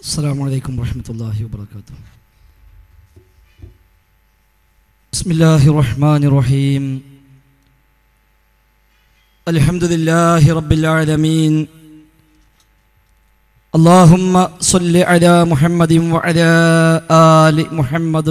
السلام عليكم ورحمة الله وبركاته بسم الله الرحمن الرحيم الحمد لله رب العالمين اللهم صل على محمد وعلى آل محمد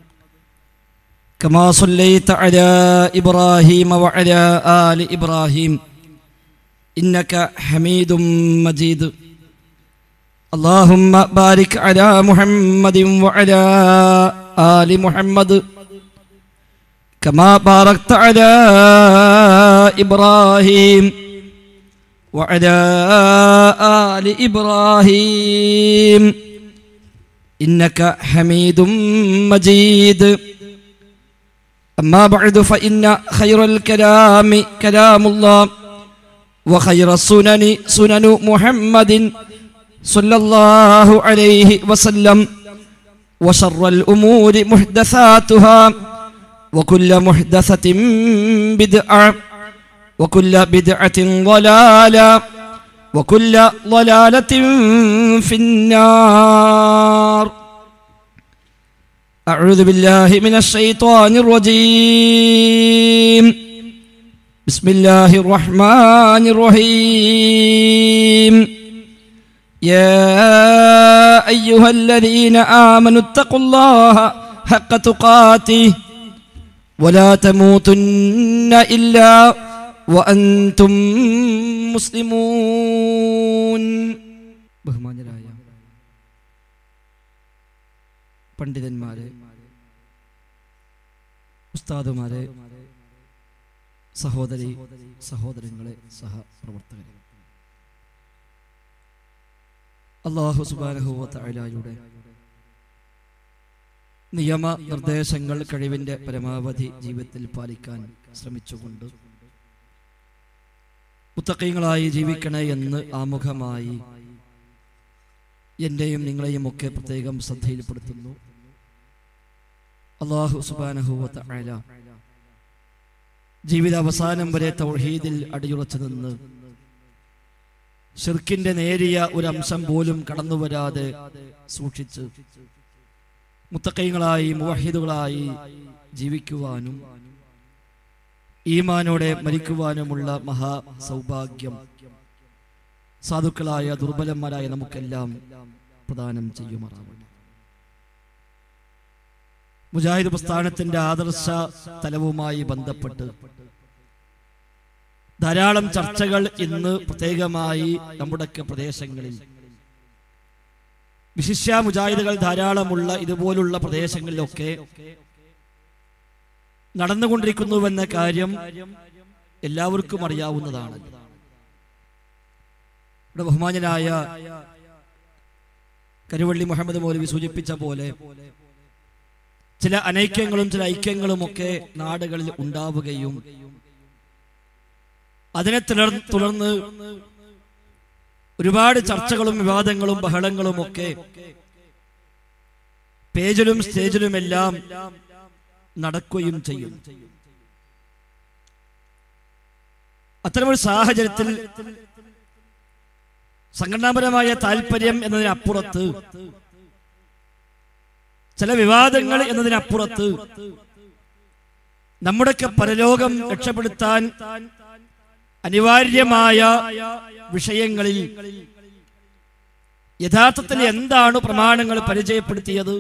كما صليت على إبراهيم وعلى آل إبراهيم إنك حميد مجيد اللهم بارك على محمد وعلى آل محمد كما باركت على إبراهيم وعلى آل إبراهيم إنك حميد مجيد أما بعد فإن خير الكلام كلام الله وخير السنن سنن محمد صلى الله عليه وسلم وشر الأمور محدثاتها وكل محدثة بدعة وكل بدعة ضلالة وكل ضلالة في النار أعوذ بالله من الشيطان الرجيم بسم الله الرحمن الرحيم يا أيها الذين آمنوا اتقوا الله حق تقاته ولا تموتن إلا وأنتم مسلمون ബഹുമാനരായ പണ്ഡിതന്മാരെ ഉസ്താദുമാരെ സഹോദരി സഹോദരങ്ങളെ സഹപ്രവർത്തകരെ അള്ളാഹു സുബാനഹുവത്തയുടെ നിയമ നിർദ്ദേശങ്ങൾ കഴിവിന്റെ പരമാവധി ജീവിതത്തിൽ പാലിക്കാൻ ശ്രമിച്ചുകൊണ്ട് മുത്തക്കൈകളായി ജീവിക്കണേ എന്ന് ആമുഖമായി എൻ്റെയും നിങ്ങളെയും ഒക്കെ പ്രത്യേകം ശ്രദ്ധയിൽപ്പെടുത്തുന്നു അള്ളാഹു സുബാനഹുവത്ത അല ജീവിത അവസാനം വരെ തൗഹീദിൽ അടിയുറച്ചു നിന്ന് ഷിർക്കിന്റെ നേരിയ ഒരു അംശം പോലും കടന്നു വരാതെ സൂക്ഷിച്ച് മുത്തക്കൈകളായി മുവഹിദുകളായി ജീവിക്കുവാനും ഈമാനോടെ മരിക്കുവാനുമുള്ള മഹാ സൗഭാഗ്യം സാധുക്കളായ ദുർബലന്മാരായ നമുക്കെല്ലാം പ്രദാനം ചെയ്യുമാറാവണം മുജാഹിദ് പ്രസ്ഥാനത്തിന്റെ ആദർശ തലവുമായി ബന്ധപ്പെട്ട് ധാരാളം ചർച്ചകൾ ഇന്ന് പ്രത്യേകമായി നമ്മുടെയൊക്കെ പ്രദേശങ്ങളിൽ വിശിഷ്യ മുജാഹിദുകൾ ധാരാളമുള്ള ഇതുപോലുള്ള പ്രദേശങ്ങളിലൊക്കെ നടന്നുകൊണ്ടിരിക്കുന്നുവെന്ന കാര്യം എല്ലാവർക്കും അറിയാവുന്നതാണ് ഇവിടെ ബഹുമാനനായ കരുവള്ളി മുഹമ്മദ് മൗലവി സൂചിപ്പിച്ച പോലെ ചില അനൈക്യങ്ങളും ചില ഐക്യങ്ങളും ഒക്കെ നാടുകളിൽ ഉണ്ടാവുകയും അതിനെ തുടർ തുടർന്ന് ഒരുപാട് ചർച്ചകളും വിവാദങ്ങളും ബഹളങ്ങളും ഒക്കെ പേജിലും സ്റ്റേജിലുമെല്ലാം നടക്കുകയും ചെയ്യും അത്തരമൊരു സാഹചര്യത്തിൽ സംഘടനാപരമായ താല്പര്യം എന്നതിനപ്പുറത്ത് ചില വിവാദങ്ങൾ എന്നതിനപ്പുറത്ത് നമ്മുടെയൊക്കെ പരലോകം രക്ഷപ്പെടുത്താൻ അനിവാര്യമായ വിഷയങ്ങളിൽ യഥാർത്ഥത്തിൽ എന്താണ് പ്രമാണങ്ങൾ പരിചയപ്പെടുത്തിയത്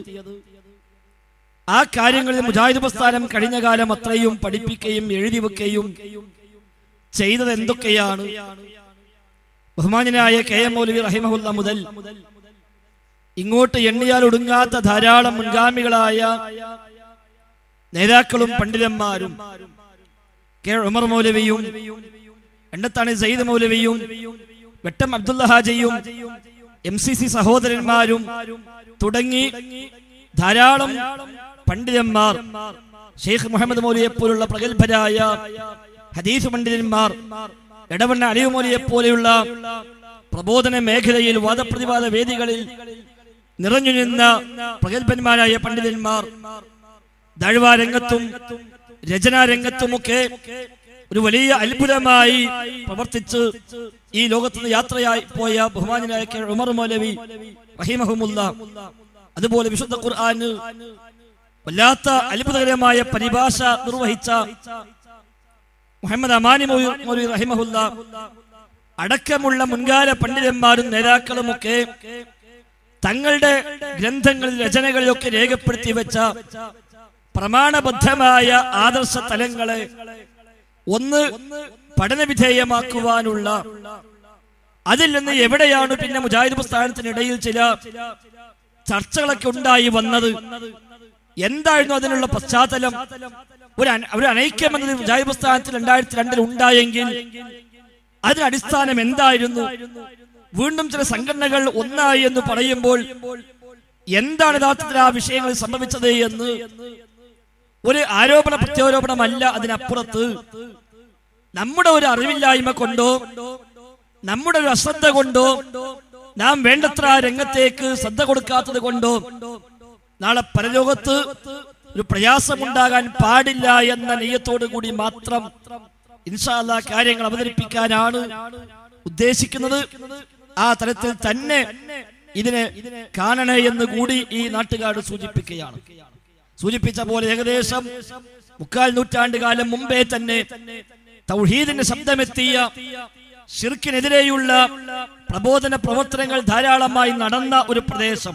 ആ കാര്യങ്ങളിൽ മുജാഹിദ് പ്രസ്ഥാനം കഴിഞ്ഞ കാലം അത്രയും പഠിപ്പിക്കുകയും എഴുതി വെക്കുകയും ചെയ്തത് എന്തൊക്കെയാണ് ബഹുമാനായ കെ എം മൗലവി റഹിമഹുല്ല മുതൽ ഇങ്ങോട്ട് എണ്ണിയാൽ ഒടുങ്ങാത്ത ധാരാളം മുൻഗാമികളായ നേതാക്കളും പണ്ഡിതന്മാരും കെ ഉമർ മൗലവിയും എണ്ണത്താണ് സയ്യിദ് മൗലവിയും വെട്ടം അബ്ദുള്ള ഹാജയും എം സി സി സഹോദരന്മാരും തുടങ്ങി ധാരാളം പണ്ഡിതന്മാർ ഷെയ്ഖ് മുഹമ്മദ് മൗലിയെ പോലുള്ള പ്രഗത്ഭരായ ഹദീസ് പണ്ഡിതന്മാർ ഇടവണ്ണ അലിയു മൗലിയെ പോലെയുള്ള പ്രബോധന മേഖലയിൽ വാദപ്രതിവാദ വേദികളിൽ നിറഞ്ഞു നിന്ന പ്രഗത്ഭന്മാരായ പണ്ഡിതന്മാർ ദഴ്വാരംഗത്തും രചനാരംഗത്തുമൊക്കെ ഒരു വലിയ അത്ഭുതമായി പ്രവർത്തിച്ച് ഈ ലോകത്ത് നിന്ന് യാത്രയായി പോയ ബഹുമാനായ കെ. ഉമർ മൗലവി റഹിമഹുമുല്ല അതുപോലെ വിശുദ്ധ ഖുർആന് വല്ലാത്ത അത്ഭുതകരമായ പരിഭാഷ നിർവഹിച്ച മുഹമ്മദ് അമാനി മൗലവി മൗലവി റഹിമഹുല്ല അടക്കമുള്ള മുൻകാല പണ്ഡിതന്മാരും നേതാക്കളുമൊക്കെ തങ്ങളുടെ ഗ്രന്ഥങ്ങളിൽ രചനകളിലൊക്കെ രേഖപ്പെടുത്തി വെച്ച പ്രമാണബദ്ധമായ ആദർശ തലങ്ങളെ ഒന്ന് പഠനവിധേയമാക്കുവാനുള്ള അതിൽ നിന്ന് എവിടെയാണ് പിന്നെ മുജാഹിദ് പ്രസ്ഥാനത്തിനിടയിൽ ചില ചർച്ചകളൊക്കെ ഉണ്ടായി വന്നത് എന്തായിരുന്നു അതിനുള്ള പശ്ചാത്തലം ഒരു അന- ഒരു അനൈക്യം എന്നത് മുജാഹിദ് പ്രസ്ഥാനത്തിൽ രണ്ടായിരത്തി രണ്ടിൽ ഉണ്ടായെങ്കിൽ അതിന് അടിസ്ഥാനം എന്തായിരുന്നു വീണ്ടും ചില സംഘടനകൾ ഒന്നായി എന്ന് പറയുമ്പോൾ എന്താണ് യഥാർത്ഥത്തിൽ ആ വിഷയങ്ങളിൽ സംഭവിച്ചത് എന്ന് ഒരു ആരോപണ പ്രത്യാരോപണമല്ല അതിനപ്പുറത്ത് നമ്മുടെ ഒരു അറിവില്ലായ്മ കൊണ്ടോ നമ്മുടെ ഒരു അശ്രദ്ധ കൊണ്ടോ നാം വേണ്ടത്ര ആ രംഗത്തേക്ക് ശ്രദ്ധ കൊടുക്കാത്തത് കൊണ്ടോ നാളെ പരലോകത്ത് ഒരു പ്രയാസമുണ്ടാകാൻ പാടില്ല എന്ന നെയ്യത്തോടു കൂടി മാത്രം ഇൻഷാല്ല കാര്യങ്ങൾ അവതരിപ്പിക്കാനാണ് ഉദ്ദേശിക്കുന്നത് ആ തരത്തിൽ തന്നെ ഇതിനെ കാണണേ എന്ന് കൂടി ഈ നാട്ടുകാർ സൂചിപ്പിക്കുകയാണ് സൂചിപ്പിച്ച പോലെ ഏകദേശം മുക്കാൽ നൂറ്റാണ്ട് കാലം മുമ്പേ തന്നെ തൗഹീദിന്റെ ശബ്ദമെത്തിയ ഷിർക്കിനെതിരെയുള്ള പ്രബോധന പ്രവർത്തനങ്ങൾ ധാരാളമായി നടന്ന ഒരു പ്രദേശം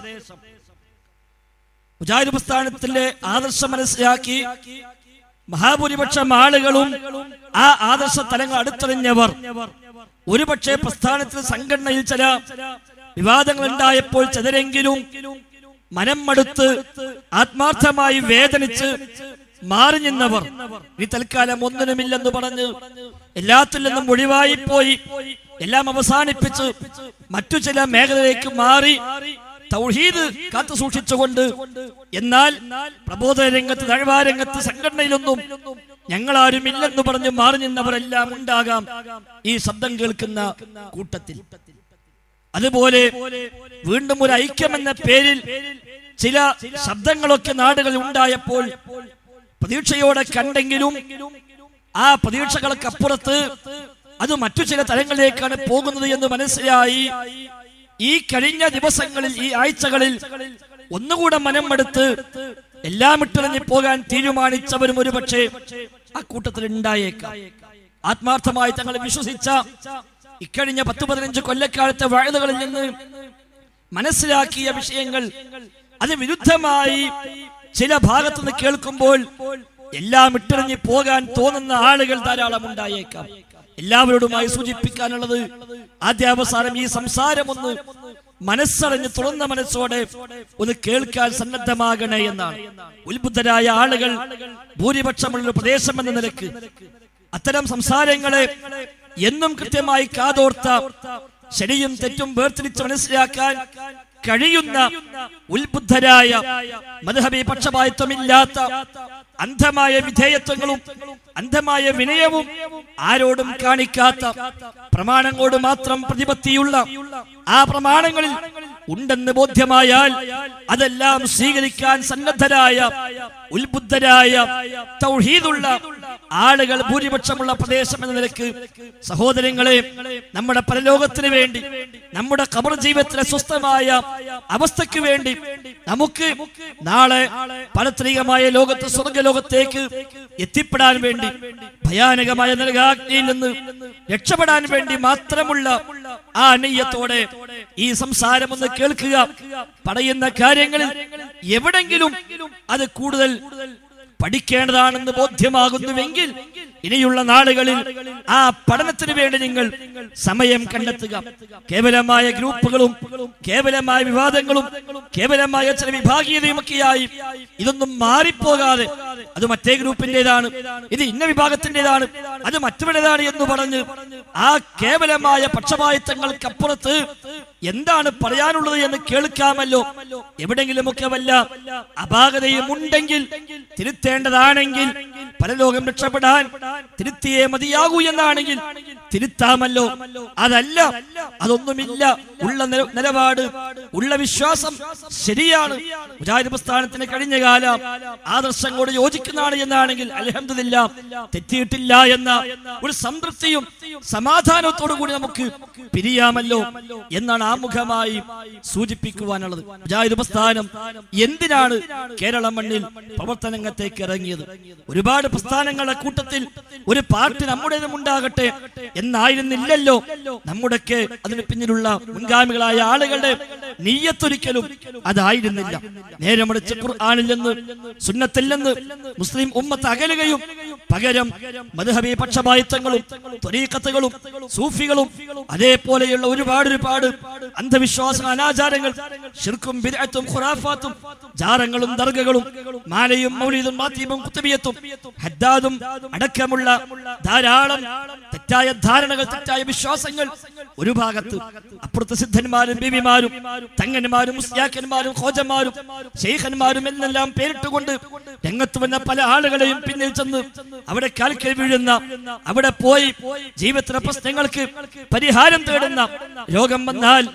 മുജാഹിദ് പ്രസ്ഥാനത്തിന്റെ ആദർശം മനസ്സിലാക്കി മഹാഭൂരിപക്ഷം ആളുകളും ആ ആദർശ തലങ്ങൾ അടുത്തെറിഞ്ഞവർ ഒരുപക്ഷെ പ്രസ്ഥാനത്തിൽ സംഘടനയിൽ ചില വിവാദങ്ങൾ ഉണ്ടായപ്പോൾ ചിലരെങ്കിലും മനം മടുത്ത് ആത്മാർത്ഥമായി വേദനിച്ച് മാറി നിന്നവർ ഈ തൽക്കാലം ഒന്നിനുമില്ലെന്ന് പറഞ്ഞ് എല്ലാത്തിൽ നിന്നും ഒഴിവായി പോയി എല്ലാം അവസാനിപ്പിച്ച് മറ്റു ചില മേഖലയിലേക്ക് മാറി തൗഹീദ് കാത്തു സൂക്ഷിച്ചുകൊണ്ട് എന്നാൽ പ്രബോധന രംഗത്ത് തഴവാരംഗത്ത് സംഘടനയിലൊന്നും ഞങ്ങളാരും ഇല്ലെന്ന് പറഞ്ഞ് മാറി നിന്നവരെല്ലാം ഉണ്ടാകാം ഈ ശബ്ദം കേൾക്കുന്ന കൂട്ടത്തിൽ അതുപോലെ വീണ്ടും ഒരു ഐക്യം എന്ന പേരിൽ ചില ശബ്ദങ്ങളൊക്കെ നാടുകളിൽ ഉണ്ടായപ്പോൾ പ്രതീക്ഷയോടെ കണ്ടെങ്കിലും ആ പ്രതീക്ഷകൾക്ക് അപ്പുറത്ത് അത് മറ്റു ചില തലങ്ങളിലേക്കാണ് പോകുന്നത് എന്ന് മനസ്സിലായി ഈ കഴിഞ്ഞ ദിവസങ്ങളിൽ ഈ ആഴ്ചകളിൽ ഒന്നുകൂടെ മനം എടുത്ത് എല്ലാം ഇട്ടിറങ്ങി പോകാൻ തീരുമാനിച്ചവരും ഒരുപക്ഷെ ആ കൂട്ടത്തിൽ ഉണ്ടായേക്കാം ആത്മാർത്ഥമായി തങ്ങൾ വിശ്വസിച്ച ഇക്കഴിഞ്ഞ പത്ത് പതിനഞ്ച് കൊല്ലക്കാലത്തെ വാഴകളിൽ നിന്ന് മനസ്സിലാക്കിയ വിഷയങ്ങൾ അത് വിരുദ്ധമായി ചില ഭാഗത്തു നിന്ന് കേൾക്കുമ്പോൾ എല്ലാം ഇട്ടിറങ്ങി പോകാൻ തോന്നുന്ന ആളുകൾ ധാരാളം ഉണ്ടായേക്കാം എല്ലാവരോടുമായി സൂചിപ്പിക്കാനുള്ളത് ആദ്യാവസാനം ഈ സംസാരം ഒന്ന് മനസ്സറിഞ്ഞ് തുറന്ന മനസ്സോടെ ഒന്ന് കേൾക്കാൻ സന്നദ്ധമാകണേ എന്നാണ് ഉത്ബുദ്ധരായ ആളുകൾ ഭൂരിപക്ഷമുള്ള ഒരു പ്രദേശം എന്ന നിലക്ക് അത്തരം സംസാരങ്ങളെ എന്നും കൃത്യമായി കാതോർത്ത ശരിയും തെറ്റും വേർതിരിച്ച് മനസ്സിലാക്കാൻ കഴിയുന്ന ഉത്ബുദ്ധരായ മധുഹബി പക്ഷപാതിത്വമില്ലാത്ത അന്ധമായ വിധേയത്വങ്ങളും അന്ധമായ വിനയവും ആരോടും കാണിക്കാത്ത പ്രമാണങ്ങളോട് മാത്രം പ്രതിപത്തിയുള്ള ആ പ്രമാണങ്ങളിൽ ഉണ്ടെന്ന് ബോധ്യമായാൽ അതെല്ലാം സ്വീകരിക്കാൻ സന്നദ്ധരായ ഉത്ബുദ്ധരായ തൗഹീദുള്ള ആളുകൾ ഭൂരിപക്ഷമുള്ള പ്രദേശം എന്ന നിലക്ക് സഹോദരങ്ങളെ നമ്മുടെ പരലോകത്തിന് വേണ്ടി നമ്മുടെ കബർ ജീവിതത്തിലെ സ്വസ്ഥമായ അവസ്ഥയ്ക്ക് വേണ്ടി നമുക്ക് നാളെ പരത്രികമായ ലോകത്ത് സ്വർഗലോകത്തേക്ക് എത്തിപ്പെടാൻ വേണ്ടി ഭയാനകമായ നരകാഗ്നിയിൽ നിന്ന് രക്ഷപ്പെടാൻ വേണ്ടി മാത്രമുള്ള ആ നെയ്യത്തോടെ ഈ സംസാരം ഒന്ന് കേൾക്കുക പറയുന്ന കാര്യങ്ങളിൽ എവിടെങ്കിലും അത് കൂടുതൽ പഠിക്കേണ്ടതാണെന്ന് ബോധ്യമാകുന്നുവെങ്കിൽ ഇനിയുള്ള നാളുകളിൽ ആ പഠനത്തിന് വേണ്ടി നിങ്ങൾ സമയം കണ്ടെത്തുക കേവലമായ ഗ്രൂപ്പുകളും കേവലമായ വിവാദങ്ങളും കേവലമായ ചില വിഭാഗീയതയുമൊക്കെയായി ഇതൊന്നും മാറിപ്പോകാതെ അത് മറ്റേ ഗ്രൂപ്പിന്റേതാണ് ഇത് ഇന്ന വിഭാഗത്തിന്റേതാണ് അത് മറ്റവരുടേതാണ് എന്ന് പറഞ്ഞ് ആ കേവലമായ പക്ഷപാതിത്വങ്ങൾക്കപ്പുറത്ത് എന്താണ് പറയാനുള്ളത് എന്ന് കേൾക്കാമല്ലോ എവിടെങ്കിലുമൊക്കെ വല്ല അപാകതയും ഉണ്ടെങ്കിൽ തിരുത്തേണ്ടതാണെങ്കിൽ പരലോകം രക്ഷപ്പെടാൻ തിരുത്തിയേ മതിയാകൂ എന്നാണെങ്കിൽ തിരുത്താമല്ലോ അതല്ല അതൊന്നുമില്ല ഉള്ള നില- നിലപാട് ഉള്ള വിശ്വാസം ശരിയാണ് മുജാഹിദ് പ്രസ്ഥാനത്തിന് കഴിഞ്ഞ കാല ആദർശങ്ങളോട് യോജിക്കുന്നതാണ് എന്നാണെങ്കിൽ അലഹമില്ല തെറ്റിയിട്ടില്ല എന്ന ഒരു സംതൃപ്തിയും സമാധാനത്തോടു കൂടി നമുക്ക് പിരിയാമല്ലോ എന്നാണ് ആമുഖമായി സൂചിപ്പിക്കുവാനുള്ളത് മുജാഹിദ് പ്രസ്ഥാനം എന്തിനാണ് കേരള മണ്ണിൽ പ്രവർത്തനരംഗത്തേക്ക് ഇറങ്ങിയത് ഒരുപാട് പ്രസ്ഥാനങ്ങളുടെ കൂട്ടത്തിൽ ഒരു പാർട്ടി നമ്മുടേതും ഉണ്ടാകട്ടെ എന്നായിരുന്നില്ലല്ലോ നമ്മുടെയൊക്കെ അതിന് പിന്നിലുള്ള മുൻഗാമികളായ ആളുകളുടെ നീയത്തൊരിക്കലും അതായിരുന്നില്ല നേരെ മറിച്ച് ഖുർആനിൽ നിന്ന് സുന്നത്തിൽ നിന്ന് മുസ്ലിം ഉമ്മത്ത് അകലുകയും പകരം മധുഹബി പക്ഷപാതിത്വങ്ങളും ത്വരീക്കത്തുകളും സൂഫികളും അതേപോലെയുള്ള ഒരുപാട് ഒരുപാട് അന്ധവിശ്വാസ അനാചാരങ്ങൾ ഷിർക്കും ബിദ്അത്തും ഖുറാഫാത്തും ജാറങ്ങളും ദർഗകളും മാലയും മൗലീദും മാത്തീബും കുത്തുബിയത്തും ഹദ്ദാദും അടക്കമുള്ള ധാരാളം തെറ്റായ ധാരണകൾ തെറ്റായ വിശ്വാസങ്ങൾ ഒരു ഭാഗത്ത് അപ്പുറത്ത് സിദ്ധന്മാരും ബിബിമാരും തങ്ങന്മാരും മുസ്യാക്കന്മാരും ഖോജന്മാരും ഷെയ്ഖന്മാരും എന്നെല്ലാം പേരിട്ടുകൊണ്ട് രംഗത്ത് വന്ന പല ആളുകളെയും പിന്നിൽ ചെന്ന് അവിടെ കാൽക്കൽ വീഴുന്ന അവിടെ പോയി ജീവിതത്തിലെ പ്രശ്നങ്ങൾക്ക് പരിഹാരം തേടുന്ന രോഗം വന്നാൽ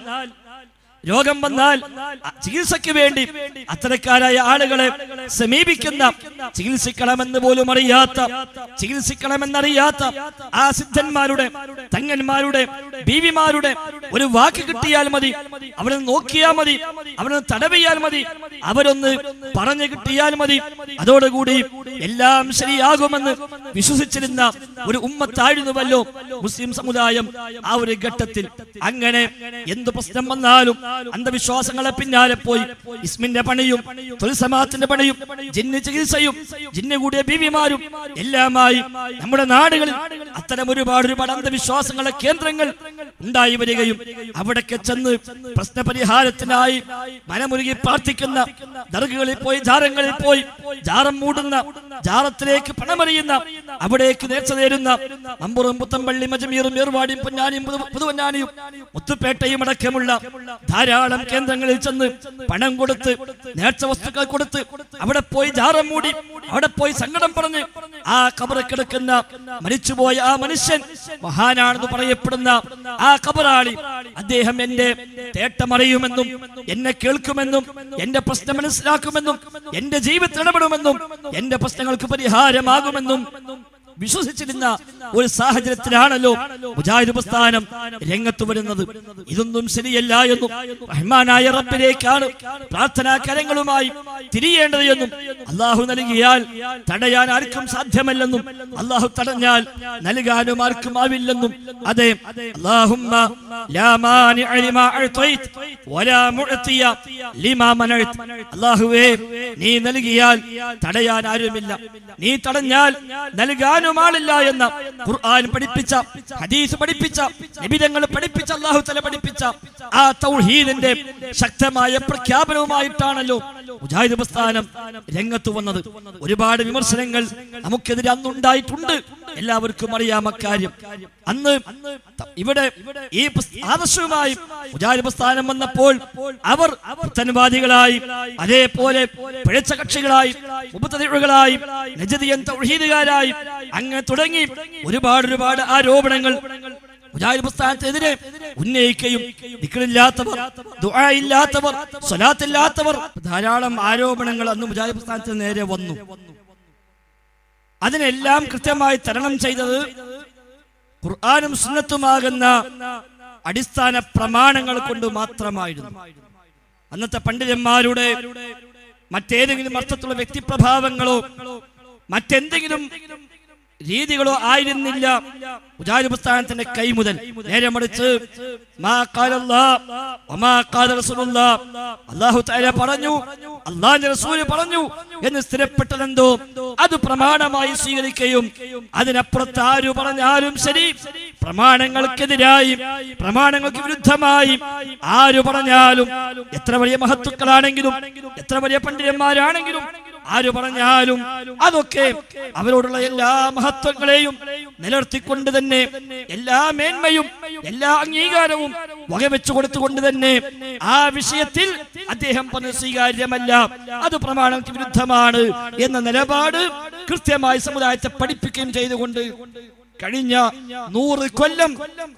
രോഗം വന്നാൽ അ- ചികിത്സയ്ക്ക് വേണ്ടി അത്തരക്കാരായ ആളുകളെ സമീപിക്കുന്ന ചികിത്സിക്കണമെന്ന് പോലും അറിയാത്ത ചികിത്സിക്കണമെന്നറിയാത്ത ആ സിദ്ധന്മാരുടെ തങ്ങന്മാരുടെ ബീവിമാരുടെ ഒരു വാക്ക് കിട്ടിയാൽ മതി അവരെ നോക്കിയാൽ മതി അവരെ തടവിയാൽ മതി അവരൊന്ന് പറഞ്ഞു കിട്ടിയാൽ മതി അതോടുകൂടി എല്ലാം ശരിയാകുമെന്ന് വിശ്വസിച്ചിരുന്ന ഒരു ഉമ്മത്തായിരുന്നുവല്ലോ മുസ്ലിം സമുദായം ആ ഒരു ഘട്ടത്തിൽ അങ്ങനെ എന്ത് പ്രശ്നം വന്നാലും അന്ധവിശ്വാസങ്ങളെ പിന്നാലെ പോയി ഇസ്മിന്റെ പണിയും തുൽസമാത്തിന്റെ പണിയും ജിന്ന് ചികിത്സയും ജിന്ന് കൂടിയ ബീവിമാരും എല്ലാമായി നമ്മുടെ നാടുകളിൽ അത്തരം ഒരുപാട് ഒരുപാട് അന്ധവിശ്വാസങ്ങളെ കേന്ദ്രങ്ങൾ ഉണ്ടായി വരികയും അവിടേക്ക് ചെന്ന് പ്രശ്നപരിഹാരത്തിനായി മനമുരുകി പ്രാർത്ഥിക്കുന്ന ദർഗകളിൽ പോയി ജാറങ്ങളിൽ പോയി ജാറം മൂടുന്ന ജാറത്തിലേക്ക് പണമെറിയുന്ന അവിടേക്ക് നേർച്ച നേരുന്ന മമ്പുറും പുത്തമ്പള്ളി മജമീറും ഏർവാടിയും പൊന്നാനിയും പുതു- പുതുവന്നാനിയും മുത്തുപേട്ടയും അടക്കമുള്ള ധാരാളം കേന്ദ്രങ്ങളിൽ ചെന്ന് പണം കൊടുത്ത് നേർച്ച വസ്തുക്കൾ കൊടുത്ത് അവിടെ പോയി ജാറം മൂടി അവിടെ പോയി സങ്കടം പറഞ്ഞ് ആ കബറ് കിടക്കുന്ന മരിച്ചുപോയ ആ മനുഷ്യൻ മഹാനാണെന്ന് പറയപ്പെടുന്ന ആ കബറാളി അദ്ദേഹം എന്റെ തേട്ടമറിയുമെന്നും എന്നെ കേൾക്കുമെന്നും എന്റെ പ്രശ്നം മനസ്സിലാക്കുമെന്നും എന്റെ ജീവിതത്തിൽ ഇടപെടുമെന്നും എന്റെ പ്രശ്നങ്ങൾക്ക് പരിഹാരമാകുമെന്നും വിശ്വസിച്ചിരുന്ന ഒരു സാഹചര്യത്തിലാണല്ലോ മുജാഹിദ് പ്രസ്ഥാനം രംഗത്ത് വരുന്നത് ഇതൊന്നും ശരിയല്ല എന്നും റഹ്മാനായ റബ്ബിലേക്കാണ് പ്രാർത്ഥനാ കരങ്ങളുമായി തിരിയേണ്ടത് എന്നും അള്ളാഹു നൽകിയാൽ തടയാൻ ആർക്കും സാധ്യമല്ലെന്നും അള്ളാഹു തടഞ്ഞാൽ നൽകാനും ആർക്കും ആവില്ലെന്നും അതെ അല്ലാഹുമ്മ ലാ മാനിഅ ലിമാ അഅ്തൈത് വലാ മുഅ്തിയ ലിമാ മനഅത് അല്ലാഹുവേ നീ നൽകിയാൽ തടയാൻ ആരുമില്ല നീ തടഞ്ഞാൽ നൽകാനും ആളില്ല എന്ന ഖുർആൻ പഠിപ്പിച്ച ഹദീസ് പഠിപ്പിച്ച നിബിധങ്ങൾ പഠിപ്പിച്ച അള്ളാഹു തല പഠിപ്പിച്ച ആ തൗഹീദിന്റെ ശക്തമായ പ്രഖ്യാപനവുമായിട്ടാണല്ലോ മുജാഹിദ് പ്രസ്ഥാനം രംഗത്ത് വന്നത് ഒരുപാട് വിമർശനങ്ങൾ നമുക്കെതിരെ അന്നുണ്ടായിട്ടുണ്ട് എല്ലാവർക്കും അറിയാം അക്കാര്യം അന്ന് ഇവിടെ ഈ പ്രസ്- ആദർശവുമായി മുജാഹിദ് പ്രസ്ഥാനം വന്നപ്പോൾ അവർ പുത്തൻവാദികളായി അതേപോലെ പിഴച്ച കക്ഷികളായി മുപ്പത്തതികളായി നജദിയൻ തൗഹീദുകാരായി അങ്ങ് തുടങ്ങി ഒരുപാട് ഒരുപാട് ആരോപണങ്ങൾ മുജാഹിദ് പ്രസ്ഥാനത്തിനെതിരെ ഉന്നയിക്കുകയും ദിക്റില്ലാത്തവർ ദുആ ഇല്ലാത്തവർ സ്വലാത്തില്ലാത്തവർ ധാരാളം ആരോപണങ്ങൾ അന്ന് മുജാഹിദ് പ്രസ്ഥാനത്തിന് നേരെ വന്നു അതിനെല്ലാം കൃത്യമായി തരണം ചെയ്തത് ഖുർആാനും സുന്നത്തുമാകുന്ന അടിസ്ഥാന പ്രമാണങ്ങൾ കൊണ്ട് മാത്രമായിരുന്നു അന്നത്തെ പണ്ഡിതന്മാരുടെ മറ്റേതെങ്കിലും അർത്ഥത്തിലുള്ള വ്യക്തിപ്രഭാവങ്ങളോ മറ്റെന്തെങ്കിലും രീതികളോ ആയിരുന്നില്ല മുജാഹിദ് പ്രസ്ഥാനത്തിന്റെ കൈ മുതൽ നേരെ മറിച്ച് മാ ഖാലല്ലാ വമാ ഖാല റസൂലുള്ളാ അല്ലാഹു തആല പറഞ്ഞു അല്ലാഹുവിന്റെ റസൂൽ പറഞ്ഞു എന്ന് സ്ഥിരപ്പെട്ടതെന്തോ അത് പ്രമാണമായി സ്വീകരിക്കുകയും അതിനപ്പുറത്ത് ആര് പറഞ്ഞാലും ശരി പ്രമാണങ്ങൾക്കെതിരായി പ്രമാണങ്ങൾക്ക് വിരുദ്ധമായി ആര് പറഞ്ഞാലും എത്ര വലിയ മഹത്തുക്കളാണെങ്കിലും എത്ര വലിയ പണ്ഡിതന്മാരാണെങ്കിലും ആര് പറഞ്ഞാലും അതൊക്കെ അവരോടുള്ള എല്ലാ മഹത്വങ്ങളെയും നിലനിർത്തിക്കൊണ്ട് തന്നെ എല്ലാ മേന്മയും എല്ലാ അംഗീകാരവും വകവെച്ചു കൊടുത്തുകൊണ്ട് തന്നെ ആ വിഷയത്തിൽ അദ്ദേഹം പറഞ്ഞ സ്വീകാര്യമല്ല അത് പ്രമാണങ്ങൾക്ക് വിരുദ്ധമാണ് എന്ന നിലപാട് കൃത്യമായി സമുദായത്തെ പഠിപ്പിക്കുകയും ചെയ്തുകൊണ്ട് കഴിഞ്ഞ നൂറ് കൊല്ലം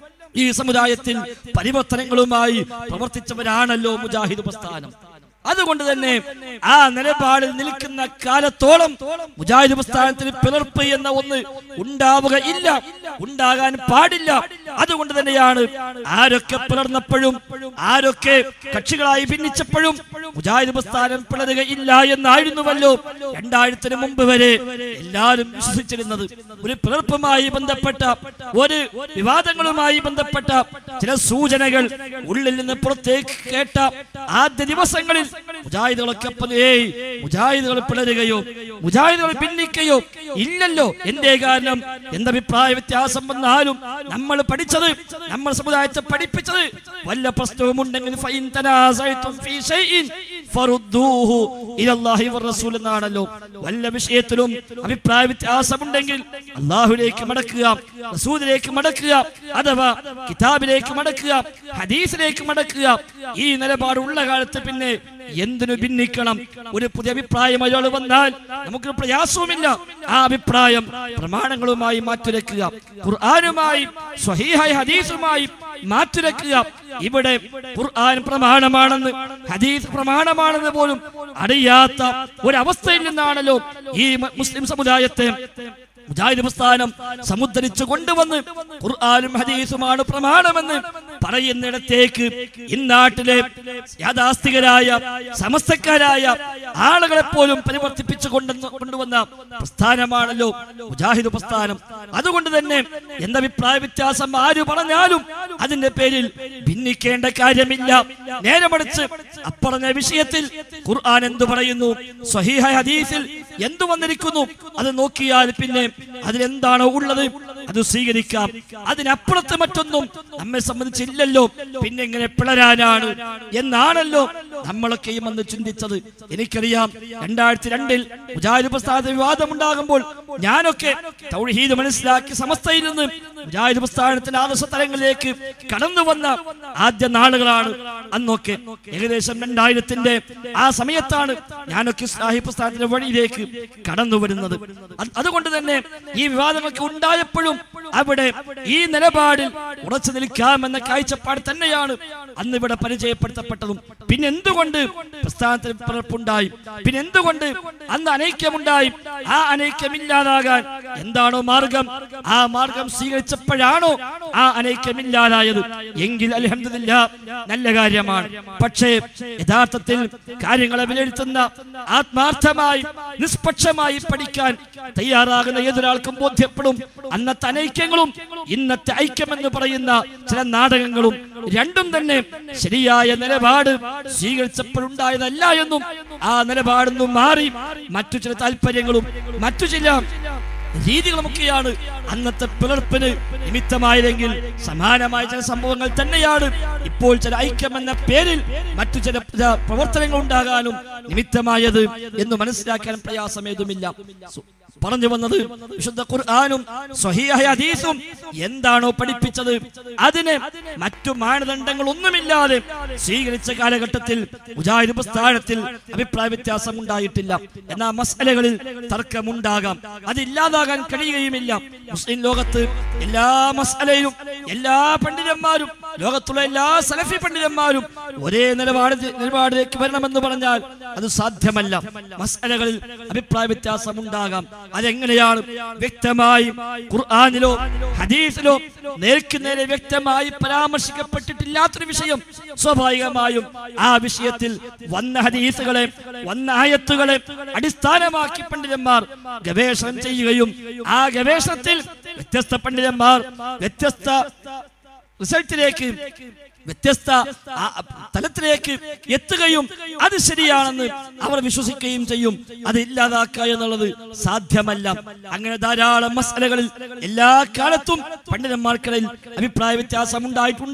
ഈ സമുദായത്തിൽ പരിവർത്തനങ്ങളുമായി പ്രവർത്തിച്ചവരാണല്ലോ മുജാഹിദ് പ്രസ്ഥാനം അതുകൊണ്ട് തന്നെ ആ നിലപാടിൽ നിൽക്കുന്ന കാലത്തോളം മുജാഹിദ് പ്രസ്ഥാനത്തിന് പിളർപ്പ് എന്ന ഒന്ന് ഉണ്ടാവുകയില്ല ഉണ്ടാകാൻ പാടില്ല അതുകൊണ്ട് തന്നെയാണ് ആരൊക്കെ പിളർന്നപ്പോഴും ആരൊക്കെ കക്ഷികളായി ഭിന്നിച്ചപ്പോഴും മുജാഹിദ് പ്രസ്ഥാനം പിളരുകയില്ല എന്നായിരുന്നുവല്ലോ രണ്ടായിരത്തിന് മുമ്പ് വരെ എല്ലാവരും വിശ്വസിച്ചിരുന്നത് ഒരു പിളർപ്പുമായി ബന്ധപ്പെട്ട ഒരു വിവാദങ്ങളുമായി ബന്ധപ്പെട്ട ചില സൂചനകൾ ഉള്ളിൽ നിന്ന് പുറത്തേക്ക് കേട്ട ആദ്യ ദിവസങ്ങളിൽ മുജാഹിദുകളൊക്കെ അപ്പോൾ, ഏയ് മുജാഹിദുകൾ പിളരുകയോ മുജാഹിദുകൾ ഭിന്നിക്കുകയോ ഇല്ലല്ലോ എന്തേ കാരണം എന്തഭിപ്രായ വ്യത്യാസം വന്നാലും നമ്മൾ പഠിച്ചത് നമ്മൾ സമുദായത്തെ പഠിപ്പിച്ചത് വല്ല പ്രശ്നവും ഉണ്ടെങ്കിൽ ഫൈൻ തനാസഅതും ഫീ ഷൈഇൻ ഫറുദ്ദൂഹു ഇലല്ലാഹി വറസൂൽ എന്നാണല്ലോ വല്ല വിഷയത്തിലും അഭിപ്രായ വ്യത്യാസമുണ്ടെങ്കിൽ അള്ളാഹുലേക്ക് മടക്കുക റസൂലിലേക്ക് മടക്കുക അഥവാ കിതാബിലേക്ക് മടക്കുക ഹദീസിലേക്ക് മടക്കുക ഈ നിലപാടുള്ള കാലത്ത് പിന്നെ എന്തിനു ഭിന്നിക്കണം ഒരു പുതിയ അഭിപ്രായം അയാൾ വന്നാൽ നമുക്ക് പ്രയാസവുമില്ല ആ അഭിപ്രായം പ്രമാണങ്ങളുമായി മാറ്റുരക്കുക ഖുർആാനുമായി സ്വഹീഹായ ഹദീസുമായി മാറ്റുരക്കുക ഇവിടെ ഖുർആൻ പ്രമാണമാണെന്ന് ഹദീസ് പ്രമാണമാണെന്ന് പോലും അറിയാത്ത ഒരവസ്ഥയിൽ നിന്നാണല്ലോ ഈ മ- മുസ്ലിം സമുദായത്തെ മുജാഹിദ് പ്രസ്ഥാനം സമുദ്ധരിച്ചു കൊണ്ടുവന്ന് ഖുർആാനും ഹദീസുമാണ് പ്രമാണമെന്ന് പറയുന്നിടത്തേക്ക് ഇന്നാട്ടിലെ യാഥാസ്ഥികരായ സമസ്തക്കാരായ ആളുകളെ പോലും പരിവർത്തിപ്പിച്ചു കൊണ്ടുവന്ന കൊണ്ടുവന്ന പ്രസ്ഥാനമാണല്ലോ മുജാഹിദ് പ്രസ്ഥാനം അതുകൊണ്ട് തന്നെ എന്തഭിപ്രായ വ്യത്യാസം ആര് പറഞ്ഞാലും അതിന്റെ പേരിൽ ഭിന്നിക്കേണ്ട കാര്യമില്ല നേരെ മറിച്ച് അപ്പറഞ്ഞ വിഷയത്തിൽ ഖുർആൻ എന്തു പറയുന്നു സ്വഹീഹ ഹദീസിൽ എന്തു വന്നിരിക്കുന്നു അത് നോക്കിയാൽ പിന്നെ അതിലെന്താണോ ഉള്ളത് അത് സ്വീകരിക്കാം അതിനപ്പുറത്ത് മറ്റൊന്നും നമ്മെ സംബന്ധിച്ചില്ലല്ലോ പിന്നെ എങ്ങനെ പിളരാനാണ് എന്നാണല്ലോ നമ്മളൊക്കെയും അന്ന് ചിന്തിച്ചത് എനിക്കറിയാം രണ്ടായിരത്തി രണ്ടിൽ മുജാഹിദ് പ്രസ്ഥാനത്ത് വിവാദമുണ്ടാകുമ്പോൾ ഞാനൊക്കെ തൗഹീദ് മനസ്സിലാക്കി സമസ്തയിൽ നിന്ന് മുജാഹിദ് പ്രസ്ഥാനത്തിന്റെ ആദർശ തലങ്ങളിലേക്ക് കടന്നു വന്ന ആദ്യ നാളുകളാണ് അന്നൊക്കെ ഏകദേശം രണ്ടായിരത്തിന്റെ ആ സമയത്താണ് ഞാനൊക്കെ ഇസ്ലാഹി പ്രസ്ഥാനത്തിന്റെ വഴിയിലേക്ക് കടന്നു വരുന്നത് അത് അതുകൊണ്ട് തന്നെ ഈ വിവാദങ്ങളൊക്കെ ഉണ്ടായപ്പോഴും അവിടെ ഈ നിലപാടിൽ ഉറച്ചു നിൽക്കാമെന്ന കാഴ്ചപ്പാട് തന്നെയാണ് അന്ന് ഇവിടെ പരിചയപ്പെടുത്തപ്പെട്ടതും പിന്നെ എന്തുകൊണ്ട് പ്രസ്ഥാനത്തിന് പിറപ്പുണ്ടായി പിന്നെ എന്തുകൊണ്ട് അന്ന് അനൈക്യമുണ്ടായി ആ അനൈക്യമില്ലാതാകാൻ എന്താണോ മാർഗം ആ മാർഗം സ്വീകരിച്ചപ്പോഴാണോ ആ അനൈക്യമില്ലാതായത് എങ്കിൽ അലഹമില്ല നല്ല കാര്യമാണ് പക്ഷേ യഥാർത്ഥത്തിൽ കാര്യങ്ങളെ വിലയിരുത്തുന്ന ആത്മാർത്ഥമായി നിഷ്പക്ഷമായി പഠിക്കാൻ തയ്യാറാകുന്ന ഏതൊരാൾക്കും ബോധ്യപ്പെടും അന്നത്തെ അനൈക്യങ്ങളും ഇന്നത്തെ ഐക്യമെന്ന് പറയുന്ന ചില നാടകങ്ങളും രണ്ടും തന്നെ ശരിയായ നിലപാട് സ്വീകരിച്ചപ്പോഴുണ്ടായതല്ല എന്നും ആ നിലപാടിൽ നിന്നും മാറി മറ്റു ചില താല്പര്യങ്ങളും മറ്റു ചില രീതികളുമൊക്കെയാണ് അന്നത്തെ പിളർപ്പിന് നിമിത്തമായതെങ്കിൽ സമാനമായ ചില സംഭവങ്ങൾ തന്നെയാണ് ഇപ്പോൾ ചില ഐക്യം എന്ന പേരിൽ മറ്റു ചില ചില പ്രവർത്തനങ്ങൾ ഉണ്ടാകാനും നിമിത്തമായത് എന്ന് മനസ്സിലാക്കാൻ പ്രയാസമേതുമില്ല സു- പറഞ്ഞു വന്നത് വിശുദ്ധ ഖുർആാനും സ്വഹീഹായ ഹദീസും എന്താണോ പഠിപ്പിച്ചത് അതിന് മറ്റു മാനദണ്ഡങ്ങൾ ഒന്നുമില്ലാതെ സ്വീകരിച്ച കാലഘട്ടത്തിൽ മുജാഹിദ് പ്രസ്ഥാനത്തിൽ അഭിപ്രായ വ്യത്യാസം ഉണ്ടായിട്ടില്ല എന്നാൽ മസലകളിൽ തർക്കമുണ്ടാകാം അതില്ലാതാകാൻ കഴിയുകയുമില്ല മുസ്ലിം ലോകത്ത് എല്ലാ മസലയിലും എല്ലാ പണ്ഡിതന്മാരും ലോകത്തുള്ള എല്ലാ സലഫി പണ്ഡിതന്മാരും ഒരേ നിലപാട് നിലപാടിലേക്ക് വരണമെന്ന് പറഞ്ഞാൽ അത് സാധ്യമല്ല മസലകളിൽ അഭിപ്രായ വ്യത്യാസം ഉണ്ടാകാം അതെങ്ങനെയാണ് വ്യക്തമായി ഖുർആാനിലോ ഹദീസിലോ നേർക്ക് നേരെ വ്യക്തമായി പരാമർശിക്കപ്പെട്ടിട്ടില്ലാത്തൊരു വിഷയം സ്വാഭാവികമായും ആ വിഷയത്തിൽ വന്ന ഹദീസുകളെ വന്ന ആയത്തുകളെ അടിസ്ഥാനമാക്കി പണ്ഡിതന്മാർ ഗവേഷണം ചെയ്യുകയും ആ ഗവേഷണത്തിൽ വ്യത്യസ്ത പണ്ഡിതന്മാർ വ്യത്യസ്ത റിസൾട്ടിലേക്ക് വ്യത്യസ്ത ആ, തലത്തിലേക്ക് എത്തുകയും അത് ശരിയാണെന്ന് അവർ വിശ്വസിക്കുകയും ചെയ്യും അത് ഇല്ലാതാക്കുക എന്നുള്ളത് സാധ്യമല്ല അങ്ങനെ ധാരാളം മസലകളിൽ എല്ലാ കാലത്തും പണ്ഡിതന്മാർക്കിടയിൽ അഭിപ്രായ വ്യത്യാസം ഉണ്ടായിട്ടുണ്ട്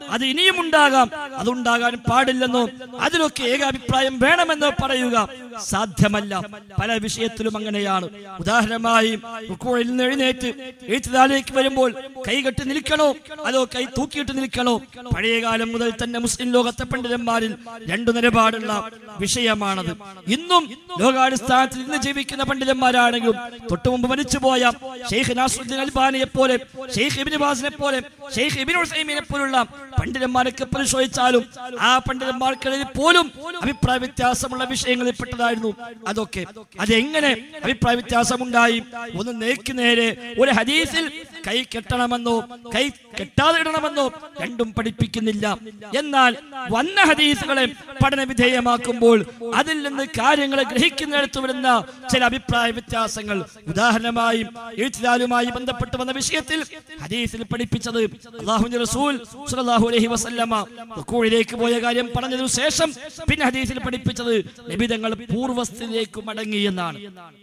അത് ഇനിയും ഉണ്ടാകാം അതുണ്ടാകാൻ പാടില്ലെന്നോ അതിലൊക്കെ ഏകാഭിപ്രായം വേണമെന്നോ പറയുക സാധ്യമല്ല പല വിഷയത്തിലും അങ്ങനെയാണ് ഉദാഹരണമായി റുക്കോയിൽ നിന്ന് എഴുന്നേറ്റ് എഴുത്തുതാലേക്ക് വരുമ്പോൾ കൈകെട്ടി നിൽക്കണോ അതോ കൈ തൂക്കിയിട്ട് നിൽക്കണോ പഴയ കാലം മുതൽ തന്നെ മുസ്ലിം ലോകത്തെ പണ്ഡിതന്മാരിൽ രണ്ടു നിലപാടുള്ള വിഷയമാണത് ഇന്നും ലോകാടിസ്ഥാനത്തിൽ ഇന്ന് ജീവിക്കുന്ന പണ്ഡിതന്മാരാണെങ്കിലും തൊട്ടു മുമ്പ് മരിച്ചുപോയ ഷെയ്ഖ് നാസുദ്ദീൻ അൽബാനിയെ പോലെ ഷെയ്ഖ് ഇബിൻ ബാസിനെ പോലെ ഷെയ്ഖ് ഇബിൻ ഉസൈമിനെ പോലുള്ള പണ്ഡിതന്മാരൊക്കെ പരിശോധിച്ചാലും ആ പണ്ഡിതന്മാർക്കിടയിൽ പോലും അഭിപ്രായ വ്യത്യാസമുള്ള വിഷയങ്ങളിൽ പെട്ടതായിരുന്നു അതൊക്കെ അതെങ്ങനെ അഭിപ്രായ വ്യത്യാസമുണ്ടായി ഒന്ന് നേക്ക് നേരെ ഒരു ഹദീസിൽ കൈ കെട്ടണമെന്നോ കൈ കെട്ടാതെ ഇടണമെന്നോ രണ്ടും പഠിപ്പിക്കുന്നില്ല എന്നാൽ വന്ന ഹദീസുകളെ പഠന വിധേയമാക്കുമ്പോൾ അതിൽ നിന്ന് കാര്യങ്ങളെ ഗ്രഹിക്കുന്നിടത്ത് വരുന്ന ചില അഭിപ്രായ വ്യത്യാസങ്ങൾ ഉദാഹരണമായി എഴുത്തുകാരുമായി ബന്ധപ്പെട്ട് വന്ന വിഷയത്തിൽ ഹദീസിൽ പഠിപ്പിച്ചത് അള്ളാഹുവിന്റെ റസൂൽ സ്വല്ലല്ലാഹു അലൈഹി വസല്ലമ റുക്കൂഴിലേക്ക് പോയ കാര്യം പറഞ്ഞതിനു ശേഷം പിന്നെ ഹദീസിൽ പഠിപ്പിച്ചത് നബിതങ്ങൾ പൂർവസ്ഥയിലേക്ക് മടങ്ങി എന്നാണ്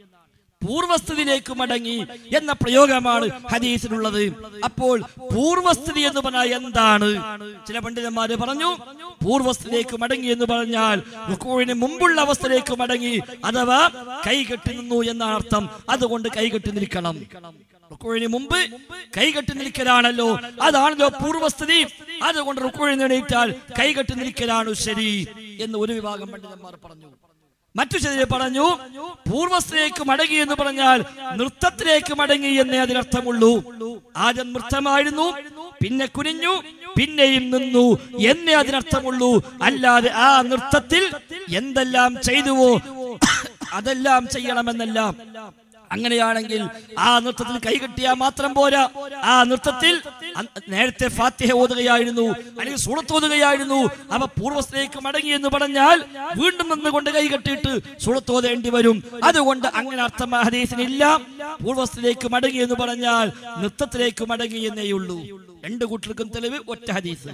പൂർവസ്ഥിതിയിലേക്ക് മടങ്ങി എന്ന പ്രയോഗമാണ് ഹദീസിലുള്ളത് അപ്പോൾ പൂർവസ്ഥിതി എന്ന് പറഞ്ഞാൽ എന്താണ് ചില പണ്ഡിതന്മാര് പറഞ്ഞു പൂർവസ്ഥിതിയിലേക്ക് മടങ്ങി എന്ന് പറഞ്ഞാൽ റുക്കൂഴിന് മുമ്പുള്ള അവസ്ഥയിലേക്ക് മടങ്ങി അഥവാ കൈകെട്ടി നിന്നു എന്നാണ് അർത്ഥം അതുകൊണ്ട് കൈകെട്ടി നിൽക്കണം റുക്കുഴിന് മുമ്പ് കൈകെട്ടി നിൽക്കലാണല്ലോ അതാണല്ലോ പൂർവസ്ഥിതി അതുകൊണ്ട് റുക്കുഴി നേടിയിട്ടാൽ കൈകെട്ടി നിൽക്കലാണ് ശരി എന്ന് ഒരു വിഭാഗം പണ്ഡിതന്മാർ പറഞ്ഞു മറ്റു ചിലര് പറഞ്ഞു പൂർവസ്ഥയിലേക്ക് മടങ്ങി എന്ന് പറഞ്ഞാൽ നൃത്തത്തിലേക്ക് മടങ്ങി എന്നേ അതിനർത്ഥമുള്ളൂ ആദ്യം നൃത്തമായിരുന്നു പിന്നെ കുനിഞ്ഞു പിന്നെയും നിന്നു എന്നേ അതിനർത്ഥമുള്ളൂ അല്ലാതെ ആ നൃത്തത്തിൽ എന്തെല്ലാം ചെയ്തുവോ അതെല്ലാം ചെയ്യണമെന്നല്ല അങ്ങനെയാണെങ്കിൽ ആ നൃത്തത്തിൽ കൈകെട്ടിയാൽ മാത്രം പോരാ ആ നൃത്തത്തിൽ അ- നേരത്തെ ഫാത്തിഹ ഓതുകയായിരുന്നു അല്ലെങ്കിൽ സൂറത്ത് ഓതുകയായിരുന്നു അവ പൂർവസ്ഥയിലേക്ക് മടങ്ങി എന്ന് പറഞ്ഞാൽ വീണ്ടും നിന്നുകൊണ്ട് കൈകെട്ടിയിട്ട് സൂറത്ത് ഓതേണ്ടി വരും അതുകൊണ്ട് അങ്ങനെ അർത്ഥം ആ ഹദീസിനില്ല പൂർവസ്ഥയിലേക്ക് മടങ്ങി എന്ന് പറഞ്ഞാൽ നൃത്തത്തിലേക്ക് മടങ്ങി എന്നേയുള്ളൂ രണ്ടു കൂട്ടർക്കും തെളിവ് ഒറ്റ ഹദീസ്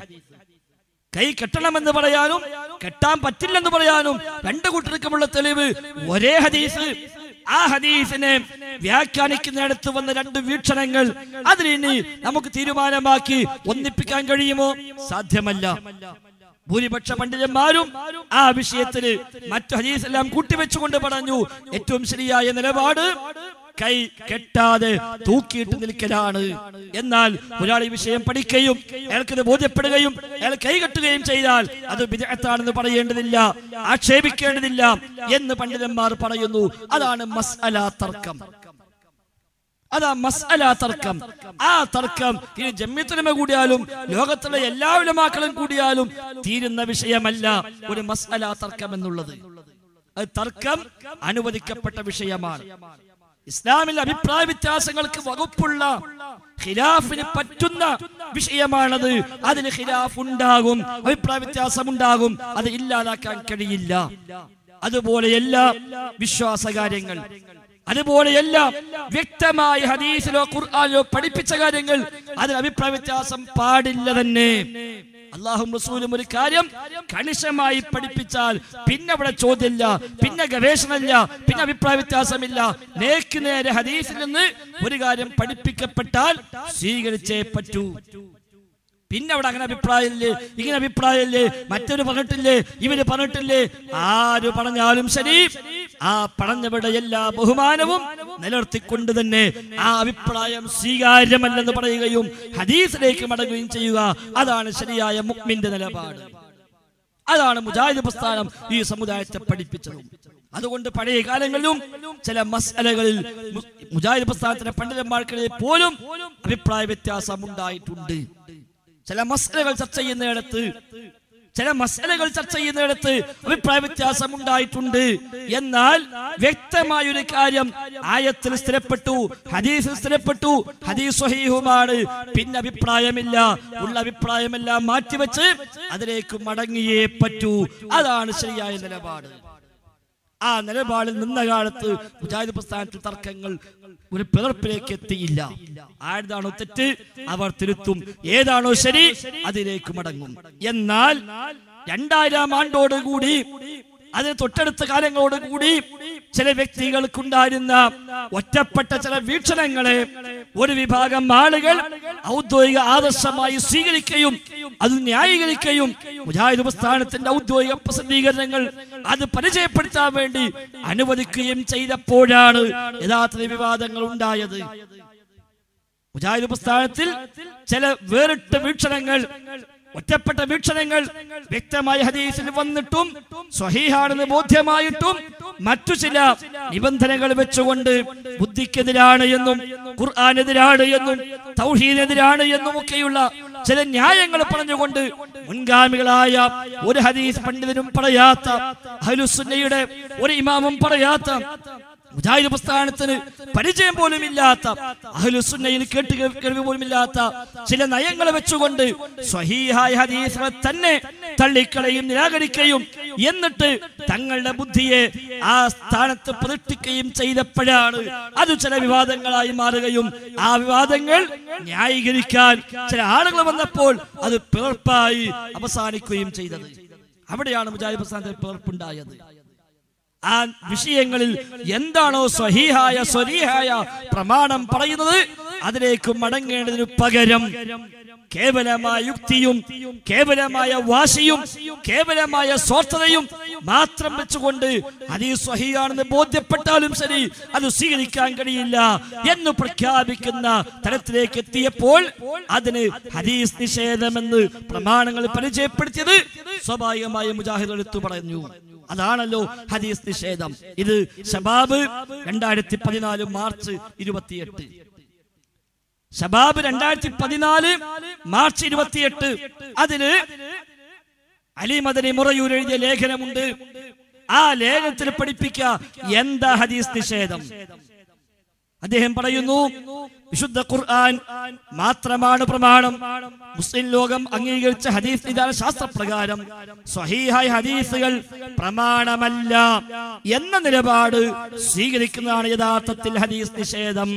കൈ കെട്ടണമെന്ന് പറയാനും കെട്ടാൻ പറ്റില്ലെന്ന് പറയാനും രണ്ടു കൂട്ടർക്കുമുള്ള തെളിവ് ഒരേ ഹദീസ് ആ ഹദീസിനെ വ്യാഖ്യാനിക്കുന്നിടത്ത് വന്ന രണ്ട് വീക്ഷണങ്ങൾ അതിനി നമുക്ക് തീരുമാനമാക്കി ഒന്നിപ്പിക്കാൻ കഴിയുമോ സാധ്യമല്ല ഭൂരിപക്ഷ പണ്ഡിതന്മാരും ആ വിഷയത്തിന് മറ്റു ഹദീസ് എല്ലാം കൂട്ടിവെച്ചുകൊണ്ട് പറഞ്ഞു ഏറ്റവും ശരിയായ നിലപാട് കൈ കെട്ടാതെ തൂക്കിയിട്ട് നിൽക്കലാണ് എന്നാൽ ഒരാൾ ഈ വിഷയം പഠിക്കുകയും അയാൾക്കത് ബോധ്യപ്പെടുകയും അയാൾ കൈ കെട്ടുകയും ചെയ്താൽ അത് വിദഗ്ധാണെന്ന് പറയേണ്ടതില്ല ആക്ഷേപിക്കേണ്ടതില്ല എന്ന് പണ്ഡിതന്മാർ പറയുന്നു അതാണ് മസ്അല തർക്കം അതാ മസ്അല തർക്കം ആ തർക്കം ഇനി ജമ്യത്തുലമ കൂടിയാലും ലോകത്തുള്ള എല്ലാ ഉലമാക്കളും കൂടിയാലും തീരുന്ന വിഷയമല്ല ഒരു മസ്അല തർക്കം എന്നുള്ളത് അത് തർക്കം അനുവദിക്കപ്പെട്ട വിഷയമാണ് ഇസ്ലാമിൽ അഭിപ്രായ വ്യത്യാസങ്ങൾക്ക് വകുപ്പുള്ള ഖിലാഫിന് പറ്റുന്ന വിഷയമാണത് അതിന് ഖിലാഫ് ഉണ്ടാകും അഭിപ്രായ വ്യത്യാസം ഉണ്ടാകും അത് ഇല്ലാതാക്കാൻ കഴിയില്ല അതുപോലെയല്ല വിശ്വാസകാര്യങ്ങൾ അതുപോലെയല്ല വ്യക്തമായ ഹദീസിലോ ഖുർആാനിലോ പഠിപ്പിച്ച കാര്യങ്ങൾ അതിന് അഭിപ്രായ വ്യത്യാസം പാടില്ല തന്നെ അള്ളാഹും റസൂലും ഒരു കാര്യം കണിശമായി പഠിപ്പിച്ചാൽ പിന്നെ അവിടെ ചോദ്യമില്ല പിന്നെ ഗവേഷണമില്ല പിന്നെ അഭിപ്രായ വ്യത്യാസമില്ല നേക്ക് നേരെ ഹദീസിൽ നിന്ന് ഒരു കാര്യം പഠിപ്പിക്കപ്പെട്ടാൽ സ്വീകരിച്ചേ പറ്റൂ പിന്നെ അവിടെ അങ്ങനെ അഭിപ്രായമില്ലേ ഇങ്ങനെ അഭിപ്രായമില്ലേ മറ്റൊരു പറഞ്ഞിട്ടില്ലേ ഇവര് പറഞ്ഞിട്ടില്ലേ ആര് പറഞ്ഞാലും ശരി ആ പറഞ്ഞവരുടെ എല്ലാ ബഹുമാനവും നിലനിർത്തിക്കൊണ്ട് തന്നെ ആ അഭിപ്രായം സ്വീകാര്യമല്ലെന്ന് പറയുകയും ഹദീസിലേക്ക് മടങ്ങുകയും ചെയ്യുക അതാണ് ശരിയായ മുക്മിന്റെ നിലപാട് അതാണ് മുജാഹിദ് പ്രസ്ഥാനം ഈ സമുദായത്തെ പഠിപ്പിച്ചതും അതുകൊണ്ട് പഴയ കാലങ്ങളിലും ചില മസലകളിൽ മു- മുജാഹിദ് പ്രസ്ഥാനത്തിന്റെ പണ്ഡിതന്മാർക്കിടയിൽ പോലും അഭിപ്രായ വ്യത്യാസം ഉണ്ടായിട്ടുണ്ട് ചില മസലകൾ ചർച്ച ചെയ്യുന്നിടത്ത് ചില മസലകൾ ചർച്ച ചെയ്യുന്നിടത്ത് അഭിപ്രായ വ്യത്യാസം ഉണ്ടായിട്ടുണ്ട് എന്നാൽ വ്യക്തമായ ഒരു കാര്യം ആയത്തിൽ സ്ഥിരപ്പെട്ടു ഹദീസിൽ സ്ഥിരപ്പെട്ടു ഹദീസ് സ്വഹീഹുമാണ് പിന്നെ അഭിപ്രായമില്ല ഉള്ള അഭിപ്രായമെല്ലാം മാറ്റിവെച്ച് അതിലേക്ക് മടങ്ങിയേ പറ്റൂ അതാണ് ശരിയായ നിലപാട് ആ നിലപാടിൽ നിന്ന കാലത്ത് മുജാഹിദ് പ്രസ്ഥാനത്തിൽ തർക്കങ്ങൾ ഒരു പിളർപ്പിലേക്ക് എത്തിയില്ല ആരുതാണോ തെറ്റ് അവർ തിരുത്തും ഏതാണോ ശരി അതിലേക്ക് മടങ്ങും എന്നാൽ രണ്ടായിരം ആണ്ടോടുകൂടി അതിന് തൊട്ടടുത്ത കാലങ്ങളോട് കൂടി ചില വ്യക്തികൾക്കുണ്ടായിരുന്ന ഒറ്റപ്പെട്ട ചില വീക്ഷണങ്ങളെ ഒരു വിഭാഗം ആളുകൾ ഔദ്യോഗിക ആദർശമായി സ്വീകരിക്കുകയും അത് ന്യായീകരിക്കുകയും മുജാഹിദ് പ്രസ്ഥാനത്തിന്റെ ഔദ്യോഗിക പ്രസിദ്ധീകരണങ്ങൾ അത് പരിചയപ്പെടുത്താൻ വേണ്ടി അനുവദിക്കുകയും ചെയ്തപ്പോഴാണ് യഥാർത്ഥ വിവാദങ്ങൾ ഉണ്ടായത് മുജാഹിദ് പ്രസ്ഥാനത്തിൽ ചില വേറിട്ട വീക്ഷണങ്ങൾ ഒറ്റപ്പെട്ട വീക്ഷണങ്ങൾ വ്യക്തമായ ഹദീസിൽ വന്നിട്ടും സ്വഹീഹാണെന്ന് ബോധ്യമായിട്ടും മറ്റു ചില നിബന്ധനകൾ വെച്ചുകൊണ്ട് ബുദ്ധിക്കെതിരാണ് എന്നും ഖുർആാനെതിരാണ് എന്നും തൗഹീദിനെതിരാണ് എന്നും ഒക്കെയുള്ള ചില ന്യായങ്ങൾ പറഞ്ഞുകൊണ്ട് മുൻഗാമികളായ ഒരു ഹദീസ് പണ്ഡിതനും പറയാത്ത അഹ്ലുസുന്നയുടെ ഒരു ഇമാമും പറയാത്ത മുജാഹിദ് പ്രസ്ഥാനത്തിന് പരിചയം പോലും ഇല്ലാത്ത അഹ്ലുസുന്നയിൽ കേട്ട് കേൾവി പോലും ഇല്ലാത്ത ചില നയങ്ങൾ വെച്ചുകൊണ്ട് സ്വഹീഹായ ഹദീസുകളെ തന്നെ തള്ളിക്കളയും നിരാകരിക്കുകയും എന്നിട്ട് തങ്ങളുടെ ബുദ്ധിയെ ആ സ്ഥാനത്ത് പ്രതിഷ്ഠിക്കുകയും ചെയ്തപ്പോഴാണ് അത് ചില വിവാദങ്ങളായി മാറുകയും ആ വിവാദങ്ങൾ ന്യായീകരിക്കാൻ ചില ആളുകൾ വന്നപ്പോൾ അത് പിളർപ്പായി അവസാനിക്കുകയും ചെയ്തത് അവിടെയാണ് മുജാഹിദ് പ്രസ്ഥാനത്തിൽ പിളർപ്പുണ്ടായത് ആ വിഷയങ്ങളിൽ എന്താണോ സ്വഹീഹായ സ്വരീഹായ പ്രമാണം പറയുന്നത് അതിലേക്ക് മടങ്ങേണ്ടതിനു പകരം കേവലമായ യുക്തിയും കേവലമായ വാശിയും കേവലമായ സ്വാർത്ഥതയും മാത്രം വെച്ചുകൊണ്ട് ഹദീസ് സ്വഹീയാണെന്ന് ബോധ്യപ്പെട്ടാലും ശരി അത് സ്വീകരിക്കാൻ കഴിയില്ല എന്ന് പ്രഖ്യാപിക്കുന്ന തലത്തിലേക്ക് എത്തിയപ്പോൾ അതിന് ഹദീസ് നിഷേധമെന്ന് പ്രമാണങ്ങൾ പരിചയപ്പെടുത്തിയത് സ്വാഭാവികമായ മുജാഹിദ് എടുത്തു പറഞ്ഞു അതാണല്ലോ ഹദീസ് നിഷേധം ഇത് ഷബാബ് രണ്ടായിരത്തി പതിനാല് മാർച്ച് ഇരുപത്തിയെട്ട് ഷബാബ് രണ്ടായിരത്തി പതിനാല് മാർച്ച് ഇരുപത്തിയെട്ട് അതില് അലി മദനി മുറയൂർ എഴുതിയ ലേഖനമുണ്ട് ആ ലേഖനത്തിൽ പഠിപ്പിക്ക എന്താ ഹദീസ് നിഷേധം അദ്ദേഹം പറയുന്നു വിശുദ്ധ ഖുർആൻ മാത്രമാണ് പ്രമാണം മുസ്ലിം ലോകം അംഗീകരിച്ച ഹദീസ് നിദാന ശാസ്ത്രപ്രകാരം സ്വഹീഹായ ഹദീസുകൾ പ്രമാണമല്ല എന്ന നിലപാട് സ്വീകരിക്കുന്നതാണ് യഥാർത്ഥത്തിൽ ഹദീസ് നിഷേധം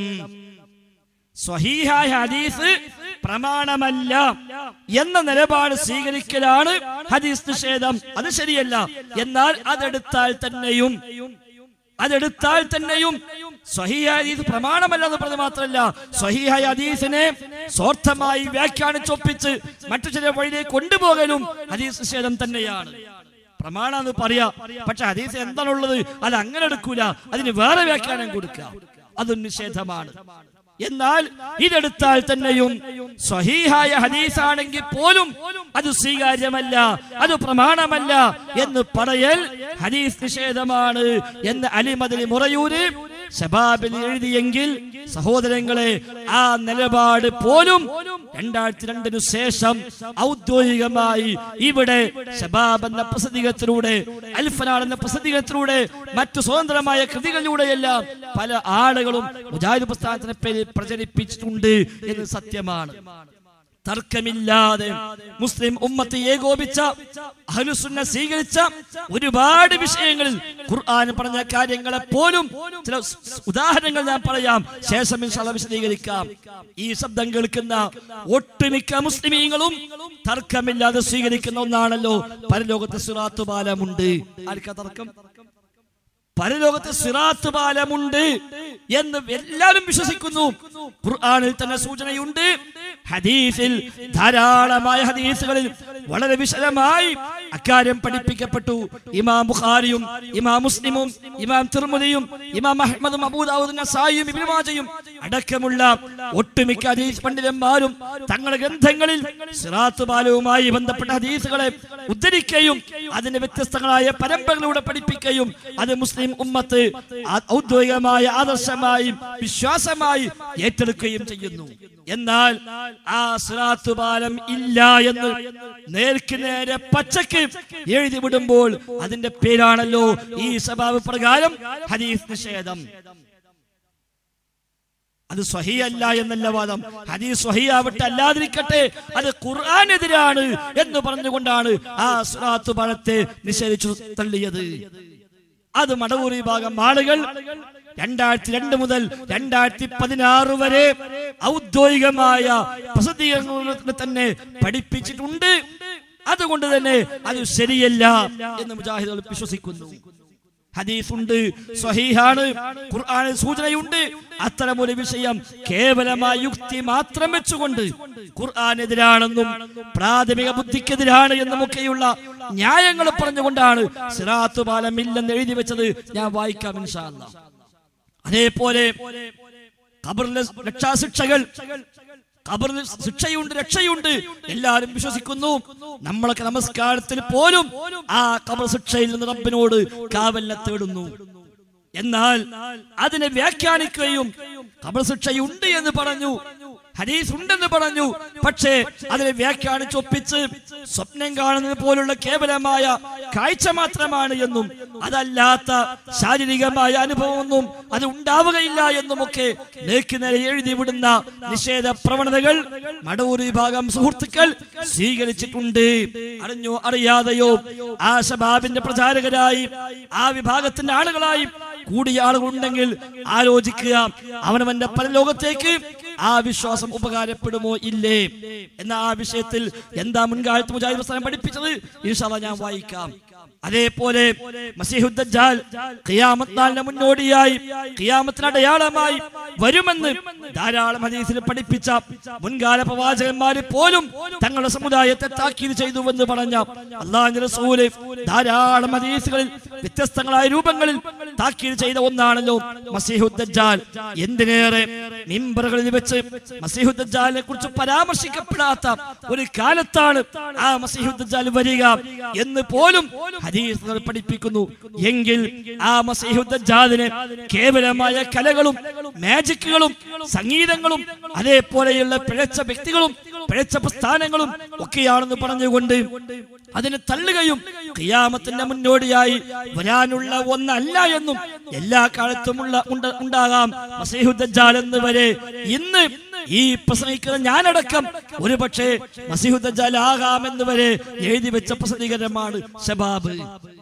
സ്വഹീഹായ ഹദീസ് പ്രമാണമല്ല എന്ന നിലപാട് സ്വീകരിക്കലാണ് ഹദീസ് നിഷേധം അത് ശരിയല്ല എന്നാൽ അതെടുത്താൽ തന്നെയും അതെടുത്താൽ തന്നെയും സ്വഹീഹ ഹദീസ് പ്രമാണമല്ലെന്ന് പറഞ്ഞത് മാത്രമല്ല സ്വഹീഹ ഹദീസിനെ സ്വാർത്ഥമായി വ്യാഖ്യാനിച്ചൊപ്പിച്ച് മറ്റു ചില വഴിയിലേക്ക് കൊണ്ടുപോകലും ഹദീസ് നിഷേധം തന്നെയാണ് പ്രമാണം എന്ന് പറയാ പക്ഷെ ഹദീസ് എന്താണുള്ളത് അത് അങ്ങനെ എടുക്കൂല അതിന് വേറെ വ്യാഖ്യാനം കൊടുക്കുക അതും നിഷേധമാണ് എന്നാൽ ഇതെടുത്താൽ തന്നെയും സ്വഹീഹായ ഹദീസാണെങ്കിൽ പോലും അത് സ്വീകാര്യമല്ല അത് പ്രമാണമല്ല എന്ന് പറയൽ ഹദീസ് നിഷേധമാണ് എന്ന് അലിമദലി മുറയൂര് ശബാബിൽ എഴുതിയെങ്കിൽ സഹോദരങ്ങളെ ആ നിലപാട് പോലും രണ്ടായിരത്തി രണ്ടിനു ശേഷം ഔദ്യോഗികമായി ഇവിടെ ശബാബ് എന്ന പ്രസിദ്ധീകരണത്തിലൂടെ അൽഫനാട് എന്ന പ്രസിദ്ധീകരണത്തിലൂടെ മറ്റു സ്വതന്ത്രമായ കൃതികളിലൂടെയെല്ലാം പല ആളുകളും മുജാഹിദ് പ്രസ്ഥാനത്തിനെ പേരിൽ പ്രചരിപ്പിച്ചിട്ടുണ്ട് എന്ന് സത്യമാണ് തർക്കമില്ലാതെ മുസ്ലിം ഉമ്മത്തെ ഏകോപിച്ച അഹ്ലുസുന്ന സ്വീകരിച്ച ഒരുപാട് വിഷയങ്ങളിൽ ഖുർആൻ പറഞ്ഞ കാര്യങ്ങളെ പോലും ചില സ് ഉദാഹരണങ്ങൾ ഞാൻ പറയാം ശേഷം ഇൻഷാല്ലാ വിശദീകരിക്കാം ഈ ശബ്ദം കേൾക്കുന്ന ഒട്ടുമിക്ക മുസ്ലിമീങ്ങളും തർക്കമില്ലാതെ സ്വീകരിക്കുന്ന ഒന്നാണല്ലോ പരലോകത്ത് സിറാത്തു പാലമുണ്ട് ആർക്കാ തർക്കം പരലോകത്ത് സിറാത്ത് പാലമുണ്ട് എന്ന് എല്ലാവരും വിശ്വസിക്കുന്നു ഖുർആനിൽ തന്നെ സൂചനയുണ്ട് ഹദീസിൽ ധാരാളമായ ഹദീസുകളിൽ വളരെ വിശദമായി അക്കാര്യം പഠിപ്പിക്കപ്പെട്ടു ഇമാം ബുഖാരിയും ഇമാം മുസ്ലിമും ഇമാം തിർമുദിയും ഇമാം അഹ്മദും അബൂദാവൂദും നസായിയും ഇബ്നു മാജയും അടക്കമുള്ള ഒട്ടുമിക്ക ഹദീസ് പണ്ഡിതന്മാരും തങ്ങളുടെ ഗ്രന്ഥങ്ങളിൽ സിറാത്ത് പാലവുമായി ബന്ധപ്പെട്ട ഹദീസുകളെ ഉദ്ധരിക്കുകയും അതിന്റെ വ്യത്യസ്തങ്ങളായ പരമ്പരകളിലൂടെ പഠിപ്പിക്കുകയും അത് മുസ്ലിം ഉമ്മത്ത് ആ- ഔദ്യോഗികമായ ആദർശമായും വിശ്വാസമായി ഏറ്റെടുക്കുകയും ചെയ്യുന്നു എന്നാൽ ആ സിറാത്ത് പാലം ഇല്ല എന്ന് നേർക്ക് നേരെ പച്ചക്ക് എഴുതി വിടുമ്പോൾ അതിന്റെ പേരാണല്ലോ ഈ സ്വഭാവ പ്രകാരം ഹദീസ് നിഷേധം അത് സ്വഹിയല്ല എന്നല്ല വാദം ഹദീസ് സ്വഹിയാവട്ടെ അല്ലാതിരിക്കട്ടെ അത് ഖുർആാനെതിരാണ് എന്ന് പറഞ്ഞുകൊണ്ടാണ് ആ സുറാത്ത് പഴത്തെ നിഷേധിച്ചു തള്ളിയത് അത് മടവൂർ വിഭാഗം ആളുകൾ രണ്ടായിരത്തി രണ്ട് മുതൽ രണ്ടായിരത്തി പതിനാറ് വരെ ഔദ്യോഗികമായ പ്രസിദ്ധീകരണത്തിൽ തന്നെ പഠിപ്പിച്ചിട്ടുണ്ട് അതുകൊണ്ട് തന്നെ അത് ശരിയല്ല എന്ന് മുജാഹിദുകൾ വിശ്വസിക്കുന്നു ഹദീസുണ്ട് സ്വഹീഹാണ് ഖുർആനിൽ സൂചനയുണ്ട് അത്തരമൊരു വിഷയം കേവലമായ യുക്തി മാത്രം വെച്ചുകൊണ്ട് ഖുർആനെതിരാണെന്നും പ്രാഥമിക ബുദ്ധിക്കെതിരാണ് എന്നുമൊക്കെയുള്ള ന്യായങ്ങൾ പറഞ്ഞുകൊണ്ടാണ് സിറാത്തു പാലം ഇല്ലെന്ന് എഴുതി വെച്ചത് ഞാൻ വായിക്കാം ഇൻഷാ അല്ലാഹ്. അതേപോലെ ഖബറിലെ രക്ഷാശിക്ഷകൾ ഖബറിൽ ശിക്ഷയുണ്ട് രക്ഷയുണ്ട് എല്ലാവരും വിശ്വസിക്കുന്നു നമ്മളൊക്കെ നമസ്കാരത്തിൽ പോലും ആ ഖബർ ശിക്ഷയിൽ നിന്ന് റബ്ബിനോട് കാവലിനെ തേടുന്നു എന്നാൽ അതിനെ വ്യാഖ്യാനിക്കുകയും ഖബർ ശിക്ഷയുണ്ട് എന്ന് പറഞ്ഞു ഹദീസ് ഉണ്ടെന്ന് പറഞ്ഞു പക്ഷേ അതിനെ വ്യാഖ്യാനിച്ച് ഒപ്പിച്ച് സ്വപ്നം കാണുന്നത് പോലുള്ള കേവലമായ കാഴ്ച മാത്രമാണ് എന്നും അതല്ലാത്ത ശാരീരികമായ അനുഭവമൊന്നും അത് ഉണ്ടാവുകയില്ല എന്നുമൊക്കെ നേരെ എഴുതി വിടുന്ന നിഷേധ പ്രവണതകൾ മടവൂർ വിഭാഗം സുഹൃത്തുക്കൾ സ്വീകരിച്ചിട്ടുണ്ട് അറിഞ്ഞോ അറിയാതെയോ ആ ശബാബിന്റെ പ്രചാരകരായി ആ വിഭാഗത്തിന്റെ ആളുകളായി കൂടിയ ആളുകളുണ്ടെങ്കിൽ ആലോചിക്കുക അവനവന്റെ പരലോകത്തേക്ക് ആ വിശ്വാസം ഉപകാരപ്പെടുമോ ഇല്ലേ എന്ന ആ വിഷയത്തിൽ എന്താ മുൻകാലത്ത് മുജാഹിദ് പ്രസ്ഥാനം പഠിപ്പിച്ചത് ഇൻഷാല്ല ഞാൻ വായിക്കാം അതേപോലെ മസീഹുദ്ദാൽ ഖിയാമത്ത് നാളിന് മുന്നോടിയായി ഖിയാമത്തിന് അടയാളമായി വരുമെന്ന് ധാരാളം ഹദീസിൽ പഠിപ്പിച്ച മുൻകാല പ്രവാചകന്മാര് പോലും തങ്ങളുടെ സമുദായത്തെ താക്കീത് ചെയ്തുവെന്ന് പറഞ്ഞ അള്ളാഹു റസൂല് ധാരാളം ഹദീസുകളിൽ വ്യത്യസ്തങ്ങളായ രൂപങ്ങളിൽ താക്കീത് ചെയ്ത ഒന്നാണല്ലോ മസീഹുദ്ദാൽ എന്തിനേറെ മിമ്പറുകളിൽ വെച്ച് മസീഹുദ്ദാലിനെ കുറിച്ച് പരാമർശിക്കപ്പെടാത്ത ഒരു കാലത്താണ് ആ മസീഹുദ്ദാൽ വരിക എന്ന് പോലും ഹദീസുകൾ പഠിപ്പിക്കുന്നു എങ്കിൽ ആ മസീഹുദ്ദാലിന് കേവലമായ കലകളും മാജിക്കുകളും സംഗീതങ്ങളും അതേപോലെയുള്ള പിഴച്ച വ്യക്തികളും പിഴച്ച പ്രസ്ഥാനങ്ങളും ഒക്കെയാണെന്ന് പറഞ്ഞുകൊണ്ട് അതിനെ തള്ളുകയും ഖിയാമത്തിന്റെ മുന്നോടിയായി വരാനുള്ള ഒന്നല്ല എന്നും എല്ലാ കാലത്തുമുള്ള ഉണ്ട്- ഉണ്ടാകാം മസീഹുദ്ദാൽ എന്ന് വരെ ഇന്ന് ഈ പ്രസംഗിക്കുന്ന ഞാനടക്കം ഒരു പക്ഷേ മസീഹുദ്ദാൽ ആകാമെന്ന് വരെ എഴുതി വെച്ച പ്രസിദ്ധീകരണമാണ് ഷബാബ്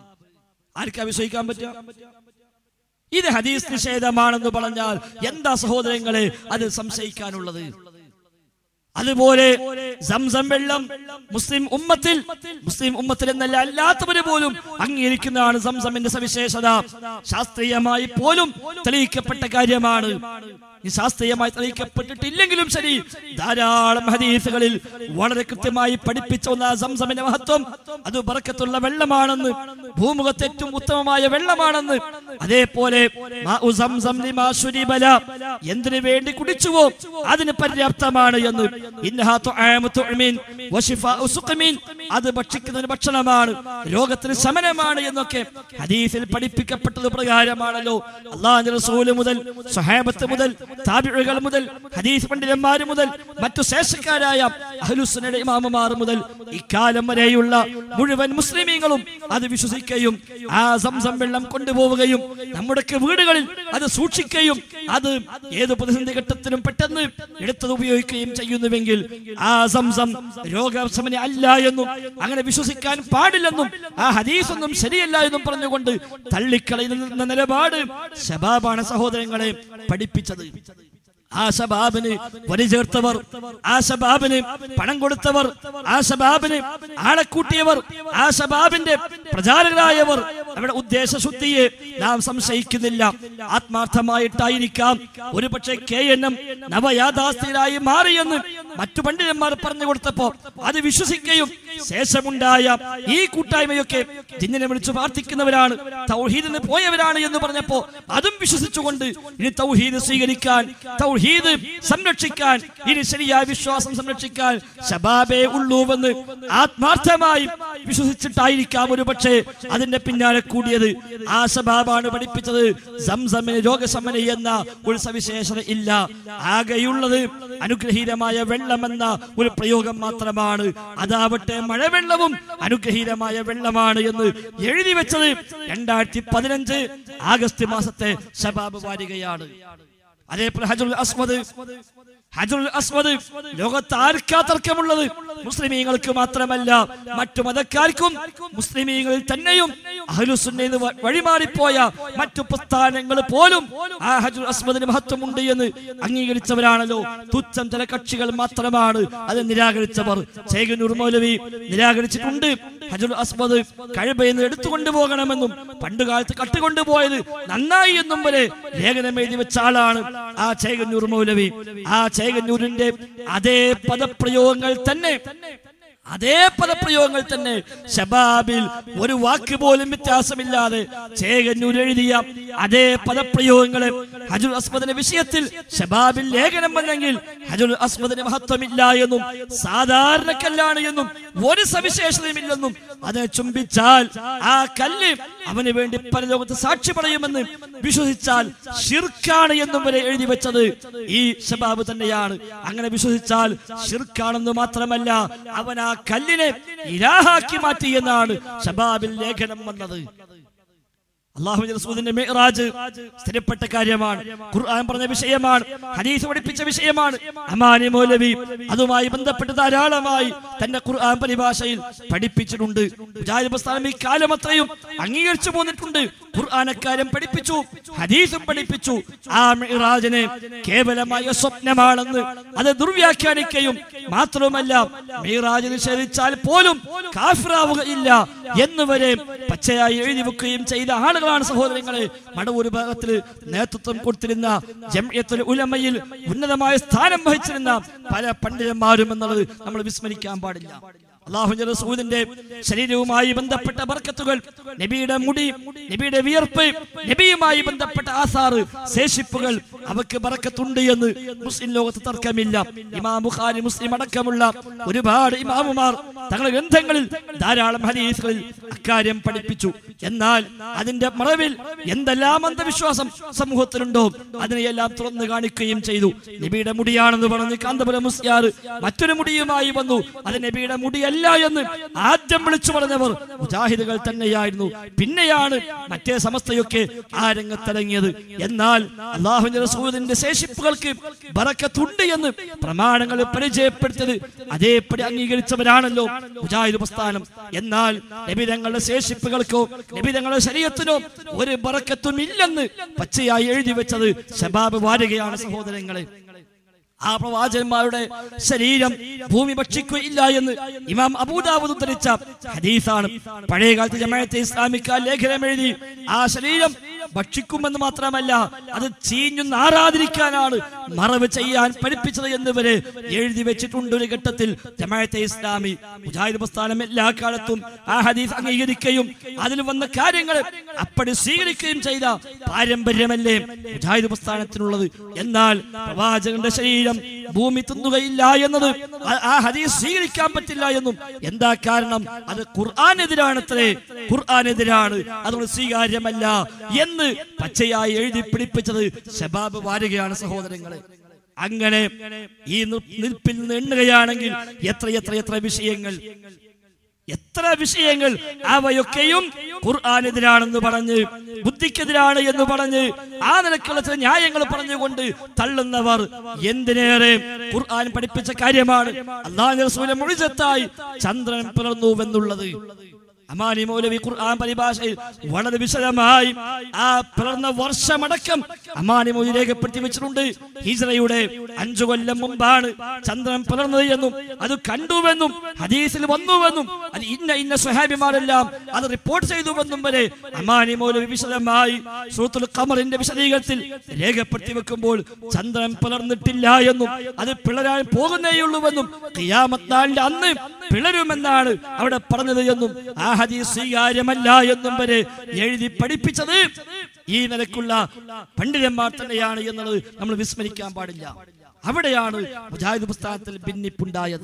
ആർക്കാ വിശ്വസിക്കാൻ പറ്റുക ഇത് ഹദീസ് നിഷേധമാണെന്ന് പറഞ്ഞാൽ എന്താ സഹോദരങ്ങളെ അത് സംശയിക്കാനുള്ളത് അതുപോലെ സംസം വെള്ളം മുസ്ലിം ഉമ്മത്തിൽ മുസ്ലിം ഉമ്മത്തിൽ എന്നല്ല അല്ലാത്തവര് പോലും അംഗീകരിക്കുന്നതാണ് സംസമിന്റെ സവിശേഷത ശാസ്ത്രീയമായി പോലും തെളിയിക്കപ്പെട്ട കാര്യമാണ് ഈ ശാസ്ത്രീയമായി തെളിയിക്കപ്പെട്ടിട്ടില്ലെങ്കിലും ശരി ധാരാളം ഹദീസുകളിൽ വളരെ കൃത്യമായി പഠിപ്പിച്ച ഒന്ന് ആ സംസമിന്റെ മഹത്വം അത് ബറക്കത്തുള്ള വെള്ളമാണെന്ന് ഭൂമുഖത്ത് ഏറ്റവും ഉത്തമമായ വെള്ളമാണെന്ന് അതേപോലെ മാഉ സംസം ലിമാ ശുരിബല എന്തിനു വേണ്ടി കുടിച്ചുവോ അതിന് പര്യാപ്തമാണ് എന്ന് ഇന്നഹാ തുആമു തുഅ്മിൻ വശിഫാഉ സുഖ്മിൻ അത് ഭക്ഷിക്കുന്നതിന് ഭക്ഷണമാണ് രോഗത്തിന് ശമനമാണ് എന്നൊക്കെ ഹദീസിൽ പഠിപ്പിക്കപ്പെട്ടത് പ്രകാരമാണല്ലോ അള്ളാഹു റസൂല് മുതൽ സ്വഹാബത്ത് മുതൽ താബിഉകൾ മുതൽ ഹദീസ് പണ്ഡിതന്മാർ മുതൽ മറ്റു ശേഷക്കാരായ അഹ്ലുസുന്നയുടെ ഇമാമമാർ മുതൽ ഇക്കാലം വരെയുള്ള മുഴുവൻ മുസ്ലിമീങ്ങളും അത് വിശ്വസിക്കുകയും ആ സംസം വെള്ളം കൊണ്ടുപോവുകയും നമ്മുടെയൊക്കെ വീടുകളിൽ അത് സൂക്ഷിക്കുകയും അത് ഏത് പ്രതിസന്ധി ഘട്ടത്തിലും പെട്ടെന്ന് എടുത്തത് ഉപയോഗിക്കുകയും ചെയ്യുന്നുവെങ്കിൽ ആ സംസം രോഗശമന അല്ല എന്നും അങ്ങനെ വിശ്വസിക്കാൻ പാടില്ലെന്നും ആ ഹദീസൊന്നും ശരിയല്ല എന്നും പറഞ്ഞുകൊണ്ട് തള്ളിക്കളയുന്ന നിലപാട് ശബാബാണ് സഹോദരങ്ങളെ പഠിപ്പിച്ചത് ആ ശബാബിന് വരി ചേർത്തവർ ആ ശബാബിന് പണം കൊടുത്തവർ ആ ശബാബിന് ആളെ കൂട്ടിയവർ ആ ശബാബിന്റെ പ്രചാരകരായവർ അവരുടെ ഉദ്ദേശശുദ്ധിയെ നാം സംശയിക്കുന്നില്ല ആത്മാർത്ഥമായിട്ടായിരിക്കാം ഒരു പക്ഷേ കെ എൻ എം നവയാഥാസ്ഥിരായി മാറിയെന്ന് മറ്റു പണ്ഡിതന്മാർ പറഞ്ഞു കൊടുത്തപ്പോ അത് വിശ്വസിക്കുകയും ശേഷമുണ്ടായ ഈ കൂട്ടായ്മയൊക്കെ ജിന്നിനെ വിളിച്ചു പ്രാർത്ഥിക്കുന്നവരാണ് തൗഹീദിന് പോയവരാണ് എന്ന് പറഞ്ഞപ്പോ അതും വിശ്വസിച്ചുകൊണ്ട് ഇനി തൗഹീദ് സ്വീകരിക്കാൻ തൗഹീദ് സംരക്ഷിക്കാൻ ഇനി ശരിയായ വിശ്വാസം സംരക്ഷിക്കാൻ ശബാബേ ഉള്ളൂവെന്ന് ആത്മാർത്ഥമായി വിശ്വസിച്ചിട്ടായിരിക്കാം ഒരു പക്ഷേ അതിന്റെ പിന്നാലെ കൂടിയത് ആ ശബാബാണ് പഠിപ്പിച്ചത് സംസമിന് രോഗശമന എന്ന ഒരു സവിശേഷത ഇല്ല ആകെയുള്ളത് അനുഗ്രഹീതമായ വെള്ളമെന്ന ഒരു പ്രയോഗം മാത്രമാണ് അതാവട്ടെ മഴവെള്ളവും അനുഗ്രഹീതമായ വെള്ളമാണ് എന്ന് എഴുതി വെച്ചത് രണ്ടായിരത്തി പതിനഞ്ച് ആഗസ്റ്റ് മാസത്തെ ശബാബ് വാരികയാണ് അതേപോലെ ഹജറുൽ അസ്വദ് ഹജറുൽ അസ്വദ് ലോകത്ത് ആർക്കാ തർക്കമുള്ളത് മുസ്ലിമീങ്ങൾക്ക് മാത്രമല്ല മറ്റു മതക്കാർക്കും മുസ്ലിമീങ്ങളിൽ തന്നെയും അഹ്ലുസുന്നയിൽ നിന്ന് വഴിമാറിപ്പോയ മറ്റു പ്രസ്ഥാനങ്ങൾ പോലും ആ ഹജറുൽ അസ്വദിന് മഹത്വമുണ്ട് എന്ന് അംഗീകരിച്ചവരാണല്ലോ തുച്ഛം ചില കക്ഷികൾ മാത്രമാണ് അത് നിരാകരിച്ചവർ ചേകനൂർ മൗലവി നിരാകരിച്ചിട്ടുണ്ട് ഹജറുൽ അസ്വദ് കഴിബയിൽ നിന്ന് എടുത്തുകൊണ്ടു പോകണമെന്നും പണ്ടുകാലത്ത് കട്ടുകൊണ്ടുപോയത് നന്നായി എന്നും വരെ ലേഖനം എഴുതി വെച്ച ആളാണ് ആ ചേകന്നൂർ മൗലവി ആ ചേകന്നൂരിന്റെ അതേ പദപ്രയോഗങ്ങൾ തന്നെ അതേ പദപ്രയോഗങ്ങൾ തന്നെ ഷബാബിൽ ഒരു വാക്ക് പോലും വ്യത്യാസമില്ലാതെ ചേകന്നൂർ എഴുതിയ അതേ പദപ്രയോഗങ്ങളെ ഹജുൽ അസ്മദിന്റെ വിഷയത്തിൽ ഷബാബിൽ ലേഖനം വന്നെങ്കിൽ ഹജുൽ അസ്മദിന് മഹത്വമില്ല എന്നും സാധാരണക്കല്ലാണ് എന്നും ഒരു സവിശേഷതയുമില്ലെന്നും അതിനെ ചുംബിച്ചാൽ ആ കല്ല് അവന് വേണ്ടി പരലോകത്ത് സാക്ഷി പറയുമെന്ന് വിശ്വസിച്ചാൽ ഷിർക്കാണ് എന്നും വരെ എഴുതി വെച്ചത് ഈ ഷബാബ് തന്നെയാണ് അങ്ങനെ വിശ്വസിച്ചാൽ ഷിർക്കാണെന്ന് മാത്രമല്ല അവൻ ആ കല്ലിനെ ഇലാഹാക്കി മാറ്റി എന്നാണ് ഷബാബിൽ ലേഖനം വന്നത് അള്ളാഹു റസൂലിന്റെ മിഅ്റാജ് സ്ഥിരപ്പെട്ട കാര്യമാണ് ഖുർആൻ പറഞ്ഞ വിഷയമാണ് ഹദീസ് പഠിപ്പിച്ച വിഷയമാണ് അമാനി മൗലവി അതുമായി ബന്ധപ്പെട്ട് ധാരാളമായി തന്റെ ഖുർആൻ പരിഭാഷയിൽ പഠിപ്പിച്ചിട്ടുണ്ട് മുജാഹിദ് പ്രസ്ഥാനം ഈ കാലം അത്രയും അംഗീകരിച്ചു പോന്നിട്ടുണ്ട് ഖുർആൻ അക്കാര്യം പഠിപ്പിച്ചു ഹദീസും പഠിപ്പിച്ചു ആ മിഅ്റാജിനെ കേവലമായ സ്വപ്നമാണെന്ന് അത് ദുർവ്യാഖ്യാനിക്കുകയും മാത്രവുമല്ല മിഅ്റാജ് നിഷേധിച്ചാൽ പോലും കാഫിറാവുകയില്ല എന്ന് വരെ പച്ചയായി എഴുതി വെക്കുകയും ചെയ്ത ആളുകളാണ് സഹോദരങ്ങളെ മടവൂർ ഭാഗത്തിൽ നേതൃത്വം കൊടുത്തിരുന്ന ജംഇയത്തുൽ ഉലമയിൽ ഉന്നതമായ സ്ഥാനം വഹിച്ചിരുന്ന പല പണ്ഡിതന്മാരും എന്നുള്ളത് നമ്മൾ വിസ്മരിക്കാൻ പാടില്ല അള്ളാഹുവിന്റെ റസൂലിന്റെ ശരീരവുമായി ബന്ധപ്പെട്ട ബർക്കത്തുകൾ നബിയുടെ മുടി നബിയുടെ വിയർപ്പ് നബിയുമായി ബന്ധപ്പെട്ട ആസാറ് ശേഷിപ്പുകൾ അവക്ക് ബറക്കത്തുണ്ട് എന്ന് മുസ്ലിം ലോകത്ത് തർക്കമില്ല ഇമാം ബുഖാരി മുസ്ലിം അടക്കമുള്ള ഒരുപാട് ഇമാമുമാർ തങ്ങളുടെ ഗ്രന്ഥങ്ങളിൽ ധാരാളം ഹദീസുകളിൽ അക്കാര്യം പഠിപ്പിച്ചു എന്നാൽ അതിന്റെ മറവിൽ എന്തെല്ലാം അന്ധവിശ്വാസം സമൂഹത്തിലുണ്ടോ അതിനെയെല്ലാം തുറന്നു കാണിക്കുകയും ചെയ്തു നബിയുടെ മുടിയാണെന്ന് പറഞ്ഞ് കാന്തപുരം മുസ്യാർ മറ്റൊരു മുടിയുമായി വന്നു അത് നബിയുടെ മുടിയല്ല എന്ന് ആദ്യം വിളിച്ചു പറഞ്ഞവർ മുജാഹിദുകൾ തന്നെയായിരുന്നു പിന്നെയാണ് മറ്റേ സമസ്തയൊക്കെ ആ രംഗത്തിറങ്ങിയത് എന്നാൽ അള്ളാഹുവിന്റെ റസൂലിന്റെ ശേഷിപ്പുകൾക്ക് ബറക്കത്തുണ്ട് എന്ന് പ്രമാണങ്ങൾ പരിചയപ്പെടുത്തിയത് അതേപടി അംഗീകരിച്ചവരാണല്ലോ മുജാഹിദ് പ്രസ്ഥാനം എന്നാൽ നബിതങ്ങളുടെ ശേഷിപ്പുകൾക്കോ നബിതങ്ങളുടെ ശരീരത്തിനോ ഒരു ബറക്കത്തും ഇല്ലെന്ന് പച്ചയായി എഴുതി വെച്ചത് ശബാബ് വാരുകയാണ് സഹോദരങ്ങളെ ആ പ്രവാചകന്മാരുടെ ശരീരം ഭൂമി ഭക്ഷിക്കുകയില്ല എന്ന് ഇമാം അബൂദാബുദ് ഉദ്ധരിച്ച ഹദീസാണ് പഴയ കാലത്ത് ജമാഅത്തെ ഇസ്ലാമിക്ക ലേഖനം എഴുതി ആ ശരീരം ഭക്ഷിക്കുമെന്ന് മാത്രമല്ല അത് ചീഞ്ഞു നാറാതിരിക്കാനാണ് മറവ് ചെയ്യാൻ പഠിപ്പിച്ചത് എന്ന് വരെ എഴുതി വെച്ചിട്ടുണ്ട് ഒരു ഘട്ടത്തിൽ ജമാഅത്തെ ഇസ്ലാമി മുജാഹിദ് പ്രസ്ഥാനം എല്ലാ കാലത്തും ആ ഹദീസ് അംഗീകരിക്കുകയും അതിൽ വന്ന കാര്യങ്ങൾ അപ്പടി സ്വീകരിക്കുകയും ചെയ്ത പാരമ്പര്യമല്ലേ മുജാഹിദ് പ്രസ്ഥാനത്തിനുള്ളത് എന്നാൽ പ്രവാചകന്റെ ശരീരം ഭൂമി തിന്നുകയില്ല എന്നത് ആ- ആ ഹദീസ് സ്വീകരിക്കാൻ പറ്റില്ല എന്നും എന്താ കാരണം അത് ഖുർആാനെതിരാണത്രേ ഖുർആാനെതിരാണ് അതുകൊണ്ട് സ്വീകാര്യമല്ല എന്ന് പച്ചയായി എഴുതി പിടിപ്പിച്ചത് ശബാബ് വാരുകയാണ് സഹോദരങ്ങളെ അങ്ങനെ ഈ നിർ- നിൽപ്പിൽ നിന്ന് എണ്ണുകയാണെങ്കിൽ എത്ര എത്ര എത്ര വിഷയങ്ങൾ എത്ര വിഷയങ്ങൾ അവയൊക്കെയും ഖുർആാനെതിരാണെന്ന് പറഞ്ഞ് ബുദ്ധിക്കെതിരാണ് എന്ന് പറഞ്ഞ് ആ നിലക്കുള്ള ചില ന്യായങ്ങൾ പറഞ്ഞുകൊണ്ട് തള്ളുന്നവർ എന്തിനേറെ ഖുർആൻ പഠിപ്പിച്ച കാര്യമാണ് അള്ളാഹു റസൂലെ മുഴുവത്തായി ചന്ദ്രൻ പിളർന്നുവെന്നുള്ളത് അമാനി മൗലവി ഖുർആൻ പരിഭാഷയിൽ വളരെ വിശദമായി ആ പിളർന്ന വർഷമടക്കം അമാനി മൗലി രേഖപ്പെടുത്തി വെച്ചിട്ടുണ്ട് ഹിജ്റയുടെ അഞ്ചു കൊല്ലം മുമ്പാണ് ചന്ദ്രൻ പിളർന്നത് എന്നും അത് കണ്ടുവെന്നും ഹദീസിൽ വന്നുവെന്നും അത് ഇന്ന ഇന്ന സ്വഹാബിമാരെല്ലാം അത് റിപ്പോർട്ട് ചെയ്തുവെന്നും വരെ അമാനി മൗലവി വിശദമായി സൂത്തുൽ ഖമറിന്റെ വിശദീകരണത്തിൽ രേഖപ്പെടുത്തി വെക്കുമ്പോൾ ചന്ദ്രൻ പിളർന്നിട്ടില്ല എന്നും അത് പിളരാൻ പോകുന്നേയുള്ളൂവെന്നും ഖിയാമത്ത് നാളിന്റെ അന്ന് പിളരുമെന്നാണ് അവിടെ പറഞ്ഞത് എന്നും ആ ഹദീസ് സ്വീകാര്യമല്ല എന്നും വരെ എഴുതി പഠിപ്പിച്ചത് ഈ നിലക്കുള്ള പണ്ഡിതന്മാർ തന്നെയാണ് എന്നുള്ളത് നമ്മൾ വിസ്മരിക്കാൻ പാടില്ല അവിടെയാണ് മുജാഹിദ് പുസ്തകത്തിൽ ഭിന്നിപ്പുണ്ടായത്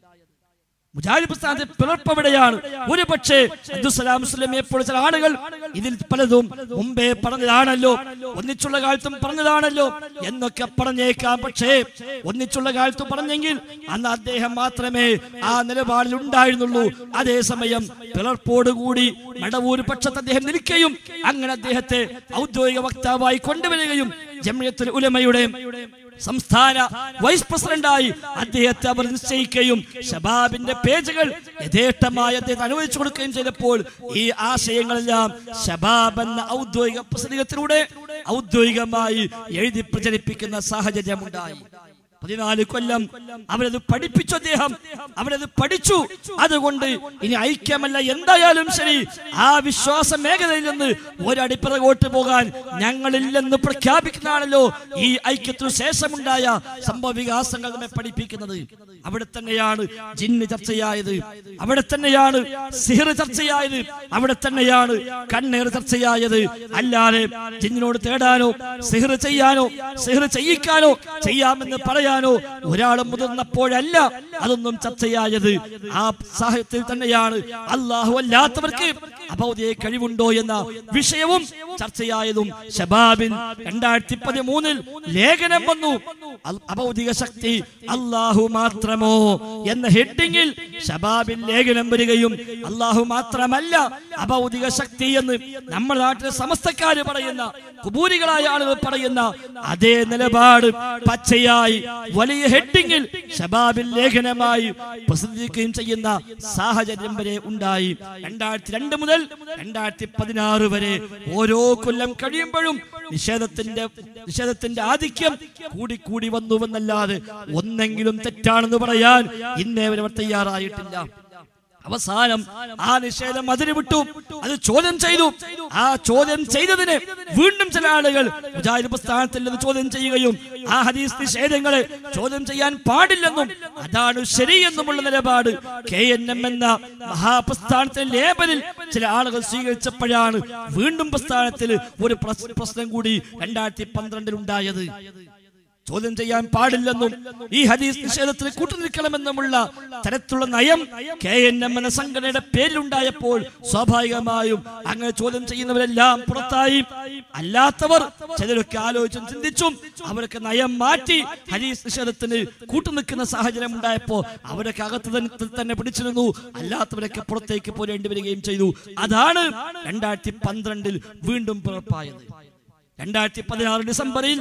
മുജാഹിദ് പ്രസ്ഥാനത്തെ പിളർപ്പ് എവിടെയാണ് ഒരു പക്ഷേ അബ്ദുസലാം മുസ്ലിമെ പോലെ ചില ആളുകൾ ഇതിൽ പലതും മുമ്പേ പറഞ്ഞതാണല്ലോ ഒന്നിച്ചുള്ള കാലത്തും പറഞ്ഞതാണല്ലോ എന്നൊക്കെ പറഞ്ഞേക്കാം പക്ഷേ ഒന്നിച്ചുള്ള കാലത്ത് പറഞ്ഞെങ്കിൽ അന്ന് അദ്ദേഹം മാത്രമേ ആ നിലപാടിൽ ഉണ്ടായിരുന്നുള്ളൂ അതേസമയം പിളർപ്പോടുകൂടി മടവൂർ പക്ഷത്ത് അദ്ദേഹം നിൽക്കുകയും അങ്ങനെ അദ്ദേഹത്തെ ഔദ്യോഗിക വക്താവായി കൊണ്ടുവരികയും ജമിയത്തുൽ ഉലമയുടെ സംസ്ഥാന വൈസ് പ്രസിഡന്റായി അദ്ദേഹത്തെ അവർ നിശ്ചയിക്കുകയും ഷബാബിന്റെ പേജുകൾ യഥേഷ്ടമായി അദ്ദേഹത്തെ അനുവദിച്ചു കൊടുക്കുകയും ചെയ്തപ്പോൾ ഈ ആശയങ്ങളെല്ലാം ഷബാബ് എന്ന ഔദ്യോഗിക പ്രസംഗത്തിലൂടെ ഔദ്യോഗികമായി എഴുതി പ്രചരിപ്പിക്കുന്ന സാഹചര്യമുണ്ടായി പതിനാല് കൊല്ലം അവരത് പഠിപ്പിച്ചു അദ്ദേഹം അവരത് പഠിച്ചു അതുകൊണ്ട് ഇനി ഐക്യമല്ല എന്തായാലും ശരി ആ വിശ്വാസ മേഖലയിൽ നിന്ന് ഒരടിപ്പിറകോട്ട് പോകാൻ ഞങ്ങളില്ലെന്ന് പ്രഖ്യാപിക്കുന്നതാണല്ലോ ഈ ഐക്യത്തിനു ശേഷമുണ്ടായ സംഭവ വികാസങ്ങൾ നമ്മെ പഠിപ്പിക്കുന്നത് അവിടെ തന്നെയാണ് ജിന്ന് ചർച്ചയായത് അവിടെ തന്നെയാണ് സിഹർ ചർച്ചയായത് അവിടെ തന്നെയാണ് കണ്ണേർ ചർച്ചയായത് അല്ലാതെ ജിന്നിനോട് തേടാനോ സിഹർ ചെയ്യാനോ സിഹർ ചെയ്യിക്കാനോ ചെയ്യാമെന്ന് പറയാനോ ഒരാൾ മുതിർന്നപ്പോഴല്ല അതൊന്നും ചർച്ചയായത് ആ സാഹചര്യത്തിൽ തന്നെയാണ് അള്ളാഹു അല്ലാത്തവർക്ക് അഭൗതിക കഴിവുണ്ടോ എന്ന വിഷയവും ചർച്ചയായതും ഷബാബിൻ രണ്ടായിരത്തി പതിമൂന്നിൽ ലേഖനം വന്നു അൽ- അഭൗതിക ശക്തി അള്ളാഹു മാത്രമോ എന്ന ഹെഡിങ്ങിൽ ഷബാബിൽ ലേഖനം വരികയും അള്ളാഹു മാത്രമല്ല അഭൗതിക ശക്തി എന്ന് നമ്മുടെ നാട്ടിലെ സമസ്തക്കാര് പറയുന്ന കുബൂരികളായ ആളുകൾ പറയുന്ന അതേ നിലപാട് പച്ചയായി വലിയ ഹെഡിങ്ങിൽ ഷബാബിൽ ലേഖനമായി പ്രസിദ്ധീകരിക്കുകയും ചെയ്യുന്ന സാഹചര്യം വരെ ഉണ്ടായി രണ്ടായിരത്തി രണ്ട് മുതൽ രണ്ടായിരത്തി പതിനാറ് വരെ ഓരോ കൊല്ലം കഴിയുമ്പോഴും നിഷേധത്തിന്റെ നിഷേധത്തിന്റെ ആധിക്യം കൂടി കൂടി വന്നുവെന്നല്ലാതെ ഒന്നെങ്കിലും തെറ്റാണെന്ന് പറയാൻ ഇന്നേ വരെ അവർ തയ്യാറായിട്ടില്ല അവസാനം ആ നിഷേധം അതിന് വിട്ടു അത് ചോദ്യം ചെയ്തു ആ ചോദ്യം ചെയ്തതിന് വീണ്ടും ചില ആളുകൾ മുജാഹിദ് പ്രസ്ഥാനത്തിൽ നിന്ന് ചോദ്യം ചെയ്യുകയും ആ ഹദീസ് നിഷേധങ്ങളെ ചോദ്യം ചെയ്യാൻ പാടില്ലെന്നും അതാണ് ശരിയെന്നുമുള്ള നിലപാട് കെ എൻ എം എന്ന മഹാപ്രസ്ഥാനത്തിലെ ലേബലിൽ ചില ആളുകൾ സ്വീകരിച്ചപ്പോഴാണ് വീണ്ടും പ്രസ്ഥാനത്തിൽ ഒരു പ്രസ്- പ്രശ്നം കൂടി രണ്ടായിരത്തി പന്ത്രണ്ടിൽ ഉണ്ടായത് ചോദ്യം ചെയ്യാൻ പാടില്ലെന്നും ഈ ഹദീസ് നിഷേധത്തിന് കൂട്ടുനിൽക്കണമെന്നുമുള്ള തരത്തിലുള്ള നയം കെ എൻ എം എന്ന സംഘടനയുടെ പേരിലുണ്ടായപ്പോൾ സ്വാഭാവികമായും അങ്ങനെ ചോദ്യം ചെയ്യുന്നവരെല്ലാം പുറത്തായി അല്ലാത്തവർ ചിലരൊക്കെ ആലോചിച്ചും ചിന്തിച്ചും അവരൊക്കെ നയം മാറ്റി ഹദീസ് നിഷേധത്തിന് കൂട്ടുനിൽക്കുന്ന സാഹചര്യം ഉണ്ടായപ്പോ അവരൊക്കെ അകത്ത് തന്നെ- തന്നെ പിടിച്ചിരുന്നു അല്ലാത്തവരൊക്കെ പുറത്തേക്ക് പോരേണ്ടി വരികയും ചെയ്തു അതാണ് രണ്ടായിരത്തി പന്ത്രണ്ടിൽ വീണ്ടും പിറപ്പായത് രണ്ടായിരത്തി പതിനാറ് ഡിസംബറിൽ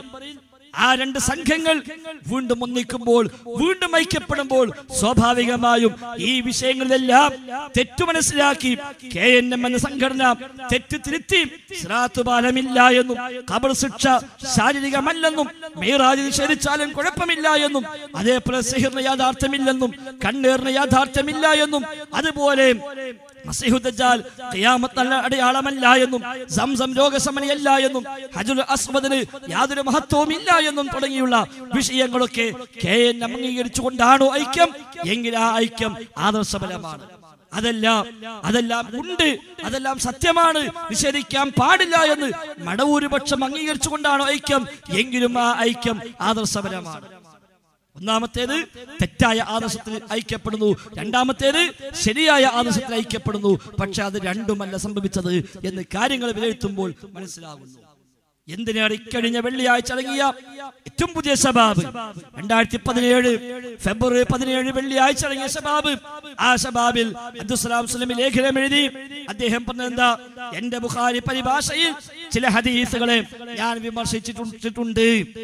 ആ രണ്ട് സംഘങ്ങൾ വീണ്ടും ഒന്നിക്കുമ്പോൾ വീണ്ടും ഐക്യപ്പെടുമ്പോൾ സ്വാഭാവികമായും ഈ വിഷയങ്ങളിലെല്ലാം തെറ്റു മനസ്സിലാക്കി കെ എൻ എം എന്ന സംഘടന തെറ്റ് തിരുത്തി ശ്രാത്തുപാലമില്ല എന്നും കബർ ശിക്ഷ ശാരീരികമല്ലെന്നും മേറാജ് നിഷേധിച്ചാലും കുഴപ്പമില്ല എന്നും അതേപോലെ സിഹിറിന് യാഥാർത്ഥ്യമില്ലെന്നും കണ്ണേറിന് യാഥാർത്ഥ്യമില്ല എന്നും അതുപോലെ മസീഹുദ്ദാൽ ഖിയാമത്ത് നല്ല അടയാളമല്ല എന്നും സംസം രോഗശമനിയല്ല എന്നും ഹജുൽ അസ്വദിന് യാതൊരു മഹത്വവും ഇല്ല എന്നും തുടങ്ങിയുള്ള വിഷയങ്ങളൊക്കെ കെ എൻ അംഗീകരിച്ചുകൊണ്ടാണോ ഐക്യം എങ്കിൽ ആ ഐക്യം ആദർശപരമാണ് അതെല്ലാം അതെല്ലാം ഉണ്ട് അതെല്ലാം സത്യമാണ് നിഷേധിക്കാൻ പാടില്ല എന്ന് മടവൂരുപക്ഷം അംഗീകരിച്ചുകൊണ്ടാണോ ഐക്യം എങ്കിലും ആ ഐക്യം ആദർശപരമാണ് ഒന്നാമത്തേത് തെറ്റായ ആദർശത്തിൽ ഐക്യപ്പെടുന്നു രണ്ടാമത്തേത് ശരിയായ ആദർശത്തിൽ ഐക്യപ്പെടുന്നു പക്ഷെ അത് രണ്ടുമല്ല സംഭവിച്ചത് എന്ന് കാര്യങ്ങൾ വിലയിരുത്തുമ്പോൾ മനസ്സിലാകുന്നു എന്തിനാണ് ഇക്കഴിഞ്ഞ വെള്ളിയാഴ്ച അടങ്ങിയ ഏറ്റവും പുതിയ ശബാബ് രണ്ടായിരത്തി പതിനേഴ് ഫെബ്രുവരി പതിനേഴ് വെള്ളിയാഴ്ച അടങ്ങിയ ശബാബ് ആ ശബാബിൽ അബ്ദുസലാം സ്വലമി ലേഖനം എഴുതി അദ്ദേഹം പറഞ്ഞെന്താ എന്റെ ബുഖാരി പരിഭാഷയിൽ ചില ഹദീസുകളെ ഞാൻ വിമർശിച്ചിട്ടുണ്ട്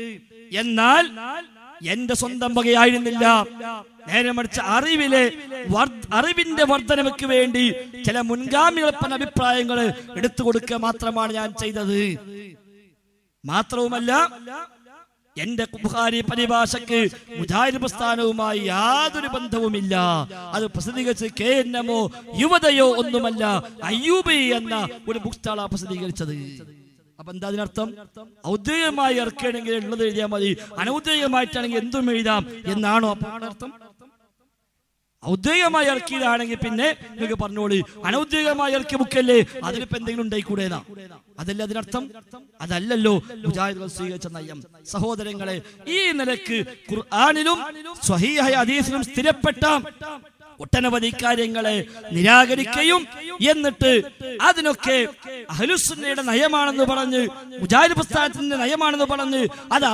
എന്നാൽ എന്റെ സ്വന്തം വകയായിരുന്നില്ല നേരെ മറിച്ച് അറിവിലെ വർ- അറിവിന്റെ വർധനവയ്ക്ക് വേണ്ടി ചില മുൻഗാമികളപ്പൻ അഭിപ്രായങ്ങൾ എടുത്തു കൊടുക്കുക മാത്രമാണ് ഞാൻ ചെയ്തത് മാത്രവുമല്ല എന്റെ ബുഖാരി പരിഭാഷക്ക് മുജാഹിദ് പ്രസ്ഥാനവുമായി യാതൊരു ബന്ധവുമില്ല അത് പ്രസിദ്ധീകരിച്ച് കെ എൻ എമ്മോ യുവതയോ ഒന്നുമല്ല അയ്യൂബി എന്ന ഒരു ബുക്സ്റ്റാളാ പ്രസിദ്ധീകരിച്ചത് അപ്പൊ എന്താ അതിനർത്ഥം ഔദ്യോഗികമായി ഇറക്കുകയാണെങ്കിൽ ഉള്ളത് എഴുതിയാൽ മതി അനൗദ്യോഗികമായിട്ടാണെങ്കിൽ എന്തും എഴുതാം എന്നാണോ അപ്പൊ അവിടെ അർത്ഥം ഔദ്യോഗികമായി ഇറക്കിയതാണെങ്കിൽ പിന്നെ നിങ്ങൾക്ക് പറഞ്ഞോളി അനൗദ്യോഗികമായി ഇറക്കിയ ബുക്കല്ലേ അതിനിപ്പോ എന്തെങ്കിലും ഉണ്ടായിക്കൂടേനാ അതല്ല അതിനർത്ഥം അതല്ലല്ലോ മുജാഹിദുകൾ സ്വീകരിച്ച നയം സഹോദരങ്ങളെ ഈ നിലക്ക് ഖുർആാനിലും സ്വഹീഹായ ഹദീസിലും സ്ഥിരപ്പെട്ട ഒട്ടനവധി കാര്യങ്ങളെ നിരാകരിക്കുകയും എന്നിട്ട് അതിനൊക്കെ അഹലുസുന്നയുടെ നയമാണെന്ന് പറഞ്ഞ് മുജാഹിദ് പ്രസ്ഥാനത്തിന്റെ നയമാണെന്ന് പറഞ്ഞ് അത്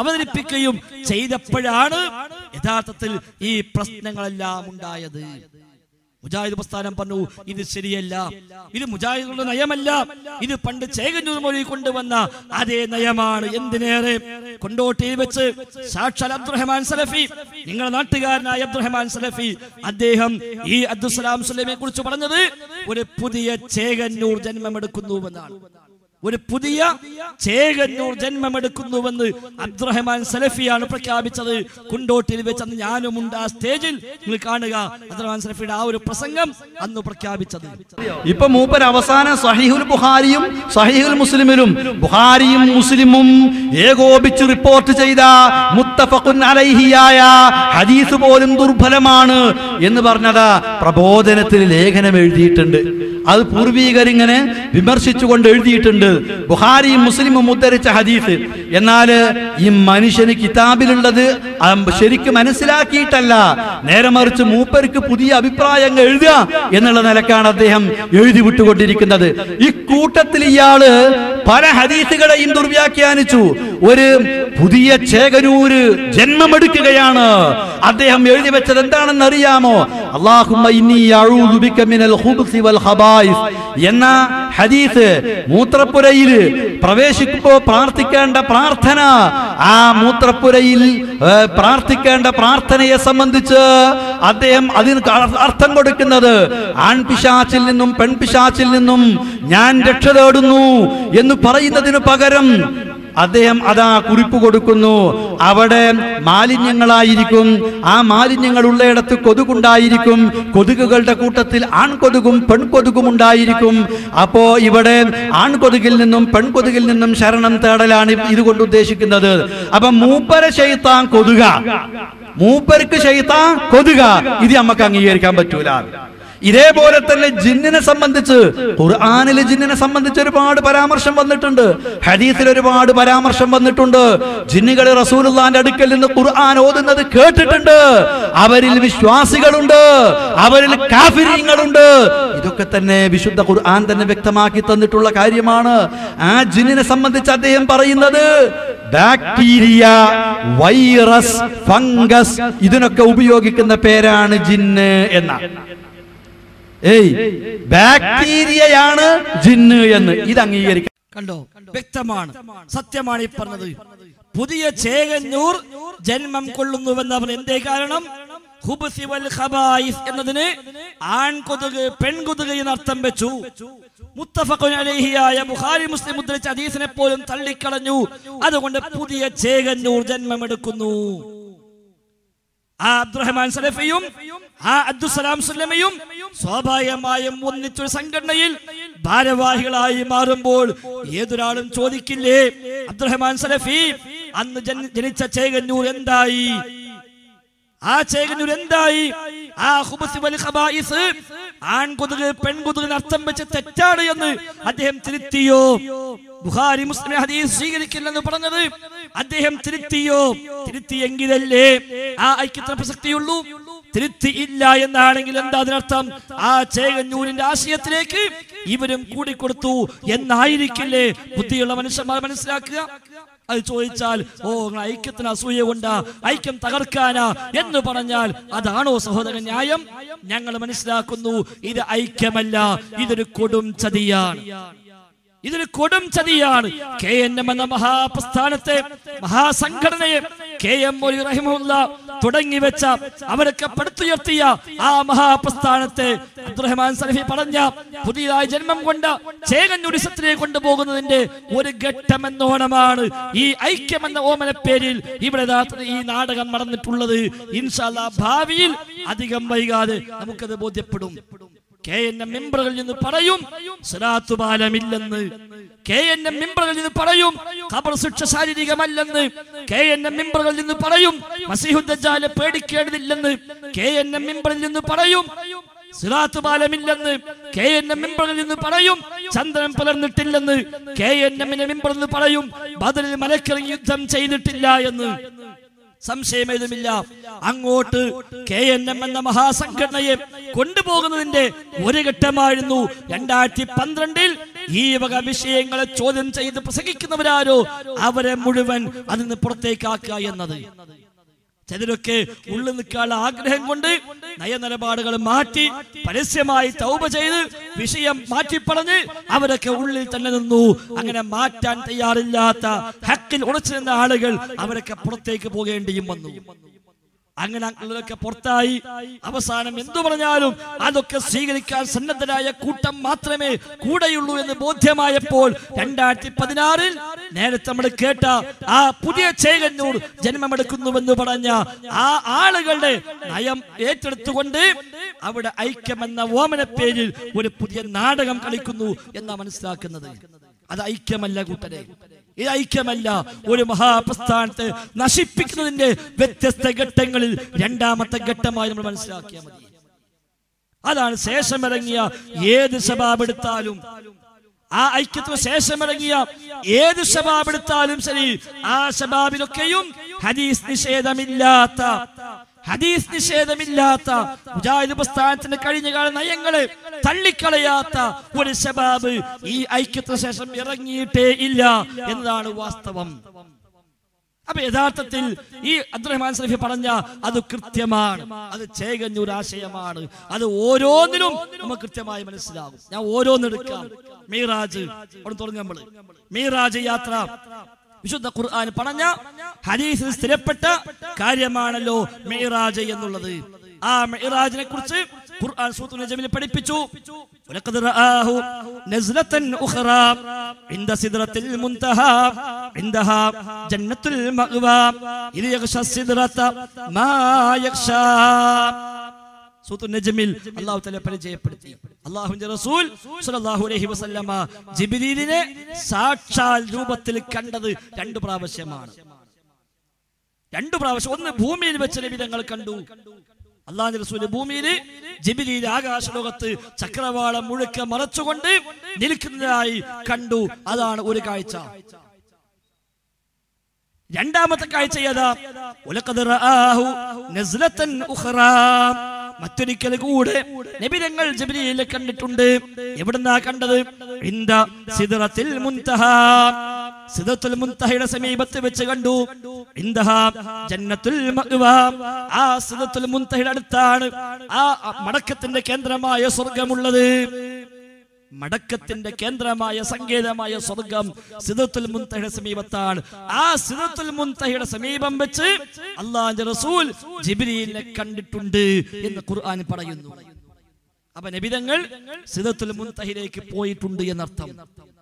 മുജാഹിദ് പ്രസ്ഥാനം പറഞ്ഞു ഇത് ശരിയല്ല ഇത് മുജാഹിദുകളുടെ നയമല്ല ഇത് പണ്ട് ചേകന്നൂർ മൊഴി കൊണ്ടുവന്ന അതേ നയമാണ് എന്തിനേറെ കൊണ്ടോട്ടിയിൽ വെച്ച് സാക്ഷാൽ അബ്ദുറഹ്മാൻ സലഫി നിങ്ങളുടെ നാട്ടുകാരനായ അബ്ദുറഹ്മാൻ സലഫി അദ്ദേഹം ഈ അബ്ദുസലാം സുലൈമിനെ കുറിച്ച് പറഞ്ഞത് ഒരു പുതിയ ചേകന്നൂർ ജന്മമെടുക്കുന്നുവെന്നാണ് ഒരു പുതിയ ചേകന്നൂർ ജന്മമെടുക്കുന്നുവെന്ന് അബ്ദുറഹ്മാൻ സലഫിയാണ് പ്രഖ്യാപിച്ചത് കുണ്ടോട്ടിൽ വെച്ച് അന്ന് ഞാനുമുണ്ട് ആ സ്റ്റേജിൽ നിങ്ങൾ കാണുക അബ്ദുറഹ്മാൻ സലഫിയുടെ ആ ഒരു പ്രസംഗം അന്ന് പ്രഖ്യാപിച്ചത് ഇപ്പൊ മൂപ്പർ അവസാനം സഹീഹുൽ ബുഖാരിയും സഹീഹുൽ മുസ്ലിമിലും ബുഖാരിയും മുസ്ലിമും ഏകോപിച്ച് റിപ്പോർട്ട് ചെയ്ത മുത്തഫഖുൻ അലൈഹിയായ ഹദീസ് പോലും ദുർബലമാണ് എന്ന് പറഞ്ഞത് പ്രബോധനത്തിൽ ലേഖനം എഴുതിയിട്ടുണ്ട് അത് പൂർവീകരിങ്ങനെ വിമർശിച്ചുകൊണ്ട് എഴുതിയിട്ടുണ്ട് ബുഖാരിയും മുസ്ലിമും ഉദ്ധരിച്ച ഹദീസ് എന്നാൽ ഈ മനുഷ്യന് കിതാബിലുള്ളത് ആ ശരിക്കും മനസ്സിലാക്കിയിട്ടല്ല നേരെ മറിച്ച് മൂപ്പർക്ക് പുതിയ അഭിപ്രായങ്ങൾ എഴുതുക എന്നുള്ള നിലക്കാണ് അദ്ദേഹം എഴുതി വിട്ടുകൊണ്ടിരിക്കുന്നത് ഇക്കൂട്ടത്തിൽ ഇയാള് പല ഹദീസുകളെയും ദുർവ്യാഖ്യാനിച്ചു ഒരു പുതിയ ചേകനൂര് ജന്മമെടുക്കുകയാണ് അദ്ദേഹം എഴുതി വെച്ചത് എന്താണെന്ന് അറിയാമോ അള്ളാഹുമ്മ ഇന്നി അഊദു ബിക മിനൽ ഖുബ്സി വൽ ഖബായിസ് എന്ന ഹദീസ് മൂത്രപ്പുരയിൽ പ്രവേശിക്കുമ്പോൾ പ്രാർത്ഥിക്കേണ്ട പ്രാർത്ഥന ആ മൂത്രപ്പുരയിൽ ഏ, പ്രാർത്ഥിക്കേണ്ട പ്രാർത്ഥനയെ സംബന്ധിച്ച് അദ്ദേഹം അതിന് ക- അർത്ഥം കൊടുക്കുന്നത് ആൺപിശാച്ചിൽ നിന്നും പെൺപിശാച്ചിൽ നിന്നും ഞാൻ രക്ഷ തേടുന്നു എന്ന് പറയുന്നതിന് പകരം അദ്ദേഹം അതാ കുറിപ്പ് കൊടുക്കുന്നു അവിടെ മാലിന്യങ്ങളായിരിക്കും ആ മാലിന്യങ്ങൾ ഉള്ളയിടത്ത് കൊതുകുണ്ടായിരിക്കും കൊതുകുകളുടെ കൂട്ടത്തിൽ ആൺകൊതുകും പെൺകൊതുകും ഉണ്ടായിരിക്കും അപ്പോ ഇവിടെ ആൺകൊതുകിൽ നിന്നും പെൺകൊതുകിൽ നിന്നും ശരണം തേടലാണ് ഇതുകൊണ്ട് ഉദ്ദേശിക്കുന്നത് അപ്പൊ മൂപ്പര ശൈത്താൻ കൊതുക മൂപ്പർക്ക് ശൈത്താൻ കൊതുക ഇത് നമുക്ക് അംഗീകരിക്കാൻ പറ്റൂല ഇതേപോലെ തന്നെ ജിന്നിനെ സംബന്ധിച്ച് ഖുർആാനിൽ ജിന്നിനെ സംബന്ധിച്ച് ഒരുപാട് പരാമർശം വന്നിട്ടുണ്ട് ഹദീസിൽ ഒരുപാട് പരാമർശം വന്നിട്ടുണ്ട് ജിന്നുകൾ റസൂലുള്ളാന്റെ അടുക്കൽ നിന്ന് ഖുർആൻ ഓതുന്നത് കേട്ടിട്ടുണ്ട് അവരിൽ വിശ്വാസികളുണ്ട് അവരിൽ കാഫിര്യങ്ങളുണ്ട് ഇതൊക്കെ തന്നെ വിശുദ്ധ ഖുർആൻ തന്നെ വ്യക്തമാക്കി തന്നിട്ടുള്ള കാര്യമാണ് ആ ജിന്നിനെ സംബന്ധിച്ച് അദ്ദേഹം പറയുന്നത് ബാക്ടീരിയ വൈറസ് ഫംഗസ് ഇതിനൊക്കെ ഉപയോഗിക്കുന്ന പേരാണ് ജിന്ന് എന്ന ഏയ് ബാക്ടീരിയയാണ് ജിന്ന് എന്ന് ഇത് അംഗീകരിക്കാം കണ്ടോ വ്യക്തമാണ് സത്യമാണ് ഈ പറഞ്ഞത് പുതിയ ചേകന്നൂർ ജന്മം കൊള്ളുന്നുവെന്ന് അവർ എന്തേ കാരണം ഹുബ്സി വൽ ഖബായിസ് എന്നതിന് ആൺകൊതുക് പെൺകൊതുക് എന്ന് അർത്ഥം വെച്ചു മുത്തഫഖുൻ അലൈഹിയായ ബുഖാരി മുസ്ലിം മുദ്രിച്ച ഹദീസിനെ പോലും തള്ളിക്കളഞ്ഞു അതുകൊണ്ട് പുതിയ ചേകന്നൂർ ജന്മമെടുക്കുന്നു ആ അബ്ദുറഹ്മാൻ സലഫിയും ആ അബ്ദുസലാം സുല്ലമയും സ്വാഭാവികമായും ഒന്നിച്ചൊരു സംഘടനയിൽ ഭാരവാഹികളായി മാറുമ്പോൾ ഏതൊരാളും ചോദിക്കില്ലേ അബ്ദുറഹ്മാൻ സലഫി അന്ന് ജനി- ജനിച്ച ചേകന്നൂർ എന്തായി ആ ചേകന്നൂർ എന്തായി ആ ഖുബ്സ് വൽ ഖബായിസ് ആൺകൊതുക് പെൺകൊതുകിന് അർത്ഥം വെച്ച് തെറ്റാണ് എന്ന് അദ്ദേഹം തിരുത്തിയോ ബുഖാരി മുസ്ലിം ഹദീസ് സ്വീകരിക്കില്ലെന്ന് പറഞ്ഞത് അദ്ദേഹം തിരുത്തിയോ തിരുത്തിയെങ്കിലല്ലേ ആ ഐക്യത്തിന് പ്രസക്തിയുള്ളൂ തിരുത്തി ഇല്ല എന്നാണെങ്കിൽ എന്താ അതിനർത്ഥം ആ ചേകന്നൂരിന്റെ ആശയത്തിലേക്ക് ഇവരും കൂടിക്കൊടുത്തു എന്നായിരിക്കില്ലേ ബുദ്ധിയുള്ള മനുഷ്യന്മാർ മനസ്സിലാക്കുക അത് ചോദിച്ചാൽ ഓ നിങ്ങൾ ഐക്യത്തിന് അസൂയ കൊണ്ടാ ഐക്യം തകർക്കാനാ എന്ന് പറഞ്ഞാൽ അതാണോ സഹോദരൻ ന്യായം ഞങ്ങൾ മനസ്സിലാക്കുന്നു ഇത് ഐക്യമല്ല ഇതൊരു കൊടും ചതിയാണ് ഇതൊരു കൊടും ചതിയാണ് കെ എൻ എം എന്ന മഹാപ്രസ്ഥാനത്തെ മഹാസംഘടനയെ കെ എം മൊഴി റഹിമുല്ല തുടങ്ങി വെച്ച അവരൊക്കെ പടുത്തുയർത്തിയ ആ മഹാപ്രസ്ഥാനത്തെ അബ്ദുറഹ്മാൻ സലഫി പറഞ്ഞ പുതിയതായി ജന്മം കൊണ്ട ചേകന്നുരിസത്തിലേക്ക് കൊണ്ടുപോകുന്നതിന്റെ ഒരു ഘട്ടമെന്നോണമാണ് ഈ ഐക്യം എന്ന ഓമന പേരിൽ ഇവിടെ യഥാർത്ഥത്തിൽ ഈ നാടകം നടന്നിട്ടുള്ളത് ഇൻഷാല്ല ഭാവിയിൽ അധികം വൈകാതെ നമുക്കത് ബോധ്യപ്പെടും കെ എൻ എം മെമ്പറുകളിൽ നിന്ന് പറയും സിറാത്തുപാലമില്ലെന്ന് കെ എൻ എം മെമ്പറുകളിൽ നിന്ന് പറയും ഖബർ ശിക്ഷ ശാരീരികമല്ലെന്ന് കെ എൻ എം മെമ്പറുകളിൽ നിന്ന് പറയും മസീഹുദ്ദാലെ പേടിക്കേണ്ടതില്ലെന്ന് കെ എൻ എം മെമ്പറിൽ നിന്ന് പറയും സിറാത്ത് പാലമില്ലെന്ന് കെ എൻ എം മെമ്പറിൽ നിന്ന് പറയും ചന്ദ്രൻ പുലർന്നിട്ടില്ലെന്ന് കെ എൻ എമ്മിന്റെ മെമ്പറിൽ നിന്ന് പറയും ബദലിൽ മലക്കിറങ്ങി യുദ്ധം ചെയ്തിട്ടില്ല എന്ന് സംശയമേതുമില്ല അങ്ങോട്ട് കെ എൻ എം എന്ന മഹാസംഘടനയെ കൊണ്ടുപോകുന്നതിന്റെ ഒരു ഘട്ടമായിരുന്നു രണ്ടായിരത്തി പന്ത്രണ്ടിൽ ഈ വക വിഷയങ്ങളെ ചോദ്യം ചെയ്ത് പ്രസംഗിക്കുന്നവരാരോ അവരെ മുഴുവൻ അതിൽ നിന്ന് പുറത്തേക്കാക്കുക എന്നത് ചിലരൊക്കെ ഉള്ളിൽ നിൽക്കാനുള്ള ആഗ്രഹം കൊണ്ട് നയനിലപാടുകൾ മാറ്റി പരസ്യമായി തൗബ ചെയ്ത് വിഷയം മാറ്റിപ്പറഞ്ഞ് അവരൊക്കെ ഉള്ളിൽ തന്നെ നിന്നു അങ്ങനെ മാറ്റാൻ തയ്യാറില്ലാത്ത ഹക്കിൽ ഉറച്ചു നിന്ന ആളുകൾ അവരൊക്കെ പുറത്തേക്ക് പോകേണ്ടിയും വന്നു അങ്ങനെ ഉള്ളതൊക്കെ പുറത്തായി അവസാനം എന്തു പറഞ്ഞാലും അതൊക്കെ സ്വീകരിക്കാൻ സന്നദ്ധരായ കൂട്ടം മാത്രമേ കൂടെയുള്ളൂ എന്ന് ബോധ്യമായപ്പോൾ രണ്ടായിരത്തി പതിനാറിൽ നേരത്തെ നമ്മൾ കേട്ട ആ പുതിയ ചേകന്നൂർ ജന്മമെടുക്കുന്നുവെന്ന് പറഞ്ഞ ആ ആളുകളുടെ നയം ഏറ്റെടുത്തുകൊണ്ട് അവിടെ ഐക്യമെന്ന ഓമന പേരിൽ ഒരു പുതിയ നാടകം കളിക്കുന്നു എന്നാ മനസ്സിലാക്കുന്നത് അത് ഐക്യമല്ല കൂട്ടരെ ഇത് ഐക്യമല്ല ഒരു മഹാപ്രസ്ഥാനത്തെ നശിപ്പിക്കുന്നതിന്റെ വ്യത്യസ്ത ഘട്ടങ്ങളിൽ രണ്ടാമത്തെ ഘട്ടമായി നമ്മൾ മനസ്സിലാക്കിയാൽ മതി അതാണ് ശേഷമിറങ്ങിയ ഏത് ശബാബെടുത്താലും ആ ഐക്യത്തിന് ശേഷമിറങ്ങിയ ഏത് ശബാബെടുത്താലും ശരി ആ ശബാബിലൊക്കെയും ഹദീസ് നിഷേധമില്ലാത്ത ഹദീസ് നിഷേധമില്ലാത്ത മുജാഹിദ് പ്രസ്ഥാനത്തിന്റെ കഴിഞ്ഞകാല നയങ്ങളെ തള്ളിക്കളയാത്ത ഒരു ശബാബ് ഈ ഐക്യത്തിന് ശേഷം ഇറങ്ങിയിട്ടേ ഇല്ല എന്നതാണ് വാസ്തവം അപ്പൊ യഥാർത്ഥത്തിൽ ഈ അബ്ദുറഹ്മാൻ സലഫി പറഞ്ഞ അത് കൃത്യമാണ് അത് ചേകഞ്ഞൂർ ആശയമാണ് അത് ഓരോന്നിലും നമുക്ക് കൃത്യമായി മനസ്സിലാകും ഞാൻ ഓരോന്നെടുക്കാം മീറാജ് അവിടെ തുടങ്ങും നമ്മള് മീറാജ് യാത്ര വിശുദ്ധ ഖുർആൻ പറഞ്ഞ ഹദീസിൽ സ്ഥിരപ്പെട്ട കാര്യമാണല്ലോ മീറാജ് എന്നുള്ളത് ആ മിറാജിനെ കുറിച്ച് ഖുർആൻ സൂറത്തുൽ നജ്മിൽ പഠിപ്പിച്ചു വലഖദ് റആഹു നസ്ലതൻ ഉഖറാ ഇൻദ സിദ്റത്തിൽ മുൻതഹാ ഇൻദഹാ ജന്നത്തുൽ മഅ്വാ ഇത് യഗ്ഷ സിദ്റത മാ യഗ്ഷാ സൂറത്തുൽ നജ്മിൽ അല്ലാഹു തആല പരിചയപ്പെടുത്തി അല്ലാഹുവിന്റെ റസൂൽ സ്വല്ലല്ലാഹു അലൈഹി വസല്ലമ ജിബ്രീലിനെ സാക്ഷാൽ രൂപത്തിൽ കണ്ടത് രണ്ട് പ്രാവശ്യമാണ് രണ്ടു പ്രാവശ്യം ഒന്ന് ഭൂമിയിൽ വെച്ച് നബി തങ്ങൾ കണ്ടു അള്ളാഹു റസൂല് ഭൂമിയിൽ ജിബിലിയിൽ ആകാശലോകത്ത് ചക്രവാളം മുഴുക്ക മറച്ചുകൊണ്ട് നിൽക്കുന്നതായി കണ്ടു അതാണ് ഒരു കാഴ്ച രണ്ടാമത്തെ കാഴ്ച ഏതാ ഉലഖദ് റആഹു നസ്ലതൻ ഉഖറാ മറ്റൊരിക്കൽ കൂടെ നബിരങ്ങൾ ജബിലിയെ കണ്ടിട്ടുണ്ട് എവിടുന്നാ കണ്ടത് ഇന്ദ സിദ്റത്തിൽ മുൻതഹ സിദ്റത്തുൽ മുൻതഹയുടെ സമീപത്ത് വെച്ച് കണ്ടു ഇന്ദഹ ജന്നത്തുൽ മഅ്വ ആ സിദ്റത്തുൽ മുൻതഹയുടെ അടുത്താണ് ആ മടക്കത്തിന്റെ കേന്ദ്രമായ സ്വർഗമുള്ളത് മടക്കത്തിന്റെ കേന്ദ്രമായ സങ്കേതമായ സ്വർഗം സിദത്തുൽ മുൻതഹയുടെ സമീപത്താണ് ആ സിദത്തുൽ മുൻതഹയുടെ സമീപം വെച്ച് അള്ളാഹിന്റെ റസൂൽ ജിബ്രീലിനെ കണ്ടിട്ടുണ്ട് എന്ന് ഖുർആൻ പറയുന്നു അപ്പൊ നബിതങ്ങൾ സിദത്തുൽ മുൻതഹിലേക്ക് പോയിട്ടുണ്ട് എന്നർത്ഥം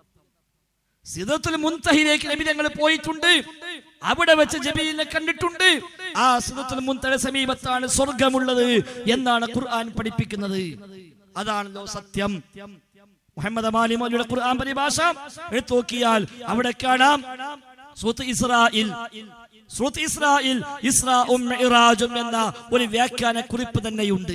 സിദത്തുൽ മുൻതഹിലേക്ക് നബിതങ്ങൾ പോയിട്ടുണ്ട് അവിടെ വെച്ച് ജബീലിനെ കണ്ടിട്ടുണ്ട് ആ സിദത്തുൽ മുൻതഹയുടെ സമീപത്താണ് സ്വർഗമുള്ളത് എന്നാണ് ഖുർആൻ പഠിപ്പിക്കുന്നത് അതാണല്ലോ സത്യം മുഹമ്മദ് അമാലി മൗലിയുടെ ഖുർആൻ പരിഭാഷ എടുത്തു നോക്കിയാൽ അവിടെ കാണാം സൂത്ത് ഇസ്രായിൽ സൂത്ത് ഇസ്രായിൽ ഇസ്രാഉം മിഅ്റാജും എന്ന ഒരു വ്യാഖ്യാന കുറിപ്പ് തന്നെയുണ്ട്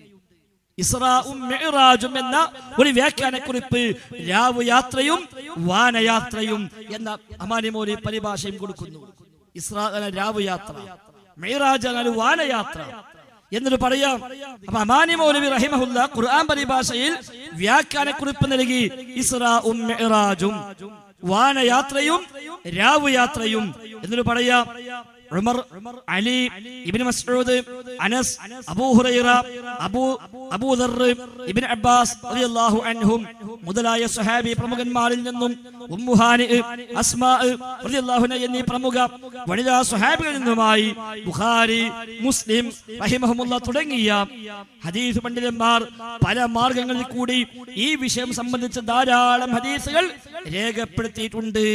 ഇസ്രാഉം മിഅ്റാജും എന്ന ഒരു വ്യാഖ്യാന കുറിപ്പ് രാവ് യാത്രയും വാനയാത്രയും എന്ന അമാനി മൗലി പരിഭാഷയും കൊടുക്കുന്നു ഇസ്രാ എന്ന രാവ് യാത്ര മിഅ്റാജ് എന്നാൽ വാനയാത്ര എന്നിട്ട് പറയാം അപ്പൊ അമാനി മൗലവി റഹിമഹുല്ല ഖുർആൻ പരിഭാഷയിൽ വ്യാഖ്യാന കുറിപ്പ് നൽകി ഇസ്രാഉം മിഅ്റാജും വാനയാത്രയും രാവ് യാത്രയും എന്നിട്ട് പറയാം Umar Ali Ibn Masud Anas Abu Huraira Abu Abu Dharr Ibn Abbas റളിയല്ലാഹു അൻഹും മുതലായ സ്വഹാബി പ്രമുഖന്മാരിൽ നിന്നും ഉമ്മുഹാനി അസ്മാ റളിയല്ലാഹു അൻഹ എന്നീ പ്രമുഖ വനിതാ സ്വഹാബികളിൽ നിന്നുമായി ബുഖാരി മുസ്ലിം റഹിമഹുമുള്ള തുടങ്ങിയ ഹദീസ് പണ്ഡിതന്മാർ പല മാർഗങ്ങളിൽ കൂടി ഈ വിഷയം സംബന്ധിച്ച ധാരാളം ഹദീസുകൾ രേഖപ്പെടുത്തിയിട്ടുണ്ട്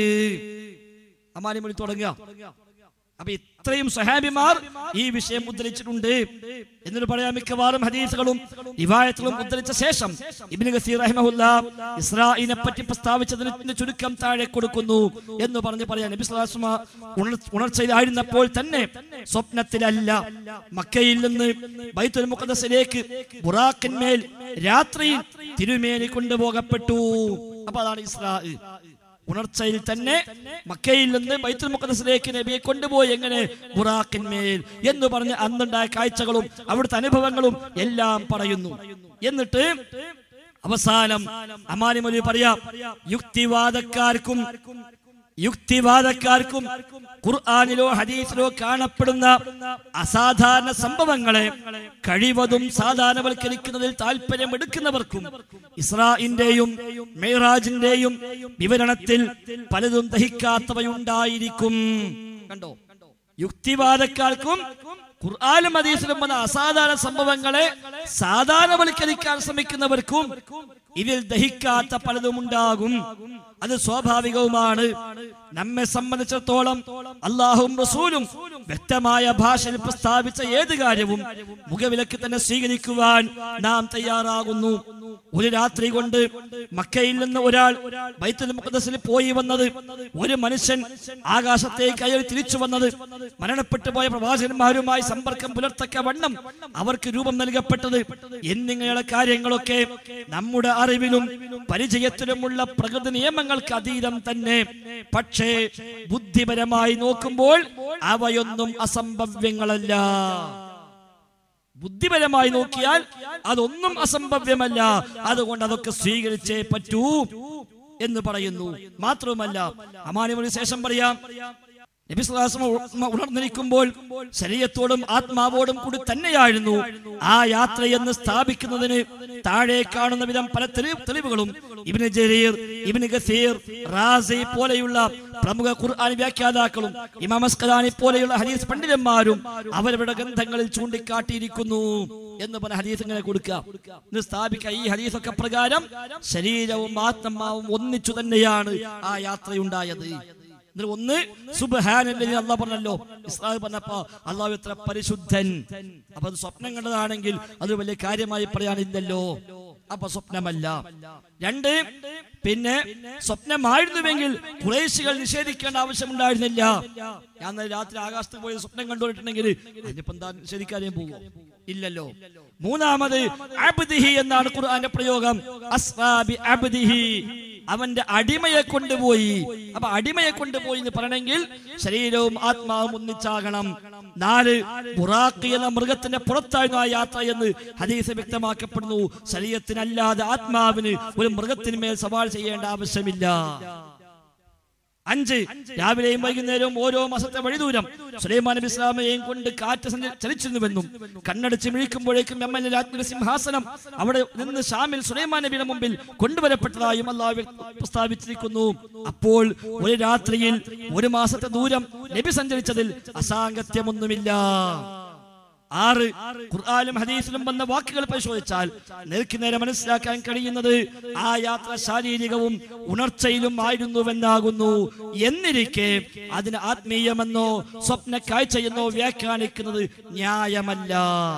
അമാലിമൊഴി തുടങ്ങുക അപ്പൊ ഇത്രയും സഹാബിമാർ ഈ വിഷയം ഉദ്ധരിച്ചിട്ടുണ്ട് എന്നിട്ട് പറയാം മിക്കവാറും ഹദീസുകളും റിവായത്തുകളും ഉദ്ധരിച്ച ശേഷം ഇബ്നു ഗസീർ റഹിമഹുല്ല ഇസ്രായിനെ പറ്റി പ്രസ്താവിച്ചതിന് ചുരുക്കം താഴെ കൊടുക്കുന്നു എന്ന് പറഞ്ഞ് പറയാം നബി സ്വല്ലല്ലാഹു അലൈഹി വസല്ലം ഉണർ- ഉണർച്ചയിലായിരുന്നപ്പോൾ തന്നെ സ്വപ്നത്തിലല്ല മക്കയിൽ നിന്ന് ബൈത്തുൽ മുഖദ്ദസിലേക്ക് ബുറാക്കിന്മേൽ രാത്രിയിൽ തിരുമേനി കൊണ്ടുപോകപ്പെട്ടു അപ്പൊ അതാണ് ഇസ്രാ ഉണർച്ചയിൽ തന്നെ മക്കയിൽ നിന്ന് ബൈത്തുൽ മുഖദ്ദസിലേക്ക് നബിയെ കൊണ്ടുപോയി എങ്ങനെ ബുറാക്കിന്മേൽ എന്ന് പറഞ്ഞ് അന്നുണ്ടായ കാഴ്ചകളും അവിടുത്തെ അനുഭവങ്ങളും എല്ലാം പറയുന്നു എന്നിട്ട് അവസാനം അമാനി മൊഴി പറയാം യുക്തിവാദക്കാർക്കും യുക്തിവാദക്കാർക്കും ഖുർആാനിലോ ഹദീസിലോ കാണപ്പെടുന്ന അസാധാരണ സംഭവങ്ങളെ കഴിവതും സാധാരണവൽക്കരിക്കുന്നതിൽ താല്പര്യമെടുക്കുന്നവർക്കും ഇസ്രായിന്റെയും മെഹ്റാജിന്റെയും വിവരണത്തിൽ പലതും ദഹിക്കാത്തവയുണ്ടായിരിക്കും കണ്ടോ യുക്തിവാദക്കാർക്കും ഖുർആാനും ഹദീസിലും വന്ന അസാധാരണ സംഭവങ്ങളെ സാധാരണവൽക്കരിക്കാൻ ശ്രമിക്കുന്നവർക്കും ഇതിൽ ദഹിക്കാത്ത പലതും ഉണ്ടാകും അത് സ്വാഭാവികവുമാണ് നമ്മെ സംബന്ധിച്ചിടത്തോളം അള്ളാഹും റസൂലും വ്യക്തമായ ഭാഷയിൽ പ്രസ്താവിച്ച ഏത് കാര്യവും മുഖവിലക്ക് തന്നെ സ്വീകരിക്കുവാൻ നാം തയ്യാറാകുന്നു ഒരു രാത്രി കൊണ്ട് മക്കയിൽ നിന്ന് ഒരാൾ ബൈത്തുൽ മുഖദ്സിൽ പോയി വന്നത് ഒരു മനുഷ്യൻ ആകാശത്തേക്ക് അയാൾ തിരിച്ചു വന്നത് മരണപ്പെട്ടു പോയ പ്രവാചകന്മാരുമായി സമ്പർക്കം പുലർത്തക്ക വണ്ണം അവർക്ക് രൂപം നൽകപ്പെട്ടത് എന്നിങ്ങനെയുള്ള കാര്യങ്ങളൊക്കെ നമ്മുടെ അറിവിലും പരിചയത്തിലുമുള്ള പ്രകൃതി നിയമങ്ങൾക്ക് അതീതം തന്നെ പക്ഷേ ബുദ്ധിപരമായി നോക്കുമ്പോൾ അവയൊന്നും അസംഭവ്യങ്ങളല്ല ബുദ്ധിപരമായി നോക്കിയാൽ അതൊന്നും അസംഭവ്യമല്ല അതുകൊണ്ട് അതൊക്കെ സ്വീകരിച്ചേ പറ്റൂ എന്ന് പറയുന്നു മാത്രവുമല്ല അമാനുവിന് ശേഷം പറയാം നബി സ്വല്ലല്ലാഹു അലൈഹി വസല്ലം ഉണർന്നിരിക്കുമ്പോൾ ശരീരത്തോടും ആത്മാവോടും കൂടി തന്നെയായിരുന്നു ആ യാത്രയെന്ന് സ്ഥാപിക്കുന്നതിന് താഴെ കാണുന്ന വിധം പല തെളിവ് തെളിവുകളും ഇബ്നു ജരീർ ഇബ്നു ഗസീർ റാസി പോലെയുള്ള പ്രമുഖ ഖുർആൻ വ്യാഖ്യാതാക്കളും ഇമാം അസ്കലാനി പോലെയുള്ള ഹദീസ് പണ്ഡിതന്മാരും അവരവരുടെ ഗ്രന്ഥങ്ങളിൽ ചൂണ്ടിക്കാട്ടിയിരിക്കുന്നു എന്ന് പറഞ്ഞ ഹദീസ് ഇങ്ങനെ കൊടുക്കുക ഇത് സ്ഥാപിക്കുക ഈ ഹദീസൊക്കെ പ്രകാരം ശരീരവും ആത്മാവും ഒന്നിച്ചു തന്നെയാണ് ആ യാത്രയുണ്ടായത് എന്നിട്ട് ഒന്ന് സുബ്ഹാനല്ലഹി അള്ളാഹ് പറഞ്ഞല്ലോ ഇസ്രായേൽ പറഞ്ഞപ്പോ അള്ളാഹു എത്ര പരിശുദ്ധൻ അപ്പൊ അത് സ്വപ്നം കണ്ടതാണെങ്കിൽ അത് വലിയ കാര്യമായി പറയാനില്ലല്ലോ അപ്പൊ സ്വപ്നമല്ല രണ്ട് പിന്നെ സ്വപ്നമായിരുന്നുവെങ്കിൽ കുറേശികൾ നിഷേധിക്കേണ്ട ആവശ്യമുണ്ടായിരുന്നില്ല ഞാൻ ഇന്നലെ രാത്രി ആകാശത്ത് പോയി സ്വപ്നം കണ്ടുകൊണ്ടിട്ടുണ്ടെങ്കിൽ അതിനിപ്പോ എന്താ നിഷേധിക്കാനേ പോകുമോ ഇല്ലല്ലോ മൂന്നാമത് അബ്ദിഹി എന്നാണ് ഖുർആന്റെ പ്രയോഗം അസ്വാബി അബ്ദിഹി അവന്റെ അടിമയെ കൊണ്ടുപോയി അപ്പൊ അടിമയെ കൊണ്ടുപോയി എന്ന് പറയണമെങ്കിൽ ശരീരവും ആത്മാവും ഒന്നിച്ചാകണം നാല് ബുറാഖ് എന്ന മൃഗത്തിന്റെ പുറത്തായിരുന്നു ആ യാത്ര എന്ന് ഹദീസ് വ്യക്തമാക്കപ്പെടുന്നു ശരീരത്തിനല്ലാതെ ആത്മാവിന് ഒരു മൃഗത്തിന്മേൽ സവാൾ ചെയ്യേണ്ട ആവശ്യമില്ല അഞ്ച് രാവിലെയും വൈകുന്നേരവും ഓരോ മാസത്തെ വഴിദൂരം സുലൈമാൻ നബി ഇസ്ലാമയെയും കൊണ്ട് കാറ്റ് സഞ്ച- ചലിച്ചിരുന്നുവെന്നും കണ്ണടച്ച് മിഴിക്കുമ്പോഴേക്കും എം എൽ എ രാജ്ഞിയുടെ സിംഹാസനം അവിടെ നിന്ന് ഷാമിൽ സുലൈമാൻ നബിയുടെ മുമ്പിൽ കൊണ്ടുവരപ്പെട്ടതായും അള്ളാഹു പ്രസ്താവിച്ചിരിക്കുന്നു അപ്പോൾ ഒരു രാത്രിയിൽ ഒരു മാസത്തെ ദൂരം നബി സഞ്ചരിച്ചതിൽ അസാംഗത്യമൊന്നുമില്ല ആറ് ഖുർആാനും ഹദീസിലും വന്ന വാക്കുകൾ പരിശോധിച്ചാൽ നേർക്ക് നേരെ മനസ്സിലാക്കാൻ കഴിയുന്നത് ആ യാത്ര ശാരീരികവും ഉണർച്ചയിലും ആയിരുന്നുവെന്നാകുന്നു എന്നിരിക്കെ അതിന് ആത്മീയമെന്നോ സ്വപ്ന കാഴ്ചയെന്നോ വ്യാഖ്യാനിക്കുന്നത് ന്യായമല്ല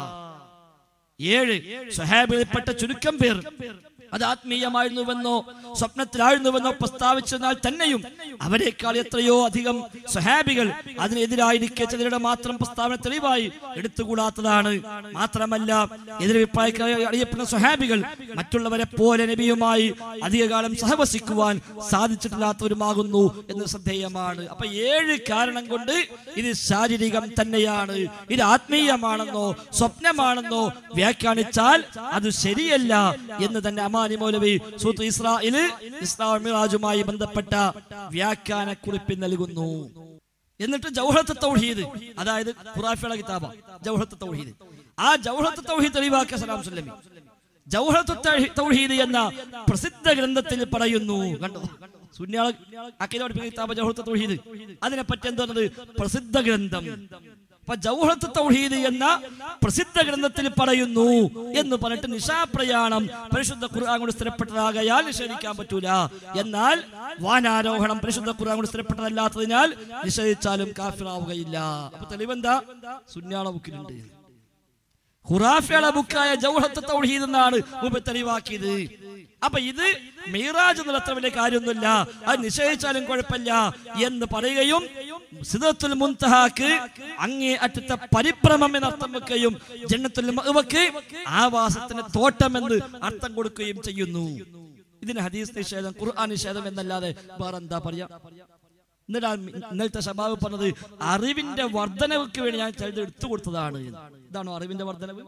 ഏഴ് സ്വഹാബിൽപ്പെട്ട ചുരുക്കം പേർ അത് ആത്മീയമായിരുന്നുവെന്നോ സ്വപ്നത്തിലായിരുന്നുവെന്നോ പ്രസ്താവിച്ചെന്നാൽ തന്നെയും അവരെക്കാൾ എത്രയോ അധികം സ്വഹാബികൾ അതിനെതിരായിരിക്കെ ചിലരുടെ മാത്രം പ്രസ്താവന തെളിവായി എടുത്തുകൂടാത്തതാണ് മാത്രമല്ല എതിരഭിപ്രായക്കാരായി അറിയപ്പെടുന്ന സ്വഹാബികൾ മറ്റുള്ളവരെ പോലെ നബിയുമായി അധികകാലം സഹവസിക്കുവാൻ സാധിച്ചിട്ടില്ലാത്തവരുമാകുന്നു എന്ന് ശ്രദ്ധേയമാണ് അപ്പൊ ഏഴ് കാരണം കൊണ്ട് ഇത് ശാരീരികം തന്നെയാണ് ഇത് ആത്മീയമാണെന്നോ സ്വപ്നമാണെന്നോ വ്യാഖ്യാനിച്ചാൽ അത് ശരിയല്ല എന്ന് തന്നെ അമാനി മൗലവി സൂത്ത് ഇസ്രായേല് ഇസ്ലാം മിറാജുമായി ബന്ധപ്പെട്ട വ്യാഖ്യാന കുറിപ്പിൽ നൽകുന്നു എന്നിട്ട് ജൗഹത്ത് തൗഹീദ് അതായത് ഖുറാഫിയുടെ കിതാബ ജൗഹത്ത് തൗഹീദ് ആ ജൗഹത്ത് തൗഹീദ് തെളിവാക്കിയ സലാം സുല്ലമി ജൗഹത്ത് തൗഹീ- തൗഹീദ് എന്ന പ്രസിദ്ധ ഗ്രന്ഥത്തിൽ പറയുന്നു കണ്ടോ സുന്യാള അക്കീദ പഠിപ്പിക്കുന്ന കിതാബ് ജൗഹത്ത് തൗഹീദ് അതിനെ പറ്റി എന്താണ് പ്രസിദ്ധ ഗ്രന്ഥം അപ്പൊ ജൗഹത്ത് തൗഹീദ് എന്ന പ്രസിദ്ധ ഗ്രന്ഥത്തിൽ പറയുന്നു എന്ന് പറഞ്ഞിട്ട് നിശാപ്രയാണം പരിശുദ്ധ ഖുർആൻ കൊണ്ട് സ്ഥിരപ്പെട്ടതാകയാൽ നിഷേധിക്കാൻ പറ്റൂല എന്നാൽ വാനാരോഹണം പരിശുദ്ധ ഖുർആൻ കൊണ്ട് സ്ഥിരപ്പെട്ടതല്ലാത്തതിനാൽ നിഷേധിച്ചാലും കാഫിറാവുകയില്ല അപ്പൊ തെളിവെന്താ സുന്യാള ബുക്കിലുണ്ട് ഖുറാഫിയുടെ ബുക്കായ ജൗഹത്ത് തൗഹീദ് എന്നാണ് മുമ്പ് തെളിവാക്കിയത് അപ്പൊ ഇത് മീറാജ് എന്നുള്ള അത്ര വലിയ കാര്യമൊന്നുമില്ല അത് നിശ്ചയിച്ചാലും കുഴപ്പമില്ല എന്ന് പറയുകയും സിദത്തുൽ മുൻതഹാക്ക് അങ്ങേ അറ്റത്തെ പരിഭ്രമം എന്ന് അർത്ഥം വെക്കുകയും ജന്നത്തുൽ മഅ്വക്ക് ആവാസത്തിന് തോട്ടം എന്ന് അർത്ഥം കൊടുക്കുകയും ചെയ്യുന്നു ഇതിന് ഹദീസ് നിഷേധം ഖുർആൻ നിഷേധം എന്നല്ലാതെ വേറെ എന്താ പറയാ എന്നിട്ട് ആ ഇന്നലത്തെ സഭാവ് പറഞ്ഞത് അറിവിന്റെ വർധനവ്ക്ക് വേണ്ടി ഞാൻ ചിലത് എടുത്തു കൊടുത്തതാണ് ഇതാണോ അറിവിന്റെ വർധനവ്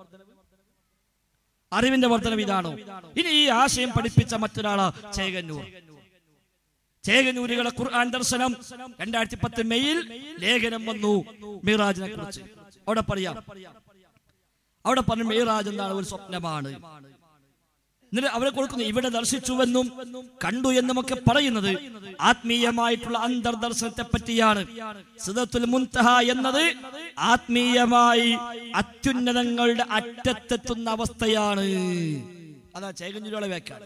അറിവിന്റെ വർധനവ് ഇതാണോ ഇനി ഈ ആശയം പഠിപ്പിച്ച മറ്റൊരാളാ ചേകന്നൂർ ചേകനൂരികളെ ഖുർആൻ ദർശനം രണ്ടായിരത്തി പത്ത് മെയ്യിൽ ലേഖനം വന്നു മിറാജിനെ കുറിച്ച് അവിടെ പറയാം അവിടെ പറഞ്ഞു മിറാജ് എന്താണ് ഒരു സ്വപ്നമാണ് എന്നിട്ട് അവരെ കൊടുക്കുന്നു ഇവിടെ ദർശിച്ചുവെന്നും കണ്ടു എന്നുമൊക്കെ പറയുന്നത് ആത്മീയമായിട്ടുള്ള അന്തർദർശനത്തെ പറ്റിയാണ് സിദത്തുൽ മുൻതഹ എന്നത് ആത്മീയമായി അത്യുന്നതങ്ങളുടെ അറ്റത്തെത്തുന്ന അവസ്ഥയാണ് അതാ ചേകഞ്ഞുരുടെ വ്യാഖ്യാനം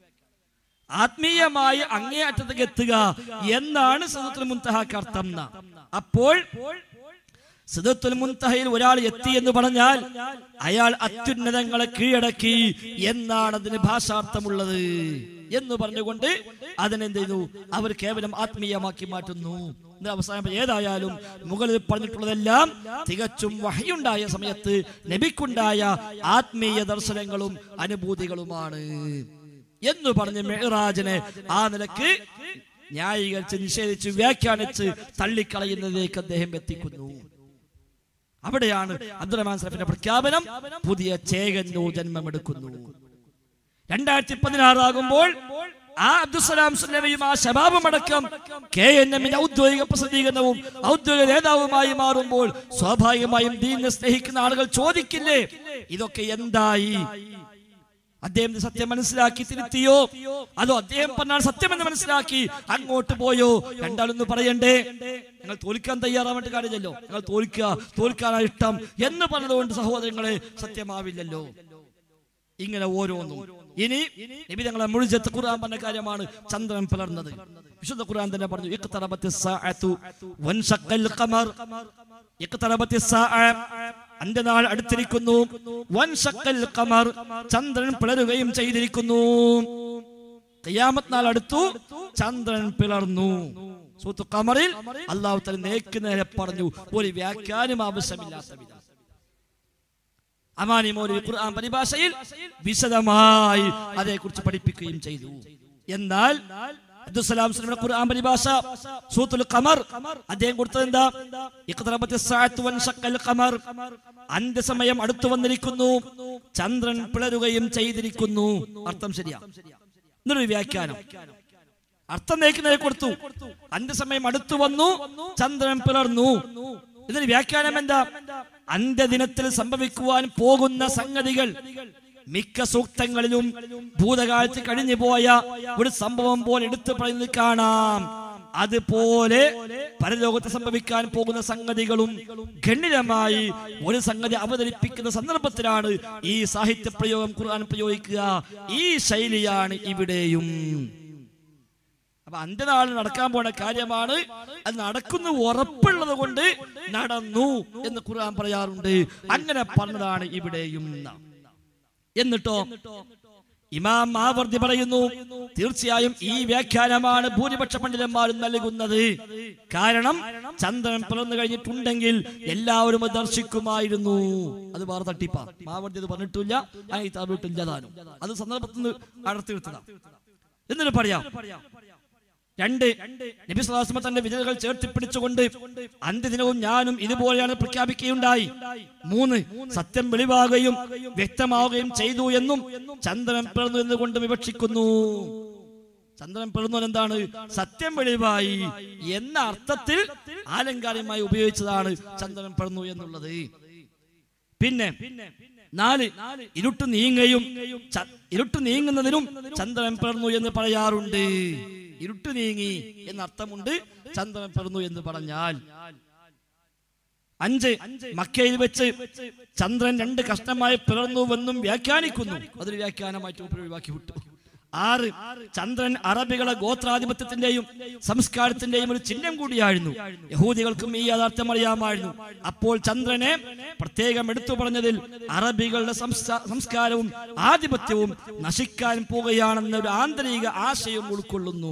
ആത്മീയമായി അങ്ങേ അറ്റത്തേക്ക് എത്തുക എന്നാണ് സിദത്തുൽ മുൻതഹക്ക് അർത്ഥം ന. അപ്പോൾ സിദത്തുൽ മുൻതഹയിൽ ഒരാൾ എത്തി എന്ന് പറഞ്ഞാൽ അയാൾ അത്യുന്നതങ്ങളെ കീഴടക്കി എന്നാണ് അതിന് ഭാഷാർത്ഥമുള്ളത് എന്ന് പറഞ്ഞുകൊണ്ട് അതിനെന്ത് ചെയ്തു അവർ കേവലം ആത്മീയമാക്കി മാറ്റുന്നു ഇത് അവസാനം ഏതായാലും മുകളിൽ പറഞ്ഞിട്ടുള്ളതെല്ലാം തികച്ചും വഹയുണ്ടായ സമയത്ത് നബിക്കുണ്ടായ ആത്മീയ ദർശനങ്ങളും അനുഭൂതികളുമാണ് എന്ന് പറഞ്ഞ് മെഹറാജിനെ ആ നിലക്ക് ന്യായീകരിച്ച് നിഷേധിച്ച് വ്യാഖ്യാനിച്ച് തള്ളിക്കളയുന്നതിലേക്ക് അദ്ദേഹം എത്തിക്കുന്നു അവിടെയാണ് അബ്ദുറഹ്മാൻ സലഫിന്റെ പ്രഖ്യാപനം പുതിയ ചേകന്നു ജന്മമെടുക്കുന്നു രണ്ടായിരത്തി പതിനാറാകുമ്പോൾ ആ അബ്ദുസലാം സുല്ലമയും ആ ശബാബുമടക്കം കെ എൻ എമ്മിന്റെ ഔദ്യോഗിക പ്രസിദ്ധീകരണവും ഔദ്യോഗിക നേതാവുമായി മാറുമ്പോൾ സ്വാഭാവികമായും ദീനിനെ സ്നേഹിക്കുന്ന ആളുകൾ ചോദിക്കില്ലേ ഇതൊക്കെ എന്തായി അദ്ദേഹം ഇത് സത്യം മനസ്സിലാക്കി തിരുത്തിയോ അതോ അദ്ദേഹം പറഞ്ഞാൽ സത്യമെന്ന് മനസ്സിലാക്കി അങ്ങോട്ട് പോയോ രണ്ടാളൊന്ന് പറയണ്ടേ ഞങ്ങൾ തോൽക്കാൻ തയ്യാറാവേണ്ട കാര്യമില്ലല്ലോ ഞങ്ങൾ തോൽക്കുക തോൽക്കാനാ ഇഷ്ടം എന്ന് പറഞ്ഞതുകൊണ്ട് സഹോദരങ്ങളെ സത്യമാവില്ലല്ലോ ഇങ്ങനെ ഓരോന്നും ഇനി നബി തങ്ങളെ മുഴുജത്ത് ഖുർആൻ പറഞ്ഞ കാര്യമാണ് ചന്ദ്രൻ പിളർന്നത് വിശുദ്ധ ഖുർആൻ തന്നെ പറഞ്ഞു ഇഖ്തറബത്തി സ്സാഅതു വൻഷഖൽ ഖമർ ഇഖ്തറബത്തി സ്സാഅ അന്ത്യനാൾ അടുത്തിരിക്കുന്നു വൻഷഖൽ ഖമർ ചന്ദ്രൻ പിളരുകയും ചെയ്തിരിക്കുന്നു ഖിയാമത്ത് നാൾ അടുത്തു ചന്ദ്രൻ പിളർന്നു സൂത്ത് ഖമറിൽ അള്ളാഹു തല നേക്ക് നേരെ പറഞ്ഞു ഒരു വ്യാഖ്യാനം ആവശ്യമില്ലാത്ത വിധം അമാനി മൗലവി ഖുർആൻ പരിഭാഷയിൽ വിശദമായി അതേക്കുറിച്ച് പഠിപ്പിക്കുകയും ചെയ്തു എന്നാൽ അബ്ദുസലാം സ്വലമിയുടെ ഖുർആൻ പരിഭാഷ സൂത്തുൽ ഖമർ അദ്ദേഹം കൊടുത്തത് എന്താ ഇഖ്തറബത്തി സ്സാഅത്തു വൻഷഖൽ ഖമർ അന്ത്യസമയം അടുത്തു വന്നിരിക്കുന്നു ചന്ദ്രൻ പിളരുകയും ചെയ്തിരിക്കുന്നു അർത്ഥം ശരിയാ എന്നൊരു വ്യാഖ്യാനം അർത്ഥം നയിക്കുന്നതിനെ കൊടുത്തു അന്ത്യസമയം അടുത്തു വന്നു ചന്ദ്രൻ പിളർന്നു ഇതിന് വ്യാഖ്യാനം എന്താ അന്ത്യദിനത്തിൽ സംഭവിക്കുവാൻ പോകുന്ന സംഗതികൾ മിക്ക സൂക്തങ്ങളിലും ഭൂതകാലത്ത് കഴിഞ്ഞു പോയ ഒരു സംഭവം പോലെ എടുത്തു പറയുന്നത് കാണാം അതുപോലെ പരലോകത്ത് സംഭവിക്കാൻ പോകുന്ന സംഗതികളും ഗണ്യമായി ഒരു സംഗതി അവതരിപ്പിക്കുന്ന സന്ദർഭത്തിലാണ് ഈ സാഹിത്യ പ്രയോഗം ഖുർആൻ പ്രയോഗിക്കുക ഈ ശൈലിയാണ് ഇവിടെയും അപ്പൊ അന്ത്യനാളിൽ നടക്കാൻ പോണ കാര്യമാണ് അത് നടക്കുന്നു ഉറപ്പുള്ളത് കൊണ്ട് നടന്നു എന്ന് ഖുർആൻ പറയാറുണ്ട് അങ്ങനെ പറഞ്ഞതാണ് ഇവിടെയും ന. എന്നിട്ടോ ഇമാം മാവർദി പറയുന്നു തീർച്ചയായും ഈ വ്യാഖ്യാനമാണ് ഭൂരിപക്ഷ പണ്ഡിതന്മാരും നൽകുന്നത് കാരണം ചന്ദ്രൻ പിറന്നു കഴിഞ്ഞിട്ടുണ്ടെങ്കിൽ എല്ലാവരും അത് ദർശിക്കുമായിരുന്നു അത് വേറെ തട്ടിപ്പാ മാവർദി അത് പറഞ്ഞിട്ടില്ല ആ ഈ തന്നിട്ടില്ല താനും അത് സന്ദർഭത്തിൽ നിന്ന് അടർത്തി നിർത്തണം എന്നിട്ട് പറയാം രണ്ട് നബി സ്വലാസ്മ തന്റെ വിരലുകൾ ചേർത്തി പിടിച്ചുകൊണ്ട് അന്ത്യദിനവും ഞാനും ഇതുപോലെയാണ് പ്രഖ്യാപിക്കുകയുണ്ടായി മൂന്ന് സത്യം വെളിവാകുകയും വ്യക്തമാവുകയും ചെയ്തു എന്നും ചന്ദ്രൻ പിറന്നു എന്നുകൊണ്ട് വിവക്ഷിക്കുന്നു ചന്ദ്രൻ പിറന്നു എന്താണ് സത്യം വെളിവായി എന്ന അർത്ഥത്തിൽ ആലങ്കാരികമായി ഉപയോഗിച്ചതാണ് ചന്ദ്രൻ പിറന്നു എന്നുള്ളത് പിന്നെ നാല് ഇരുട്ട് നീങ്ങയും ച- ഇരുട്ട് നീങ്ങുന്നതിനും ചന്ദ്രൻ പിറന്നു എന്ന് പറയാറുണ്ട് ഇരുട്ട് നീങ്ങി എന്ന അർത്ഥമുണ്ട് ചന്ദ്രൻ പിറന്നു എന്ന് പറഞ്ഞാൽ അഞ്ച് മക്കയിൽ വെച്ച് ചന്ദ്രൻ രണ്ട് കഷ്ണമായി പിളർന്നുവെന്നും വ്യാഖ്യാനിക്കുന്നു അതൊരു വ്യാഖ്യാനമായിട്ട് മൂപ്പര് ഒഴിവാക്കി വിട്ടു ആറ് ചന്ദ്രൻ അറബികളെ ഗോത്രാധിപത്യത്തിന്റെയും സംസ്കാരത്തിന്റെയും ഒരു ചിഹ്നം കൂടിയായിരുന്നു യഹൂദികൾക്കും ഈ യാഥാർത്ഥ്യം അറിയാമായിരുന്നു അപ്പോൾ ചന്ദ്രനെ പ്രത്യേകം എടുത്തു പറഞ്ഞതിൽ അറബികളുടെ സംസ്കാ- സംസ്കാരവും ആധിപത്യവും നശിക്കാൻ പോകുകയാണെന്ന ഒരു ആന്തരിക ആശയം ഉൾക്കൊള്ളുന്നു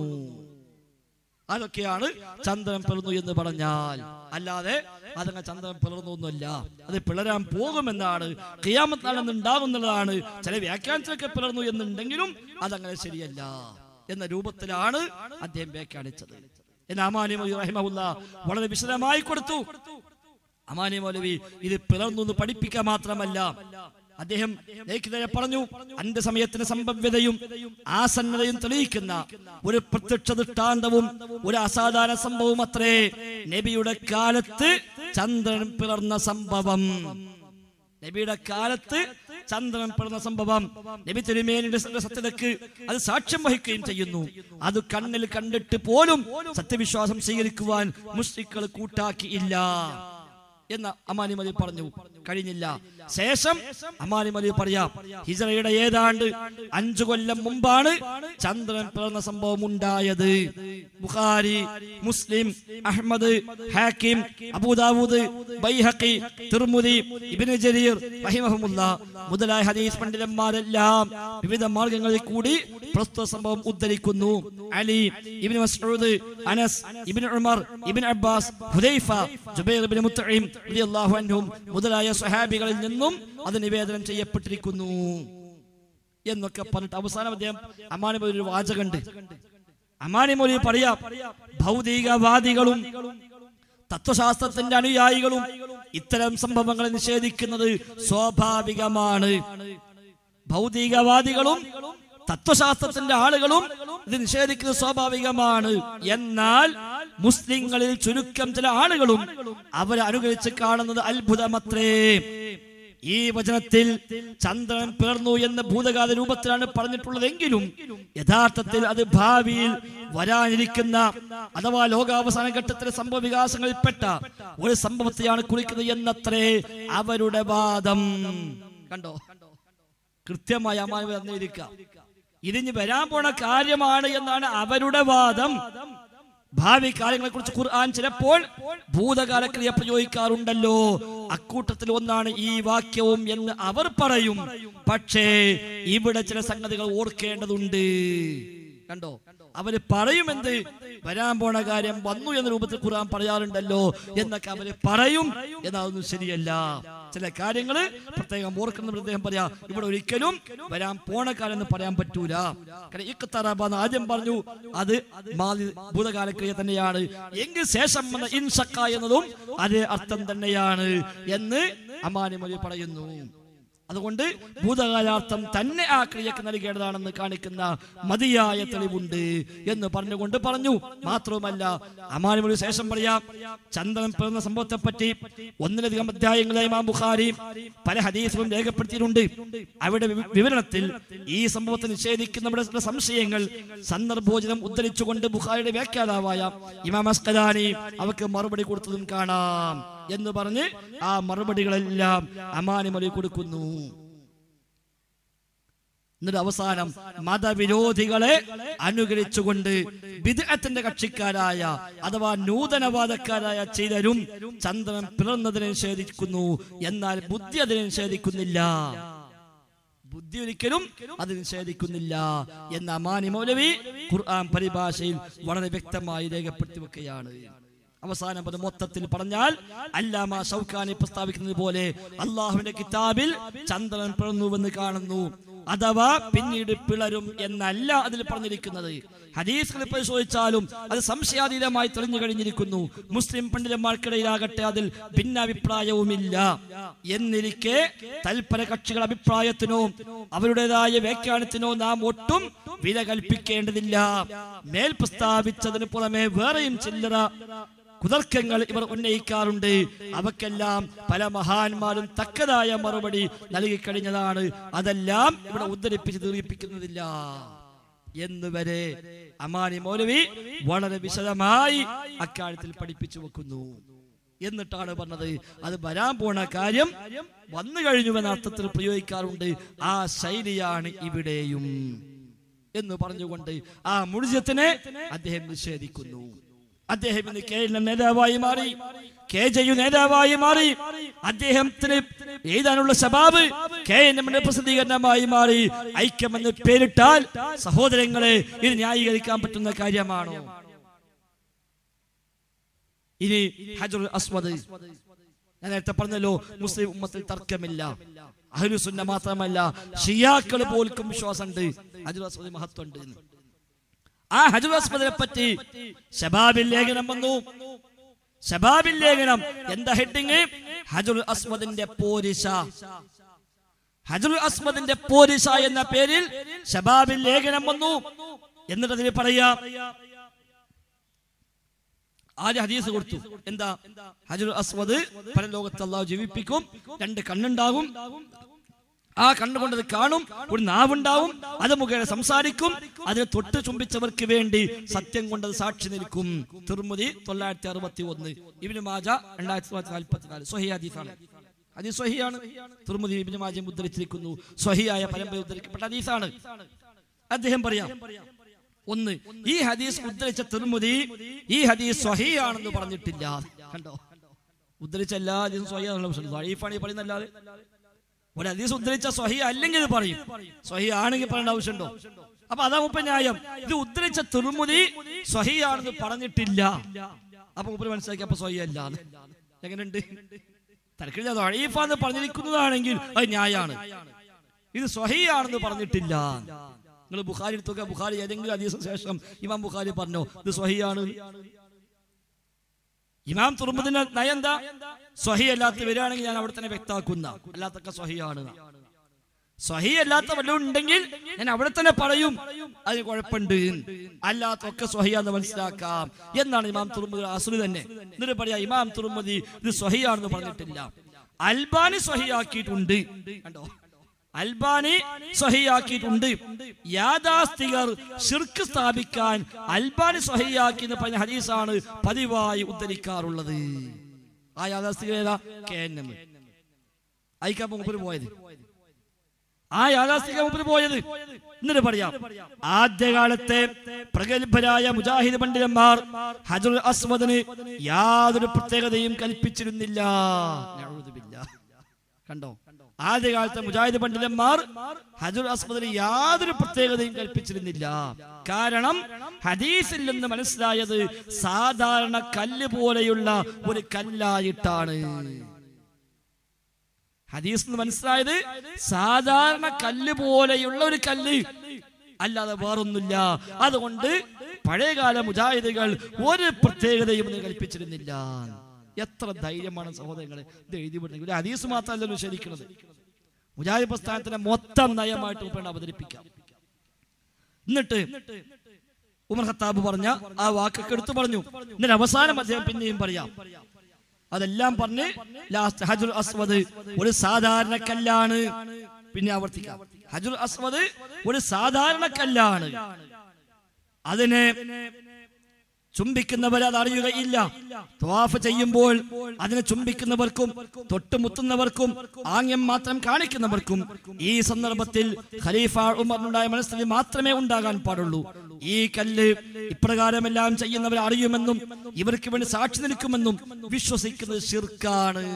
അതൊക്കെയാണ് ചന്ദ്രൻ പിളർന്നു എന്ന് പറഞ്ഞാൽ അല്ലാതെ അതങ്ങ് ചന്ദ്രൻ പിളർന്നു ഒന്നുമല്ല അത് പിളരാൻ പോകുമെന്നാണ് ഖിയാമത്ത് നാളെന്ന് ഉണ്ടാകുന്നതാണ് ചില വ്യാഖ്യാനത്തിലൊക്കെ പിളർന്നു എന്നുണ്ടെങ്കിലും അതങ്ങനെ ശരിയല്ല എന്ന രൂപത്തിലാണ് അദ്ദേഹം വ്യാഖ്യാനിച്ചത് എന്ന് അമാനി മൗലവി റഹിമഹുല്ല വളരെ വിശദമായി കൊടുത്തു അമാനി മൗലവി ഇത് പിളർന്നു എന്ന് പഠിപ്പിക്കുക മാത്രമല്ല അദ്ദേഹം ലേഖിതരെ പറഞ്ഞു അന്ത്യസമയത്തിന് സംഭവ്യതയും ആസന്നതയും തെളിയിക്കുന്ന ഒരു പ്രത്യക്ഷ ദൃഷ്ടാന്തവും ഒരു അസാധാരണ സംഭവം അത്രേ നബിയുടെ കാലത്ത് ചന്ദ്രൻ പിളർന്ന സംഭവം നബിയുടെ കാലത്ത് ചന്ദ്രൻ പിറന്ന സംഭവം നബി തിരുമേനിയുടെ സത്യതയ്ക്ക് അത് സാക്ഷ്യം വഹിക്കുകയും ചെയ്യുന്നു അത് കണ്ണിൽ കണ്ടിട്ട് പോലും സത്യവിശ്വാസം സ്വീകരിക്കുവാൻ മുസ്ലിങ്ങൾ കൂട്ടാക്കിയില്ല എന്ന് അമാനിമലി പറഞ്ഞു കഴിഞ്ഞില്ല ശേഷം അമാനിമലി പറയാം ഹിജറയുടെ ഏതാണ്ട് അഞ്ചു കൊല്ലം മുമ്പാണ് ചന്ദ്രൻ പിറന്ന സംഭവം ഉണ്ടായത് Bukhari Muslim Ahmad Hakim Abu Dawud Baihaqi Tirmidhi Ibn Jarir റഹിമഹുമുല്ല മുതലായ ഹദീസ് പണ്ഡിതന്മാരെല്ലാം വിവിധ മാർഗങ്ങളിൽ കൂടി പ്രസ്തുത സംഭവം ഉദ്ധരിക്കുന്നു Ali Ibn Masud Anas Ibn Umar Ibn Abbas Hudhaifa Jubair Ibn Mutim റളിയല്ലാഹു അൻഹും മുതലായ സ്വഹാബികളിൽ നിന്നും അത് നിവേദനം ചെയ്യപ്പെട്ടിരിക്കുന്നു എന്നൊക്കെ പറഞ്ഞിട്ട് അവസാനം അദ്ദേഹം അമാനിമൊഴി ഒരു വാചകമുണ്ട് അമാനിമൊഴി പറയാം ഭൗതികവാദികളും തത്വശാസ്ത്രത്തിന്റെ അനുയായികളും ഇത്തരം സംഭവങ്ങളെ നിഷേധിക്കുന്നത് സ്വാഭാവികമാണ് ഭൗതികവാദികളും തത്വശാസ്ത്രത്തിന്റെ ആളുകളും ഇത് നിഷേധിക്കുന്നത് സ്വാഭാവികമാണ് എന്നാൽ മുസ്ലിങ്ങളിൽ ചുരുക്കം ചില ആളുകളും അവരെ അനുകരിച്ച് കാണുന്നത് അത്ഭുതമത്രേ ഈ വചനത്തിൽ ചന്ദ്രൻ പിറന്നു എന്ന ഭൂതകാല രൂപത്തിലാണ് പറഞ്ഞിട്ടുള്ളതെങ്കിലും യഥാർത്ഥത്തിൽ അത് ഭാവിയിൽ വരാനിരിക്കുന്ന അഥവാ ലോകാവസാന ഘട്ടത്തിലെ സംഭവ വികാസങ്ങളിൽപ്പെട്ട ഒരു സംഭവത്തെയാണ് കുറിക്കുന്നത് എന്നത്രേ അവരുടെ വാദം കണ്ടോ കൃത്യമായി അമ്മാൻ വന്നിരിക്കുക ഇതിന് വരാൻ പോണ കാര്യമാണ് എന്നാണ് അവരുടെ വാദം ഭാവി കാര്യങ്ങളെ കുറിച്ച് ഖുർആൻ ചിലപ്പോൾ ഭൂതകാല ക്രിയ പ്രയോഗിക്കാറുണ്ടല്ലോ അക്കൂട്ടത്തിൽ ഒന്നാണ് ഈ വാക്യവും എന്ന് അവർ പറയും പക്ഷേ ഇവിടെ ചില സംഗതികൾ ഓർക്കേണ്ടതുണ്ട് കണ്ടോ അവര് പറയുമെന്ത് വരാൻ പോണ കാര്യം വന്നു എന്ന രൂപത്തിൽ ഖുർആൻ പറയാറുണ്ടല്ലോ എന്നൊക്കെ അവര് പറയും എന്നതൊന്നും ശരിയല്ല ചില കാര്യങ്ങള് പ്രത്യേകം ഓർക്കുന്ന അദ്ദേഹം പറയാ ഇവിടെ ഒരിക്കലും വരാൻ പോണ കാലം എന്ന് പറയാൻ പറ്റൂല കാരണം ഇഖ്തറബ എന്ന് ആദ്യം പറഞ്ഞു അത് മാതി ഭൂതകാലക്രിയ തന്നെയാണ് എങ്കിൽ ശേഷം വന്ന ഇൻഷക്ക എന്നതും അതേ അർത്ഥം തന്നെയാണ് എന്ന് അമാനിമൊഴി പറയുന്നു അതുകൊണ്ട് ഭൂതകാലാർത്ഥം തന്നെ ആ ക്രിയക്ക് നൽകേണ്ടതാണെന്ന് കാണിക്കുന്ന മതിയായ തെളിവുണ്ട് എന്ന് പറഞ്ഞുകൊണ്ട് പറഞ്ഞു മാത്രവുമല്ല അമാനുമൊഴി ശേഷം പറയാം ചന്ദ്രൻ പിറന്ന സംഭവത്തെ പറ്റി ഒന്നിലധികം അധ്യായങ്ങളായി ഇമാം ബുഖാരി പല ഹദീസുകളും രേഖപ്പെടുത്തിയിട്ടുണ്ട് അവിടെ വി- വിവരണത്തിൽ ഈ സംഭവത്തെ നിഷേധിക്കുന്നവരുടെ ചില സംശയങ്ങൾ സന്ദർഭോചനം ഉദ്ധരിച്ചുകൊണ്ട് ബുഖാരിയുടെ വ്യാഖ്യാതാവായ ഇമാം അസ്കലാനി അവർക്ക് മറുപടി കൊടുത്തതും കാണാം എന്ന് പറഞ്ഞ് ആ മറുപടികളെല്ലാം അമാനിമൊഴി കൊടുക്കുന്നു എന്നിട്ട് അവസാനം മതവിരോധികളെ അനുകരിച്ചുകൊണ്ട് ബിദ്അത്തിന്റെ കക്ഷിക്കാരായ അഥവാ നൂതനവാദക്കാരായ ചിലരും ചന്ദ്രൻ പിറന്നതിനെ നിഷേധിക്കുന്നു എന്നാൽ ബുദ്ധി അതിനെ നിഷേധിക്കുന്നില്ല ബുദ്ധി ഒരിക്കലും അത് നിഷേധിക്കുന്നില്ല എന്ന അമാനി മൗലവി ഖുർആൻ പരിഭാഷയിൽ വളരെ വ്യക്തമായി രേഖപ്പെടുത്തി വെക്കുകയാണ് അവസാനം അത് മൊത്തത്തിൽ പറഞ്ഞാൽ അല്ലാമ ഷൗക്കാനി പ്രസ്താവിക്കുന്നത് പോലെ അള്ളാഹുവിന്റെ കിതാബിൽ ചന്ദ്രൻ പിറന്നുവെന്ന് കാണുന്നു അഥവാ പിന്നീട് പിളരും എന്നല്ല അതിൽ പറഞ്ഞിരിക്കുന്നത് ഹദീസുകൾ പരിശോധിച്ചാലും അത് സംശയാതീതമായി തെളിഞ്ഞു കഴിഞ്ഞിരിക്കുന്നു മുസ്ലിം പണ്ഡിതന്മാർക്കിടയിലാകട്ടെ അതിൽ ഭിന്നാഭിപ്രായവുമില്ല എന്നിരിക്കെ തൽപര കക്ഷികൾ അഭിപ്രായത്തിനോ അവരുടേതായ വ്യാഖ്യാനത്തിനോ നാം ഒട്ടും വില കൽപ്പിക്കേണ്ടതില്ല മേൽ പ്രസ്താവിച്ചതിന് പുറമെ വേറെയും ചില്ലറ കുതർക്കങ്ങൾ ഇവർ ഉന്നയിക്കാറുണ്ട് അവക്കെല്ലാം പല മഹാന്മാരും തക്കതായ മറുപടി നൽകിക്കഴിഞ്ഞതാണ് അതെല്ലാം ഇവിടെ ഉദ്ധരിപ്പിച്ച് തീർപ്പിക്കുന്നതില്ല എന്നുവരെ അമാനി മൗലവി വളരെ വിശദമായി അക്കാര്യത്തിൽ പഠിപ്പിച്ചു വെക്കുന്നു എന്നിട്ടാണ് പറഞ്ഞത് അത് വരാൻ പോണ കാര്യം വന്നു കഴിഞ്ഞുവെന്ന അർത്ഥത്തിൽ പ്രയോഗിക്കാറുണ്ട് ആ ശൈലിയാണ് ഇവിടെയും എന്ന് പറഞ്ഞുകൊണ്ട് ആ മുഴുജത്തിനെ അദ്ദേഹം നിഷേധിക്കുന്നു അദ്ദേഹം ഇന്ന് കെ എൽ എം നേതാവായി മാറി കെ ജയു നേതാവായി മാറി അദ്ദേഹത്തിന് എഴുതാനുള്ള ശബാബ് കെ എൻ എമ്മിന്റെ പ്രസിദ്ധീകരണമായി മാറി ഐക്യമെന്ന് പേരിട്ടാൽ സഹോദരങ്ങളെ ഇത് ന്യായീകരിക്കാൻ പറ്റുന്ന കാര്യമാണോ ഇനി ഹജറുൽ അസ്വദ് ഞാൻ നേരത്തെ പറഞ്ഞല്ലോ മുസ്ലിം ഉമ്മത്തിൽ തർക്കമില്ല അഹ്ലുസുന്ന മാത്രമല്ല ഷിയാക്കൾ പോലും വിശ്വാസമുണ്ട് ഹജറുൽ അസ്വദ് മഹത്വമുണ്ട് എന്ന്. ആ ഹജറുൽ അസ്വദിനെ പറ്റി ശബാബിൽ ലേഖനം വന്നു ശബാബിൽ ലേഖനം എന്താ ഹെഡിങ് ഹജറുൽ അസ്വദിന്റെ പോരിശ ഹജറുൽ അസ്മദിന്റെ പോരിസ എന്ന പേരിൽ ഷബാബിൽ ലേഖനം വന്നു എന്നിട്ട് അതിൽ പറയാ ആദ്യ ഹദീസ് കൊടുത്തു എന്താ ഹജറുൽ അസ്മദ് പല ലോകത്ത് അള്ളാഹു ജീവിപ്പിക്കും രണ്ട് കണ്ണുണ്ടാകും ആ കണ്ണുകൊണ്ട് അത് കാണും ഒരു നാവുണ്ടാവും അത് മുഖേന സംസാരിക്കും അതിനെ തൊട്ട് ചുംബിച്ചവർക്ക് വേണ്ടി സത്യം കൊണ്ട് അത് സാക്ഷി നിൽക്കും തിരുമുതി തൊള്ളായിരത്തി അറുപത്തി ഒന്ന് ഇബിന് മാജ രണ്ടായിരത്തി തൊള്ളായിരത്തി നാൽപ്പത്തിനാല് സ്വഹി ഹദീസാണ് ഹദീസ് സ്വഹിയാണ് തിരുമുതി ഇബിന് മാജയും ഉദ്ധരിച്ചിരിക്കുന്നു സ്വഹിയായ പരമ്പര ഉദ്ധരിക്കപ്പെട്ട ഹദീസാണ് അദ്ദേഹം പറയാം ഒന്ന് ഈ ഹദീസ് ഉദ്ധരിച്ച തിരുമുതി ഈ ഹദീസ് സ്വഹിയാണെന്ന് പറഞ്ഞിട്ടില്ല കണ്ടോ ഉദ്ധരിച്ച എല്ലാ ഹദീസും സ്വഹിയാണല്ലോ സ്വഹീഫാണ് ഈ പറയുന്നല്ലാതെ ഒരു ഹദീസ് ഉദ്ധരിച്ച സ്വഹി അല്ലെങ്കിൽ ഇത് പറയും സ്വഹി ആണെങ്കിൽ പറയേണ്ട ആവശ്യമുണ്ടോ അപ്പൊ അതാ മുപ്പ ന്യായം ഇത് ഉദ്ധരിച്ച തിരുമുതി സ്വഹിയാണെന്ന് പറഞ്ഞിട്ടില്ല അപ്പൊ മുപ്പര് മനസ്സിലാക്കി അപ്പൊ സ്വഹി അല്ല എങ്ങനെയുണ്ട് തരക്കില്ല എന്ന് പറഞ്ഞിരിക്കുന്നതാണെങ്കിൽ അത് ന്യായാണ് ഇത് സ്വഹിയാണെന്ന് പറഞ്ഞിട്ടില്ല നിങ്ങൾ ബുഖാരി എടുത്തൊക്കെ ബുഖാരി ഏതെങ്കിലും ഹദീസിന് ശേഷം ഇമാം ബുഖാരി പറഞ്ഞോ ഇത് സ്വഹിയാണ് ഇമാം തുറമുദിന്റെ നയം എന്താ സ്വഹി അല്ലാത്ത വരികയാണെങ്കിൽ ഞാൻ അവിടെ തന്നെ വ്യക്തമാക്കുന്ന അല്ലാത്തൊക്കെ സ്വഹിയാണ് സ്വഹി അല്ലാത്ത വല്ലതും ഉണ്ടെങ്കിൽ ഞാൻ അവിടെ തന്നെ പറയും അതിന് കുഴപ്പമുണ്ട് അല്ലാത്തൊക്കെ സ്വഹിയാന്ന് മനസ്സിലാക്കാം എന്നാണ് ഇമാം തുറമുദ് അസുല് തന്നെ എന്നിട്ട് പറയാ ഇമാം തുറമുദി ഇത് സ്വഹിയാണെന്ന് പറഞ്ഞിട്ടില്ല അൽബാനി സ്വഹിയാക്കിയിട്ടുണ്ട് കണ്ടോ അൽബാനി സ്വഹിയാക്കിയിട്ടുണ്ട് യാഥാസ്ഥികർ ഷിർക്ക് സ്ഥാപിക്കാൻ അൽബാനി സ്വഹിയാക്കി എന്ന് പറഞ്ഞ ഹദീസാണ് പതിവായി ഉദ്ധരിക്കാറുള്ളത് ആ യാഥാസ്ഥികർ ഏതാ കെ എൻ എം അയക്കാൻ മുമ്പിൽ പോയത് ആ യാഥാസ്ഥിക മുമ്പിൽ പോയത് എന്നിട്ട് പറയാം ആദ്യകാലത്തെ പ്രഗത്ഭരായ മുജാഹിദ് പണ്ഡിതന്മാർ ഹജറുൽ അസ്വദിന് യാതൊരു പ്രത്യേകതയും കൽപ്പിച്ചിരുന്നില്ല നഊദുബില്ലാ. കണ്ടോ ആദ്യകാലത്തെ മുജാഹിദ് പണ്ഡിതന്മാർ ഹജുർ അസ്മദിന് യാതൊരു പ്രത്യേകതയും കൽപ്പിച്ചിരുന്നില്ല കാരണം ഹദീസിൽ നിന്ന് മനസ്സിലായത് സാധാരണ കല്ല് പോലെയുള്ള ഒരു കല്ലായിട്ടാണ് ഹദീസ് നിന്ന് മനസ്സിലായത് സാധാരണ കല്ല് പോലെയുള്ള ഒരു കല്ല് അല്ലാതെ വേറൊന്നുമില്ല അതുകൊണ്ട് പഴയകാല മുജാഹിദുകൾ ഒരു പ്രത്യേകതയും ഇതിന് കൽപ്പിച്ചിരുന്നില്ല എത്ര ധൈര്യമാണ് സഹോദരങ്ങളെ ഇത് എഴുതി വിടുന്നത് ഒരു ഹദീസ് മാത്രമല്ലല്ലോ ശരിക്കുന്നത് മുജാഹിദ് പ്രസ്ഥാനത്തിന്റെ മൊത്തം നയമായിട്ട് ഉപ്പേണ്ട അവതരിപ്പിക്കാം എന്നിട്ട് ഉമർ ഖത്താബ് പറഞ്ഞ ആ വാക്കൊക്കെ എടുത്തു പറഞ്ഞു എന്നിട്ട് അവസാനം അദ്ദേഹം പിന്നെയും പറയാം അതെല്ലാം പറഞ്ഞ് ലാസ്റ്റ് ഹജുൽ അസ്വദ് ഒരു സാധാരണ കല്ലാണ് പിന്നെ ആവർത്തിക്കാം ഹജുൽ അസ്വദ് ഒരു സാധാരണ കല്ലാണ് അതിനെ ചുംബിക്കുന്നവർ അത് അറിയുകയില്ല ത്വാഫ് ചെയ്യുമ്പോൾ അതിനെ ചുംബിക്കുന്നവർക്കും തൊട്ടുമുത്തുന്നവർക്കും ആംഗ്യം മാത്രം കാണിക്കുന്നവർക്കും ഈ സന്ദർഭത്തിൽ ഖലീഫ ഉമറിനുണ്ടായ മനസ്ഥിതി മാത്രമേ ഉണ്ടാകാൻ പാടുള്ളൂ ഈ കല്ല് ഇപ്രകാരമെല്ലാം ചെയ്യുന്നവർ അറിയുമെന്നും ഇവർക്ക് വേണ്ടി സാക്ഷി നിൽക്കുമെന്നും വിശ്വസിക്കുന്നത് ഷിർക്കാണ്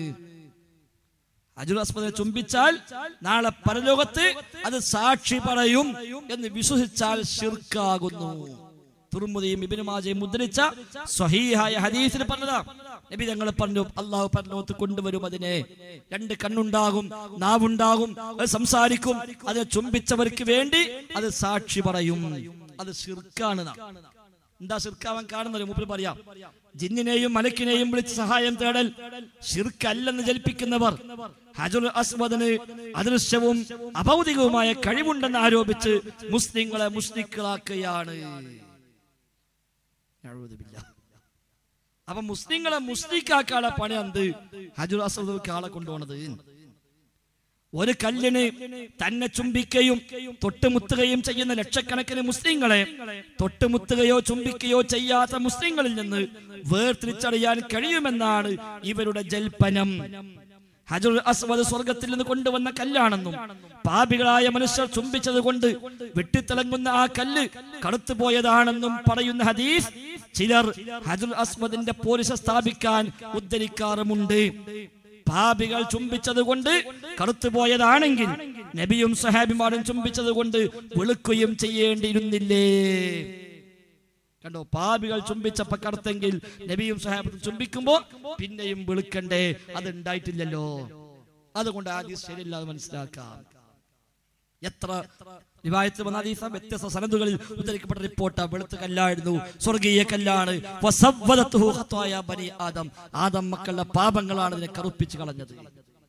അജുൽ അസ്മദിനെ ചുംബിച്ചാൽ നാളെ പരലോകത്ത് അത് സാക്ഷി പറയും എന്ന് വിശ്വസിച്ചാൽ ഷിർക്കാകുന്നു തുറമുദയും ഇബിന് മാജയും മുദ്രിച്ച സ്വഹീഹായ ഹദീസിൽ പറഞ്ഞതാ നബി ഞങ്ങൾ പറഞ്ഞു അള്ളാഹു പരലോകത്ത് കൊണ്ടുവരും അതിനെ രണ്ട് കണ്ണുണ്ടാകും നാവുണ്ടാകും അത് സംസാരിക്കും അത് ചുംബിച്ചവർക്ക് വേണ്ടി അത് സാക്ഷി പറയും അത് ഷിർക്കാണ് നാം. എന്താ ഷിർക്കാവാൻ കാണുന്നത് മൂപ്പര് പറയാം ജിന്നിനെയും മലക്കിനെയും വിളിച്ച് സഹായം തേടൽ ഷിർക്കല്ലെന്ന് ജൽപ്പിക്കുന്നവർ ഹജുൽ അസ്വദിന് അദൃശ്യവും അഭൗതികവുമായ കഴിവുണ്ടെന്ന് ആരോപിച്ച് മുസ്ലിങ്ങളെ മുസ്ലിക്കളാക്കുകയാണ് നഅൂദുബില്ലാ. അപ്പൊ മുസ്ലിങ്ങളെ മുസ്ലിക്കാക്കാളെ പണി എന്ത് ഹജുൽ അസ്വദ് ആളെ കൊണ്ടുപോണത് ഒരു കല്ലിന് തന്നെ ചുംബിക്കുകയും തൊട്ടുമുത്തുകയും ചെയ്യുന്ന ലക്ഷക്കണക്കിന് മുസ്ലിങ്ങളെ തൊട്ടുമുത്തുകയോ ചുംബിക്കുകയോ ചെയ്യാത്ത മുസ്ലിങ്ങളിൽ നിന്ന് വേർതിരിച്ചറിയാൻ കഴിയുമെന്നാണ് ഇവരുടെ ജൽപ്പനം ഹജുൽ അസ്വദ് സ്വർഗത്തിൽ നിന്ന് കൊണ്ടുവന്ന കല്ലാണെന്നും പാപികളായ മനുഷ്യർ ചുംബിച്ചത് കൊണ്ട് വെട്ടിത്തിളങ്ങുന്ന ആ കല്ല് കടുത്തുപോയതാണെന്നും പറയുന്ന ഹദീസ് ചിലർ ഹജുൽ അസ്വദിന്റെ പോലീസ് സ്ഥാപിക്കാൻ ഉദ്ധരിക്കാറുമുണ്ട് പാപികൾ ചുംബിച്ചത് കൊണ്ട് കറുത്തുപോയതാണെങ്കിൽ നബിയും സഹാബിമാരും ചുംബിച്ചത് കൊണ്ട് വെളുക്കുകയും ചെയ്യേണ്ടിയിരുന്നില്ലേ കണ്ടോ പാപികൾ ചുംബിച്ചപ്പോ കറുത്തെങ്കിൽ നബിയും സഹാബത്തും ചുംബിക്കുമ്പോ പിന്നെയും വെളുക്കണ്ടേ അത് ഉണ്ടായിട്ടില്ലല്ലോ അതുകൊണ്ട് ആദ്യം ശരിയല്ല അത് മനസ്സിലാക്കാം എത്ര റിവായത്ത് വന്ന ഹദീസ് വ്യത്യസ്ത സനദുകളിൽ ഉദ്ധരിക്കപ്പെട്ട റിപ്പോർട്ട് വെളുത്ത കല്ലായിരുന്നു സ്വർഗീയ കല്ലാണ് വസവ്വദത്തുഹു ഖത്തായ ബനി ആദം ആദം മക്കളുടെ പാപങ്ങളാണ് ഇതിനെ കറുപ്പിച്ച് കളഞ്ഞത്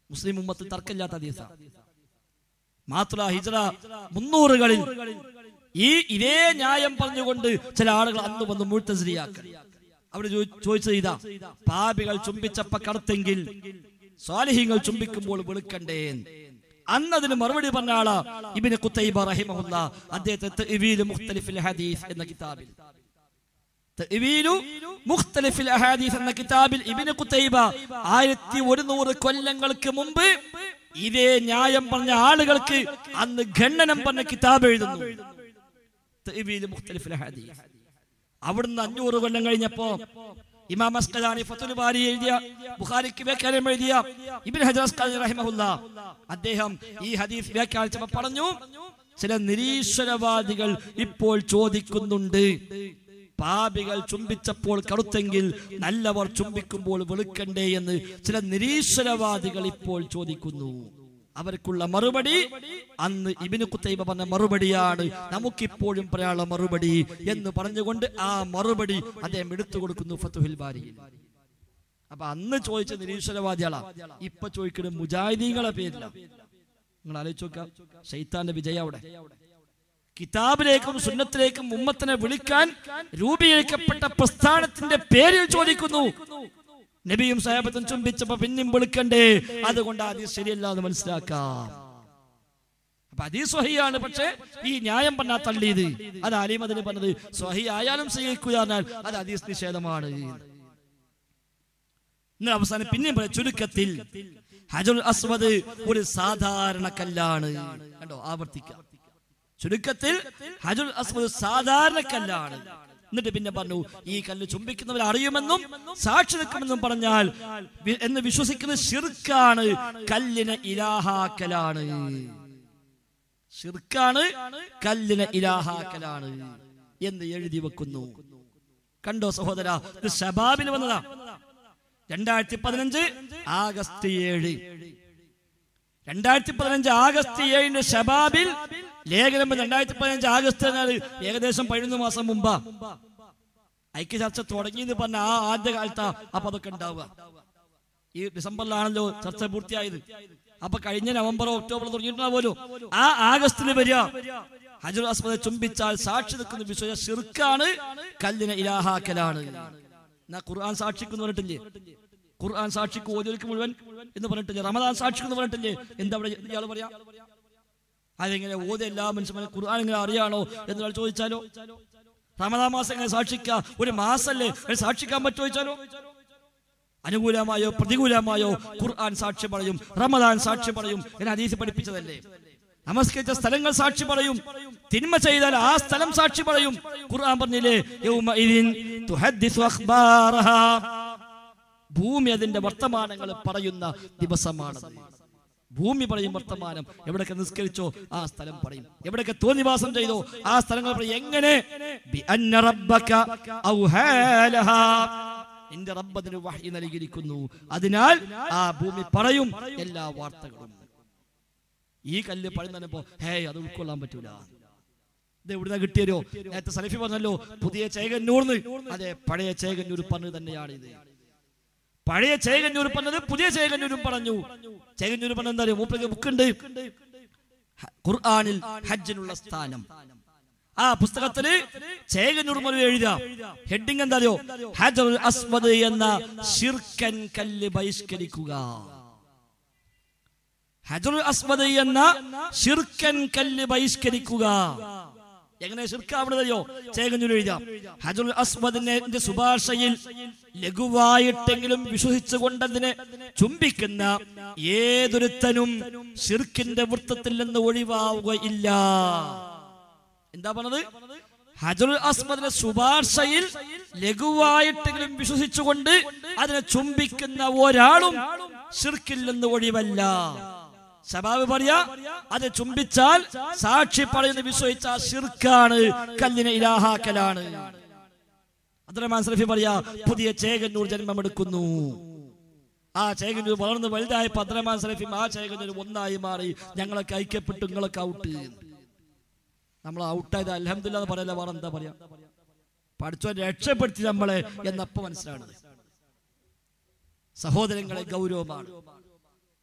മുസ്ലിം ഉമ്മത്തിൽ തർക്കമില്ലാത്ത ഹദീസ മാത്രമല്ല ഹിജറ മുന്നൂറുകളിൽ ഈ ഇതേ ന്യായം പറഞ്ഞുകൊണ്ട് ചില ആളുകൾ അന്ന് വന്ന് മുഴുത്തസിരിയാക്കി അവിടെ ചോദിച്ചത് ഇതാ പാപികൾ ചുംബിച്ചപ്പ കറുത്തെങ്കിൽ സ്വാലിഹ്യങ്ങൾ ചുംബിക്കുമ്പോൾ വെളുക്കണ്ടേ അന്ന് അതിന് മറുപടി പറഞ്ഞ ആളാ ഇബിന് കുത്തൈബ റഹിമഹുല്ല അദ്ദേഹത്തെ തഅ്വീൽ മുഖ്തലിഫിൽ ഹദീസ് എന്ന കിതാബിൽ തഅ്വീലു മുഖ്തലിഫിൽ അഹാദീസ് എന്ന കിതാബിൽ ഇബ്നു ഖുതൈബ ആയിരത്തി ഒരുന്നൂറ് കൊല്ലങ്ങൾക്ക് മുമ്പ് ഇതേ ന്യായം പറഞ്ഞ ആളുകൾക്ക് അന്ന് ഖണ്ഡനം പറഞ്ഞ കിതാബ് എഴുതുന്നു തഅ്വീൽ മുഖ്തലിഫിൽ അഹാദീസ് അവിടുന്ന് അഞ്ഞൂറ് കൊല്ലം കഴിഞ്ഞപ്പോ ഇമാം അസ്കലാനി ഫത്തുൽ ബാരി എഴുതിയ ബുഖാരിക്ക് വ്യാഖ്യാനം എഴുതിയ ഇബ്നു ഹജർ അസ്കലാനി റഹിമഹുല്ല അദ്ദേഹം ഈ ഹദീസ് വ്യാഖ്യാനിച്ചപ്പോൾ പറഞ്ഞു ചില നിരീശ്വരവാദികൾ ഇപ്പോൾ ചോദിക്കുന്നുണ്ട് പാപികൾ ചുംബിച്ചപ്പോൾ കറുത്തെങ്കിൽ നല്ലവർ ചുംബിക്കുമ്പോൾ വെളുക്കണ്ടേ എന്ന് ചില നിരീശ്വരവാദികൾ ഇപ്പോൾ ചോദിക്കുന്നു അവർക്കുള്ള മറുപടി അന്ന് ഇബിന് കുത്തൈബ പറഞ്ഞ മറുപടിയാണ് നമുക്കിപ്പോഴും പറയാനുള്ള മറുപടി എന്ന് പറഞ്ഞുകൊണ്ട് ആ മറുപടി അദ്ദേഹം എടുത്തു കൊടുക്കുന്നു ഫത്തുഹിൽ ബാരി അപ്പൊ അന്ന് ചോദിച്ച നിരീശ്വരവാദികളാ ഇപ്പൊ ചോദിക്കുന്നത് മുജാഹിദീങ്ങളെ പേരില്ല നിങ്ങൾ ആലോചിച്ച് നോക്കാം ഷെയ്ത്താന്റെ വിജയം അവിടെ കിതാബിലേക്കും സുന്നത്തിലേക്കും ഉമ്മത്തിനെ വിളിക്കാൻ രൂപീകരിക്കപ്പെട്ട പ്രസ്ഥാനത്തിന്റെ പേരിൽ ചോദിക്കുന്നു നബിയും സാഹബത്തും ചുംബിച്ചപ്പോ പിന്നെയും വിളിക്കണ്ടേ അതുകൊണ്ട് അത് ശരിയല്ല എന്ന് മനസ്സിലാക്കാം അപ്പൊ അതീ സ്വഹിയാണ് പക്ഷെ ഈ ന്യായം പറഞ്ഞാൽ തള്ളിയത് അത് ആലീം അതിന് പറഞ്ഞത് സ്വഹി ആയാലും സ്വീകരിക്കുക എന്നാൽ അത് അതീസ് നിഷേധമാണ് ഇന്ന് അവസാനം പിന്നെയും പറയാം ചുരുക്കത്തിൽ ഹജുൽ അസ്വദ് ഒരു സാധാരണ കല്ലാണ് കണ്ടോ ആവർത്തിക്കാം ചുരുക്കത്തിൽ ഹജുൽ അസ്വദ് സാധാരണ കല്ലാണ് എന്നിട്ട് പിന്നെ പറഞ്ഞു ഈ കല്ല് ചുംബിക്കുന്നവർ അറിയുമെന്നും സാക്ഷി നിൽക്കുമെന്നും പറഞ്ഞാൽ വി- എന്ന് വിശ്വസിക്കുന്നത് ഷിർക്കാണ് കല്ലിനെ ഇലാഹാക്കലാണ് ഷിർക്കാണ് കല്ലിനെ ഇലാഹാക്കലാണ് എന്ന് എഴുതി വെക്കുന്നു കണ്ടോ സഹോദര ഇത് ഷബാബിൽ വന്നതാ രണ്ടായിരത്തി പതിനഞ്ച് ആഗസ്റ്റ് ഏഴ് രണ്ടായിരത്തി പതിനഞ്ച് ആഗസ്റ്റ് ഏഴിന്റെ ഷബാബിൽ ലേഖനം രണ്ടായിരത്തി പതിനഞ്ച് ആഗസ്റ്റ് എന്നാൽ ഏകദേശം പതിനൊന്ന് മാസം മുമ്പാ ഐക്യചർച്ച തുടങ്ങി എന്ന് പറഞ്ഞ ആ ആദ്യ കാലത്താ അപ്പൊ അതൊക്കെ ഉണ്ടാവുക ഈ ഡിസംബറിലാണല്ലോ ചർച്ച പൂർത്തിയായത് അപ്പൊ കഴിഞ്ഞ നവംബറോ ഒക്ടോബറോ തുടങ്ങിയിട്ടുണ്ടാവുമല്ലോ ആ ആഗസ്റ്റിന് വരിക ഹജുർ അസ്മദെ ചുംബിച്ചാൽ സാക്ഷി നിൽക്കുന്ന വിശ്വ ഷിർക്കാണ് കല്ലിനെ ഇലാഹാക്കലാണ് എന്നാ ഖുർആൻ സാക്ഷിക്കുന്നു പറഞ്ഞിട്ടില്ലേ ഖുർആൻ സാക്ഷിക്ക് ഓരോർക്ക് മുഴുവൻ എന്ന് പറഞ്ഞിട്ടില്ലേ റമദാൻ സാക്ഷിക്കുന്നു പറഞ്ഞിട്ടില്ലേ എന്താ അവിടെ ഇയാൾ പറയാ അതെങ്ങനെ ഓത് എല്ലാ മനുഷ്യന്മാരും ഖുർആൻ എങ്ങനെ അറിയാണോ എന്നൊരാൾ ചോദിച്ചാലോ റമദാൻ മാസം എങ്ങനെ സാക്ഷിക്കുക ഒരു മാസല്ലേ അത് സാക്ഷിക്കാൻ പറ്റുമോ ചോദിച്ചാലോ അനുകൂലമായോ പ്രതികൂലമായോ ഖുർആൻ സാക്ഷി പറയും റമദാൻ സാക്ഷി പറയും എന്ന് ഹദീസ് പഠിപ്പിച്ചതല്ലേ നമസ്കരിച്ച സ്ഥലങ്ങൾ സാക്ഷി പറയും തിന്മ ചെയ്താൽ ആ സ്ഥലം സാക്ഷി പറയും ഖുർആൻ പറഞ്ഞില്ലേ യൗമഇദിൻ തുഹദ്ദിസു അഖ്ബാറഹാ ഭൂമി അതിന്റെ വർത്തമാനങ്ങൾ പറയുന്ന ദിവസമാണ് ഭൂമി പറയും വർത്തമാനം എവിടൊക്കെ നിസ്കരിച്ചോ ആ സ്ഥലം പറയും എവിടൊക്കെ തോന്നിവാസം ചെയ്തോ ആ സ്ഥലങ്ങൾ പറയും എങ്ങനെ ബി അന്ന റബ്ബക ഔഹാലഹാ. നിന്റെ റബ്ബതിന് വഹി നൽകിയിരിക്കുന്നു അതിനാൽ ആ ഭൂമി പറയും എല്ലാ വാർത്തകളും ഈ കല്ല് പറയുന്നപ്പോ ഹേ അത് ഉൾക്കൊള്ളാൻ പറ്റൂല ഇത് എവിടുന്ന കിട്ടിയരോ നേരത്തെ സലഫി പറഞ്ഞല്ലോ പുതിയ ചേകന്നൂർന്ന് അതെ പഴയ ചേകന്നൂർ പറഞ്ഞു തന്നെയാണ് ഇത് പഴയ ചേകന്നൂർ പറഞ്ഞത് പുതിയ ചേകന്നൂരും പറഞ്ഞു ചേകന്നൂർ പറഞ്ഞ എന്താ അറിയോ മൂപ്പർക്ക് ബുക്കുണ്ട് ഹ- ഖുർആനിൽ ഹജ്ജിനുള്ള സ്ഥാനം ആ പുസ്തകത്തില് ചേകന്നൂർ മുതൽ എഴുതുക ഹെഡിങ് എന്താ അറിയോ ഹജറുൽ അസ്വദ് എന്ന ഷിർക്കൻ കല്ല് ബഹിഷ്കരിക്കുക ഹജറുൽ അസ്വദ് എന്ന ഷിർക്കൻ കല്ല് ബഹിഷ്കരിക്കുക എങ്ങനെ ഷിർക്കാവിടുതയോ ചേകഞ്ഞൂർ എഴുതാം ഹജറുൽ അസ്വദിന്റെ സുഭാഷയിൽ ലഘുവായിട്ടെങ്കിലും വിശ്വസിച്ചുകൊണ്ടതിനെ ചുംബിക്കുന്ന ഏതൊരുത്തനും ഷിർക്കിന്റെ വൃത്തത്തിൽ നിന്ന് ഒഴിവാവുകയില്ല എന്താ പറഞ്ഞത് ഹജറുൽ അസ്മദിന്റെ ശുപാർശയിൽ ലഘുവായിട്ടെങ്കിലും വിശ്വസിച്ചുകൊണ്ട് അതിനെ ചുംബിക്കുന്ന ഒരാളും ഷിർക്കിൽ നിന്ന് ഒഴിവല്ല സബാബ് പറയാ അത് ചുംബിച്ചാൽ സാക്ഷി പറയുന്ന വിശ്വസിച്ച ഷിർക്കാണ് കല്ലിനെ ഇലാഹാക്കലാണ് അബ്ദുറഹ്മാൻ സലഫി പറയാ പുതിയ ചേകന്നൂർ ജന്മമെടുക്കുന്നു ആ ചേകന്നൂർ വളർന്ന് വലുതായപ്പോ അബ്ദുറഹ്മാൻ സലഫിയും ആ ചേകന്നൂർ ഒന്നായി മാറി ഞങ്ങളൊക്കെ ഐക്യപ്പെട്ടു നിങ്ങളൊക്കെ ഔട്ട് നമ്മൾ ഔട്ടായത് അലഹമില്ല എന്ന് പറയല്ല വേറെ എന്താ പറയാ പഠിച്ചോ രക്ഷപ്പെടുത്തി നമ്മളെ എന്നപ്പോ മനസ്സിലാണത് സഹോദരങ്ങളെ ഗൗരവമാണ്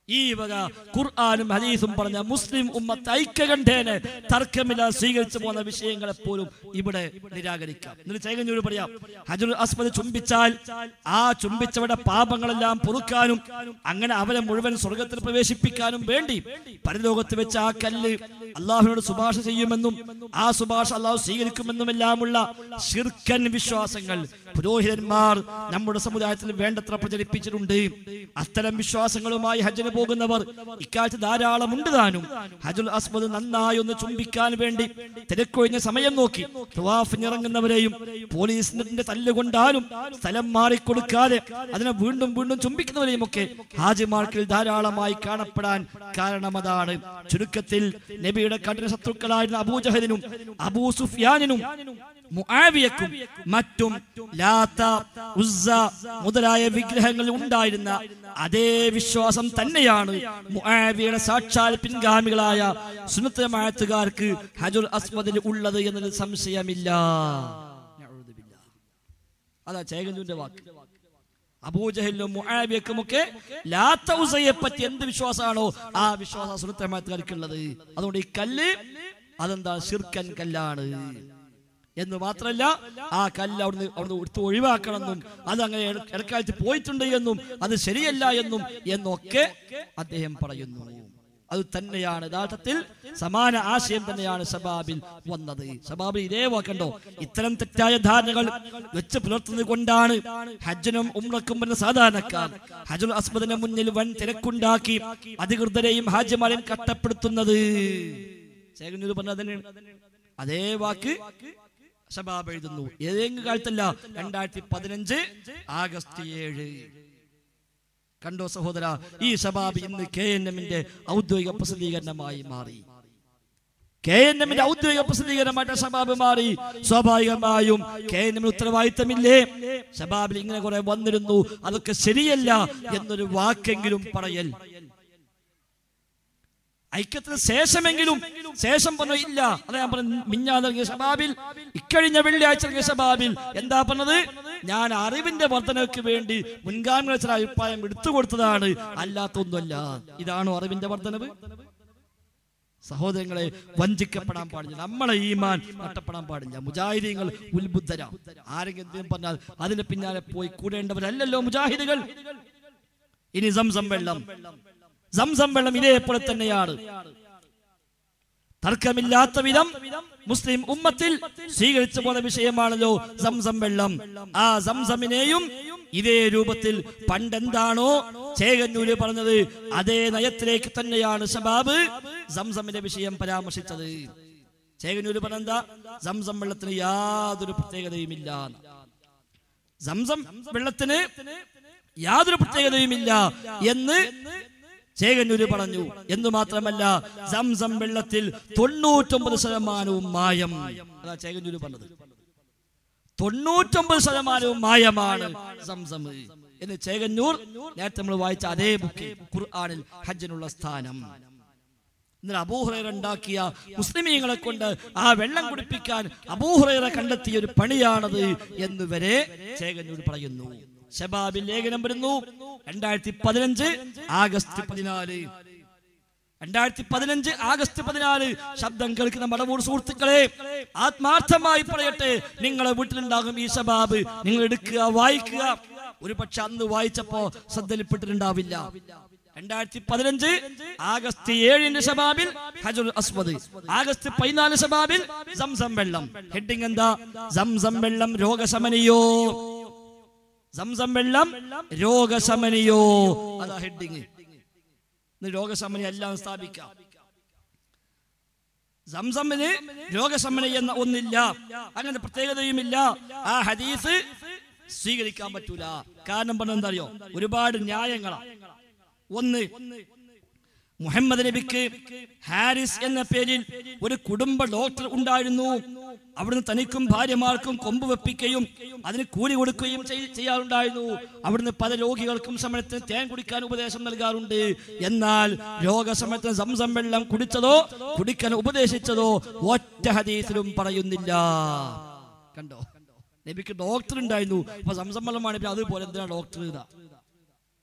ഈ വക ഖുർആാനും ഹദീസും പറഞ്ഞ മുസ്ലിം ഉമ്മത്ത് ഐക്യകണ്ഠേന തർക്കമില്ല സ്വീകരിച്ചു പോകുന്ന വിഷയങ്ങളെ പോലും ഇവിടെ നിരാകരിക്കാം എന്നിട്ട് ചേകഞ്ഞൂര് പറയാം ഹജുൽ അസ്മദ് ചുംബിച്ചാൽ ആ ചുംബിച്ചവരുടെ പാപങ്ങളെല്ലാം പൊറുക്കാനും അങ്ങനെ അവരെ മുഴുവൻ സ്വർഗത്തിൽ പ്രവേശിപ്പിക്കാനും വേണ്ടി പരലോകത്ത് വെച്ച് ആ കല്ല് അള്ളാഹുവിനോട് ശുപാർശ ചെയ്യുമെന്നും ആ ശുപാർശ അള്ളാഹു സ്വീകരിക്കുമെന്നുമെല്ലാമുള്ള ശിർക്കൻ വിശ്വാസങ്ങൾ പുരോഹിതന്മാർ നമ്മുടെ സമുദായത്തിൽ വേണ്ടത്ര പ്രചരിപ്പിച്ചിട്ടുണ്ട് അത്തരം വിശ്വാസങ്ങളുമായി ഹജ്ജിന് പോകുന്നവർ ഇക്കാലത്ത് ധാരാളം ഉണ്ട് താനും ഹജുൽ അസ്മദ് നന്നായി ഒന്ന് ചുംബിക്കാൻ വേണ്ടി തിരക്കൊഴിഞ്ഞ സമയം നോക്കി ഇറങ്ങുന്നവരെയും പോലീസിന്റെ തല്ലുകൊണ്ടാലും സ്ഥലം മാറിക്കൊടുക്കാതെ അതിനെ വീണ്ടും വീണ്ടും ചുംബിക്കുന്നവരെയും ഒക്കെ ഹാജിമാർക്കിൽ ധാരാളമായി കാണപ്പെടാൻ കാരണം അതാണ് ചുരുക്കത്തിൽ നബിയുടെ കഠിന ശത്രുക്കളായിരുന്ന അബൂജഹലിനും അബൂ സുഫിയാനിനും മുആവിയക്കും മറ്റും ലാത്ത ഉസ്സ മുതലായ വിഗ്രഹങ്ങളിൽ ഉണ്ടായിരുന്ന അതേ വിശ്വാസം തന്നെയാണ് മുആവിയുടെ സാക്ഷാൽ പിൻഗാമികളായ സുന്നത്തമായത്തുകാർക്ക് ഹജുൽ അസ്മദിൽ ഉള്ളത് എന്നതിൽ സംശയമില്ല അതാ ചേകഞ്ഞുവിന്റെ വാക്ക് അബൂജഹലിനും മുആവിയക്കും ഒക്കെ ലാത്ത ഉസയെ പറ്റി എന്ത് വിശ്വാസമാണോ ആ വിശ്വാസം സുന്നത്തമായത്തുകാർക്കുള്ളത് അതുകൊണ്ട് ഈ കല്ല് അതെന്താ ശിർക്കൻ കല്ലാണ് എന്ന് മാത്രല്ല ആ കല്ല് അവിടുന്ന് അവിടുന്ന് എടുത്ത് ഒഴിവാക്കണമെന്നും അത് അങ്ങനെ ഇട- ഇടക്കാലത്ത് പോയിട്ടുണ്ട് എന്നും അത് ശരിയല്ല എന്നും എന്നൊക്കെ അദ്ദേഹം പറയുന്നു അത് തന്നെയാണ് യഥാർത്ഥത്തിൽ സമാന ആശയം തന്നെയാണ് സബാബിൽ വന്നത് സബാബിൽ ഇതേ വാക്കണ്ടോ ഇത്തരം തെറ്റായ ധാരണകൾ വെച്ച് പുലർത്തുന്നത് കൊണ്ടാണ് ഹജ്ജനും ഉമ്രക്കും വരുന്ന സാധാരണക്കാർ ഹജുൽ അസ്മദിന് മുന്നിൽ വൻ തിരക്കുണ്ടാക്കി അധികൃതരെയും ഹാജിമാരെയും കട്ടപ്പെടുത്തുന്നത് ശേഖരനൂർ പറഞ്ഞ തന്നെയാണ് അതേ വാക്ക് ഷബാബ് എഴുതുന്നു ഏതെങ്കിലും കാലത്തല്ല രണ്ടായിരത്തി പതിനഞ്ച് ആഗസ്റ്റ് ഏഴ് കണ്ടോ സഹോദര ഈ ഷബാബ് ഇന്ന് കെ എൻ എമ്മിന്റെ ഔദ്യോഗിക പ്രസിദ്ധീകരണമായി മാറി കെ എൻ എമ്മിന്റെ ഔദ്യോഗിക പ്രസിദ്ധീകരണമായിട്ട് ഷബാബ് മാറി സ്വാഭാവികമായും കെ എൻ എമ്മിന് ഉത്തരവാദിത്തമില്ലേ ഷബാബിൽ ഇങ്ങനെ കുറെ വന്നിരുന്നു അതൊക്കെ ശരിയല്ല എന്നൊരു വാക്കെങ്കിലും പറയൽ ഐക്യത്തിന് ശേഷമെങ്കിലും ശേഷം പറഞ്ഞു ഇല്ല അതാ ഞാൻ പറഞ്ഞു മിഞ്ഞാന്നിറങ്ങിയ ഷബാബിൽ ഇക്കഴിഞ്ഞ വെള്ളിയാഴ്ച ഇറങ്ങിയ ഷബാബിൽ എന്താ പറഞ്ഞത് ഞാൻ അറിവിന്റെ വർധനയ്ക്ക് വേണ്ടി മുൻഗാമികൾ ചില അഭിപ്രായം എടുത്തു കൊടുത്തതാണ് അല്ലാത്തൊന്നുമല്ല ഇതാണോ അറിവിന്റെ വർധനവ് സഹോദരങ്ങളെ വഞ്ചിക്കപ്പെടാൻ പാടില്ല നമ്മളെ ഈമാൻ നഷ്ടപ്പെടാൻ പാടില്ല മുജാഹിദീങ്ങൾ ഉത്ബുദ്ധരാ ആരെങ്കിലും എന്തെങ്കിലും പറഞ്ഞാൽ അതിന് പിന്നാലെ പോയി കൂടേണ്ടവരല്ലല്ലോ മുജാഹിദുകൾ ഇനി സംസം വെള്ളം സംസം വെള്ളം ഇതേപോലെ തന്നെയാണ് തർക്കമില്ലാത്ത വിധം മുസ്ലിം ഉമ്മത്തിൽ സ്വീകരിച്ചു പോന്ന വിഷയമാണല്ലോ സംസം വെള്ളം ആ സംസമിനെയും ഇതേ രൂപത്തിൽ പണ്ടെന്താണോ ചേകന്നൂര് പറഞ്ഞത് അതേ നയത്തിലേക്ക് തന്നെയാണ് ഷബാബ് സംസമിന്റെ വിഷയം പരാമർശിച്ചത് ചേകന്നൂര് പറഞ്ഞെന്താ സംസം വെള്ളത്തിന് യാതൊരു പ്രത്യേകതയുമില്ല സംസം വെള്ളത്തിന് യാതൊരു പ്രത്യേകതയുമില്ല എന്ന് ചേകന്നൂര് പറഞ്ഞു എന്ന് മാത്രമല്ല സംസം വെള്ളത്തിൽ തൊണ്ണൂറ്റൊമ്പത് ശതമാനവും മായം അതാ ചേകന്നൂര് പറഞ്ഞത് തൊണ്ണൂറ്റൊമ്പത് ശതമാനവും മായമാണ് സംസം എന്ന് ചേകന്നൂർ നേരത്തെ നമ്മൾ വായിച്ച അതേ ബുക്കിൽ ഖുർആാനിൽ ഹജ്ജിനുള്ള സ്ഥാനം എന്നാൽ അബൂഹുറൈറ ഉണ്ടാക്കിയ മുസ്ലിമീങ്ങളെ കൊണ്ട് ആ വെള്ളം കുടിപ്പിക്കാൻ അബൂഹുറൈറ കണ്ടെത്തിയ ഒരു പണിയാണത് എന്ന് വരെ ചേകന്നൂർ പറയുന്നു ഷബാബിൽ ലേഖനം വരുന്നു രണ്ടായിരത്തി പതിനഞ്ച് ആഗസ്റ്റ് പതിനാല് രണ്ടായിരത്തി പതിനഞ്ച് ആഗസ്റ്റ് പതിനാല് ശബ്ദം കേൾക്കുന്ന മടവൂർ സുഹൃത്തുക്കളെ ആത്മാർത്ഥമായി പറയട്ടെ നിങ്ങളെ വീട്ടിലുണ്ടാകും ഈ ഷബാബ് നിങ്ങൾ എടുക്കുക വായിക്കുക ഒരു പക്ഷെ അന്ന് വായിച്ചപ്പോ ശ്രദ്ധയിൽപ്പെട്ടിട്ടുണ്ടാവില്ല രണ്ടായിരത്തി പതിനഞ്ച് ആഗസ്റ്റ് ഏഴിന്റെ ഷബാബിൽ ഹജുൽ അസ്വദ് ആഗസ്റ്റ് പതിനാല് ഷബാബിൽ സംസം വെള്ളം ഹെഡിങ് എന്താ സംസം വെള്ളം രോഗശമനിയോ സംസം വെള്ളം രോഗശമനിയോ അതാ ഹെഡിങ് ഇന്ന് രോഗശമനി എല്ലാം സ്ഥാപിക്കാം സംസമിന് രോഗശമന എന്ന ഒന്നില്ല അങ്ങനെ പ്രത്യേകതയുമില്ല ആ ഹദീസ് സ്വീകരിക്കാൻ പറ്റൂല കാരണം പറഞ്ഞ എന്താ അറിയോ ഒരുപാട് ന്യായങ്ങളാണ് ഒന്ന് മുഹമ്മദ് നബിക്ക് ഹാരിസ് എന്ന പേരിൽ ഒരു കുടുംബ ഡോക്ടർ ഉണ്ടായിരുന്നു അവിടുന്ന് തനിക്കും ഭാര്യമാർക്കും കൊമ്പ് വെപ്പിക്കുകയും അതിന് കൂലി കൊടുക്കുകയും ചെയ്- ചെയ്യാറുണ്ടായിരുന്നു അവിടുന്ന് പല രോഗികൾക്കും സമയത്തിന് തേൻ കുടിക്കാൻ ഉപദേശം നൽകാറുണ്ട് എന്നാൽ രോഗസമയത്തിന് സംസം വെള്ളം കുടിച്ചതോ കുടിക്കാൻ ഉപദേശിച്ചതോ ഒറ്റ ഹദീസിലും പറയുന്നില്ല കണ്ടോ നബിക്ക് ഡോക്ടർ ഉണ്ടായിരുന്നു അപ്പൊ സംസം വെള്ളമാണ് ഇപ്പൊ അതുപോലെ എന്തിനാ ഡോക്ടർ ഇതാ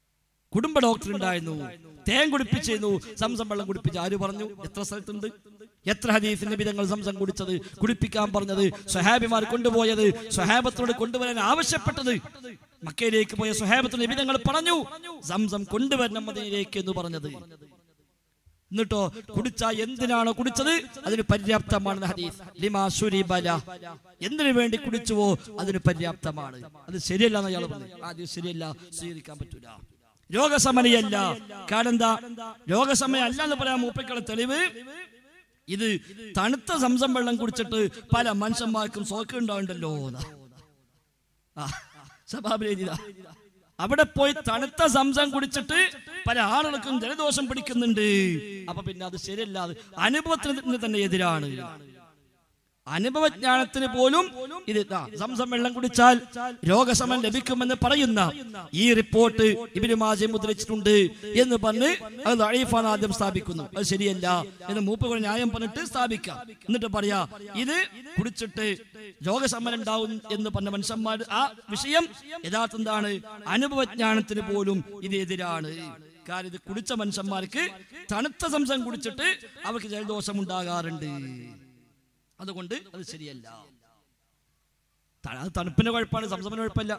കുടുംബ ഡോക്ടർ ഉണ്ടായിരുന്നു തേൻ കുടിപ്പിച്ചിരുന്നു സംസം വെള്ളം കുടിപ്പിച്ച് ആര് പറഞ്ഞു എത്ര സ്ഥലത്തുണ്ട് എത്ര ഹദീസിന്റെ വിധങ്ങൾ സംസം കുടിച്ചത് കുടിപ്പിക്കാൻ പറഞ്ഞത് സ്വഹാബിമാർ കൊണ്ടുപോയത് സ്വഹാബത്തോട് കൊണ്ടുവരാൻ ആവശ്യപ്പെട്ടത് മക്കയിലേക്ക് പോയ സ്വഹാബത്തിന്റെ വിധങ്ങൾ പറഞ്ഞു സംസം കൊണ്ടുവരണം മദീനയിലേക്ക് എന്ന് പറഞ്ഞത് എന്നിട്ടോ കുടിച്ച എന്തിനാണോ കുടിച്ചത് അതിന് പര്യാപ്തമാണ് ഹദീസ് ലിമാ ശുരിബല എന്തിനു വേണ്ടി കുടിച്ചുവോ അതിന് പര്യാപ്തമാണ് അത് ശരിയല്ല എന്ന് അയാൾ പറഞ്ഞു ആദ്യം ശരിയല്ല സ്വീകരിക്കാൻ പറ്റൂല രോഗസമനിയല്ല കാരണം എന്താ രോഗസമയം അല്ല എന്ന് പറയാൻ മൂപ്പയ്ക്കുള്ള തെളിവ് ഇത് തണുത്ത സംസം വെള്ളം കുടിച്ചിട്ട് പല മനുഷ്യന്മാർക്കും സോക്ക് ഉണ്ടാവുണ്ടല്ലോ എന്നാ. ആ, സഭാബിലേജിതാ. അവിടെ പോയി തണുത്ത സംസം കുടിച്ചിട്ട് പല ആളുകൾക്കും ജലദോഷം പിടിക്കുന്നുണ്ട് അപ്പൊ പിന്നെ അത് ശരിയല്ല അത് അനുഭവത്തിന് തന്നെ എതിരാണ് അനുഭവജ്ഞാനത്തിന് പോലും ഇത് ഇതാ, സംസം വെള്ളം കുടിച്ചാൽ രോഗശമനം ലഭിക്കുമെന്ന് പറയുന്ന ഈ റിപ്പോർട്ട് ഇബിന് മാജെ മുദ്രിച്ചിട്ടുണ്ട് എന്ന് പറഞ്ഞ് അത് ലൈഫാണ് ആദ്യം സ്ഥാപിക്കുന്നു അത് ശരിയല്ല എന്ന് മൂപ്പുകൾ ന്യായം പറഞ്ഞിട്ട് സ്ഥാപിക്കാം എന്നിട്ട് പറയാ ഇത് കുടിച്ചിട്ട് രോഗശമനം ഉണ്ടാവും എന്ന് പറഞ്ഞ മനുഷ്യന്മാർ ആ വിഷയം യഥാർത്ഥം എന്താണ് അനുഭവജ്ഞാനത്തിന് പോലും ഇത് എതിരാണ് കാരണം ഇത് കുടിച്ച മനുഷ്യന്മാർക്ക് തണുത്ത സംസം കുടിച്ചിട്ട് അവർക്ക് ജലദോഷം ഉണ്ടാകാറുണ്ട് അതുകൊണ്ട് അത് ശരിയല്ല ത- അത് തണുപ്പിന്റെ കുഴപ്പമാണ് സംസമിന്റെ കുഴപ്പമില്ല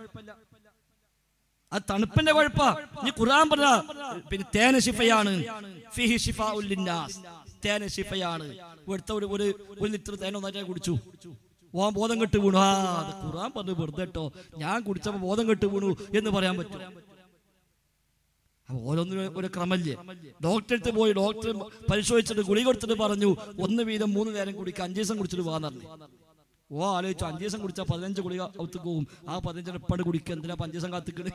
അത് തണുപ്പിന്റെ കുഴപ്പ നീ ഖുർആൻ പറഞ്ഞ പിന്നെ തേന ശിഫയാണ് ഫിഹി ശിഫാഉൽ ലിന്നാസ്. തേന ശിഫയാണ് ഇവിടുത്തെ ഒരു ഒരു ഒരു ലിറ്റർ തേന ഒന്നായിട്ട് കുടിച്ചു ഓൻ ബോധം കെട്ട് വീണു ആ അത് ഖുർആൻ പറഞ്ഞു വെറുതെ കേട്ടോ ഞാൻ കുടിച്ചപ്പോ ബോധം കെട്ട് വീണു എന്ന് പറയാൻ പറ്റും അപ്പൊ ഓരോന്നിനും ഒരു ക്രമല്ലേ ഡോക്ടറെ അടുത്ത് പോയി ഡോക്ടർ പരിശോധിച്ചിട്ട് ഗുളിക കൊടുത്തിട്ട് പറഞ്ഞു ഒന്ന് വീതം മൂന്ന് നേരം കുടിക്കുക അഞ്ച് ദിവസം കുടിച്ചിട്ട് പോകാൻ പറഞ്ഞു ഓ ആലോചിച്ചു അഞ്ച് ദിവസം കുടിച്ചാൽ പതിനഞ്ച് ഗുളിക ഒത്തു പോകും ആ പതിനഞ്ചിന് ഒപ്പാട് കുടിക്കുക എന്തിനാ അഞ്ച് ദിവസം കാത്തിക്കണ്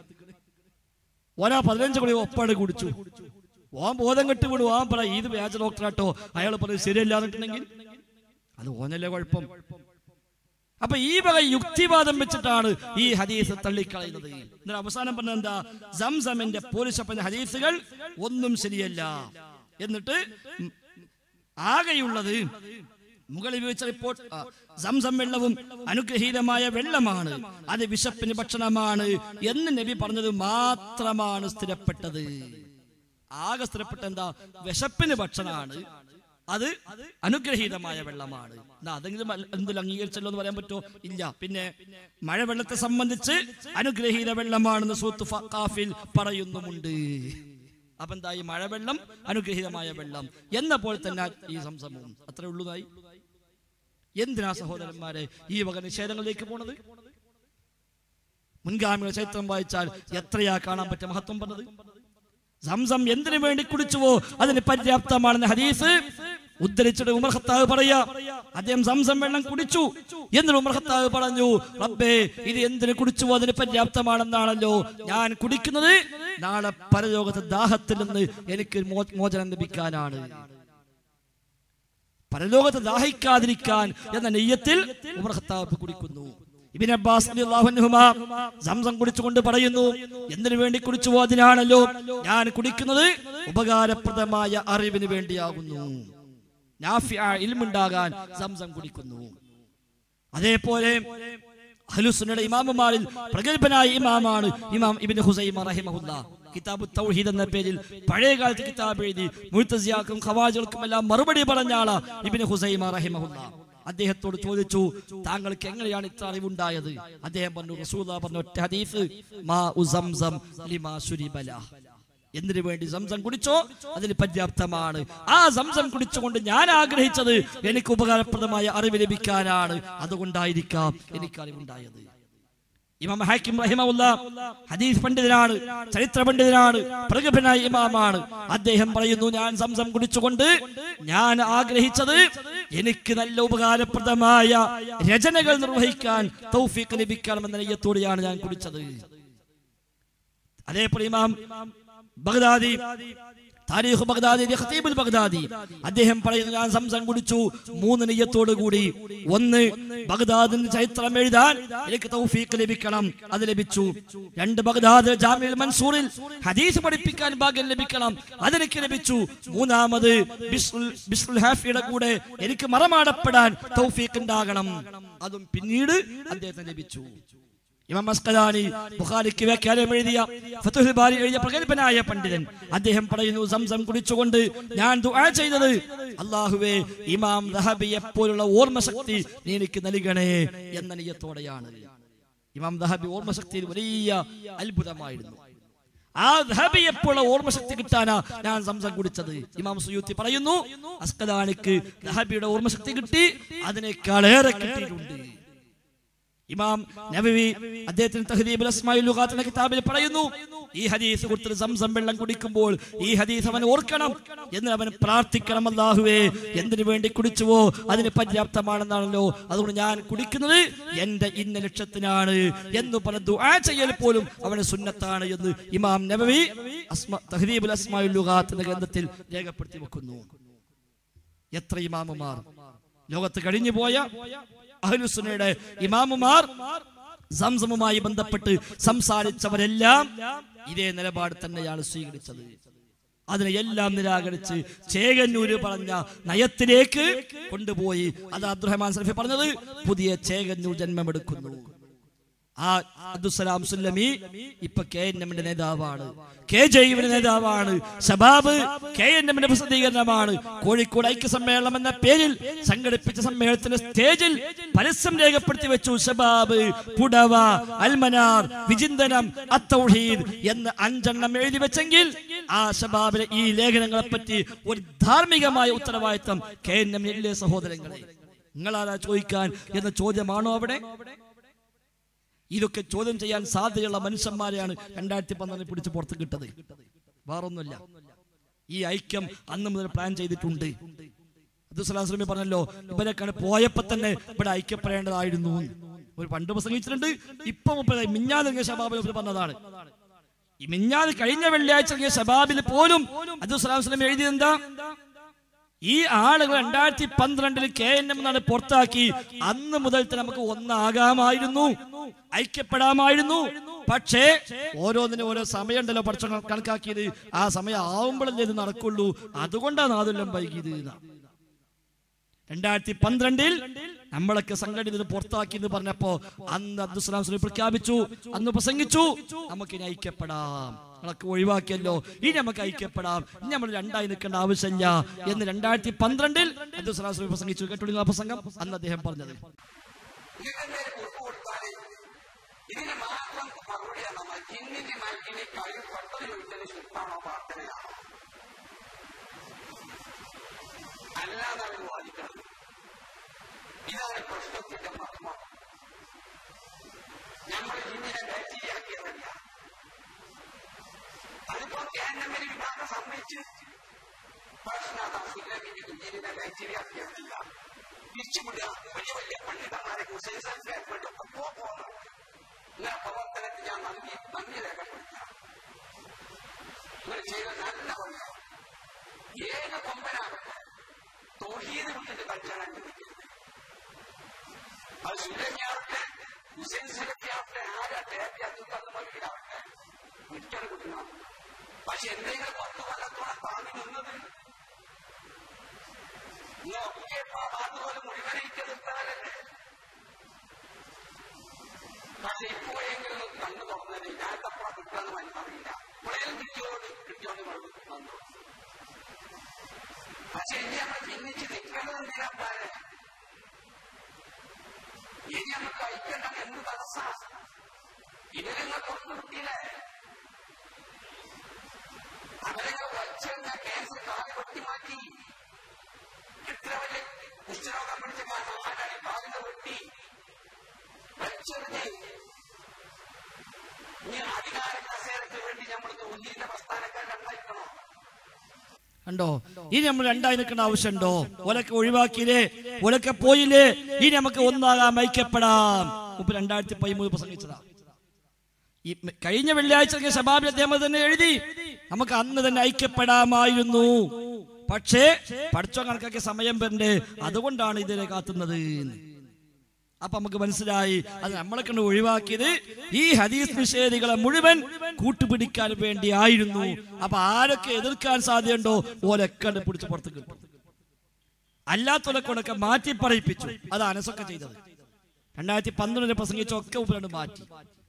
ഓനാ പതിനഞ്ച് ഗുളിക ഒപ്പാട് കുടിച്ചു ഓൻ ബോധം കെട്ട് വിടും ഓൻ പറ ഇത് വ്യാജ ഡോക്ടറാട്ടോ അയാൾ പറയും ശരിയല്ല എന്നിട്ടുണ്ടെങ്കിൽ അത് ഓനല്ലേ കുഴപ്പം അപ്പൊ ഈ വക യുക്തിവാദം വെച്ചിട്ടാണ് ഈ ഹദീസ് തള്ളിക്കളയുന്നത് എന്നിട്ട് അവസാനം പറഞ്ഞ എന്താ സംസമിന്റെ പോലീസപ്പന്റെ ഹദീസുകൾ ഒന്നും ശരിയല്ല എന്നിട്ട് ഉം ആകെയുള്ളത് മുകളിൽ വിവരിച്ച റിപ്പോർട്ട് ആ, സംസം വെള്ളവും അനുഗ്രഹീതമായ വെള്ളമാണ് അത് വിശപ്പിന് ഭക്ഷണമാണ് എന്ന് നബി പറഞ്ഞത് മാത്രമാണ് സ്ഥിരപ്പെട്ടത് ആകെ സ്ഥിരപ്പെട്ട എന്താ വിശപ്പിന് ഭക്ഷണമാണ് അത് അനുഗ്രഹീതമായ വെള്ളമാണ് എന്നാ അതെങ്കിലും അല്ല- എന്തെങ്കിലും അംഗീകരിച്ചല്ലോ എന്ന് പറയാൻ പറ്റുമോ ഇല്ല പിന്നെ മഴവെള്ളത്തെ സംബന്ധിച്ച് അനുഗ്രഹീത വെള്ളമാണെന്ന് സൂത്ത് ഫഖാഫിൽ പറയുന്നുമുണ്ട് അപ്പൊ എന്താ ഈ മഴവെള്ളം അനുഗ്രഹീതമായ വെള്ളം എന്ന പോലെ തന്നെ ഈ സംസമവും അത്രേ ഉള്ളതായി എന്തിനാ സഹോദരന്മാരെ ഈ വക നിഷേധങ്ങളിലേക്ക് പോണത് മുൻഗാമികളുടെ ചരിത്രം വായിച്ചാൽ എത്രയാ കാണാൻ പറ്റിയ മഹത്വം പറഞ്ഞത് സംസം എന്തിനു വേണ്ടി കുടിച്ചുവോ അതിന് പര്യാപ്തമാണെന്ന് ഹദീസ് ഉദ്ധരിച്ചിട്ട് ഉമർ ഖത്താബ് പറയാ അദ്ദേഹം സംസം വെള്ളം കുടിച്ചു എന്നിട്ട് ഉമർ ഖത്താബ് പറഞ്ഞു റബ്ബേ ഇത് എന്തിനു കുടിച്ചുവോ അതിന് പര്യാപ്തമാണെന്നാണല്ലോ ഞാൻ കുടിക്കുന്നത് നാളെ പരലോകത്തെ ദാഹത്തിൽ നിന്ന് എനിക്ക് മോ- മോചനം ലഭിക്കാനാണ് പരലോകത്തെ ദാഹിക്കാതിരിക്കാൻ എന്ന നെയ്യത്തിൽ ഉമർ ഖത്താബ് കുടിക്കുന്നു ഇബിൻ അബ്ബാസ് റളിയല്ലാഹു അൻഹുമാ സംസം കുടിച്ചുകൊണ്ട് പറയുന്നു എന്തിനു വേണ്ടി കുടിച്ചുവോ അതിനാണല്ലോ ഞാൻ കുടിക്കുന്നത് ഉപകാരപ്രദമായ അറിവിന് വേണ്ടിയാകുന്നു നാഫിഅ ഇൽമുണ്ടാകാൻ സംസം കുടിക്കുന്നു അതേപോലെ അഹ്ലുസുന്നയുടെ ഇമാമുമാരിൽ പ്രഗത്ഭനായ ഇമാമാണ് ഇമാം ഇബ്നു ഹുസൈമ റഹിമഹുല്ല കിതാബ് തൗഹീദ് എന്ന പേരിൽ പഴയ കാലത്ത് കിതാബ് എഴുതി മുഴുത്തസിയാക്കും ഖവാജുകൾക്കും എല്ലാം മറുപടി പറഞ്ഞ ആളാ ഇബ്നു ഹുസൈമ റഹിമഹുല്ല അദ്ദേഹത്തോട് ചോദിച്ചു താങ്കൾക്ക് എങ്ങനെയാണ് ഇത്ര അറിവുണ്ടായത് അദ്ദേഹം പറഞ്ഞു റസൂല പറഞ്ഞ ഒറ്റ ഹദീസ് മാ ഉസംസം ലിമാ ശുരിബല എന്തിനു വേണ്ടി സംസം കുടിച്ചോ അതിന് പര്യാപ്തമാണ് ആ സംസം കുടിച്ചുകൊണ്ട് ഞാൻ ആഗ്രഹിച്ചത് എനിക്ക് ഉപകാരപ്രദമായ അറിവ് ലഭിക്കാനാണ് അതുകൊണ്ടായിരിക്കാം എനിക്ക് അറിവുണ്ടായത് ഇമാം ഹാക്കിം റഹിമഉല്ല ഹദീസ് പണ്ഡിതനാണ് ചരിത്ര പണ്ഡിതനാണ് പ്രഗത്ഭനായ ഇമാമാണ് അദ്ദേഹം പറയുന്നു ഞാൻ സംസം കുടിച്ചുകൊണ്ട് ഞാൻ ആഗ്രഹിച്ചത് എനിക്ക് നല്ല ഉപകാരപ്രദമായ രചനകൾ നിർവഹിക്കാൻ തൗഫീഖ് ലഭിക്കണമെന്ന നെയ്യത്തോടെയാണ് ഞാൻ കുടിച്ചത് അതേപോലെ ഇമാം ബഗ്ദാദി താരീഖ് ബഗ്ദാദി ഖതീബുൽ ബഗ്ദാദി അദ്ദേഹം പറയുന്നു ഞാൻ സംസം കുടിച്ചു മൂന്ന് നെയ്യത്തോടു കൂടി ഒന്ന് ബഗ്ദാദിന്റെ ചരിത്രം എഴുതാൻ എനിക്ക് തൗഫീഖ് ലഭിക്കണം അത് ലഭിച്ചു രണ്ട് ബഗ്ദാദ് ജാമിൽ മൻസൂറിൽ ഹദീസ് പഠിപ്പിക്കാൻ ഭാഗ്യം ലഭിക്കണം അതെനിക്ക് ലഭിച്ചു മൂന്നാമത് ബിസ്റുൽ ബിസ്റുൽ ഹാഫിയുടെ കൂടെ എനിക്ക് മറമാടപ്പെടാൻ തൗഫീഖ് ഉണ്ടാകണം അതും പിന്നീട് അദ്ദേഹത്തിന് ലഭിച്ചു ഇമാം അസ്കലാനി ബുഖാരിക്ക് വ്യാഖ്യാനം എഴുതിയ ഫതുഹുൽ ബാരി എഴുതിയ പ്രഗത്ഭനായ പണ്ഡിതൻ അദ്ദേഹം പറയുന്നു സംസം കുടിച്ചുകൊണ്ട് ഞാൻ ദുആ ചെയ്തത് അള്ളാഹുവേ ഇമാം ദഹബിയെ പോലുള്ള ഓർമ്മശക്തി നീ എനിക്ക് നൽകണേ എന്ന നിയത്തോടെയാണ് ഇമാം ദഹബി ഓർമ്മശക്തിയിൽ വലിയ അത്ഭുതമായിരുന്നു ആ ദഹബിയെപ്പോഴുള്ള ഓർമ്മശക്തി കിട്ടാനാ ഞാൻ സംസം കുടിച്ചത് ഇമാം സുയൂത്തി പറയുന്നു അസ്കലാനിക്ക് ദഹബിയുടെ ഓർമ്മശക്തി കിട്ടി അതിനേക്കാളേറെ കിട്ടിയിട്ടുണ്ട് ഇമാം നബവി അദ്ദേഹത്തിന് തഹദീബുൽ അസ്മാഉൽ ലുഗാത്ത് എന്ന കിതാബിൽ പറയുന്നു ഈ ഹദീസ് കൊടുത്തിട്ട് സംസം വെള്ളം കുടിക്കുമ്പോൾ ഈ ഹദീസ് അവൻ ഓർക്കണം എന്ന് അവൻ പ്രാർത്ഥിക്കണം അല്ലാഹുവേ എന്തിനു വേണ്ടി കുടിച്ചുവോ അതിന് പര്യാപ്തമാണെന്നാണല്ലോ അതുകൊണ്ട് ഞാൻ കുടിക്കുന്നത് എന്റെ ഇന്ന ലക്ഷ്യത്തിനാണ് എന്ന് പറഞ്ഞ ദുആ ചെയ്യൽ പോലും അവന് സുന്നത്താണ് എന്ന് ഇമാം നബവി അസ്മ തഹദീബുൽ അസ്മാഉൽ ലുഗാത്ത് എന്ന ഗ്രന്ഥത്തിൽ രേഖപ്പെടുത്തി വെക്കുന്നു എത്ര ഇമാമുമാർ ലോകത്ത് കഴിഞ്ഞു പോയ അഹ്ലുസുന്നയുടെ ഇമാമുമാർ സംസമുമായി ബന്ധപ്പെട്ട് സംസാരിച്ചവരെല്ലാം ഇതേ നിലപാട് തന്നെയാണ് സ്വീകരിച്ചത് അതിനെ എല്ലാം നിരാകരിച്ച് ചേകന്നൂര് പറഞ്ഞ നയത്തിലേക്ക് കൊണ്ടുപോയി അത് അബ്ദുറഹ്മാൻ സലഫി പറഞ്ഞത് പുതിയ ചേകന്നൂർ ജന്മമെടുക്കുന്നു ആ അബ്ദുസലാം സുല്ലമി ഇപ്പൊ കെ എൻ എമ്മിന്റെ നേതാവാണ് കെ ജൈവിന്റെ നേതാവാണ് ഷബാബ് കെ എൻ എമ്മിന്റെ പ്രസിദ്ധീകരണമാണ് കോഴിക്കോട് ഐക്യ സമ്മേളനം എന്ന പേരിൽ സംഘടിപ്പിച്ച സമ്മേളനത്തിന്റെ സ്റ്റേജിൽ പരസ്യം രേഖപ്പെടുത്തി വെച്ചു ഷബാബ് പുടവ അൽമനാർ വിചിന്തനം അത്തൗഹീദ് എന്ന് അഞ്ചെണ്ണം എഴുതി വെച്ചെങ്കിൽ ആ ഷബാബിലെ ഈ ലേഖനങ്ങളെ പറ്റി ഒരു ധാർമ്മികമായ ഉത്തരവാദിത്വം കെ എൻ എമ്മിലെ സഹോദരങ്ങളെ നിങ്ങളാരാ ചോദിക്കാൻ എന്ന ചോദ്യമാണോ അവിടെ ഇതൊക്കെ ചോദ്യം ചെയ്യാൻ സാധ്യതയുള്ള മനുഷ്യന്മാരെയാണ് രണ്ടായിരത്തി പന്ത്രണ്ടിൽ പിടിച്ച് പുറത്ത് കിട്ടത് വേറൊന്നുമില്ല ഈ ഐക്യം അന്ന് മുതൽ പ്ലാൻ ചെയ്തിട്ടുണ്ട് അബ്ദുസലാസ്ലമി പറഞ്ഞല്ലോ ഇവരൊക്കെ പോയപ്പോ തന്നെ ഇവിടെ ഐക്യപ്പെടേണ്ടതായിരുന്നു എന്ന്. ഒരു പണ്ട് പ്രസംഗിച്ചിട്ടുണ്ട് ഇപ്പൊ മുപ്പത് മിഞ്ഞാതെ ഷബാബിൽ പറഞ്ഞതാണ് ഈ മിഞ്ഞാത് കഴിഞ്ഞ വെള്ളിയാഴ്ച ഇറങ്ങിയ ഷബാബിൽ പോലും അബ്ദുസലാസ്ലമി എഴുതിയത് എന്താ ഈ ആളുകൾ രണ്ടായിരത്തി പന്ത്രണ്ടിൽ കെ എൻ എം എന്നാണ് പുറത്താക്കി അന്ന് മുതൽ തന്നെ നമുക്ക് ഒന്നാകാമായിരുന്നു ഐക്യപ്പെടാമായിരുന്നു പക്ഷേ ഓരോന്നിനും ഓരോ സമയമുണ്ടല്ലോ പഠിച്ച കണക്കാക്കിയത് ആ സമയം ആവുമ്പോഴല്ലേ ഇത് നടക്കുള്ളൂ അതുകൊണ്ടാണ് നാതെല്ലാം വൈകിയത് എന്നാ. രണ്ടായിരത്തി പന്ത്രണ്ടിൽ നമ്മളൊക്കെ സംഘടിത പുറത്താക്കി എന്ന് പറഞ്ഞപ്പോ അന്ന് അബ്ദുസ്ലാം സുലൈ പ്രഖ്യാപിച്ചു അന്ന് പ്രസംഗിച്ചു നമുക്ക് ഇനി ഐക്യപ്പെടാം നമ്മളൊക്കെ ഒഴിവാക്കിയല്ലോ ഇനി നമുക്ക് ഐക്യപ്പെടാം ഇനി നമ്മൾ രണ്ടായി നിൽക്കേണ്ട ആവശ്യമില്ല എന്ന് രണ്ടായിരത്തി പന്ത്രണ്ടിൽ അബ്ദുസ്ലാം സുലൈ പ്രസംഗിച്ചു കേട്ടോളൂ ആ പ്രസംഗം അന്ന് അദ്ദേഹം പറഞ്ഞത് ഇതിന്റെ ഉറപ്പ് കൊടുത്താല് ഇതിന് മാത്രം മറുപടിയാണ് നമ്മൾ ജിന്നിന്റെ മൈക്കിനെ കഴിവ് പട്ടത് ചോദിച്ചത് ശുദ്ധാണോ പ്രാർത്ഥനയാണോ അല്ലാതെ അവർ വാദിക്കണം ഇതാണ് പ്രശ്നത്തിന്റെ മർമ്മം നമ്മൾ ജിന്നിനെ ബാക്ടീരിയാക്കിയതല്ല അതിപ്പോ കേന്ദ്രമേരി വിഭാഗം സമ്മതിച്ച് പ്രശ്നം സുല്ലമിന്റെ ജിന്നിനെ ബാക്ടീരിയാക്കിയതല്ല തിരിച്ചുവിടുക വലിയ വലിയ പണ്ഡിതന്മാരെ കുസൈസൽപ്പെട്ടു പോകുന്നു നിങ്ങളുടെ പ്രവർത്തനത്തിൽ ഞാൻ നന്ദി നന്ദി രേഖപ്പെടുത്താം നിങ്ങൾ ചെയ്ത നല്ല പണി ഏത് കൊമ്പനാകട്ടെ തോഹീത് വിട്ടിട്ട് കളിച്ചാണ് ചിന്തിക്കരുത് അത് സുലമിയാവട്ടെ ഹുസൈൻ സുലമിയാവട്ടെ ആരാട്ടെ അത്യുത്തമൊഴിയിലാവട്ടെ വിറ്റൊരു കുട്ടണം പക്ഷെ എന്തെങ്കിലും പത്ത് കൊല്ലത്തോളം താങ്ങി നിന്നത് ഇന്നൊക്കെ അതുപോലെ മുഴുവനായിട്ട് നിർത്താനല്ലേ പക്ഷെ ഇപ്പോഴെങ്കിലും ഒന്ന് കണ്ണു തുറന്നത് ഞാനപ്പുറം കിട്ടുമെന്ന് മനസ്സറിയില്ല ഇപ്പോഴേലും കിട്ടിയോട് കിട്ടിയോണ്ട് വന്നു പക്ഷെ ഇനി നമ്മൾ ഭിന്നിച്ച് നിൽക്കേണ്ടത് എന്തിനാണ് ഇനി നമുക്ക് കഴിക്കേണ്ട എന്ത് തടസ്സ ഇത് നിങ്ങൾ പുറത്തു കിട്ടിയില്ലേ അവരൊക്കെ വച്ചിരുന്ന കേസ് കാല് വെട്ടി മാറ്റി എത്ര വലിയ കുഷ്ഠരോഗം പിടിച്ച മഹാനാണ് കാലിന്റെ വെട്ടി വലിച്ചെറിഞ്ഞ് ഇനി അധികാര കസേരയ്ക്ക് വേണ്ടി നമ്മൾ തോന്നിയുടെ പ്രസ്ഥാനക്കാർ ഉണ്ടായിരിക്കണോ കണ്ടോ ഇനി നമ്മൾ രണ്ടായി നിൽക്കേണ്ട ആവശ്യമുണ്ടോ ഒലക്കെ ഒഴിവാക്കിയില്ലേ ഒലക്കെ പോയില്ലേ ഇനി നമുക്ക് ഒന്നാകാം ഐക്യപ്പെടാം മുമ്പ് രണ്ടായിരത്തി പതിമൂന്ന് പ്രസംഗിച്ചതാ ഈ മ- കഴിഞ്ഞ വെള്ളിയാഴ്ച ഇറങ്ങിയ ശബാബിൽ അദ്ദേഹം അത് തന്നെ എഴുതി നമുക്ക് അന്ന് തന്നെ ഐക്യപ്പെടാമായിരുന്നു പക്ഷേ പഠിച്ചോ കണക്കാക്കിയ സമയം വരണ്ടേ അതുകൊണ്ടാണ് ഇതിനെ കാത്തുന്നത് എന്ന്. അപ്പൊ നമുക്ക് മനസ്സിലായി അത് നമ്മളെ കണ്ട് ഒഴിവാക്കിയത് ഈ ഹദീസ് നിഷേധികളെ മുഴുവൻ കൂട്ടുപിടിക്കാൻ വേണ്ടി ആയിരുന്നു അപ്പൊ ആരൊക്കെ എതിർക്കാൻ സാധ്യതയുണ്ടോ ഓരൊക്കെ പിടിച്ച് പുറത്ത് കിട്ടും അല്ലാത്തവരൊക്കെ മാറ്റി പറയിപ്പിച്ചു അത് അനസൊക്കെ ചെയ്തത് രണ്ടായിരത്തി പന്ത്രണ്ടിൽ പ്രസംഗിച്ചൊക്കെ ഉപരണ്ട് മാറ്റി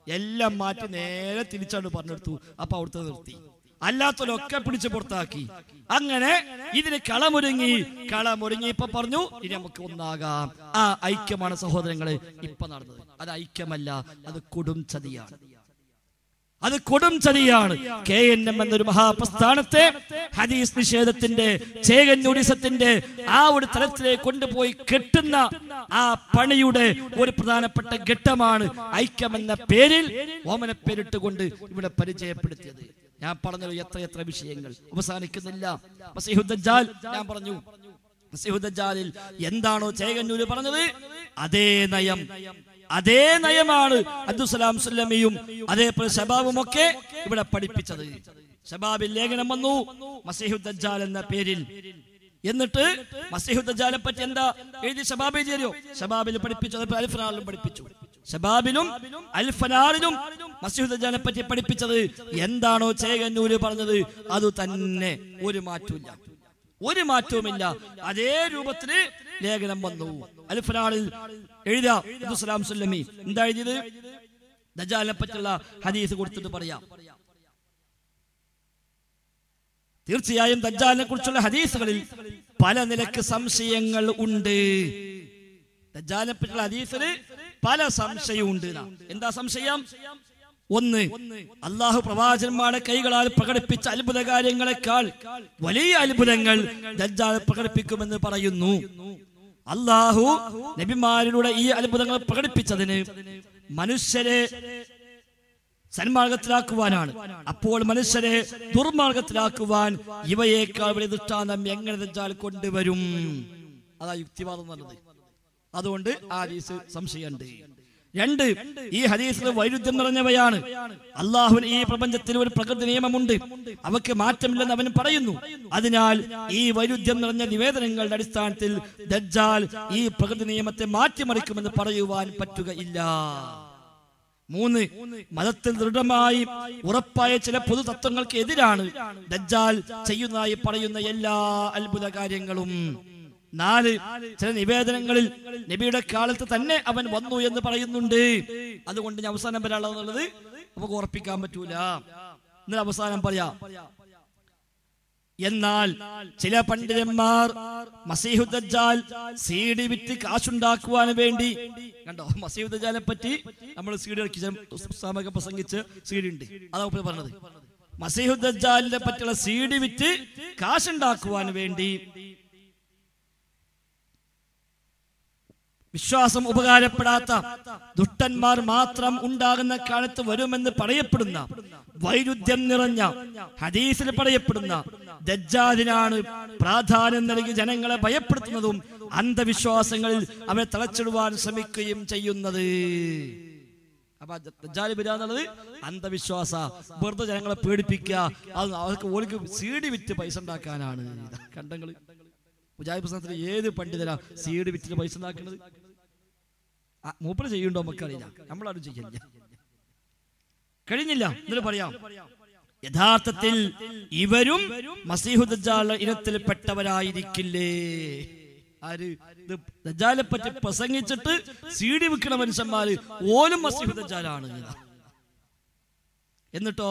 എല്ലാം മാറ്റി നേരെ തിരിച്ചാണ്ട് പറഞ്ഞെടുത്തു അപ്പൊ അവിടുത്തെ നിർത്തി അല്ലാത്തവരൊക്കെ പിടിച്ച് പുറത്താക്കി അങ്ങനെ ഇതിന് കളമൊരുങ്ങി കളമൊരുങ്ങി ഇപ്പൊ പറഞ്ഞു ഇനി നമുക്ക് ഒന്നാകാം ആ ഐക്യമാണ് സഹോദരങ്ങളെ ഇപ്പൊ നടന്നത് അത് ഐക്യമല്ല അത് കൊടും ചതിയാണ് അത് കൊടും ചതിയാണ് കെ എൻ എം എന്നൊരു മഹാപ്രസ്ഥാനത്തെ ഹദീസ് നിഷേധത്തിന്റെ ചേകന്നൂരിസത്തിന്റെ ആ ഒരു തലത്തിലേക്ക് കൊണ്ടുപോയി കെട്ടുന്ന ആ പണിയുടെ ഒരു പ്രധാനപ്പെട്ട ഘട്ടമാണ് ഐക്യം എന്ന പേരിൽ ഓമന പേരിട്ടുകൊണ്ട് ഇവിടെ പരിചയപ്പെടുത്തിയത് ഞാൻ പറഞ്ഞത് എത്ര എത്ര വിഷയങ്ങൾ അവസാനിക്കുന്നില്ല മസീഹുദ്ദാൽ ഞാൻ പറഞ്ഞു മസീഹുദ്ദാലിൽ എന്താണോ ചേകന്നൂര് പറഞ്ഞത് അതേ നയം അതേ നയമാണ് അബ്ദുസലാം സുല്ലമിയും അതേപോലെ ഷബാബും ഒക്കെ ഇവിടെ പഠിപ്പിച്ചത് ഷബാബിൽ ലേഖനം വന്നു മസീഹുദ്ദാൽ എന്ന പേരിൽ എന്നിട്ട് മസീഹുദ്ദാലെ പറ്റി എന്താ എഴുതി ഷബാബിൽ ചേരിയോ ഷബാബിൽ പഠിപ്പിച്ചത് അൽഫനാളിലും പഠിപ്പിച്ചു ഷബാബിലും അൽഫനാറിലും മസീഹുദ്ദാലെ പറ്റി പഠിപ്പിച്ചത് എന്താണോ ചേകന്നൂര് പറഞ്ഞത് അത് തന്നെ ഒരു മാറ്റമില്ല ഒരു മാറ്റവുമില്ല അതേ രൂപത്തില് ലേഖനം വന്നു അൽഫനാളിൽ എഴുതാ അബ്ദുസലാം സുല്ലമി എന്താ എഴുതിയത് ദജാലിനെ പറ്റിയുള്ള ഹദീസ് കൊടുത്തിട്ട് പറയാം തീർച്ചയായും ദജ്ജാലിനെ കുറിച്ചുള്ള ഹദീസുകളിൽ പല നിലക്ക് സംശയങ്ങൾ ഉണ്ട് ദജ്ജാലിനെ പറ്റിയുള്ള ഹദീസിന് പല സംശയമുണ്ട് എന്നാ. എന്താ സംശയം ഒന്ന് അള്ളാഹു പ്രവാചകന്മാരുടെ കൈകളാൽ പ്രകടിപ്പിച്ച അത്ഭുത കാര്യങ്ങളെക്കാൾ വലിയ അത്ഭുതങ്ങൾ ദജ്ജാൽ പ്രകടിപ്പിക്കുമെന്ന് പറയുന്നു അള്ളാഹു നബിമാരിലൂടെ ഈ അത്ഭുതങ്ങൾ പ്രകടിപ്പിച്ചതിന് മനുഷ്യരെ സന്മാർഗത്തിലാക്കുവാനാണ് അപ്പോൾ മനുഷ്യരെ ദുർമാർഗത്തിലാക്കുവാൻ ഇവയേക്കാൾ വലിയ ദൃഷ്ടാന്തം എങ്ങനെ ദജ്ജാൽ കൊണ്ടുവരും അതാ യുക്തിവാദം നല്ലത് അതുകൊണ്ട് ആ ഹദീസ് സംശയമുണ്ട് രണ്ട് ഈ ഹദീസിൽ വൈരുദ്ധ്യം നിറഞ്ഞവയാണ് അള്ളാഹുവിന് ഈ പ്രപഞ്ചത്തിൽ ഒരു പ്രകൃതി നിയമമുണ്ട് അവക്ക് മാറ്റമില്ലെന്ന് അവൻ പറയുന്നു അതിനാൽ ഈ വൈരുദ്ധ്യം നിറഞ്ഞ നിവേദനങ്ങളുടെ അടിസ്ഥാനത്തിൽ ദജ്ജാൽ ഈ പ്രകൃതി നിയമത്തെ മാറ്റിമറിക്കുമെന്ന് പറയുവാൻ പറ്റുകയില്ല മൂന്ന് മതത്തിൽ ദൃഢമായി ഉറപ്പായ ചില പൊതു തത്വങ്ങൾക്ക് എതിരാണ് ദജ്ജാൽ ചെയ്യുന്നതായി പറയുന്ന എല്ലാ അത്ഭുത കാര്യങ്ങളും നാല് ചില നിവേദനങ്ങളിൽ നബിയുടെ കാലത്ത് തന്നെ അവൻ വന്നു എന്ന് പറയുന്നുണ്ട് അതുകൊണ്ട് ഞാൻ അവസാനം വരാനുള്ളത് നമുക്ക് ഉറപ്പിക്കാൻ പറ്റൂല എന്നാൽ അവസാനം പറയാം എന്നാൽ ചില പണ്ഡിതന്മാർ മസീഹുദ്ദാൽ സീഡി വിറ്റ് കാശുണ്ടാക്കുവാൻ വേണ്ടി കണ്ടോ മസീഹുദ്ദാലെ പറ്റി നമ്മൾ സീഡി ഇറക്കി ഉസ്താമൊക്കെ പ്രസംഗിച്ച് സീഡി ഉണ്ട് അതാ ഉപ്പ പറഞ്ഞത് മസീഹുദ്ദാലിനെ പറ്റിയുള്ള സീഡി വിറ്റ് കാശുണ്ടാക്കുവാൻ വേണ്ടി വിശ്വാസം ഉപകാരപ്പെടാത്ത ദുഷ്ടന്മാർ മാത്രം ഉണ്ടാകുന്ന കാലത്ത് വരുമെന്ന് പറയപ്പെടുന്ന വൈരുദ്ധ്യം നിറഞ്ഞ ഹദീസിൽ പറയപ്പെടുന്ന ദജ്ജാലിനാണ് പ്രാധാന്യം നൽകി ജനങ്ങളെ ഭയപ്പെടുത്തുന്നതും അന്ധവിശ്വാസങ്ങളിൽ അവരെ തളച്ചിടുവാൻ ശ്രമിക്കുകയും ചെയ്യുന്നത് അപ്പൊ ദജ്ജാല് വരിക എന്നുള്ളത് അന്ധവിശ്വാസ വെറുതെ ജനങ്ങളെ പേടിപ്പിക്കുക അത് അവർക്ക് ഓലിക്ക് സീഡി വിറ്റ് പൈസ ഉണ്ടാക്കാനാണ് കണ്ടങ്ങള് മുജാഹിദ് പ്രസ്ഥാനത്തിൽ ഏത് പണ്ഡിതരാ സീഡ് വിറ്റിട്ട് പൈസ ഉണ്ടാക്കുന്നത് ആ, മൂപ്പര് ചെയ്യുണ്ടോ നമുക്കറിയില്ല നമ്മളാരും ചെയ്യില്ല കഴിഞ്ഞില്ല എന്നിട്ട് പറയാം യഥാർത്ഥത്തിൽ ഇവരും മസീഹുദ്ജാല ഇനത്തിൽപ്പെട്ടവരായിരിക്കില്ലേ ആര് ഇത് ദജ്ജാലെ പറ്റി പ്രസംഗിച്ചിട്ട് സീഡി വിൽക്കണ മനുഷ്യന്മാര് ഓലും മസീഹുദ്ജാലാണ് എന്നിട്ടോ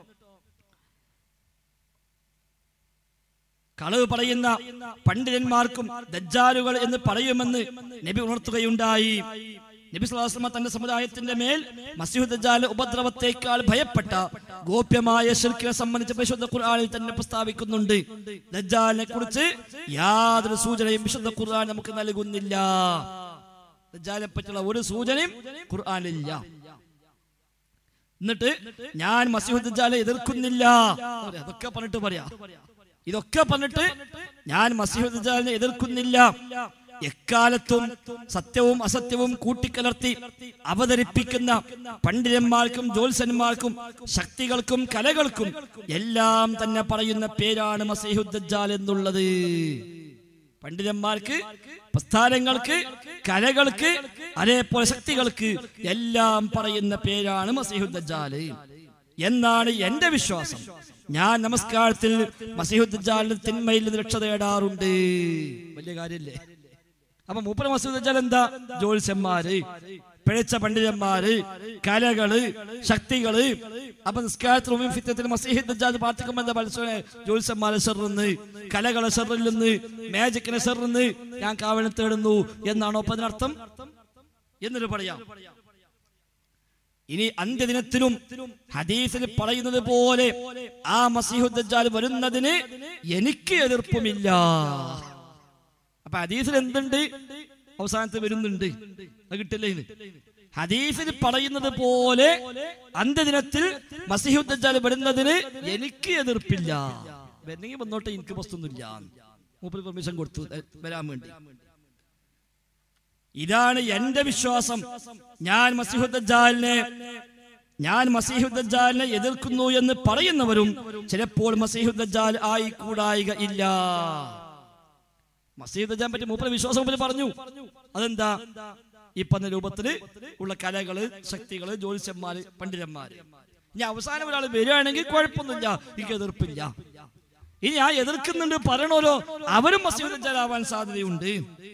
കളവ് പറയുന്ന പണ്ഡിതന്മാർക്കും ദജ്ജാലുകൾ എന്ന് പറയുമെന്ന് നബി ഉണർത്തുകയുണ്ടായി നബി സ്വലാസ്ലമ തന്റെ സമുദായത്തിന്റെ മേൽ മസീഹ് ദജ്ജാൽ ഉപദ്രവത്തേക്കാൾ ഭയപ്പെട്ട ഗോപ്യമായ ശിർക്കിനെ സംബന്ധിച്ച് പരിശുദ്ധ ഖുർആനിൽ തന്നെ പ്രസ്താവിക്കുന്നുണ്ട് ദജ്ജാലിനെ കുറിച്ച് യാതൊരു സൂചനയും വിശുദ്ധ ഖുർആൻ നമുക്ക് നൽകുന്നില്ല ദജ്ജാലിനെ പറ്റിയുള്ള ഒരു സൂചനയും ഖുർആനിലില്ല എന്നിട്ട് ഞാൻ മസീഹ് ദജ്ജാലെ എതിർക്കുന്നില്ല അതൊക്കെ പറഞ്ഞിട്ട് പറയാ ഇതൊക്കെ പറഞ്ഞിട്ട് ഞാൻ മസീഹ് ദജ്ജാലിനെ എതിർക്കുന്നില്ല എക്കാലത്തും സത്യവും അസത്യവും കൂട്ടിക്കലർത്തി അവതരിപ്പിക്കുന്ന പണ്ഡിതന്മാർക്കും ജ്യോത്സന്മാർക്കും ശക്തികൾക്കും കലകൾക്കും എല്ലാം തന്നെ പറയുന്ന പേരാണ് മസീഹുദ്ദാൽ എന്നുള്ളത് പണ്ഡിതന്മാർക്ക് പ്രസ്ഥാനങ്ങൾക്ക് കലകൾക്ക് അതേപോലെ ശക്തികൾക്ക് എല്ലാം പറയുന്ന പേരാണ് മസീഹുദ്ദാല് എന്നാണ് എന്റെ വിശ്വാസം ഞാൻ നമസ്കാരത്തിൽ മസീഹുദ്ദാലിന്റെ തിന്മയിൽ നിന്ന് രക്ഷ തേടാറുണ്ട് വലിയ കാര്യല്ലേ അപ്പൊ മൂപ്പര മസീദ് എന്താ ജ്യോത്സ്യന്മാര് പിഴച്ച പണ്ഡിതന്മാര് കലകള് ശക്തികള് അപ്പൊ നിസ്കാരത്തിലും ഫിത്തത്തിൽ മസീഹിദ്ദാജ് പ്രാർത്ഥിക്കുമ്പോൾ എന്താ മത്സരം ജ്യോത്സ്യന്മാരെ സെറിന്ന് കലകളെ സെറിൽ നിന്ന് മാജിക്കിനെ സെറിന്ന് ഞാൻ കാവലം തേടുന്നു എന്നാണോ അപ്പൊ അതിനർത്ഥം എന്നിട്ട് പറയാം ഇനി അന്ത്യദിനത്തിലും ഹദീസിൽ പറയുന്നത് പോലെ ആ മസീഹുദ്ദാൽ വരുന്നതിന് എനിക്ക് എതിർപ്പുമില്ല അപ്പൊ ഹദീസിൽ എന്തുണ്ട് അവസാനത്ത് വരുന്നുണ്ട് അത് കിട്ടില്ലേ ഇത് ഹദീസിൽ പറയുന്നത് പോലെ അന്ത്യദിനത്തിൽ മസീഹുദ്ദാൽ വരുന്നതിന് എനിക്ക് എതിർപ്പില്ല വരുന്നെങ്കിൽ വന്നോട്ടെ എനിക്ക് പ്രശ്നമൊന്നുമില്ല മൂപ്പര് പെർമിഷൻ കൊടുത്തു എ, വരാൻ വേണ്ടി ഇതാണ് എന്റെ വിശ്വാസം ഞാൻ മസീഹുദ്ദാലിനെ ഞാൻ മസീഹുദ്ദാലിനെ എതിർക്കുന്നു എന്ന് പറയുന്നവരും ചിലപ്പോൾ മസീഹുദ്ദാൽ ആയി കൂടായിക ഇല്ല മസീഹുദ്ദാൻ പറ്റി മൂപ്പര വിശ്വാസം മുമ്പിൽ പറഞ്ഞു അതെന്താ ഈ പറഞ്ഞ രൂപത്തില് ഉള്ള കലകള് ശക്തികള് ജ്യോതിഷന്മാര് പണ്ഡിതന്മാര് ഇനി അവസാനം ഒരാൾ വരികയാണെങ്കിൽ കുഴപ്പമൊന്നുമില്ല എനിക്ക് എതിർപ്പില്ല ഇനി ആ എതിർക്കുന്നുണ്ട് പറയണോലോ അവരും മസീഹുദ്ദാലാവാൻ സാധ്യതയുണ്ട്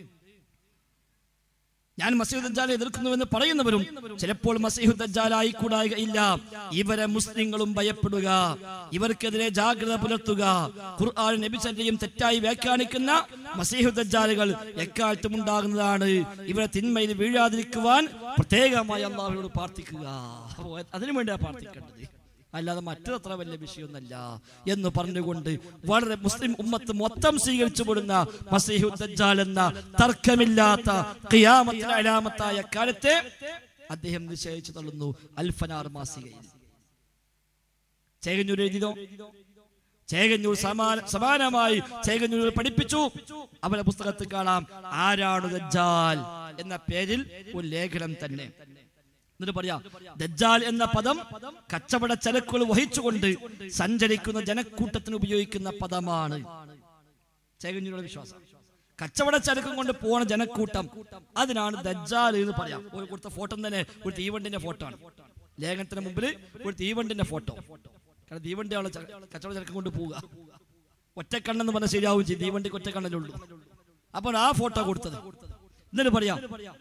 ഞാൻ മസീഹ് ദജ്ജാലെ എതിർക്കുന്നുവെന്ന് പറയുന്നവരും ചിലപ്പോൾ മസീഹ് ദജ്ജാലായി കൂടായിക ഇല്ല ഇവരെ മുസ്ലിങ്ങളും ഭയപ്പെടുക ഇവർക്കെതിരെ ജാഗ്രത പുലർത്തുക ഖുർആൻ നബിചര്യയും തെറ്റായി വ്യാഖ്യാനിക്കുന്ന മസീഹ് ദജ്ജാലുകൾ എക്കാലത്തും ഉണ്ടാകുന്നതാണ് ഇവരെ തിന്മയിൽ വീഴാതിരിക്കുവാൻ പ്രത്യേകമായി അള്ളാഹുവിനോട് പ്രാർത്ഥിക്കുക അപ്പോ അതിനു വേണ്ടിയാണ് പ്രാർത്ഥിക്കേണ്ടത് അല്ലാതെ മറ്റത്ര വലിയ വിഷയമൊന്നല്ല എന്ന് പറഞ്ഞുകൊണ്ട് വളരെ മുസ്ലിം ഉമ്മത്ത് മൊത്തം സ്വീകരിച്ചു പോടുന്ന മസീഹു ദജ്ജാൽ എന്ന തർക്കമില്ലാത്ത ഖിയാമത്തിലെ അലാമത്തായ കാലത്തെ അദ്ദേഹം നിശ്ചയിച്ചു തള്ളുന്നു അൽഫനാർ മാസികയിൽ ചേകഞ്ഞൂർ എഴുതിയതോ ചേകഞ്ഞൂർ സമാന സമാനമായി ചേകഞ്ഞൂർ പഠിപ്പിച്ചു അവരുടെ പുസ്തകത്തിൽ കാണാം ആരാണ് ദജ്ജാൽ എന്ന പേരിൽ ഒരു ലേഖനം തന്നെ എന്നിട്ട് പറയാ ദജ്ജാൽ എന്ന പദം കച്ചവട ചരക്കുകൾ വഹിച്ചുകൊണ്ട് സഞ്ചരിക്കുന്ന ജനക്കൂട്ടത്തിന് ഉപയോഗിക്കുന്ന പദമാണ് ചേകഞ്ഞൂരുടെ വിശ്വാസം കച്ചവട ചരക്കും കൊണ്ട് പോണ ജനക്കൂട്ടം അതിനാണ് ദജ്ജാൽ എന്ന് പറയാം ഒരു കൊടുത്ത ഫോട്ടോ തന്നെ ഒരു തീവണ്ടിന്റെ ഫോട്ടോ ആണ് ലേഖനത്തിന് മുമ്പിൽ ഒരു തീവണ്ടിന്റെ ഫോട്ടോ കാരണം തീവണ്ടിയാണ് ച- കച്ചവട ചരക്കും കൊണ്ട് പോവുക ഒറ്റക്കണ്ണെന്ന് പറഞ്ഞാൽ ശരിയാവും ചെയ്യും തീവണ്ടിക്ക് ഒറ്റക്കണ്ണലുള്ളൂ അപ്പോൾ ആ ഫോട്ടോ കൊടുത്തത് എന്നിട്ട് പറയാം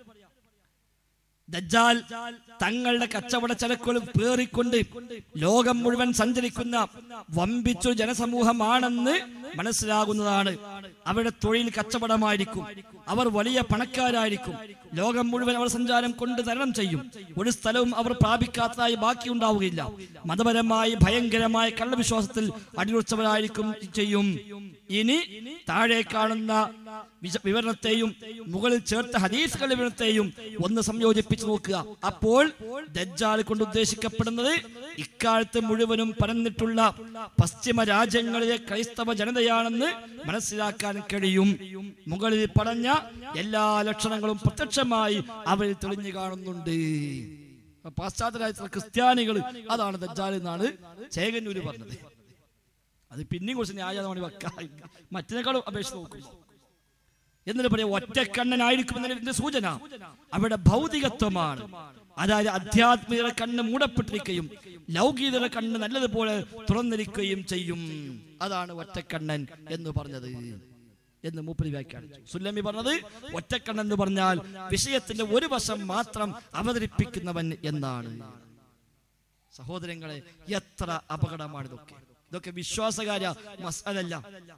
ദജ്ജാൽ തങ്ങളുടെ കച്ചവട ചരക്കുകൾ പേറിക്കൊണ്ട് ലോകം മുഴുവൻ സഞ്ചരിക്കുന്ന വമ്പിച്ചു ജനസമൂഹമാണെന്ന് മനസ്സിലാകുന്നതാണ് അവരുടെ തൊഴിൽ കച്ചവടമായിരിക്കും അവർ വലിയ പണക്കാരായിരിക്കും ലോകം മുഴുവൻ അവർ സഞ്ചാരം കൊണ്ട് തരണം ചെയ്യും ഒരു സ്ഥലവും അവർ പ്രാപിക്കാത്തതായി ബാക്കിയുണ്ടാവുകയില്ല മതപരമായി ഭയങ്കരമായ കള്ളവിശ്വാസത്തിൽ അടിയുറച്ചവരായിരിക്കും ചെയ്യും ഇനി താഴെ കാണുന്ന വിശ- വിവരണത്തെയും മുകളിൽ ചേർത്ത ഹദീസുകളുടെ വിവരണത്തെയും ഒന്ന് സംയോജിപ്പിച്ചു നോക്കുക അപ്പോൾ ദജ്ജാൽ കൊണ്ട് ഉദ്ദേശിക്കപ്പെടുന്നത് ഇക്കാലത്ത് മുഴുവനും പരന്നിട്ടുള്ള പശ്ചിമ രാജ്യങ്ങളിലെ ക്രൈസ്തവ ജനതയാണെന്ന് മനസ്സിലാക്കാൻ കഴിയും മുകളിൽ പറഞ്ഞ എല്ലാ ലക്ഷണങ്ങളും പ്രത്യക്ഷമായി അവരിൽ തെളിഞ്ഞു കാണുന്നുണ്ട് അപ്പൊ പാശ്ചാത്യ രാജ്യത്തുള്ള ക്രിസ്ത്യാനികൾ അതാണ് ദജ്ജാൽ എന്നാണ് ചേകന്നൂര് പറഞ്ഞത് അത് പിന്നെയും കുറച്ച് ന്യായമാണ് വെക്കാം മറ്റിനേക്കാളും അപേക്ഷിച്ച് നോക്കുമ്പോൾ എന്നിട്ട് പറയാം ഒറ്റക്കണ്ണനായിരിക്കും എന്നതിന്റെ സൂചന അവിടെ ഭൗതികത്വമാണ് അതായത് അധ്യാത്മികയുടെ കണ്ണ് മൂടപ്പെട്ടിരിക്കുകയും ലൗകികയുടെ കണ്ണ് നല്ലതുപോലെ തുറന്നിരിക്കുകയും ചെയ്യും അതാണ് ഒറ്റക്കണ്ണൻ എന്ന് പറഞ്ഞത് എന്ന് മൂപ്പരി വ്യാഖ്യാനിച്ചു സുല്ലമി പറഞ്ഞത് ഒറ്റക്കണ്ണൻ എന്ന് പറഞ്ഞാൽ വിഷയത്തിന്റെ ഒരു വശം മാത്രം അവതരിപ്പിക്കുന്നവൻ എന്നാണ് സഹോദരങ്ങളെ എത്ര അപകടമാണ് ഇതൊക്കെ ഇതൊക്കെ വിശ്വാസകാര്യ മസലല്ല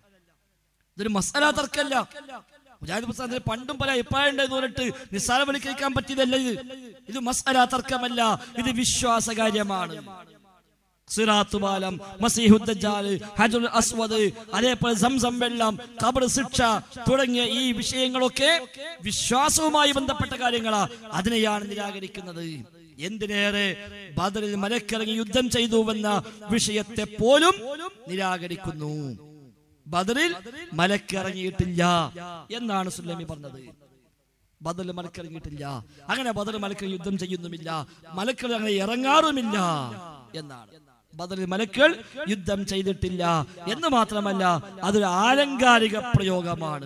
ഇതൊരു മസാല തർക്കല്ല മുജാഹിദ് പ്രസ്ഥാനത്തിന് പണ്ടും പല അഭിപ്രായം ഉണ്ടെന്ന് പറഞ്ഞിട്ട് നിസ്സാരവൽക്കരിക്കാൻ പറ്റിയതല്ല ഇത് ഇത് മസാല തർക്കമല്ല ഇത് വിശ്വാസകാര്യമാണ് സിറാത്ത് പാലം മസീഹുദ്ദാൽ ഹജുൽ അസ്വദ് അതേപോലെ സംസം വെള്ളം ഖബർ ശിക്ഷ തുടങ്ങിയ ഈ വിഷയങ്ങളൊക്കെ വിശ്വാസവുമായി ബന്ധപ്പെട്ട കാര്യങ്ങളാ അതിനെയാണ് നിരാകരിക്കുന്നത് എന്തിനേറെ ബദറിൽ മലക്കിറങ്ങി യുദ്ധം ചെയ്തുവെന്ന വിഷയത്തെ പോലും നിരാകരിക്കുന്നു ബദറിൽ മലക്കിറങ്ങിയിട്ടില്ല എന്നാണ് സുല്ലമി പറഞ്ഞത് ബദൽ മലക്കിറങ്ങിയിട്ടില്ല അങ്ങനെ ബദൽ മലക്കൾ യുദ്ധം ചെയ്യുന്നുമില്ല മലക്കൾ അങ്ങനെ ഇറങ്ങാറുമില്ല എന്നാണ് ബദലിൽ മലക്കൾ യുദ്ധം ചെയ്തിട്ടില്ല എന്ന് മാത്രമല്ല അതൊരു ആലങ്കാരിക പ്രയോഗമാണ്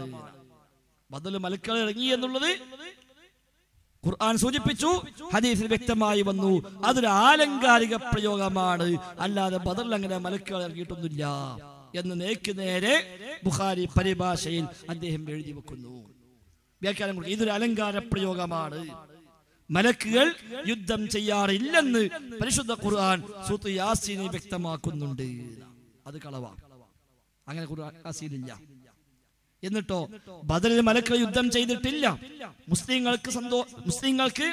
ബദൽ മലക്കൾ ഇറങ്ങി എന്നുള്ളത് ഖുർആൻ സൂചിപ്പിച്ചു ഹദീസിൽ വ്യക്തമായി വന്നു അതൊരു ആലങ്കാരിക പ്രയോഗമാണ് അല്ലാതെ ബദറിൽ അങ്ങനെ മലക്കുകൾ ഇറങ്ങിയിട്ടൊന്നുമില്ല എന്ന് നേക്ക് നേരെ ബുഖാരി പരിഭാഷയിൽ അദ്ദേഹം എഴുതി വെക്കുന്നു വ്യാഖ്യാനം കൊടുക്കും ഇതൊരു അലങ്കാര പ്രയോഗമാണ് മലക്കുകൾ യുദ്ധം ചെയ്യാറില്ലെന്ന് പരിശുദ്ധ ഖുർആൻ സൂത്ത് യാസീനെ വ്യക്തമാക്കുന്നുണ്ട് അത് കളവാ അങ്ങനെ ഖുർആൻ യാസീനില്ല എന്നിട്ടോ ബദറിൽ മലക്കുകൾ യുദ്ധം ചെയ്തിട്ടില്ല മുസ്ലിങ്ങൾക്ക് സന്തോ മുസ്ലിങ്ങൾക്ക്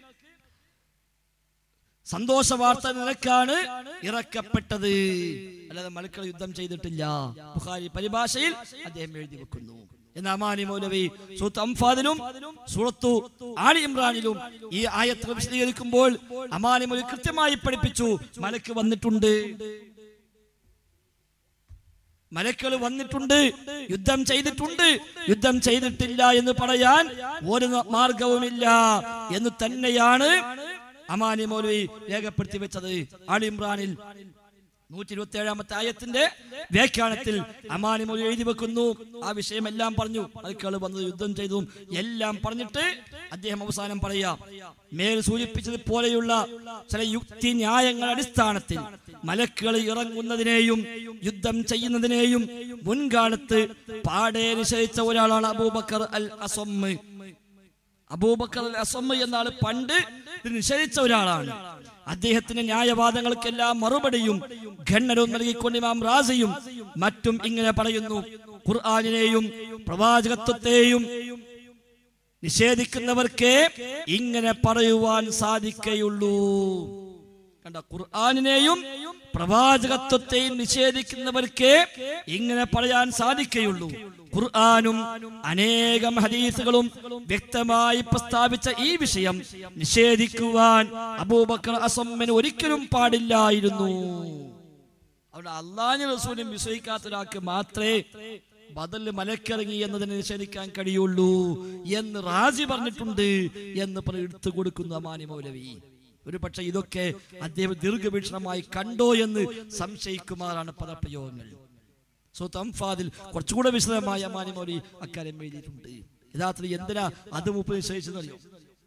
സന്തോഷ വാർത്ത നിലക്കാണ് ഇറക്കപ്പെട്ടത് അല്ലാതെ മലക്കൾ യുദ്ധം ചെയ്തിട്ടില്ല ബുഖാരി പരിഭാഷയിൽ അദ്ദേഹം എഴുതി വെക്കുന്നു എന്ന അമാനി മൗലവി സൂത്ത് അംഫാദിലും സൂറത്തു ആലി ഇമ്രാനിലും ഈ ആയത്തുകൾ വിശദീകരിക്കുമ്പോൾ അമാനി മൗലവി കൃത്യമായി പഠിപ്പിച്ചു മലക്ക് വന്നിട്ടുണ്ട് മലക്കൾ വന്നിട്ടുണ്ട് യുദ്ധം ചെയ്തിട്ടുണ്ട് യുദ്ധം ചെയ്തിട്ടില്ല എന്ന് പറയാൻ ഒരു മാർഗവുമില്ല എന്ന് തന്നെയാണ് അമാനി മൗലവി രേഖപ്പെടുത്തി വെച്ചത് ആലി ഇമ്രാനിൽ നൂറ്റി ഇരുപത്തി ഏഴാമത്തെ ആയത്തിന്റെ വ്യാഖ്യാനത്തിൽ അമാനി മൗലവി എഴുതി വെക്കുന്നു ആ വിഷയമെല്ലാം പറഞ്ഞു മലക്കൾ വന്നത് യുദ്ധം ചെയ്തതും എല്ലാം പറഞ്ഞിട്ട് അദ്ദേഹം അവസാനം പറയാ മേൽ സൂചിപ്പിച്ചത് പോലെയുള്ള ചില യുക്തി ന്യായങ്ങളുടെ അടിസ്ഥാനത്തിൽ മലക്കുകൾ ഇറങ്ങുന്നതിനെയും യുദ്ധം ചെയ്യുന്നതിനെയും മുൻകാലത്ത് പാടെ നിശ്ചയിച്ച ഒരാളാണ് അബൂബക്കർ അൽ അസമ്മ് അബൂബക്കർ അൽ അസമ്മ് എന്നാണ് പണ്ട് ഇത് നിഷേധിച്ച ഒരാളാണ് അദ്ദേഹത്തിന്റെ ന്യായവാദങ്ങൾക്കെല്ലാം മറുപടിയും ഖണ്ഡനവും നൽകിക്കൊണ്ട് ഇമാം റാസിയും മറ്റും ഇങ്ങനെ പറയുന്നു ഖുർആാനിനെയും പ്രവാചകത്വത്തെയും നിഷേധിക്കുന്നവർക്ക് ഇങ്ങനെ പറയുവാൻ സാധിക്കയുള്ളൂ കണ്ട ഖുർആാനിനെയും പ്രവാചകത്വത്തെയും നിഷേധിക്കുന്നവർക്ക് ഇങ്ങനെ പറയാൻ സാധിക്കയുള്ളൂ ഖുർആാനും അനേകം ഹദീസുകളും വ്യക്തമായി പ്രസ്താവിച്ച ഈ വിഷയം നിഷേധിക്കുവാൻ അബൂബക്കർ അസമ്മന് ഒരിക്കലും പാടില്ലായിരുന്നു അവിടെ അള്ളാഹു റസൂലും വിശ്വസിക്കാത്ത ഒരാൾക്ക് മാത്രമേ ബദൽ മലക്കിറങ്ങി എന്നതിനെ നിഷേധിക്കാൻ കഴിയുള്ളൂ എന്ന് റാജി പറഞ്ഞിട്ടുണ്ട് എന്ന് പറഞ്ഞ് എടുത്തു കൊടുക്കുന്നു അമാനി മൗലവി ഒരു പക്ഷെ ഇതൊക്കെ അദ്ദേഹം ദീർഘവീക്ഷണമായി കണ്ടോ എന്ന് സംശയിക്കുമാറാണ് പദപ്രയോഗങ്ങൾ സോ തംഫാദിൽ കുറച്ചുകൂടെ വിശദമായ അമാനി മൗലി അക്കാര്യം എഴുതിയിട്ടുണ്ട് യഥാർത്ഥത്തിൽ എന്തിനാ അത് മുപ്പ് നിശ്ചയിച്ചെന്നറിയോ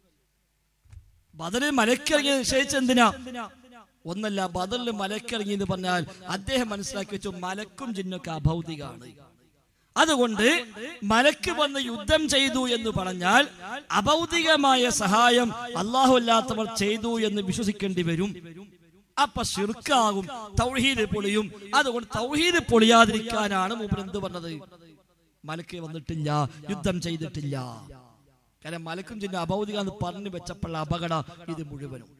ബദറിൽ മലക്കിറങ്ങി നിശ്ചയിച്ച എന്തിനാ ഒന്നല്ല ബദറിൽ മലക്കിറങ്ങി എന്ന് പറഞ്ഞാൽ അദ്ദേഹം മനസ്സിലാക്കി വെച്ചു മലക്കും ജിന്നൊക്കെ അഭൗതികമാണ് അതുകൊണ്ട് മലക്ക് വന്ന് യുദ്ധം ചെയ്തു എന്ന് പറഞ്ഞാൽ അഭൗതികമായ സഹായം അള്ളാഹു അല്ലാത്തവർ ചെയ്തു എന്ന് വിശ്വസിക്കേണ്ടി വരും അപ്പൊ ശിർക്കാകും തൗഹീദ് പൊളിയും അതുകൊണ്ട് തൗഹീദ് പൊളിയാതിരിക്കാനാണ് മൂപ്പർ എന്ത് പറഞ്ഞത് മലക്ക് വന്നിട്ടില്ല യുദ്ധം ചെയ്തിട്ടില്ല കാരണം മലക്കും ജിന്ന അഭൗതിക എന്ന് പറഞ്ഞു വെച്ചപ്പോൾ അപകട ഇത് മുഴുവനും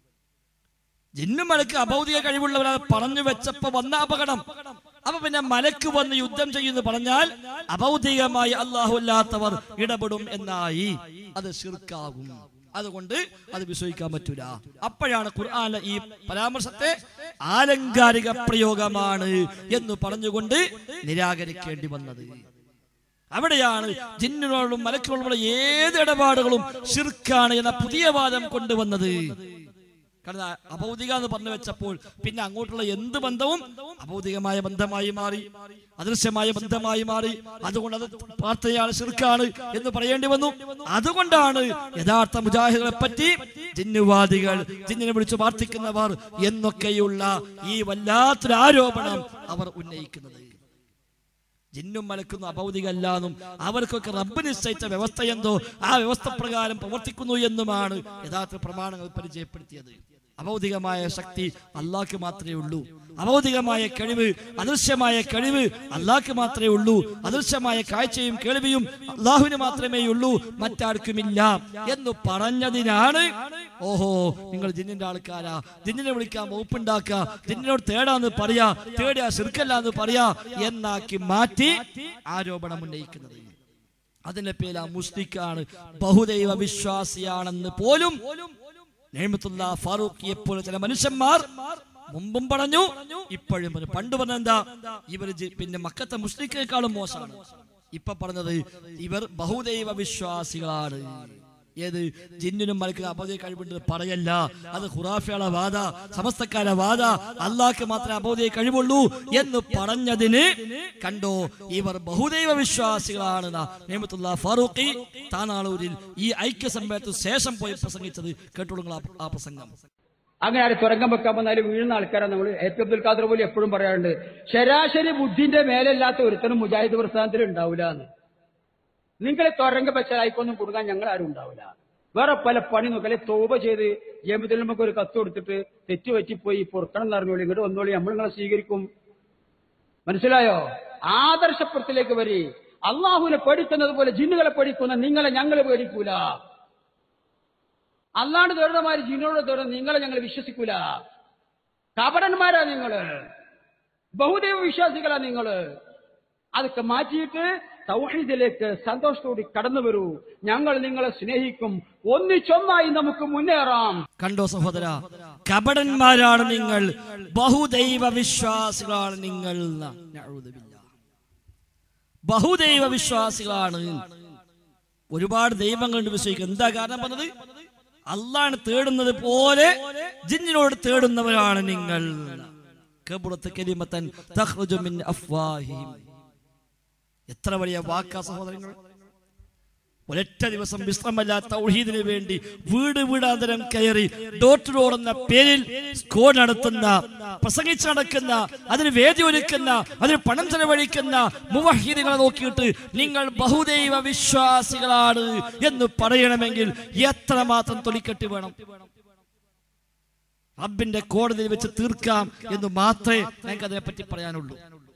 ജിന്നും മലക്ക് അഭൗതിക കഴിവുള്ളവരാണ് പറഞ്ഞു വെച്ചപ്പോ വന്ന അപകടം അപ്പൊ പിന്നെ മലക്ക് വന്ന് യുദ്ധം ചെയ്യുന്നു പറഞ്ഞാൽ അഭൗതികമായി അള്ളാഹു അല്ലാത്തവർ ഇടപെടും എന്നായി അത് ശിർക്കാകും അതുകൊണ്ട് അത് വിശ്വസിക്കാൻ പറ്റൂല അപ്പോഴാണ് ഖുർആാനിലെ ഈ പരാമർശത്തെ ആലങ്കാരിക പ്രയോഗമാണ് എന്ന് പറഞ്ഞുകൊണ്ട് നിരാകരിക്കേണ്ടി വന്നത് അവിടെയാണ് ജിന്നിനോടും മലക്കിനോടുമുള്ള ഏത് ഇടപാടുകളും ഷിർക്കാണ് എന്ന പുതിയ വാദം കൊണ്ടുവന്നത് കാരണം അഭൗതിക എന്ന് പറഞ്ഞു വെച്ചപ്പോൾ പിന്നെ അങ്ങോട്ടുള്ള എന്ത് ബന്ധവും അഭൗതികമായ ബന്ധമായി മാറി അദൃശ്യമായ ബന്ധമായി മാറി അതുകൊണ്ട് അത് പ്രാർത്ഥനയാണ് ശിർക്കാണ് എന്ന് പറയേണ്ടി വന്നു അതുകൊണ്ടാണ് യഥാർത്ഥ മുജാഹിദുകളെ പറ്റി ജിന്നുവാദികൾ ജിന്നിനെ വിളിച്ച് പ്രാർത്ഥിക്കുന്നവർ എന്നൊക്കെയുള്ള ഈ വല്ലാത്തൊരു ആരോപണം അവർ ഉന്നയിക്കുന്നത് ജിന്നും മലക്കുന്നു അഭൗതികല്ലാന്നും അവർക്കൊക്കെ റബ്ബ് നിശ്ചയിച്ച വ്യവസ്ഥ എന്തോ ആ വ്യവസ്ഥ പ്രകാരം പ്രവർത്തിക്കുന്നു എന്നുമാണ് യഥാർത്ഥ പ്രമാണങ്ങൾ പരിചയപ്പെടുത്തിയത് അഭൗതികമായ ശക്തി അള്ളാഹ്ക്ക് മാത്രമേ ഉള്ളൂ അഭൗതികമായ കഴിവ് അദൃശ്യമായ കഴിവ് അള്ളാഹ്ക്ക് മാത്രമേ ഉള്ളൂ അദൃശ്യമായ കാഴ്ചയും കേൾവിയും അള്ളാഹുവിന് മാത്രമേ ഉള്ളൂ മറ്റാർക്കുമില്ല എന്ന് പറഞ്ഞതിനാണ് ഓഹോ നിങ്ങൾ ജിന്നിന്റെ ആൾക്കാരാ ജിന്നിനെ വിളിക്കാൻ വകുപ്പുണ്ടാക്കുക ജിന്നിനോട് തേടാന്ന് പറയാ തേടിയാ ശിർക്കല്ല എന്ന് പറയാ എന്നാക്കി മാറ്റി ആരോപണം ഉന്നയിക്കുന്നത് അതിന്റെ പേര് മുസ്ലിക്കാണ് ബഹുദൈവ വിശ്വാസിയാണെന്ന് പോലും നെയ്മത്തുള്ള ഫാറൂഖിയെ പോലെ ചില മനുഷ്യന്മാർ മുമ്പും പറഞ്ഞു ഇപ്പോഴും പറഞ്ഞു പണ്ട് പറഞ്ഞ എന്താ ഇവർ പിന്നെ മക്കത്തെ മുസ്ലിക്കേക്കാളും മോശമാണ് ഇപ്പൊ പറഞ്ഞത് ഇവർ ബഹുദൈവ വിശ്വാസികളാണ് ഏത് ജിന്നിനും മലക്കിനും അബോധ കഴിവുണ്ട് പറയല്ല അത് ഖുറാഫിയുടെ വാദ സമസ്തക്കാരെ വാദ അള്ളാഹ്ക്ക് മാത്രമേ അബോധ കഴിവുള്ളൂ എന്ന് പറഞ്ഞതിന് കണ്ടോ ഇവർ ബഹുദൈവ വിശ്വാസികളാണ് നിയമത്തുള്ള ഫാറൂഖി താനാളൂരിൽ ഈ ഐക്യ സമ്മേളനത്തിന് ശേഷം പോയി പ്രസംഗിച്ചത് കേട്ടോളുങ്ങൾ ആ- ആ പ്രസംഗം അങ്ങനെ ആര് തുരങ്കം വെക്കാൻ വന്നാലും വീഴുന്ന ആൾക്കാരാണ് നമ്മൾ എ പി അബ്ദുൽ ഖാദർ പോലും എപ്പോഴും പറയാറുണ്ട് ശരാശരി ബുദ്ധിന്റെ മേലല്ലാത്ത ഒരുത്തനും മുജാഹിദ് പ്രസ്ഥാനത്തിൽ ഉണ്ടാവില്ല എന്ന് നിങ്ങൾ തുരങ്കം വെച്ചാൽ ആയിക്കൊന്നും കൊടുക്കാൻ ഞങ്ങൾ ആരും ഉണ്ടാവില്ല വേറെ പല പണി നോക്കല്ലേ തോപ ചെയ്ത് ജയമത്തിൽ നമുക്ക് ഒരു കത്ത് കൊടുത്തിട്ട് തെറ്റ് പറ്റിപ്പോയി പൊറുക്കണം എന്ന് അറിഞ്ഞോളി ഇങ്ങോട്ട് വന്നോളി നമ്മൾ നിങ്ങളെ സ്വീകരിക്കും മനസ്സിലായോ ആദർശപ്പുറത്തിലേക്ക് വരി അള്ളാഹുവിനെ പേടിക്കുന്നത് പോലെ ജിന്നുകളെ പേടിക്കുന്ന നിങ്ങളെ ഞങ്ങൾ പേടിക്കൂല അല്ലാണ്ട് ദുരിതമാര് ജിന്നോട് ദുരിതം നിങ്ങളെ ഞങ്ങൾ വിശ്വസിക്കൂല കപടന്മാരാ നിങ്ങള് ബഹുദൈവ വിശ്വാസികളാ നിങ്ങള് അതൊക്കെ മാറ്റിയിട്ട് തൗഹീദിലേക്ക് സന്തോഷത്തോടെ കടന്നു വരൂ ഞങ്ങൾ നിങ്ങളെ സ്നേഹിക്കും ഒന്നിച്ചൊന്നായി നമുക്ക് മുന്നേറാം കണ്ടോ സഹോദര കപടന്മാരാണ് നിങ്ങൾ ബഹുദൈവ വിശ്വാസികളാണ് നിങ്ങൾ നഅൂദുബില്ലാ. ബഹുദൈവ വിശ്വാസികളാണ് ഒരുപാട് ദൈവങ്ങളുണ്ട് വിശ്വസിക്കുക എന്താ കാരണം പറഞ്ഞത് അള്ളാണ് തേടുന്നത് പോലെ ജിന്നിനോട് തേടുന്നവരാണ് നിങ്ങൾ കബുറത്ത് കലിമത്തൻ തഖ്റുജു മിൻ അഫ്വാഹിഹിം. എത്ര വലിയ വാക്കാ സഹോദരങ്ങൾ ഒരൊറ്റ ദിവസം വിശ്രമമില്ലാത്ത തൗഹീദിന് വേണ്ടി വീട് വീടാന്തരം കയറി ഡോർ ടു ഡോർ എന്ന പേരിൽ സ്കോർ നടത്തുന്ന പ്രസംഗിച്ച് നടക്കുന്ന അതിന് വേദി ഒരുക്കുന്ന അതിന് പണം ചെലവഴിക്കുന്ന മുവഹീദുകളെ നോക്കിയിട്ട് നിങ്ങൾ ബഹുദൈവ വിശ്വാസികളാണ് എന്ന് പറയണമെങ്കിൽ എത്രമാത്രം തൊലിക്കെട്ടി വേണം റബ്ബിന്റെ കോടതിയിൽ വെച്ച് തീർക്കാം എന്ന് മാത്രമേ ഞങ്ങൾക്ക് അതിനെപ്പറ്റി പറയാനുള്ളൂ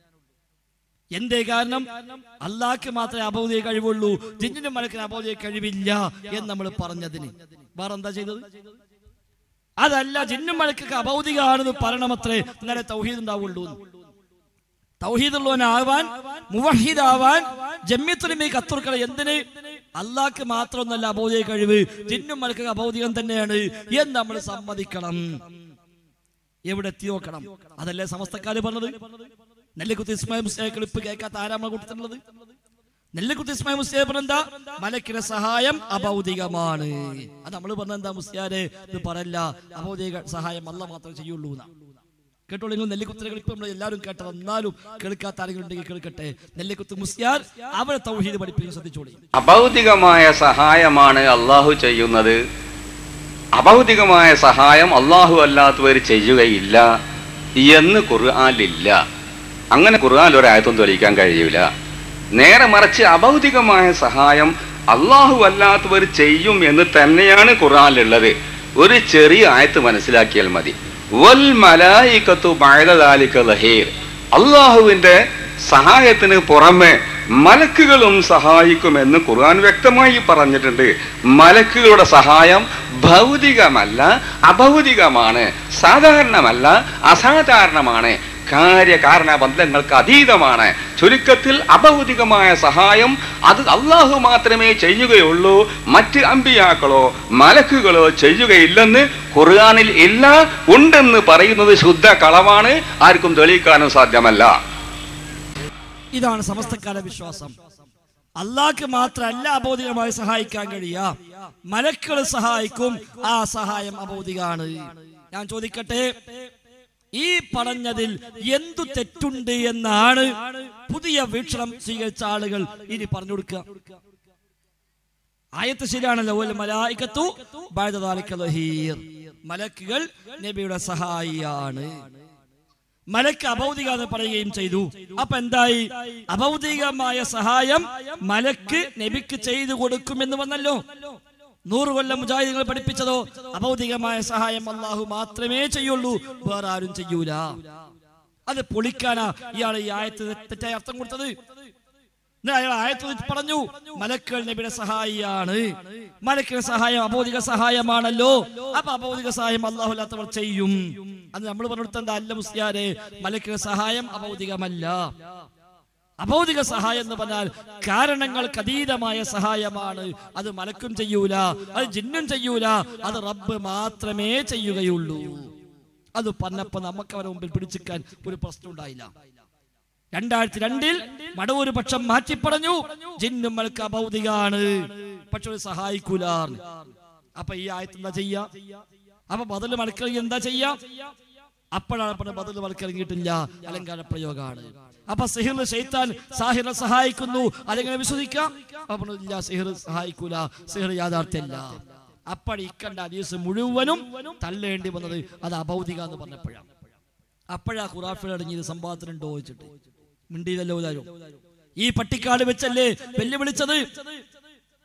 എന്തേ കാരണം അള്ളാഹ്ക്ക് മാത്രമേ അബൗദിയ കഴിവുള്ളൂ ജിന്നിനും മലക്കിന് അബൗദിയ കഴിവില്ല എന്ന് നമ്മൾ പറഞ്ഞതിന് വേറെ എന്താ ചെയ്തത് അതല്ല ജിന്നും മലക്കൊക്കെ അബൗദികാണെന്ന് പറയണമത്രേ ഇന്നലെ തൗഹീദ് ഉണ്ടാവുള്ളൂ എന്ന്. തൗഹീദുള്ളവനാവാൻ മുവഹീദാവാൻ ജമ്യത്തുലിമി കത്തുർക്കളെ എന്തിന് അള്ളാഹ്ക്ക് മാത്രമൊന്നല്ല അബൗദിക കഴിവ് ജിന്നും മലക്കൊക്കെ അബൗദികം തന്നെയാണ് എന്ന് നമ്മൾ സമ്മതിക്കണം എവിടെ എത്തി നോക്കണം അതല്ലേ സമസ്തക്കാര് പറഞ്ഞത് നെല്ലിക്കുത്തി ഇസ്മായിൽ മുസ്ലിം ക്ലിപ്പ് കേൾക്കാത്ത ആരാമ കൊടുത്തിട്ടുള്ളത് നെല്ലിക്കുത്തി ഇസ്മായിൽ മുസ്ലിം പറഞ്ഞെന്താ മലക്കിന്റെ സഹായം അഭൗതികമാണ് അത് നമ്മൾ പറഞ്ഞ എന്താ മുസ്ലിയാരെ ഇത് പറയല്ല അഭൗതിക സഹായം അല്ല മാത്രമേ ചെയ്യുള്ളൂ എന്നാ കേട്ടോളൂ നിങ്ങൾ നെല്ലിക്കുത്തിനെ ക്ലിപ്പ് നമ്മൾ എല്ലാവരും കേട്ടത് എന്നാലും കേൾക്കാത്ത ആരെങ്കിലും ഉണ്ടെങ്കിൽ കേൾക്കട്ടെ നെല്ലിക്കുത്ത് മുസ്ലിയാർ അവരെ തൗഹീദ് പഠിപ്പിക്കാൻ ശ്രദ്ധിച്ചോളി അഭൗതികമായ സഹായമാണ് അള്ളാഹു ചെയ്യുന്നത് അഭൗതികമായ സഹായം അള്ളാഹു അല്ലാത്തവർ ചെയ്യുകയില്ല എന്ന് ഖുർആാനിലില്ല അങ്ങനെ ഖുർആാനിൽ ഒരായത്തും തെളിയിക്കാൻ കഴിയൂല നേരെ മറിച്ച് അഭൗതികമായ സഹായം അള്ളാഹു അല്ലാത്തവർ ചെയ്യും എന്ന് തന്നെയാണ് ഖുർആാനിലുള്ളത് ഒരു ചെറിയ ആയത്ത് മനസ്സിലാക്കിയാൽ മതി വൽ മലായിക്കത്തു ബഅദ ലഹീർ അള്ളാഹുവിന്റെ സഹായത്തിന് പുറമെ മലക്കുകളും സഹായിക്കുമെന്ന് ഖുർആൻ വ്യക്തമായി പറഞ്ഞിട്ടുണ്ട് മലക്കുകളുടെ സഹായം ഭൗതികമല്ല അഭൗതികമാണ് സാധാരണമല്ല അസാധാരണമാണ് കാര്യകാരണ ബന്ധങ്ങൾക്ക് അതീതമാണ് ചുരുക്കത്തിൽ അഭൗതികമായ സഹായം അത് അള്ളാഹു മാത്രമേ ചെയ്യുകയുള്ളൂ മറ്റ് അമ്പിയാക്കളോ മലക്കുകളോ ചെയ്യുകയില്ലെന്ന് ഖുർആനിൽ ഇല്ല ഉണ്ടെന്ന് പറയുന്നത് ശുദ്ധ കളവാണ് ആർക്കും തെളിയിക്കാനും സാധ്യമല്ല ഇതാണ് സമസ്തക്കാരുടെ വിശ്വാസം അള്ളാഹ്ക്ക് മാത്രമല്ല അബോധികമായി സഹായിക്കാൻ കഴിയാ മലക്കൾ സഹായിക്കും ആ സഹായം അബോധികാണ് ഞാൻ ചോദിക്കട്ടെ ഈ പറഞ്ഞതിൽ എന്തു തെറ്റുണ്ട് എന്നാണ് പുതിയ വീക്ഷണം സ്വീകരിച്ച ആളുകൾ ഇനി പറഞ്ഞു കൊടുക്കുക ആയത്ത് ശരിയാണല്ലോ "വൽ മലായികത്തു ബഅദ ദാലിക ദഹീർ." മലക്കുകൾ നബിയുടെ സഹായിയാണ് മലക്ക് അഭൗതിക എന്ന് പറയുകയും ചെയ്തു അപ്പൊ എന്തായി അഭൗതികമായ സഹായം മലക്ക് നബിക്ക് ചെയ്തു കൊടുക്കുമെന്ന് വന്നല്ലോ നൂറ് കൊല്ലം മുജാഹിദികൾ പഠിപ്പിച്ചതോ അഭൗതികമായ സഹായം അള്ളാഹു മാത്രമേ ചെയ്യുള്ളൂ വേറെ ആരും ചെയ്യൂല അത് പൊളിക്കാനാ ഇയാൾ ഈ ആയത്ത് തെറ്റായ അർത്ഥം കൊടുത്തത് എന്നിട്ട് അയാൾ ആയത്ത് പറഞ്ഞു മലക്കൾ നബിയുടെ സഹായിയാണ് മലക്കിന്റെ സഹായം അബോധിക സഹായമാണല്ലോ അപ്പൊ അബോധിക സഹായം അള്ളാഹു അല്ലാത്തവർ ചെയ്യും അത് നമ്മൾ പറഞ്ഞെടുത്ത എന്താ അല്ല മുസ്ലിയാരെ മലക്കിന്റെ സഹായം അബൗദികമല്ല അബൗദിക സഹായം എന്ന് പറഞ്ഞാൽ കാരണങ്ങൾക്ക് അതീതമായ സഹായമാണ് അത് മലക്കും ചെയ്യൂല അത് ജിന്നും ചെയ്യൂല അത് റബ്ബ് മാത്രമേ ചെയ്യുകയുള്ളൂ അത് പറഞ്ഞപ്പോ നമുക്ക് അവരെ മുമ്പിൽ പിടിച്ചിക്കാൻ ഒരു പ്രശ്നം ഉണ്ടായില്ല രണ്ടായിരത്തി രണ്ടിൽ മടവൂർ പക്ഷം മാറ്റി പറഞ്ഞു ജിന്നും മലക്ക് അബൗദികാണ് പക്ഷെ ഒരു സഹായിക്കൂല അപ്പൊ ഈ ആയത്ത് എന്താ ചെയ്യാ അപ്പൊ ബദൽ മലക്കിറങ്ങി എന്താ ചെയ്യാ അപ്പോഴാണ് പറഞ്ഞ ബദൽ മലക്കിറങ്ങിയിട്ടില്ല അലങ്കാര പ്രയോഗമാണ് അപ്പൊ സിഹിർ ഷെയ്ത്താൻ സാഹിറിനെ സഹായിക്കുന്നു അതെങ്ങനെ വിശ്വസിക്കാം അപ്പൊ പറഞ്ഞു, ഇല്ല സിഹിർ സഹായിക്കൂല സിഹിർ യാഥാർത്ഥ്യമല്ല അപ്പഴ് ഇക്കണ്ട ഹദീസ് മുഴുവനും തള്ളേണ്ടി വന്നത് അത് അബൗദിക എന്ന് പറഞ്ഞപ്പോഴാണ് അപ്പോഴാ ഖുറാഫിൽ അടങ്ങിയത് സംഭവത്തിനുണ്ടോ ചോദിച്ചിട്ട് മിണ്ടിയില്ലല്ലോ എല്ലാവരും ഈ പട്ടിക്കാട് വെച്ചല്ലേ വെല്ലുവിളിച്ചത്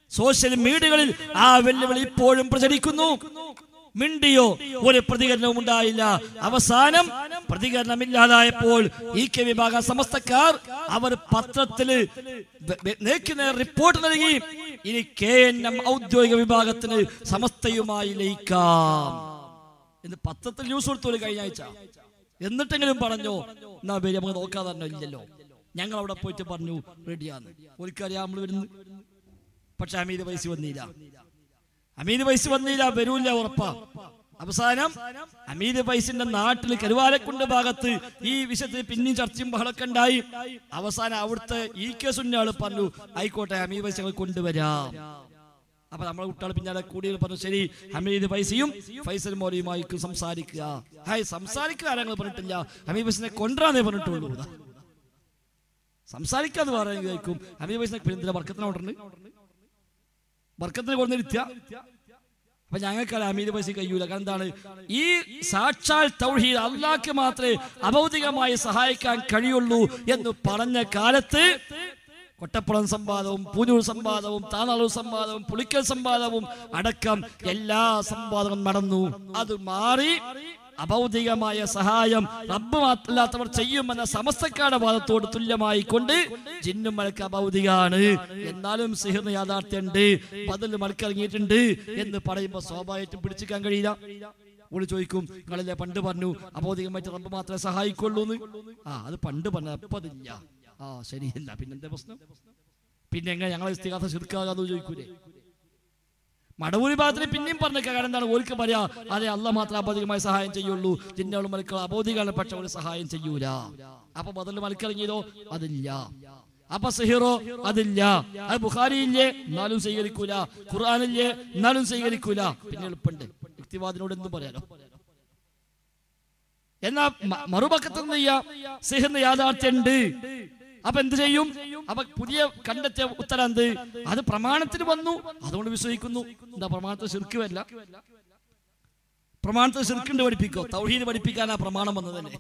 സോഷ്യൽ മീഡിയകളിൽ ആ വെല്ലുവിളി ഇപ്പോഴും പ്രചരിക്കുന്നു മിണ്ടിയോ ഒരു പ്രതികരണവും ഉണ്ടായില്ല അവസാനം പ്രതികരണമില്ലാതായപ്പോൾ ഈ കെ വിഭാഗം സമസ്തക്കാർ അവർ പത്രത്തില് വെ- വെ- നേർക്കുനേർ റിപ്പോർട്ട് നൽകി ഇനി കെ എൻ എം ഔദ്യോഗിക വിഭാഗത്തിന് സമസ്തയുമായി ലയിക്കാം എന്ന് പത്രത്തിൽ ന്യൂസ് കൊടുത്തു കഴിഞ്ഞ ആഴ്ച എന്നിട്ടെങ്കിലും പറഞ്ഞോ എന്നാ പേര് നമുക്ക് നോക്കാതെ തന്നെ ഇല്ലല്ലോ ഞങ്ങൾ അവിടെ പോയിട്ട് പറഞ്ഞു റെഡിയാന്ന് ഒരിക്കറിയാം നമ്മൾ വരുന്നു പക്ഷെ അമീത് പൈസ വന്നില്ല അമീത് പൈസ വന്നില്ല വരൂല്ല ഉറപ്പാ അവസാനം അമീത് പൈസിന്റെ നാട്ടിൽ കരുവാലക്കുണ്ട് ഭാഗത്ത് ഈ വിഷയത്തിൽ പിന്നെയും ചർച്ചയും ബഹളൊക്കെ ഉണ്ടായി അവസാനം അവിടുത്തെ ഈ കെ സുന്നാള് പറഞ്ഞു ആയിക്കോട്ടെ അമീത് പൈസ ഞങ്ങൾ കൊണ്ടുവരാം അപ്പൊ നമ്മളെ കുട്ടികൾ പിന്നാലെ കൂടി പറഞ്ഞു ശരി ഹമീദ് പൈസയും ഫൈസൽ മോലിയുമായി സംസാരിക്കുക ഹായ് സംസാരിക്കുക ആരെങ്കിലും പറഞ്ഞിട്ടില്ല ഹമീദ് പൈസനെ കൊണ്ടുവരാന്നേ പറഞ്ഞിട്ടുള്ളൂ ഇതാ. സംസാരിക്കാന്ന് പറയാൻ കേൾക്കും ഹമീദ് പൈസനെ എന്തിനാ വർക്കത്തിനെ കൊണ്ടുവരുന്നത് വർക്കത്തിനെ കൊണ്ടിരുത്തുക അപ്പൊ ഞങ്ങൾക്ക് അമീദ് പൈസ കഴിയൂല കാരണം എന്താണ് ഈ സാക്ഷാൽ തൗഹീദ് അള്ളാഹ്ക്ക് മാത്രമേ അഭൗതികമായി സഹായിക്കാൻ കഴിയുള്ളൂ എന്ന് പറഞ്ഞ കാലത്ത് കൊട്ടപ്പുറം സംവാദവും പൂനൂർ സംവാദവും താനാളൂർ സംവാദവും പുളിക്കൽ സംവാദവും അടക്കം എല്ലാ സംവാദവും നടന്നു അത് മാറി അഭൗതികമായ സഹായം റബ്ബ് അല്ലാത്തവർ ചെയ്യുമെന്ന സമസ്തക്കാരുടെ വാദത്തോട് തുല്യമായി കൊണ്ട് ജിന്നും മലക്ക് അഭൗതികാണ് എന്നാലും സിഹിറിന് യാഥാർത്ഥ്യമുണ്ട് ബദൽ മലക്കിറങ്ങിയിട്ടുണ്ട് എന്ന് പറയുമ്പോൾ സ്വാഭാവികമായിട്ടും പിടിച്ചിക്കാൻ കഴിയില്ല ഓള് ചോദിക്കും നിങ്ങളല്ലേ പണ്ട് പറഞ്ഞു അഭൗതികമായിട്ട് റബ്ബ് മാത്രമേ സഹായിക്കുള്ളൂ എന്ന് ആ അത് പണ്ട് പറഞ്ഞു അപ്പൊ അതില്ല ആ ശരിയല്ല പിന്നെന്താ പ്രശ്നം പിന്നെ എങ്ങനെ ഞങ്ങളെ ഇസ്തികാത്ത ശിർക്കാകാന്ന് ചോദിക്കൂലേ മടവൂരി ഭാഗത്തിന് പിന്നെയും പറഞ്ഞേക്കാം കാരണം എന്താണ് ഓർക്ക് പറയാ അതെ അല്ല മാത്രം അബോധികമായി സഹായം ചെയ്യുള്ളൂ ജിന്നോളും മലക്കൾ അബോധികാണ് പക്ഷെ ഒരു സഹായം ചെയ്യൂല അപ്പൊ ബദൽ മലക്കിറങ്ങിയതോ അതില്ല അപ്പൊ സിഹിറോ അതില്ല അത് ബുഖാരിയില്ലേ എന്നാലും സ്വീകരിക്കൂല ഖുർആാനില്ലേ എന്നാലും സ്വീകരിക്കൂല പിന്നെ എളുപ്പമുണ്ട് വ്യക്തിവാദിനോട് എന്തും പറയാലോ എന്നാ മ- മറുപക്കത്ത് എന്ത് ചെയ്യാം സിഹിറിന് യാഥാർത്ഥ്യമുണ്ട് അപ്പൊ എന്ത് ചെയ്യും അപ്പൊ പുതിയ കണ്ടെത്തിയ ഉത്തരം എന്ത് അത് പ്രമാണത്തിന് വന്നു അതുകൊണ്ട് വിശ്വസിക്കുന്നു എന്താ പ്രമാണത്തെ ശിർക്കുമല്ല പ്രമാണത്തെ ശിർക്കുണ്ട് പഠിപ്പിക്കോ തൗഹീദ് പഠിപ്പിക്കാനാ പ്രമാണം വന്നത് തന്നെ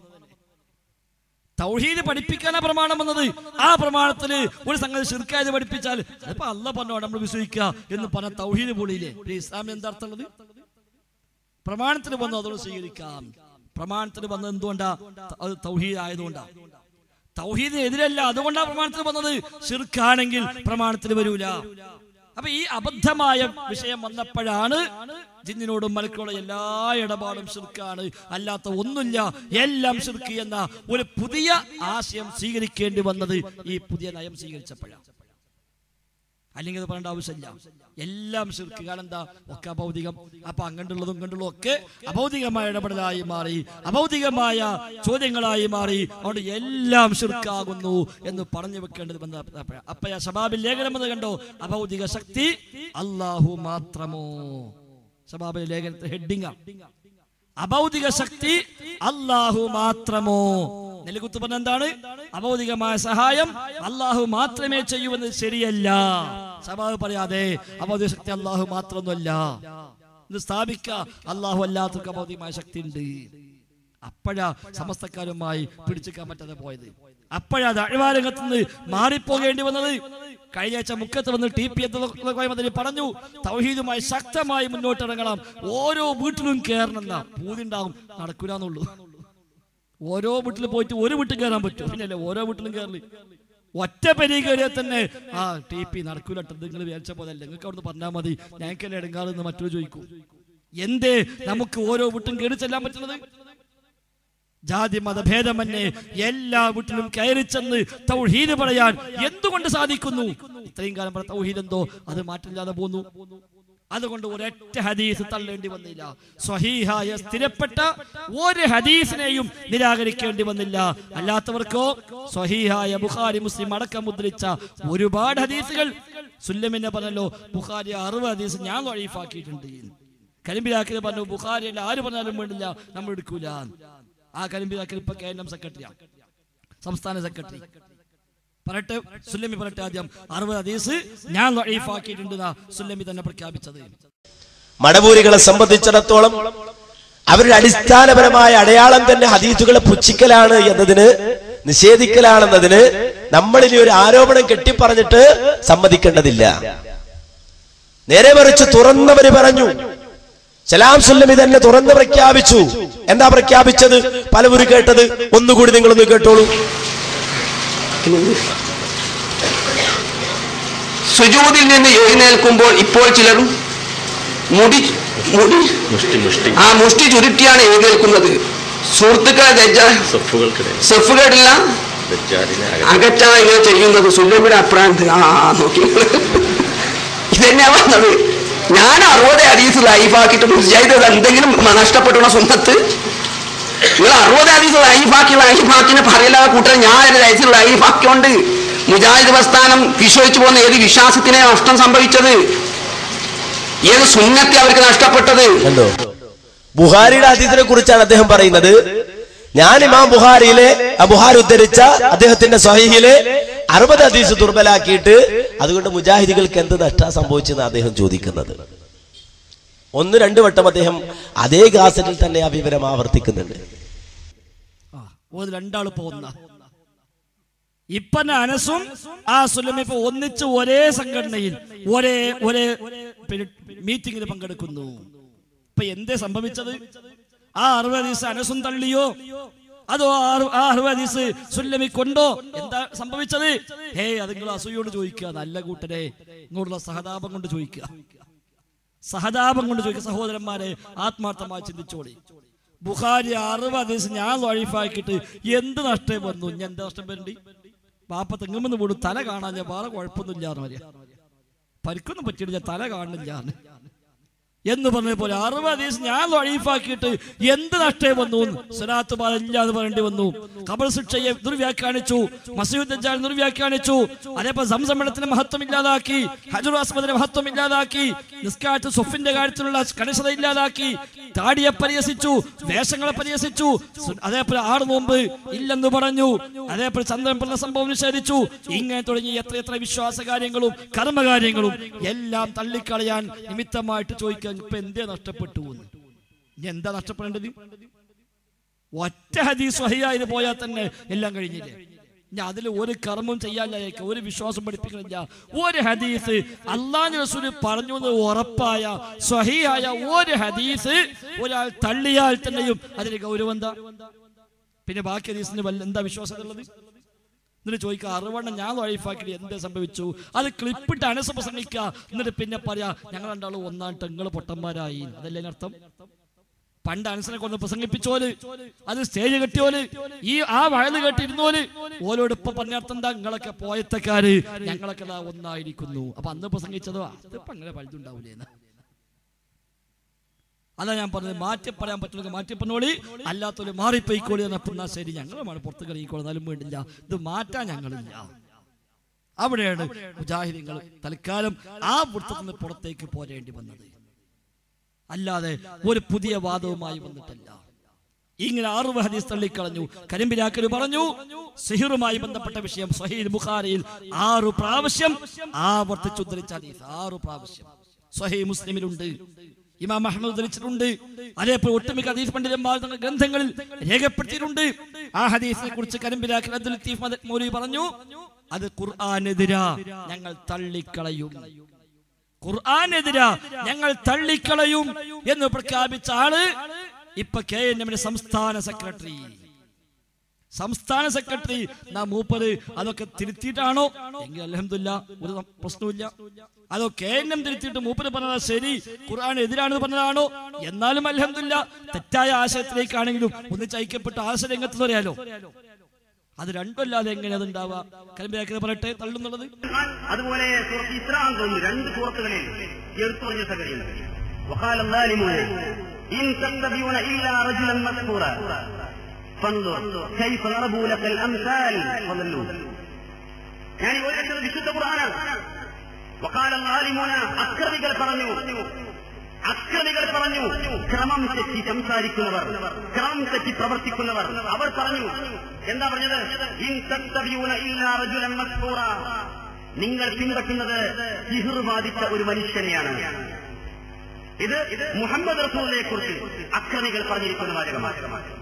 തൗഹീദ് പഠിപ്പിക്കാനാ പ്രമാണം വന്നത് ആ പ്രമാണത്തില് ഒരു സംഗതി ശിർക്കായത് പഠിപ്പിച്ചാൽ അതിപ്പോ അല്ല പറഞ്ഞോ നമ്മൾ വിശ്വസിക്കുക എന്ന് പറഞ്ഞ തൗഹീദ് പൊളിയില്ലേ പിന്നെ ഇസ്ലാമിന് എന്താ അർത്ഥമുള്ളത് പ്രമാണത്തിന് വന്നു അതോട് സ്വീകരിക്കാം പ്രമാണത്തിന് വന്നത് എന്തുകൊണ്ടാ ത- അത് തൗഹീദ് ആയതുകൊണ്ടാ തൗഹീദിന് എതിരല്ല അതുകൊണ്ടാണ് പ്രമാണത്തിന് വന്നത് ഷിർക്കാണെങ്കിൽ പ്രമാണത്തിന് വരൂല അപ്പൊ ഈ അബദ്ധമായ വിഷയം വന്നപ്പോഴാണ് ജിന്നിനോടും മലക്കോടും എല്ലാ ഇടപാടും ഷിർക്കാണ് അല്ലാത്ത ഒന്നുമില്ല എല്ലാം ഷിർക്ക് എന്ന ഒരു പുതിയ ആശയം സ്വീകരിക്കേണ്ടി വന്നത് ഈ പുതിയ നയം സ്വീകരിച്ചപ്പോഴാണ് അല്ലെങ്കിൽ അത് പറയേണ്ട ആവശ്യമില്ല എല്ലാം ശിർക്ക് കാരണം എന്താ ഒക്കെ അഭൗതികം അപ്പൊ അങ്ങണ്ടുള്ളതും ഇങ്ങണ്ടുള്ളതും ഒക്കെ അഭൗതികമായ ഇടപെടലായി മാറി അഭൗതികമായ ചോദ്യങ്ങളായി മാറി അതുകൊണ്ട് എല്ലാം ശിർക്കാകുന്നു എന്ന് പറഞ്ഞു വെക്കേണ്ടത് ബന്ധപ്പെട്ട അപ്പൊ ആ ഷബാബിൽ ലേഖനം എന്ന് കണ്ടോ അഭൗതിക ശക്തി അള്ളാഹു മാത്രമോ ഷബാബിലെ ലേഖനത്തെ ഹെഡിങ് അഭൗതിക ശക്തി അള്ളാഹു മാത്രമോ നെല്ലിക്കുത്ത് പറഞ്ഞ എന്താണ് അഭൗതികമായ സഹായം അള്ളാഹു മാത്രമേ ചെയ്യൂവെന്ന് ശരിയല്ല സഭാവ് പറയാതെ അഭൗതിക ശക്തി അള്ളാഹു മാത്രമൊന്നുമല്ല ഇത് സ്ഥാപിക്ക അള്ളാഹു അല്ലാത്തവർക്ക് അഭൗതികമായ ശക്തി ഉണ്ട് അപ്പോഴാ സമസ്തക്കാരുമായി പിടിച്ചെടുക്കാൻ പറ്റാതെ പോയത് അപ്പോഴാ അഴിവാരംഗത്ത് നിന്ന് മാറിപ്പോകേണ്ടി വന്നത് കഴിഞ്ഞ ആഴ്ച മുക്കത്ത് വന്ന് ടി പി മന്ത്രി പറഞ്ഞു തൗഹീദുമായി ശക്തമായി മുന്നോട്ടിറങ്ങണം ഓരോ വീട്ടിലും കയറണമെന്ന പൂതിണ്ടാവും നടക്കൂലെന്നുള്ളൂ ഓരോ വീട്ടിൽ പോയിട്ട് ഒരു വീട്ടിൽ കയറാൻ പറ്റും പിന്നല്ലേ ഓരോ വീട്ടിലും കയറല് ഒറ്റ പെരി കയറിയാൽ തന്നെ ആ ടി പി നടക്കൂലട്ടോ നിങ്ങൾ വിചാരിച്ച പോലെ അല്ല നിങ്ങൾക്ക് അവിടുന്ന് പറഞ്ഞാൽ മതി ഞങ്ങൾക്കല്ലേ എടുക്കാറെന്ന് മറ്റൊരു ചോദിക്കും എന്തേ നമുക്ക് ഓരോ വീട്ടും കയറി ചെല്ലാൻ പറ്റുന്നത് ജാതി മതഭേദമന്യേ എല്ലാ വീട്ടിലും കയറി ചെന്ന് തൗഹീദ് പറയാൻ എന്തുകൊണ്ട് സാധിക്കുന്നു ഇത്രയും കാലം പറഞ്ഞ തൗഹീദ് എന്തോ അത് മാറ്റില്ലാതെ പോന്നു അതുകൊണ്ട് ഒരൊറ്റ ഹദീസ് തള്ളേണ്ടി വന്നില്ല സ്വഹീഹായ സ്ഥിരപ്പെട്ട ഒരു ഹദീസിനെയും നിരാകരിക്കേണ്ടി വന്നില്ല അല്ലാത്തവർക്കോ സ്വഹീഹായ ബുഖാരി മുസ്ലിം അടക്കം മുദ്രിച്ച ഒരുപാട് ഹദീസുകൾ സുല്ലമിനെ പറഞ്ഞല്ലോ ബുഖാരി അറുപത് ഹദീസ് ഞാൻ വഴീഫാക്കിയിട്ടുണ്ട് കരിമ്പിലാക്കിയത് പറഞ്ഞു ബുഖാരി അല്ല ആര് പറഞ്ഞാലും വേണ്ടില്ല നമ്മൾ എടുക്കൂല ആ കരിമ്പിലാക്കൽ ഇപ്പൊ കെ എൻ എം സെക്രട്ടറിയാ സംസ്ഥാന സെക്രട്ടറി പറട്ടെ സുല്ലമി പറട്ടെ ആദ്യം അറുപത് ഹദീസ് ഞാൻ വഴീഫാക്കിയിട്ടുണ്ട് സുല്ലമി തന്നെ പ്രഖ്യാപിച്ചത് മടവൂരികളെ സംബന്ധിച്ചിടത്തോളം അവരുടെ അടിസ്ഥാനപരമായ അടയാളം തന്നെ ഹദീസുകളെ പുച്ഛിക്കലാണ് എന്നതിന് നിഷേധിക്കലാണെന്നതിന് നമ്മൾ ഇനി ഒരു ആരോപണം കെട്ടിപ്പറഞ്ഞിട്ട് സമ്മതിക്കേണ്ടതില്ല നേരെ മറിച്ച് തുറന്നവര് പറഞ്ഞു സലാം സുല്ലമി തന്നെ തുറന്ന് പ്രഖ്യാപിച്ചു എന്താ പ്രഖ്യാപിച്ചത് പലവരും കേട്ടത് ഒന്നുകൂടി നിങ്ങളൊന്ന് കേട്ടോളൂ സുജൂദിൽ നിന്ന് എഴുന്നേൽക്കുമ്പോൾ ഇപ്പോൾ ചിലരും മുടി മുടി ആ മുഷ്ടി ചുരുട്ടിയാണ് എഴുന്നേൽക്കുന്നത് സുഹൃത്തുക്കളെ ദജ്ജ സെഫുകളില്ല അകറ്റാ ഇങ്ങനെ ചെയ്യുന്നത് സുല്ലമിയുടെ അഭിപ്രായം ആ ആ, നോക്കി ഇതന്നെയാ പറഞ്ഞത് ഞാൻ അറുപത് ഹദീസ് ലൈഫാക്കിയിട്ട് മുജാഹിദ് എന്തെങ്കിലും നഷ്ടപ്പെട്ടുള്ള സ്വന്തത്ത് നിങ്ങൾ അറുപത് ഹദീസ് ലൈഫാക്കി ലൈഫാക്കിനെ പറയില്ലാതെ കൂട്ടർ ഞാൻ ഒരു ഹദീസ് ലൈഫാക്കിയോണ്ട് മുജാഹിദ് പ്രസ്ഥാനം വിശ്വസിച്ചു പോകുന്ന ഏത് വിശ്വാസത്തിനെ നഷ്ടം സംഭവിച്ചത് ഏത് സുന്നത്തെ അവർക്ക് നഷ്ടപ്പെട്ടത് കണ്ടോ ബുഹാരിയുടെ ഹദീസിനെ കുറിച്ചാണ് അദ്ദേഹം പറയുന്നത് ഞാൻ ഇമാം ബുഹാരിയിലെ ആ ബുഹാരി ഉദ്ധരിച്ച അദ്ദേഹത്തിന്റെ സ്വഹീഹിലെ അറുപത് ഹദീസ് ദുർബലാക്കിയിട്ട് അതുകൊണ്ട് മുജാഹിദികൾക്ക് എന്ത് നഷ്ട സംഭവിച്ചെന്ന് അദ്ദേഹം ചോദിക്കുന്നത് ഒന്ന് രണ്ട് വട്ടം അദ്ദേഹം അതേ ഗാസറ്റിൽ തന്നെ ആ വിവരം ആവർത്തിക്കുന്നുണ്ട് ആ ഒരു രണ്ടാള് പോകുന്ന ഇപ്പന്നെ അനസും ആ സുലം ഇപ്പൊ ഒന്നിച്ച് ഒരേ സംഘടനയിൽ ഒരേ ഒരേ മീറ്റിംഗിൽ പങ്കെടുക്കുന്നു ഇപ്പൊ എന്തേ സംഭവിച്ചത് ആ അറുപത് ദിവസം അനസും തള്ളിയോ അതോ ആ അറു- ആ അറുപത് ദിവസം സുല്ലമി കൊണ്ടോ എന്താ സംഭവിച്ചത് ഹേ അത് നിങ്ങൾ അസൂയോട് ചോദിക്കുക നല്ല കൂട്ടരെ ഇങ്ങോട്ടുള്ള സഹതാപം കൊണ്ട് ചോദിക്കുക സഹതാപം കൊണ്ട് ചോദിക്കുക സഹോദരന്മാരെ ആത്മാർത്ഥമായി ചിന്തിച്ചോളി ബുഖാരി അറുപത് ദിവസം ഞാൻ വഴിഫാക്കിയിട്ട് എന്ത് നഷ്ടം വന്നു ഞാൻ എന്ത് നഷ്ടം വരണ്ടി പാപ്പ തെങ്ങുമെന്ന് പോലും തല കാണാൻ ഞാൻ വേറെ കുഴപ്പമൊന്നുമില്ല എന്ന് പറയാം പരിക്കൊന്നും പറ്റിയില്ല തല കാണില്ല എന്ന് പറഞ്ഞ പോലെ അറുപത് ദിവസം ഞാൻ വഴീഫാക്കിയിട്ട് എന്ത് നഷ്ടം വന്നു സ്വലാത്ത് പാലില്ല എന്ന് പറയേണ്ടി വന്നു കബർ ശിക്ഷയെ ദുർവ്യാഖ്യാനിച്ചു മസൂദ് ദജ്ജാൽ ദുർവ്യാഖ്യാനിച്ചു അതേപോലെ സംസമ്മേളനത്തിന്റെ മഹത്വം ഇല്ലാതാക്കി ഹജുർ ആസ്മദിന്റെ മഹത്വം ഇല്ലാതാക്കി നിസ്കാരത്തിൽ സുഫിന്റെ കാര്യത്തിലുള്ള കണിശത ഇല്ലാതാക്കി താടിയെ പരിഹസിച്ചു വേഷങ്ങളെ പരിഹസിച്ചു സു- അതേപോലെ ആറ് നോമ്പ് ഇല്ലെന്ന് പറഞ്ഞു അതേപോലെ ചന്ദ്രൻ പറഞ്ഞ സംഭവം നിഷേധിച്ചു ഇങ്ങനെ തുടങ്ങി എത്ര എത്ര വിശ്വാസ കാര്യങ്ങളും കർമ്മകാര്യങ്ങളും എല്ലാം തള്ളിക്കളയാൻ നിമിത്തമായിട്ട് ചോദിക്കാൻ ഇപ്പൊ എന്തേ നഷ്ടപ്പെട്ടു എന്ന് ഇനി എന്താ നഷ്ടപ്പെടേണ്ടത് ഒറ്റ ഹദീസ് വഹിയായി പോയാൽ തന്നെ എല്ലാം കഴിഞ്ഞില്ലേ ഇനി അതിൽ ഒരു കർമ്മം ചെയ്യാനില്ല ഒരു വിശ്വാസം പഠിപ്പിക്കണില്ല ഒരു ഹദീസ് അള്ളാഹ് റസൂല് പറഞ്ഞു എന്ന് ഉറപ്പായ സ്വഹിയായ ഒരു ഹദീസ് ഒരാൾ തള്ളിയാൽ തന്നെയും അതിന് ഗൗരവം എന്താ പിന്നെ ബാക്കി ഹദീസിന് വല്ല എന്താ വിശ്വാസം ഉള്ളത് എന്നിട്ട് ചോദിക്കുക അറുവണ്ണം ഞാൻ വഴിഫാക്കി എന്താ സംഭവിച്ചു അത് ക്ലിപ്പിട്ട് അനസ് പ്രസംഗിക്കുക എന്നിട്ട് പിന്നെ പറയാ ഞങ്ങൾ രണ്ടാളും ഒന്നാം നിങ്ങൾ പൊട്ടന്മാരായി അതല്ലേ അതിനർത്ഥം പണ്ട് അനസിനെ കൊണ്ട് പ്രസംഗിപ്പിച്ചോല് അത് സ്റ്റേജ് കെട്ടിയോല് ഈ ആ വയല് കെട്ടിരുന്നോല് ഓലോട് ഇപ്പൊ പറഞ്ഞർത്ഥം എന്താ നിങ്ങളൊക്കെ പോയത്തക്കാര് ഞങ്ങളൊക്കെ ദാ ഒന്നായിരിക്കുന്നു അപ്പൊ അന്ന് പ്രസംഗിച്ചതോ അതിപ്പോ അങ്ങനെ പഴുതുണ്ടാവൂലേന്ന് അതാ ഞാൻ പറഞ്ഞത് മാറ്റി പറയാൻ പറ്റുന്നത് മാറ്റി പറഞ്ഞോളി അല്ലാത്തൊരു മാറിപ്പോയിക്കോളി എന്നപ്പോഴാ ശരി ഞങ്ങളുമാണ് പുറത്ത് കളിക്കോളി എന്നാലും വേണ്ടില്ല ഇത് മാറ്റാൻ ഞങ്ങളില്ല അവിടെയാണ് മുജാഹിദീങ്ങൾ തൽക്കാലം ആ വൃത്തത്തിൽ നിന്ന് പുറത്തേക്ക് പോരേണ്ടി വന്നത് അല്ലാതെ ഒരു പുതിയ വാദവുമായി വന്നിട്ടല്ല ഇങ്ങനെ ആറ് ഹദീസ് തള്ളിക്കളഞ്ഞു കരിമ്പിലാക്കര് പറഞ്ഞു സിഹിറുമായി ബന്ധപ്പെട്ട വിഷയം സഹീൽ ബുഖാരിയിൽ ആറു പ്രാവശ്യം ആവർത്തിച്ച് ഉദ്ധരിച്ച ഹദീസ് ആറു പ്രാവശ്യം സഹീ മുസ്ലിമിലുണ്ട് ഇമാം അഹമ്മദ് ഉദ്ധരിച്ചിട്ടുണ്ട് അതേപോലെ ഒട്ടുമിക്ക ഹദീസ് പണ്ഡിതന്മാർ തങ്ങളുടെ ഗ്രന്ഥങ്ങളിൽ രേഖപ്പെടുത്തിയിട്ടുണ്ട് ആ ഹദീസിനെ കുറിച്ച് കരിമ്പിലാക്കൽ അബ്ദുൽ ലത്തീഫ് മദ- മൗലവി പറഞ്ഞു അത് ഖുർആാനെതിരാ ഞങ്ങൾ തള്ളിക്കളയും ഖുർആാനെതിരാ ഞങ്ങൾ തള്ളിക്കളയും എന്ന് പ്രഖ്യാപിച്ച ആള് ഇപ്പൊ കെ എൻ എമ്മിന്റെ സംസ്ഥാന സെക്രട്ടറി സംസ്ഥാന സെക്രട്ടറി നാ മൂപ്പര് അതൊക്കെ തിരുത്തിയിട്ടാണോ എങ്കിൽ അലഹമില്ല ഒരു സം- പ്രശ്നവുമില്ല അതോ കെ എൻ എം തിരുത്തിയിട്ട് മൂപ്പര് പറഞ്ഞതാ ശരി ഖുർആൻ എതിരാണെന്ന് പറഞ്ഞതാണോ എന്നാലും അലഹമില്ല തെറ്റായ ആശയത്തിലേക്കാണെങ്കിലും ഒന്നിച്ച് ഐക്യപ്പെട്ട ആശയ രംഗത്ത് പറയാലോ അത് രണ്ടുമല്ലാതെ എങ്ങനെ അത് ഉണ്ടാവുക കരിമ്പിയാക്കി പറയട്ടെ തള്ളുന്നുള്ളത് അതുപോലെ സൂറത്ത് ഇസ്രാൻ തോന്നുന്നു രണ്ട് സൂറത്തുകളിൽ എടുത്തു പറഞ്ഞ സംഗതിയുണ്ട് وقال الظالمون إن تتبعون إلا رجلا مسحورا فانظر كيف ضربوا لك الأمثال وضلوا ഞാൻ ഈ ഓരോരുത്തർ വിശുദ്ധ ഖുർആനാണ് وقال الظالمون അക്രമികൾ പറഞ്ഞു അക്രമികൾ പറഞ്ഞു ക്രമം തെറ്റി സംസാരിക്കുന്നവർ ക്രമം തെറ്റി പ്രവർത്തിക്കുന്നവർ അവർ പറഞ്ഞു എന്താ പറഞ്ഞത് ഇൻ തത്തബിയൂന ഇല്ലാ റജുലൻ മസ്ഫൂറ നിങ്ങൾ പിൻപറ്റുന്നത് സിഹിർ ബാധിച്ച ഒരു മനുഷ്യനെയാണ് ഇത് മുഹമ്മദ് റസൂലിനെ കുറിച്ച് അക്രമികൾ പറഞ്ഞിരിക്കുന്ന വാചകമാണ്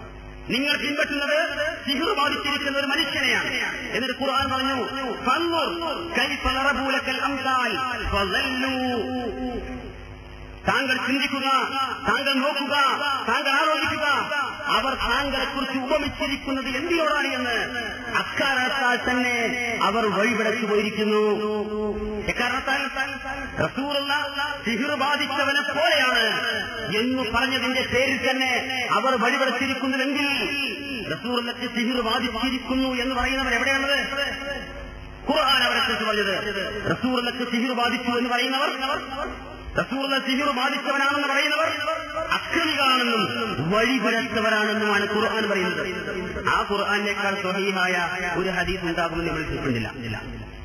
നിങ്ങൾ പിൻപറ്റുന്നത് സിഹർ ബാധിച്ചിരിക്കുന്ന ഒരു മനുഷ്യനെയാണ് എന്നിട്ട് ഖുർആൻ പറഞ്ഞു ഫൻദുർ കൈഫ നറബു ലക്കൽ അംസാൽ ഫളല്ലു താങ്കൾ ചിന്തിക്കുക താങ്കൾ നോക്കുക താങ്കൾ ആലോചിക്കുക അവർ താങ്കളെ കുറിച്ച് ഉപമിച്ചിരിക്കുന്നത് എന്തിനോടാണ് എന്ന് അക്കാരണത്താൽ തന്നെ അവർ വഴിപിടച്ചു പോയിരിക്കുന്നു എക്കാരണത്താൽ റസൂറുള്ള സിഹിർ ബാധിച്ചവനെ പോലെയാണ് എന്ന് പറഞ്ഞതിന്റെ പേരിൽ തന്നെ അവർ വഴിപിടച്ചിരിക്കുന്നുവെങ്കിൽ റസൂറിലേക്ക് സിഹിർ ബാധിച്ചിരിക്കുന്നു എന്ന് പറയുന്നവർ എവിടെയാണത് ഖുർആൻ അവരെ കുറിച്ച് പറഞ്ഞത് റസൂറിലേക്ക് സിഹിർ ബാധിച്ചു എന്ന് പറയുന്നവർ റസൂറിനെ സിഹിർ ബാധിച്ചവനാണെന്ന് പറയുന്നവർ അക്രമികളാണെന്നും വഴിപിഴച്ചവരാണെന്നുമാണ് ഖുർആൻ പറയുന്നത് ആ ഖുർആനേക്കാൾ സ്വഹീഹായ ഒരു ഹദീസ് ഉണ്ടാകുമെന്ന് നമ്മൾ ചിന്തിക്കുന്നില്ല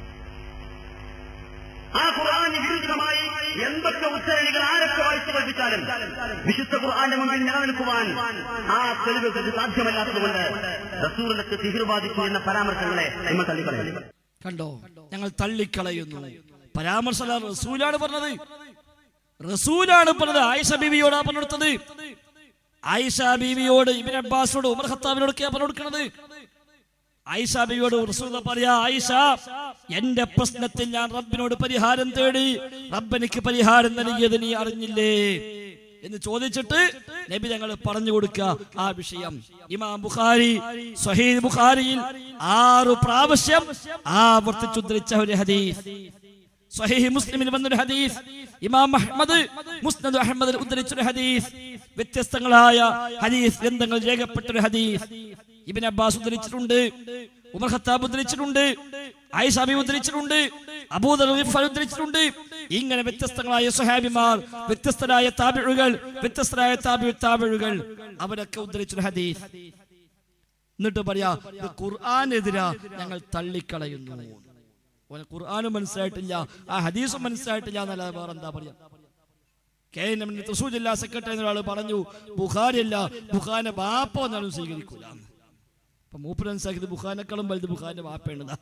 ആ ഖുർആന് വിരുദ്ധമായി എന്തൊക്കെ ഉച്ചരണികൾ ആരൊക്കെ വായിച്ചു പഠിപ്പിച്ചാലും വിശുദ്ധ ഖുർആന്റെ മുമ്പിൽ നിലനിൽക്കുവാൻ ആ തെളിവുകൾക്ക് സാധ്യമല്ലാത്തതുകൊണ്ട് റസൂറിലേക്ക് സിഹിർ ബാധിച്ചു എന്ന പരാമർശങ്ങളെ നമ്മൾ തള്ളിക്കളയും കണ്ടോ ഞങ്ങൾ തള്ളിക്കളയുന്നു പരാമർശല റസൂലാണ് പറഞ്ഞത് റസൂലാണ് പറഞ്ഞത് ആയിഷ ബീവിയോടാ പറഞ്ഞെടുത്തത് ആയിഷ ബീവിയോട് ഇബിൻ അബ്ബാസിനോട് ഉമർ ഖത്താബിനോടൊക്കെയാ പറഞ്ഞെടുക്കുന്നത് ആയിഷ ബീവിയോട് റസൂല പറയാ ആയിഷ എന്റെ പ്രശ്നത്തിൽ ഞാൻ റബ്ബിനോട് പരിഹാരം തേടി റബ്ബെനിക്ക് പരിഹാരം നൽകിയത് നീ അറിഞ്ഞില്ലേ എന്ന് ചോദിച്ചിട്ട് നബി ഞങ്ങൾ പറഞ്ഞു കൊടുക്കുക ആ വിഷയം ഇമാം ബുഖാരി സ്വഹീദ് ബുഖാരിയിൽ ആറു പ്രാവശ്യം ആവർത്തിച്ചുദ്ധരിച്ച ഒരു ഹദീസ് സ്വഹീഹ് മുസ്ലിമിൽ വന്നൊരു ഹദീസ് ഇമാം അഹ്മദ് മുസ്നദ് അഹ്മദിൽ ഉദ്ധരിച്ചൊരു ഹദീസ് വ്യത്യസ്തങ്ങളായ ഹദീസ് ഗ്രന്ഥങ്ങൾ രേഖപ്പെട്ട ഒരു ഹദീസ് ഇബിൻ അബ്ബാസ് ഉദ്ധരിച്ചിട്ടുണ്ട് ഉമർ ഖത്താബ് ഉദ്ധരിച്ചിട്ടുണ്ട് ആയിഷാബി ഉദ്ധരിച്ചിട്ടുണ്ട് അബൂദർ ഗിഫാർ ഉദ്ധരിച്ചിട്ടുണ്ട് ഇങ്ങനെ വ്യത്യസ്തങ്ങളായ സ്വഹാബിമാർ വ്യത്യസ്തരായ താബിഴുകൾ വ്യത്യസ്തരായ താബി താബിഴുകൾ അവരൊക്കെ ഉദ്ധരിച്ചൊരു ഹദീസ് എന്നിട്ട് പറയാ ഇത് ഖുർആാനെതിരാ ഞങ്ങൾ തള്ളിക്കളയുന്നു ഓന് ഖുർആാനും മനസ്സിലായിട്ടില്ല ആ ഹദീസും മനസ്സിലായിട്ടില്ല എന്നല്ലാതെ വേറെ എന്താ പറയാ കെ എൻ എമ്മിന്റെ തൃശൂർ ജില്ലാ സെക്രട്ടറി എന്നൊരാൾ പറഞ്ഞു ബുഖാരി അല്ല ബുഖാന്റെ ബാപ്പ എന്നാലും സ്വീകരിക്കൂല അപ്പൊ മൂപ്പര് മനസ്സിലാക്കിയത് ബുഖാനേക്കാളും വലുത് ബുഖാന്റെ ബാപ്പയാണെന്നാ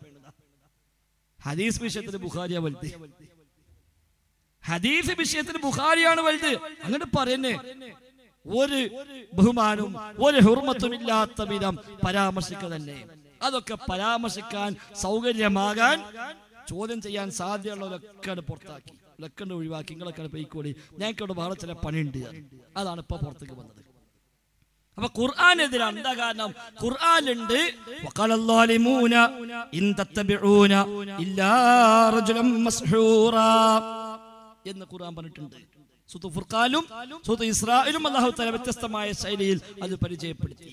ഹദീസ് വിഷയത്തിൽ ബുഖാരിയാ വലുത് ഹദീസ് വിഷയത്തിൽ ബുഖാരിയാണ് വലുത് അങ്ങനെ പറയുന്നേ ഒരു ബഹുമാനവും ഒരു ഹുർമത്തും ഇല്ലാത്ത വിധം പരാമർശിക്കുക തന്നെ അതൊക്കെ പരാമർശിക്കാൻ സൗകര്യമാകാൻ ചോദ്യം ചെയ്യാൻ സാധ്യതയുള്ളവരൊക്കെ പുറത്താക്കി ഇതൊക്കെ ഒഴിവാക്കി നിങ്ങളൊക്കെ പോയിക്കോടി ഞങ്ങൾക്ക് ഇവിടെ വേറെ ചില പണിയുണ്ട് അതാണ് ഇപ്പൊ പുറത്തേക്ക് വന്നത് അപ്പൊ ഖുർആാനെതിരാണ് എന്താ കാരണം ഖുർആാനുണ്ട് وقال الظالمون إن تتبعون إلا رجلا مسحورا എന്ന് ഖുർആൻ പറഞ്ഞിട്ടുണ്ട് സുത്ത് ഫുർഖാനും സുത്ത് ഇസ്രായേലും അള്ളാഹു തല വ്യത്യസ്തമായ ശൈലിയിൽ അത് പരിചയപ്പെടുത്തി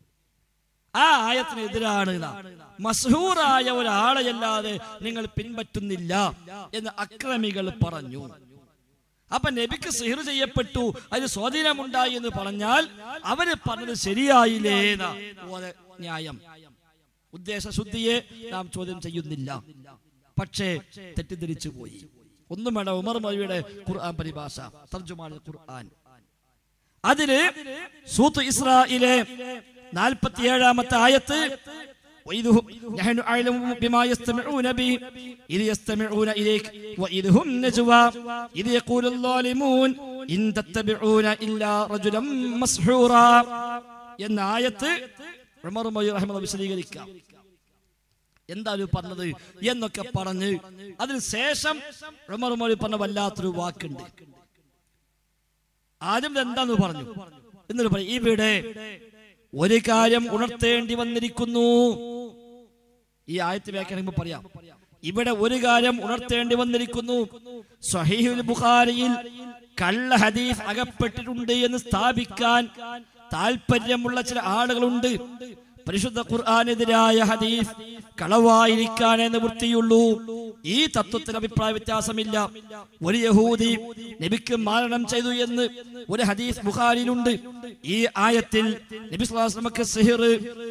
ആ ആയത്തിനെതിരാണ് ഇതാ. മസ്ഹൂറായ ഒരാളെയല്ലാതെ നിങ്ങൾ പിൻപറ്റുന്നില്ല എന്ന് അക്രമികൾ പറഞ്ഞു അപ്പൊ നബിക്ക് സിഹിർ ചെയ്യപ്പെട്ടു അതിന് സ്വാധീനമുണ്ടായി എന്ന് പറഞ്ഞാൽ അവര് പറഞ്ഞത് ശരിയായില്ലേ എന്ന ഓരെ ന്യായം ഉദ്ദേശശുദ്ധിയെ നാം ചോദ്യം ചെയ്യുന്നില്ല പക്ഷേ തെറ്റിദ്ധരിച്ചു പോയി ഒന്നും വേണ്ട ഉമർ മൊഴിയുടെ ഖുർആൻ പരിഭാഷ തർജുമാണ് ഖുർആൻ അതില് സൂത്ത് ഇസ്രായിലെ നാൽപ്പത്തിയേഴാമത്തെ ആയത്ത് وإذ هم نحن أعلم بما يستمعون به إذ يستمعون إليك وإذ هم نجوى إذ يقول الظالمون إن تتبعون إلا رجلا مسحورا എന്ന ആയത്ത് ഉമർ മൊഴി റഹ്മ വിശദീകരിക്കാം എന്താണ് പറഞ്ഞത് എന്നൊക്കെ പറഞ്ഞ് അതിന് ശേഷം ഉമർ മൊഴി പറഞ്ഞ വല്ലാത്തൊരു വാക്കുണ്ട് ആദ്യം ഇത് എന്താന്ന് പറഞ്ഞു എന്നിട്ട് പറയും ഇവിടെ ഒരു കാര്യം ഉണർത്തേണ്ടി വന്നിരിക്കുന്നു ഈ ആയത്ത് വ്യാഖ്യാനിക്കുമ്പോൾ പറയാം ഇവിടെ ഒരു കാര്യം ഉണർത്തേണ്ടി വന്നിരിക്കുന്നു സ്വഹീഹുൽ ബുഖാരിയിൽ കള്ള ഹദീസ് അകപ്പെട്ടിട്ടുണ്ട് എന്ന് സ്ഥാപിക്കാൻ താല്പര്യമുള്ള ചില ആളുകളുണ്ട് പരിശുദ്ധ ഖുർആാനെതിരായ ഹദീസ് കളവായിരിക്കാനേ നിവൃത്തിയുള്ളൂ ഈ തത്വത്തിന് അഭിപ്രായ വ്യത്യാസമില്ല ഒരു യഹൂദി നബിക്ക് മാരണം ചെയ്തു എന്ന് ഒരു ഹദീസ് ബുഖാരിയിലുണ്ട് ഈ ആയത്തിൽ നബി സ്വല്ലല്ലാഹു അലൈഹി വസല്ലമക്ക് സിഹിർ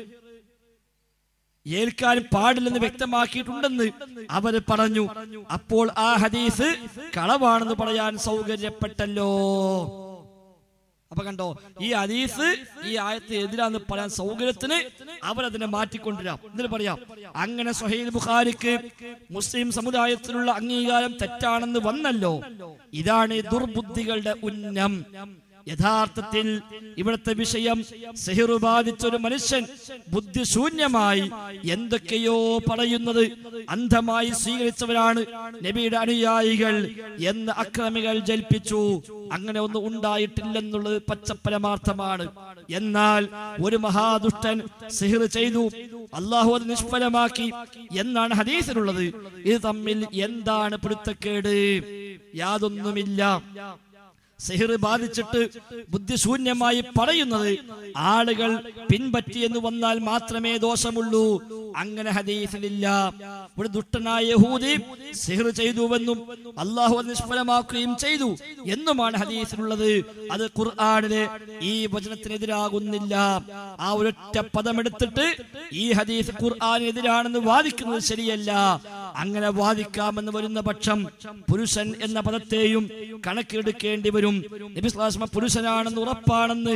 ഏൽക്കാൻ പാടില്ലെന്ന് വ്യക്തമാക്കിയിട്ടുണ്ടെന്ന് അവര് പറഞ്ഞു അപ്പോൾ ആ ഹദീസ് കളവാണെന്ന് പറയാൻ സൗകര്യപ്പെട്ടല്ലോ അപ്പൊ കണ്ടോ ഈ ഹദീസ് ഈ ആയത്ത് എതിരാന്ന് പറയാൻ സൗകര്യത്തിന് അവരതിനെ മാറ്റിക്കൊണ്ടുവരാം എന്നിട്ട് പറയാം അങ്ങനെ സഹീൽ ബുഖാരിക്ക് മുസ്ലിം സമുദായത്തിലുള്ള അംഗീകാരം തെറ്റാണെന്ന് വന്നല്ലോ ഇതാണ് ഈ ദുർബുദ്ധികളുടെ ഉന്നം യഥാർത്ഥത്തിൽ ഇവിടുത്തെ വിഷയം സെഹിറു ബാധിച്ച ഒരു മനുഷ്യൻ ബുദ്ധിശൂന്യമായി എന്തൊക്കെയോ പറയുന്നത് അന്ധമായി സ്വീകരിച്ചവരാണ് നബിയുടെ അനുയായികൾ എന്ന് അക്രമികൾ ജൽപ്പിച്ചു അങ്ങനെ ഒന്നും ഉണ്ടായിട്ടില്ലെന്നുള്ളത് പച്ചപ്പരമാർത്ഥമാണ് എന്നാൽ ഒരു മഹാദുഷ്ടൻ സിഹിർ ചെയ്തു അള്ളാഹു അത് നിഷ്ഫലമാക്കി എന്നാണ് ഹദീസിലുള്ളത് ഇത് തമ്മിൽ എന്താണ് പിടുത്തക്കേട് യാതൊന്നുമില്ല സെഹിർ ബാധിച്ചിട്ട് ബുദ്ധിശൂന്യമായി പറയുന്നത് ആളുകൾ പിൻപറ്റി എന്ന് വന്നാൽ മാത്രമേ ദോഷമുള്ളൂ അങ്ങനെ ഹദീസിലില്ല ഒരു ദുഷ്ടനായ യഹൂദി സിഹിർ ചെയ്തുവെന്നും അള്ളാഹു അത് നിഷ്ഫലമാക്കുകയും ചെയ്തു എന്നുമാണ് ഹദീസിലുള്ളത് അത് ഖുർആാനിലെ ഈ വചനത്തിനെതിരാകുന്നില്ല ആ ഒരൊറ്റ പദമെടുത്തിട്ട് ഈ ഹദീസ് ഖുർആാനെതിരാണെന്ന് വാദിക്കുന്നത് ശരിയല്ല അങ്ങനെ വാദിക്കാമെന്ന് വരുന്ന പക്ഷം പുരുഷൻ എന്ന പദത്തെയും കണക്കിലെടുക്കേണ്ടി വരും നബിസ്ലാസ്മ പുരുഷനാണെന്ന് ഉറപ്പാണെന്ന്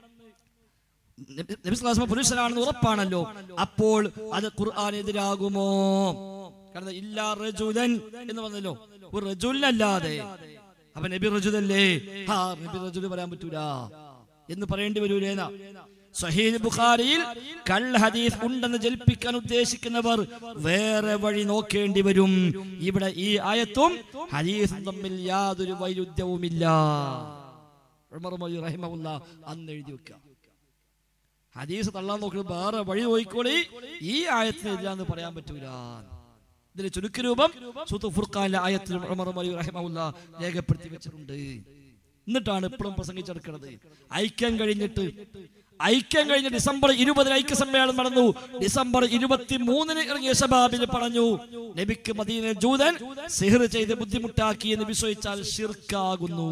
നബി- നബിസ്ലാസ്മ പുരുഷനാണെന്ന് ഉറപ്പാണല്ലോ അപ്പോൾ അത് ഖുർആാനെതിരാകുമോ കാരണം ഇല്ലാ റജുലൻ എന്ന് പറഞ്ഞല്ലോ ഒരു റജുലല്ലാതെ അപ്പൊ നബി റജുലല്ലേ ഹാ നബി റജുൽ പറയാൻ പറ്റൂല എന്ന് പറയേണ്ടി വരൂലേന സഹീൽ ബുഖാരിയിൽ കള്ള ഹദീസ് ഉണ്ടെന്ന് ജൽപ്പിക്കാൻ ഉദ്ദേശിക്കുന്നവർ വേറെ വഴി നോക്കേണ്ടി വരും ഇവിടെ ഈ ആയത്തും ഹദീസും തമ്മിൽ യാതൊരു വൈരുദ്ധ്യവുമില്ല ഉമർ മൊയ്യ് റഹിമഹുല്ല അന്ന് എഴുതി വെക്കുക ഹദീസ് തള്ളാൻ നോക്കുന്നത് വേറെ വഴി നോക്കിക്കോളി ഈ ആയത്തിനെതിരാന്ന് പറയാൻ പറ്റൂല ഇതിന്റെ ചുരുക്കരൂപം സൂത്ത് ഫുർഖാനിലെ ആയത്തിൽ ഉമർ മൊയ്യ് റഹിമഹുല്ല രേഖപ്പെടുത്തി വെച്ചിട്ടുണ്ട് എന്നിട്ടാണ് ഇപ്പോഴും പ്രസംഗിച്ചെടുക്കുന്നത് ഐക്യം കഴിഞ്ഞിട്ട് ഐക്യം കഴിഞ്ഞ് ഡിസംബർ ഇരുപതിന് ഐക്യ സമ്മേളനം നടന്നു ഡിസംബർ ഇരുപത്തി മൂന്നിന് ഇറങ്ങിയ ഷബാബിൽ പറഞ്ഞു നബിക്ക് മദീന ജൂതൻ സിഹർ ചെയ്ത് ബുദ്ധിമുട്ടാക്കി എന്ന് വിശ്വസിച്ചാൽ ഷിർക്കാകുന്നു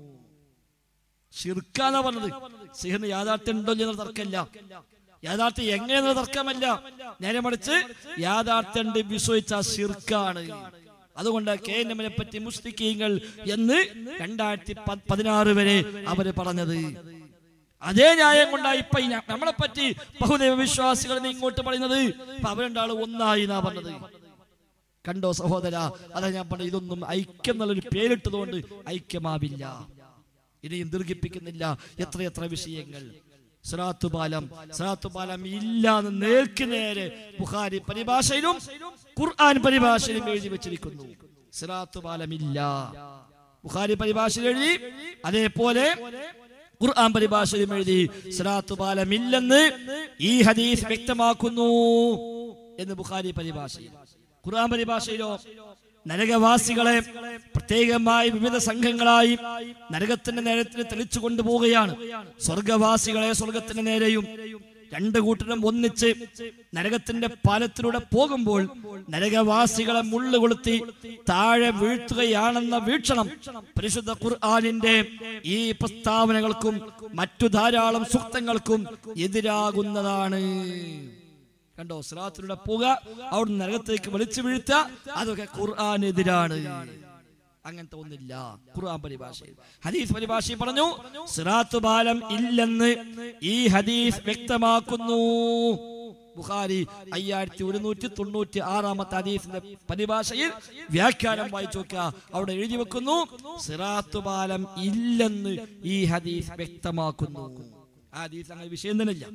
ഷിർക്കാന്ന പറഞ്ഞത് സിഹറിന് യാഥാർത്ഥ്യം ഉണ്ടോ എന്ന തർക്കമില്ല യാഥാർത്ഥ്യം എങ്ങനെയെന്ന തർക്കമല്ല നേരെ മറിച്ച് യാഥാർത്ഥ്യം ഉണ്ട് വിശ്വസിച്ച ഷിർക്കാണ് അതുകൊണ്ട് കെ എൻ എമ്മിനെ പറ്റി മുസ്ലിക്കീങ്ങൾ എന്ന് രണ്ടായിരത്തി പ- പതിനാറ് വരെ അവര് പറഞ്ഞത് അതേ ന്യായം കൊണ്ടാ ഇപ്പൊ ഈ ഞ- നമ്മളെ പറ്റി ബഹുദൈവ വിശ്വാസികൾ എന്ന് ഇങ്ങോട്ട് പറയുന്നത് ഇപ്പൊ അവരുണ്ടാള് ഒന്നായി എന്നാ പറഞ്ഞത് കണ്ടോ സഹോദര അതാ ഞാൻ പറഞ്ഞത് ഇതൊന്നും ഐക്യം എന്നുള്ളൊരു പേരിട്ടതുകൊണ്ട് ഐക്യമാവില്ല ഇനിയും ദീർഘിപ്പിക്കുന്നില്ല എത്രയെത്ര വിഷയങ്ങൾ സലാത്തുപാലം സലാത്തുപാലം ഇല്ല എന്ന് നേർക്ക് നേരെ ബുഖാരി പരിഭാഷയിലും ഖുർആൻ പരിഭാഷയിലും എഴുതി വെച്ചിരിക്കുന്നു സലാത്തുപാലം ഇല്ല ബുഖാരി പരിഭാഷയിൽ എഴുതി അതേപോലെ ഖുർആൻ പരിഭാഷയിലും എഴുതി സലാത്തുപാലം ഇല്ലെന്ന് ഈ ഹദീസ് വ്യക്തമാക്കുന്നു എന്ന് ബുഖാരി പരിഭാഷയിൽ ഖുർആൻ പരിഭാഷയിലോ നരകവാസികളെ പ്രത്യേകമായി വിവിധ സംഘങ്ങളായി നരകത്തിന്റെ നേരത്തിന് തെളിച്ചു കൊണ്ടുപോവുകയാണ് സ്വർഗവാസികളെ സ്വർഗത്തിന്റെ നേരെയും രണ്ടു കൂട്ടരും ഒന്നിച്ച് നരകത്തിന്റെ പാലത്തിലൂടെ പോകുമ്പോൾ നരകവാസികളെ മുള്ളു കൊളുത്തി താഴെ വീഴ്ത്തുകയാണെന്ന വീക്ഷണം പരിശുദ്ധ ഖുർആാനിന്റെ ഈ പ്രസ്താവനകൾക്കും മറ്റു ധാരാളം സൂക്തങ്ങൾക്കും എതിരാകുന്നതാണ് കണ്ടോ സിറാത്തിലൂടെ പോവുക അവിടെ നരകത്തേക്ക് വലിച്ചു വീഴ്ത്ത അതൊക്കെ ഖുർആാനെതിരാണ് അങ്ങനത്തെ ഒന്നില്ല ഖുർആൻ പരിഭാഷയിൽ ഹദീസ് പരിഭാഷയിൽ പറഞ്ഞു സിറാത്ത് പാലം ഇല്ലെന്ന് ഈ ഹദീസ് വ്യക്തമാക്കുന്നു ബുഖാരി അയ്യായിരത്തി ഒരുന്നൂറ്റി തൊണ്ണൂറ്റി ആറാമത്തെ ഹദീസിന്റെ പരിഭാഷയിൽ വ്യാഖ്യാനം വായിച്ചു നോക്കുക അവിടെ എഴുതി വെക്കുന്നു സിറാത്ത് പാലം ഇല്ലെന്ന് ഈ ഹദീസ് വ്യക്തമാക്കുന്നു ആ ഹദീസ് അങ്ങനെ വിഷയം തന്നെ ഇല്ല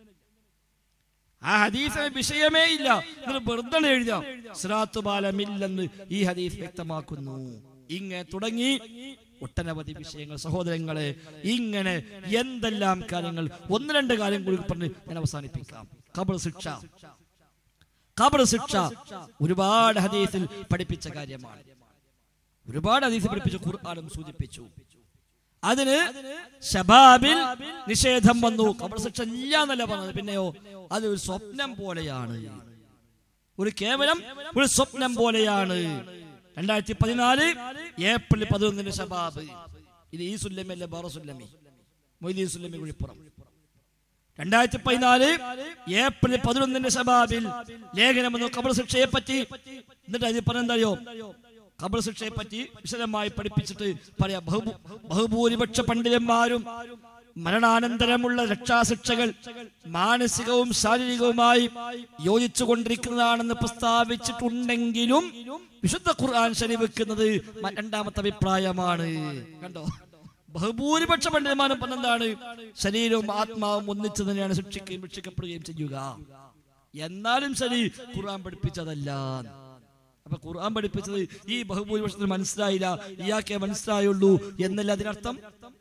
ആ ഹദീസിന് വിഷയമേ ഇല്ല എന്നിട്ട് വെറുതെ എഴുതാം സിറാത്ത് പാലമില്ലെന്ന് ഈ ഹദീസ് വ്യക്തമാക്കുന്നു ഇങ്ങനെ തുടങ്ങി ഒട്ടനവധി വിഷയങ്ങൾ സഹോദരങ്ങളെ ഇങ്ങനെ എന്തെല്ലാം കാര്യങ്ങൾ ഒന്ന് രണ്ട് കാര്യം കൂടി പറഞ്ഞ് ഞാൻ അവസാനിപ്പിക്കാം കബർ ശിക്ഷ കബർ ശിക്ഷ ഒരുപാട് ഹദീസിൽ പഠിപ്പിച്ച കാര്യമാണ് ഒരുപാട് ഹദീസിൽ പഠിപ്പിച്ചു ഖുർആാനും സൂചിപ്പിച്ചു അതിന് ഷബാബിൽ നിഷേധം വന്നു കബർ ശിക്ഷ ഇല്ല എന്നല്ല പറഞ്ഞത് പിന്നെയോ അത് ഒരു സ്വപ്നം പോലെയാണ് ഒരു കേവലം ഒരു സ്വപ്നം പോലെയാണ് രണ്ടായിരത്തി പതിനാല് ഏപ്രിൽ പതിനൊന്നിന് ഷബാബ് ഇത് ഈ സുല്ലമി അല്ല ബാറ സുല്ലമി മൊയ്തീൻ സുല്ലമി കുഴിപ്പുറം രണ്ടായിരത്തി പതിനാല് ഏപ്രിൽ പതിനൊന്നിന്റെ ഷബാബിൽ ലേഖനം വന്നു കബർ ശിക്ഷയെ പറ്റി എന്നിട്ട് അതിൽ പറഞ്ഞെന്തറിയോ കബർ ശിക്ഷയെ പറ്റി വിശദമായി പഠിപ്പിച്ചിട്ട് പറയാം ബഹു- ബഹുഭൂരിപക്ഷ പണ്ഡിതന്മാരും മരണാനന്തരമുള്ള രക്ഷാശിക്ഷകൾ മാനസികവും ശാരീരികവുമായി യോജിച്ചു കൊണ്ടിരിക്കുന്നതാണെന്ന് പ്രസ്താവിച്ചിട്ടുണ്ടെങ്കിലും വിശുദ്ധ ഖുർആൻ ശരി വെക്കുന്നത് മ- രണ്ടാമത്തെ അഭിപ്രായമാണ് കണ്ടോ ബഹുഭൂരിപക്ഷ പണ്ഡിതന്മാരും പറഞ്ഞെന്താണ് ശരീരവും ആത്മാവും ഒന്നിച്ചു തന്നെയാണ് ശിക്ഷിക്കുകയും രക്ഷിക്കപ്പെടുകയും ചെയ്യുക എന്നാലും ശരി ഖുർആൻ പഠിപ്പിച്ചതല്ല അപ്പൊ ഖുർആൻ പഠിപ്പിച്ചത് ഈ ബഹുഭൂരിപക്ഷത്തിന് മനസ്സിലായില്ല ഇയാൾക്കേ മനസ്സിലായുള്ളൂ എന്നല്ല അതിനർത്ഥം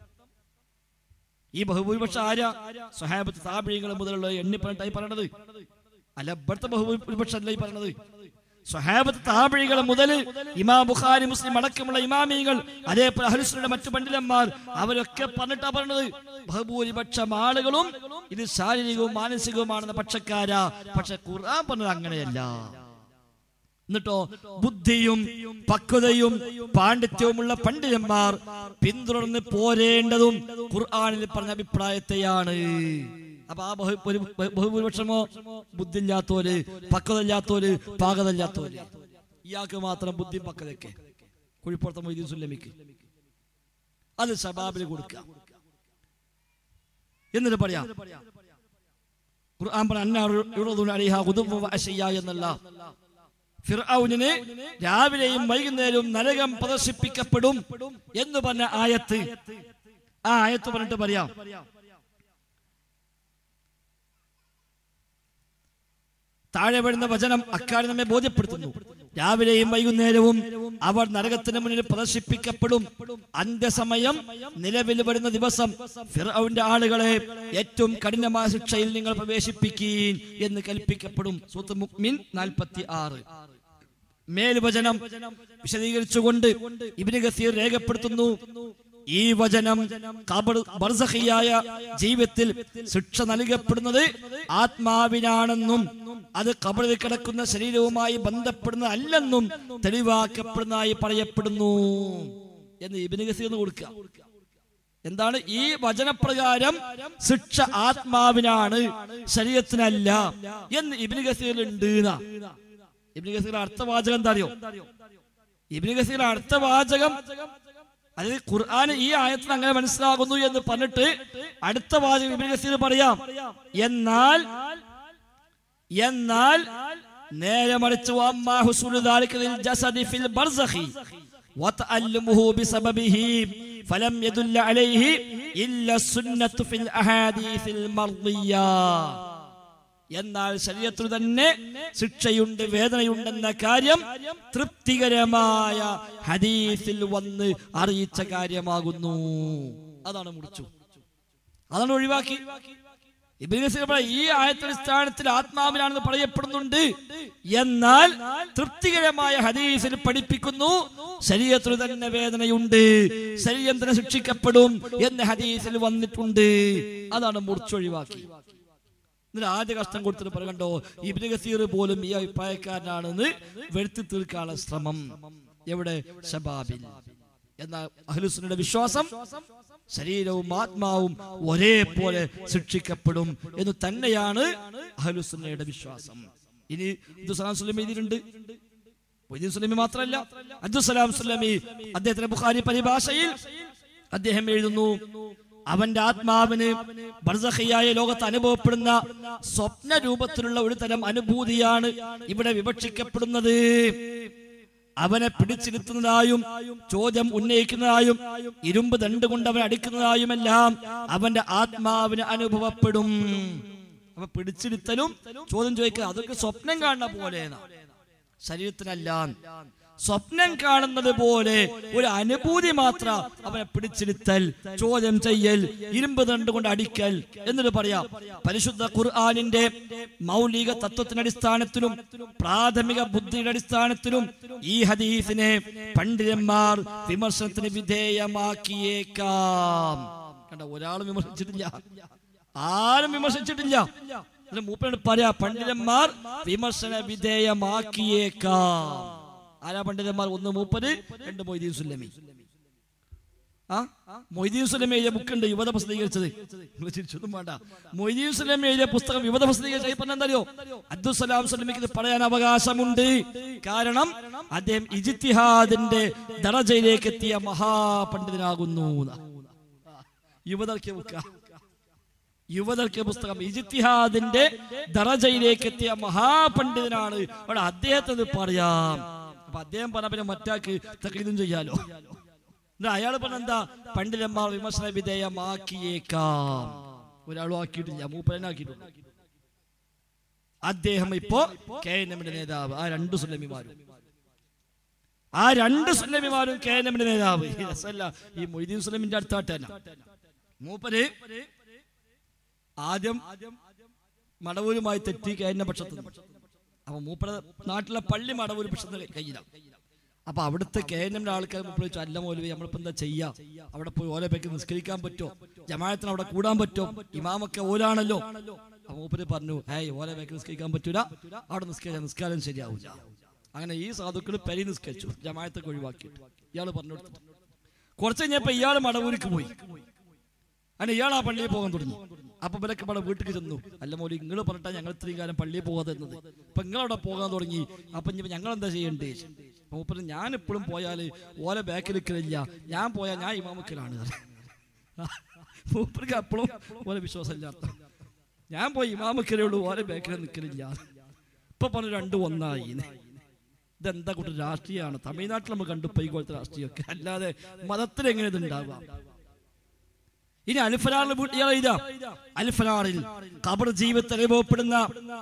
ഈ ബഹുഭൂരിപക്ഷം ആരാ സഹാബത്ത് താപിഴികൾ മുതലുള്ള എണ്ണി പറഞ്ഞിട്ടായി പറയണത് അല്ല ഇവിടുത്തെ ബഹുഭൂരിപക്ഷം അല്ല ഈ പറയണത് സ്വഹാബത്ത് താപിഴികൾ മുതൽ ഇമാം ബുഖാരി മുസ്ലിം അടക്കമുള്ള ഇമാമികൾ അതേപോലെ അഹ്ലുസുന്നയുടെ മറ്റു പണ്ഡിതന്മാർ അവരൊക്കെ പറഞ്ഞിട്ടാ പറഞ്ഞത് ബഹുഭൂരിപക്ഷം ആളുകളും ഇത് ശാരീരികവും മാനസികവുമാണെന്ന പക്ഷക്കാരാ പക്ഷെ ഖുർആൻ പറഞ്ഞത് അങ്ങനെയല്ല എന്നിട്ടോ ബുദ്ധിയും പക്വതയും പാണ്ഡിത്യവുമുള്ള പണ്ഡിതന്മാർ പിന്തുടർന്ന് പോരേണ്ടതും ഖുർആാനിൽ പറഞ്ഞ അഭിപ്രായത്തെയാണ് അപ്പൊ ആ ബഹു ഒരു ബഹു- ബഹുഭൂരിപക്ഷമോ ബുദ്ധിയില്ലാത്തോര് പക്വതയില്ലാത്തോര് പാകതയില്ലാത്തോര് ഇയാൾക്ക് മാത്രം ബുദ്ധി പക്വതയൊക്കെ കുഴിപ്പുറത്തെ മൊയ്തീൻ സുല്ലമിക്ക് അത് ശബാബിന് കൊടുക്കാം എന്നിട്ട് പറയാം ഖുർആൻ പറഞ്ഞ അന്നാ യുറദുന അലൈഹാ ഗുദുവ്വ വഅശയ്യ എന്നുള്ള ഫിർഔനിന് രാവിലെയും വൈകുന്നേരവും നരകം പ്രദർശിപ്പിക്കപ്പെടും എന്ന് പറഞ്ഞ ആയത്ത് ആ ആയത്ത് പറഞ്ഞിട്ട് പറയാം താഴെ വരുന്ന വചനം അക്കാര്യം നമ്മെ ബോധ്യപ്പെടുത്തുന്നു രാവിലെയും വൈകുന്നേരവും അവർ നരകത്തിന് മുന്നിൽ പ്രദർശിപ്പിക്കപ്പെടും അന്ത്യസമയം നിലവിൽ വരുന്ന ദിവസം ഫിർഔന്റെ ആളുകളെ ഏറ്റവും കഠിനമായ ശിക്ഷയിൽ നിങ്ങൾ പ്രവേശിപ്പിക്കീൻ എന്ന് കൽപ്പിക്കപ്പെടും സൂത്ത് മുക്മിൻ നാൽപ്പത്തി ആറ് മേൽവചനം വിശദീകരിച്ചുകൊണ്ട് ഇബിന് ഗസീർ രേഖപ്പെടുത്തുന്നു ഈ വചനം ഖബർ ബർസഖിയായ ജീവിതത്തിൽ ശിക്ഷ നൽകപ്പെടുന്നത് ആത്മാവിനാണെന്നും അത് കബറിൽ കിടക്കുന്ന ശരീരവുമായി ബന്ധപ്പെടുന്ന അല്ലെന്നും തെളിവാക്കപ്പെടുന്നതായി പറയപ്പെടുന്നു എന്ന് ഇബിന് ഗസീർ കൊടുക്കുക എന്താണ് ഈ വചനപ്രകാരം ശിക്ഷ ആത്മാവിനാണ് ശരീരത്തിനല്ല എന്ന് ഇബിന് ഗസീറിലുണ്ട് എന്നാ. ഇബ്നു ഗസീർ അടുത്ത വാചകം എന്താ അറിയോ ഇബ്നു ഗസീർ അടുത്ത വാചകം അത് ഖുർആൻ ഈ ആയത്തിന് അങ്ങനെ മനസ്സിലാകുന്നു എന്ന് പറഞ്ഞിട്ട് അടുത്ത വാചകം ഇബ്നു ഗസീർ പറയാം എന്നാൽ എന്നാൽ നേരെ മറിച്ച് വമ്മാ ഹുസ്നുൽ ദാലിക ലിൽ ജസദി ഫിൽ ബർസഖി വതഅല്ലുമുഹു ബിസബബിഹി ഫലം യദുല്ല അലൈഹി ഇല്ല സുന്നത്തു ഫിൽ അഹാദീസിൽ മർദിയ്യ എന്നാൽ ശരീരത്തിൽ തന്നെ ശിക്ഷയുണ്ട് വേദനയുണ്ടെന്ന കാര്യം തൃപ്തികരമായ ഹദീസിൽ വന്ന് അറിയിച്ച കാര്യമാകുന്നു അതാണ് മുറിച്ചു അതാണ് ഒഴിവാക്കി ഇബ്നു കസീർ പറ- ഈ ആയത്തടിസ്ഥാനത്തിൽ ആത്മാവിനാണെന്ന് പറയപ്പെടുന്നുണ്ട് എന്നാൽ തൃപ്തികരമായ ഹദീസിൽ പഠിപ്പിക്കുന്നു ശരീരത്തിൽ തന്നെ വേദനയുണ്ട് ശരീരം തന്നെ ശിക്ഷിക്കപ്പെടും എന്ന് ഹദീസിൽ വന്നിട്ടുണ്ട് അതാണ് മുറിച്ചൊഴിവാക്കി എന്നിട്ട് ആദ്യ കഷ്ടം കൊടുത്തിട്ട് പറയണ്ടോ ഇബ്നു കസീർ പോലും ഈ അഭിപ്രായക്കാരനാണെന്ന് വരുത്തി തീർക്കാനുള്ള ശ്രമം എവിടെ ഷബാബിൽ എന്ന അഹ്ലുസുന്നയുടെ വിശ്വാസം ശരീരവും ആത്മാവും ഒരേപോലെ ശിക്ഷിക്കപ്പെടും എന്ന് തന്നെയാണ് അഹ്ലുസുന്നയുടെ വിശ്വാസം ഇനി അബ്ദുസലാം സുലമി ഇതിലുണ്ട് മൊയ്തീൻ സുലമി മാത്രമല്ല അബ്ദുസലാം സുലമി അദ്ദേഹത്തിന്റെ ബുഖാരി പരിഭാഷയിൽ അദ്ദേഹം എഴുതുന്നു അവന്റെ ആത്മാവിന് ബർസഖിയായ ലോകത്ത് അനുഭവപ്പെടുന്ന സ്വപ്ന രൂപത്തിലുള്ള ഒരു തരം അനുഭൂതിയാണ് ഇവിടെ വിവക്ഷിക്കപ്പെടുന്നത് അവനെ പിടിച്ചിരുത്തുന്നതായും ചോദ്യം ഉന്നയിക്കുന്നതായും ഇരുമ്പ് ദണ്ട് കൊണ്ട് അവൻ അടിക്കുന്നതായുമെല്ലാം അവന്റെ ആത്മാവിന് അനുഭവപ്പെടും അപ്പൊ പിടിച്ചിരുത്തലും ചോദ്യം ചോദിക്കുക അതൊക്കെ സ്വപ്നം കാണുന്ന പോലെയാണ് ശരീരത്തിനല്ല സ്വപ്നം കാണുന്നത് പോലെ ഒരു അനുഭൂതി മാത്ര അവനെ പിടിച്ചിരുത്തൽ ചോദ്യം ചെയ്യൽ ഇരുമ്പ് ദണ്ട് കൊണ്ട് അടിക്കൽ എന്നിട്ട് പറയാം പരിശുദ്ധ ഖുർആാനിന്റെ മൗലിക തത്വത്തിന്റെ അടിസ്ഥാനത്തിലും പ്രാഥമിക ബുദ്ധിയുടെ അടിസ്ഥാനത്തിലും ഈ ഹദീസിനെ പണ്ഡിതന്മാർ വിമർശനത്തിന് വിധേയമാക്കിയേക്കാം കണ്ട ഒരാളും വിമർശിച്ചിട്ടില്ല ആരും വിമർശിച്ചിട്ടില്ല ഇതിന് മൂപ്പനോട് പറയാ പണ്ഡിതന്മാർ വിമർശന വിധേയമാക്കിയേക്കാം ആരാ പണ്ഡിതന്മാർ ഒന്ന് മൂപ്പര് രണ്ട് മൊയ്തീൻ സുല്ലമി ആ മൊയ്തീൻ സുലമി എഴുതിയ ബുക്കുണ്ട് യുവത പ്രസിദ്ധീകരിച്ചത് നിങ്ങൾ ചിരിച്ചൊന്നും വേണ്ട മൊയ്തീൻ സുലമി എഴുതിയ പുസ്തകം യുവത പ്രസിദ്ധീകരിച്ച ഈ പറഞ്ഞ എന്തറിയോ അബ്ദുസലാം സുലമിക്ക് ഇത് പറയാൻ അവകാശമുണ്ട് കാരണം അദ്ദേഹം ഇജിത്തിഹാദിന്റെ ദറജയിലേക്ക് എത്തിയ മഹാപണ്ഡിതനാകുന്നു എന്നാ. യുവതർക്കിയ ബുക്ക യുവതർക്കിയ പുസ്തകം ഇജിത്തിഹാദിന്റെ ദറജയിലേക്ക് എത്തിയ മഹാപണ്ഡിതനാണ് അവിടെ അദ്ദേഹത്തിന് പറയാം അപ്പൊ അദ്ദേഹം പറഞ്ഞ പിന്നെ മറ്റാക്ക് തക്കീതും ചെയ്യാലോ എന്താ അയാൾ പറഞ്ഞ എന്താ പണ്ഡിതന്മാർ വിമർശന വിധേയമാക്കിയേക്കാം ഒരാളും ആക്കിയിട്ടില്ല മൂപ്പരനെ ആക്കിയിട്ടുണ്ട് അദ്ദേഹം ഇപ്പോ കെ എൻ എമ്മിന്റെ നേതാവ് ആ രണ്ട് സുല്ലമിമാരും ആ രണ്ട് സുല്ലമിമാരും കെ എൻ എമ്മിന്റെ നേതാവ് ഈ രസമല്ല ഈ മൊയ്തീൻ സുലമിന്റെ അടുത്താട്ടല്ല മൂപ്പര് ആദ്യം മടവൂരുമായി തെറ്റി കെ എൻ എം പക്ഷത്ത് നിന്ന്. അപ്പൊ മൂപ്പര നാട്ടിലെ പള്ളി മടവൂർ പക്ഷത്ത് കയ്യിലാണ് അപ്പൊ അവിടുത്തെ കെ എൻ എമ്മിന്റെ ആൾക്കാർ മൂപ്പര് ചോദിച്ചു അല്ല മൗലവി നമ്മളിപ്പോ എന്താ ചെയ്യാ അവിടെ പോയി ഓല പേക്ക് നിസ്കരിക്കാൻ പറ്റോ ജമാഅത്തിന് അവിടെ കൂടാൻ പറ്റോ ഇമാമൊക്കെ ഓലാണല്ലോ അപ്പൊ മൂപ്പര് പറഞ്ഞു ഏയ് ഓല പേക്ക് നിസ്കരിക്കാൻ പറ്റൂല അവിടെ നിസ്കരിച്ച നിസ്കാരം ശരിയാവൂല അങ്ങനെ ഈ സാധുക്കൾ പെരി നിസ്കരിച്ചു ജമാഅത്തൊക്കെ ഒഴിവാക്കിയിട്ട് ഇയാൾ പറഞ്ഞു കൊടുത്തിട്ട് കുറച്ച് കഴിഞ്ഞപ്പോ ഇയാൾ മടവൂരിക്ക് പോയി അങ്ങനെ ഇയാൾ ആ പള്ളിയിൽ പോകാൻ തുടങ്ങി അപ്പൊ ഇവരൊക്കെ ഇവിടെ വീട്ടിൽ ചെന്നു അല്ല മോലി നിങ്ങൾ പറഞ്ഞിട്ടാ ഞങ്ങൾ ഇത്രയും കാലം പള്ളിയിൽ പോകാതെ എന്നത് അപ്പൊ നിങ്ങൾ അവിടെ പോകാൻ തുടങ്ങി അപ്പൊ ഇനി ഞങ്ങൾ എന്താ ചെയ്യണ്ടേ മൂപ്പര് ഞാൻ എപ്പോഴും പോയാല് ഓല ബാക്കിൽ നിൽക്കലില്ല ഞാൻ പോയാൽ ഞാൻ ഇമാമുക്കലാണ് മൂപ്പർക്ക് അപ്പോഴും ഓല വിശ്വാസമില്ലാത്ത ഞാൻ പോയി ഇമാമുക്കലേ ഉള്ളൂ ഓല ബാക്കിൽ നിൽക്കലില്ല ഇപ്പൊ പറഞ്ഞു രണ്ടും ഒന്നായി ഇതെന്താ കൂട്ടം രാഷ്ട്രീയമാണ് തമിഴ്നാട്ടിൽ നമ്മൾ കണ്ടു പോയി പോലത്തെ രാഷ്ട്രീയമൊക്കെ അല്ലാതെ മതത്തിൽ എങ്ങനെ ഇത് ഉണ്ടാവാം ഇനി അൽഫലാറിൽ ഇയാൾ എഴുതാം അൽഫലാറിൽ ഖബർ ജീവിതത്തിൽ അനുഭവപ്പെടുന്ന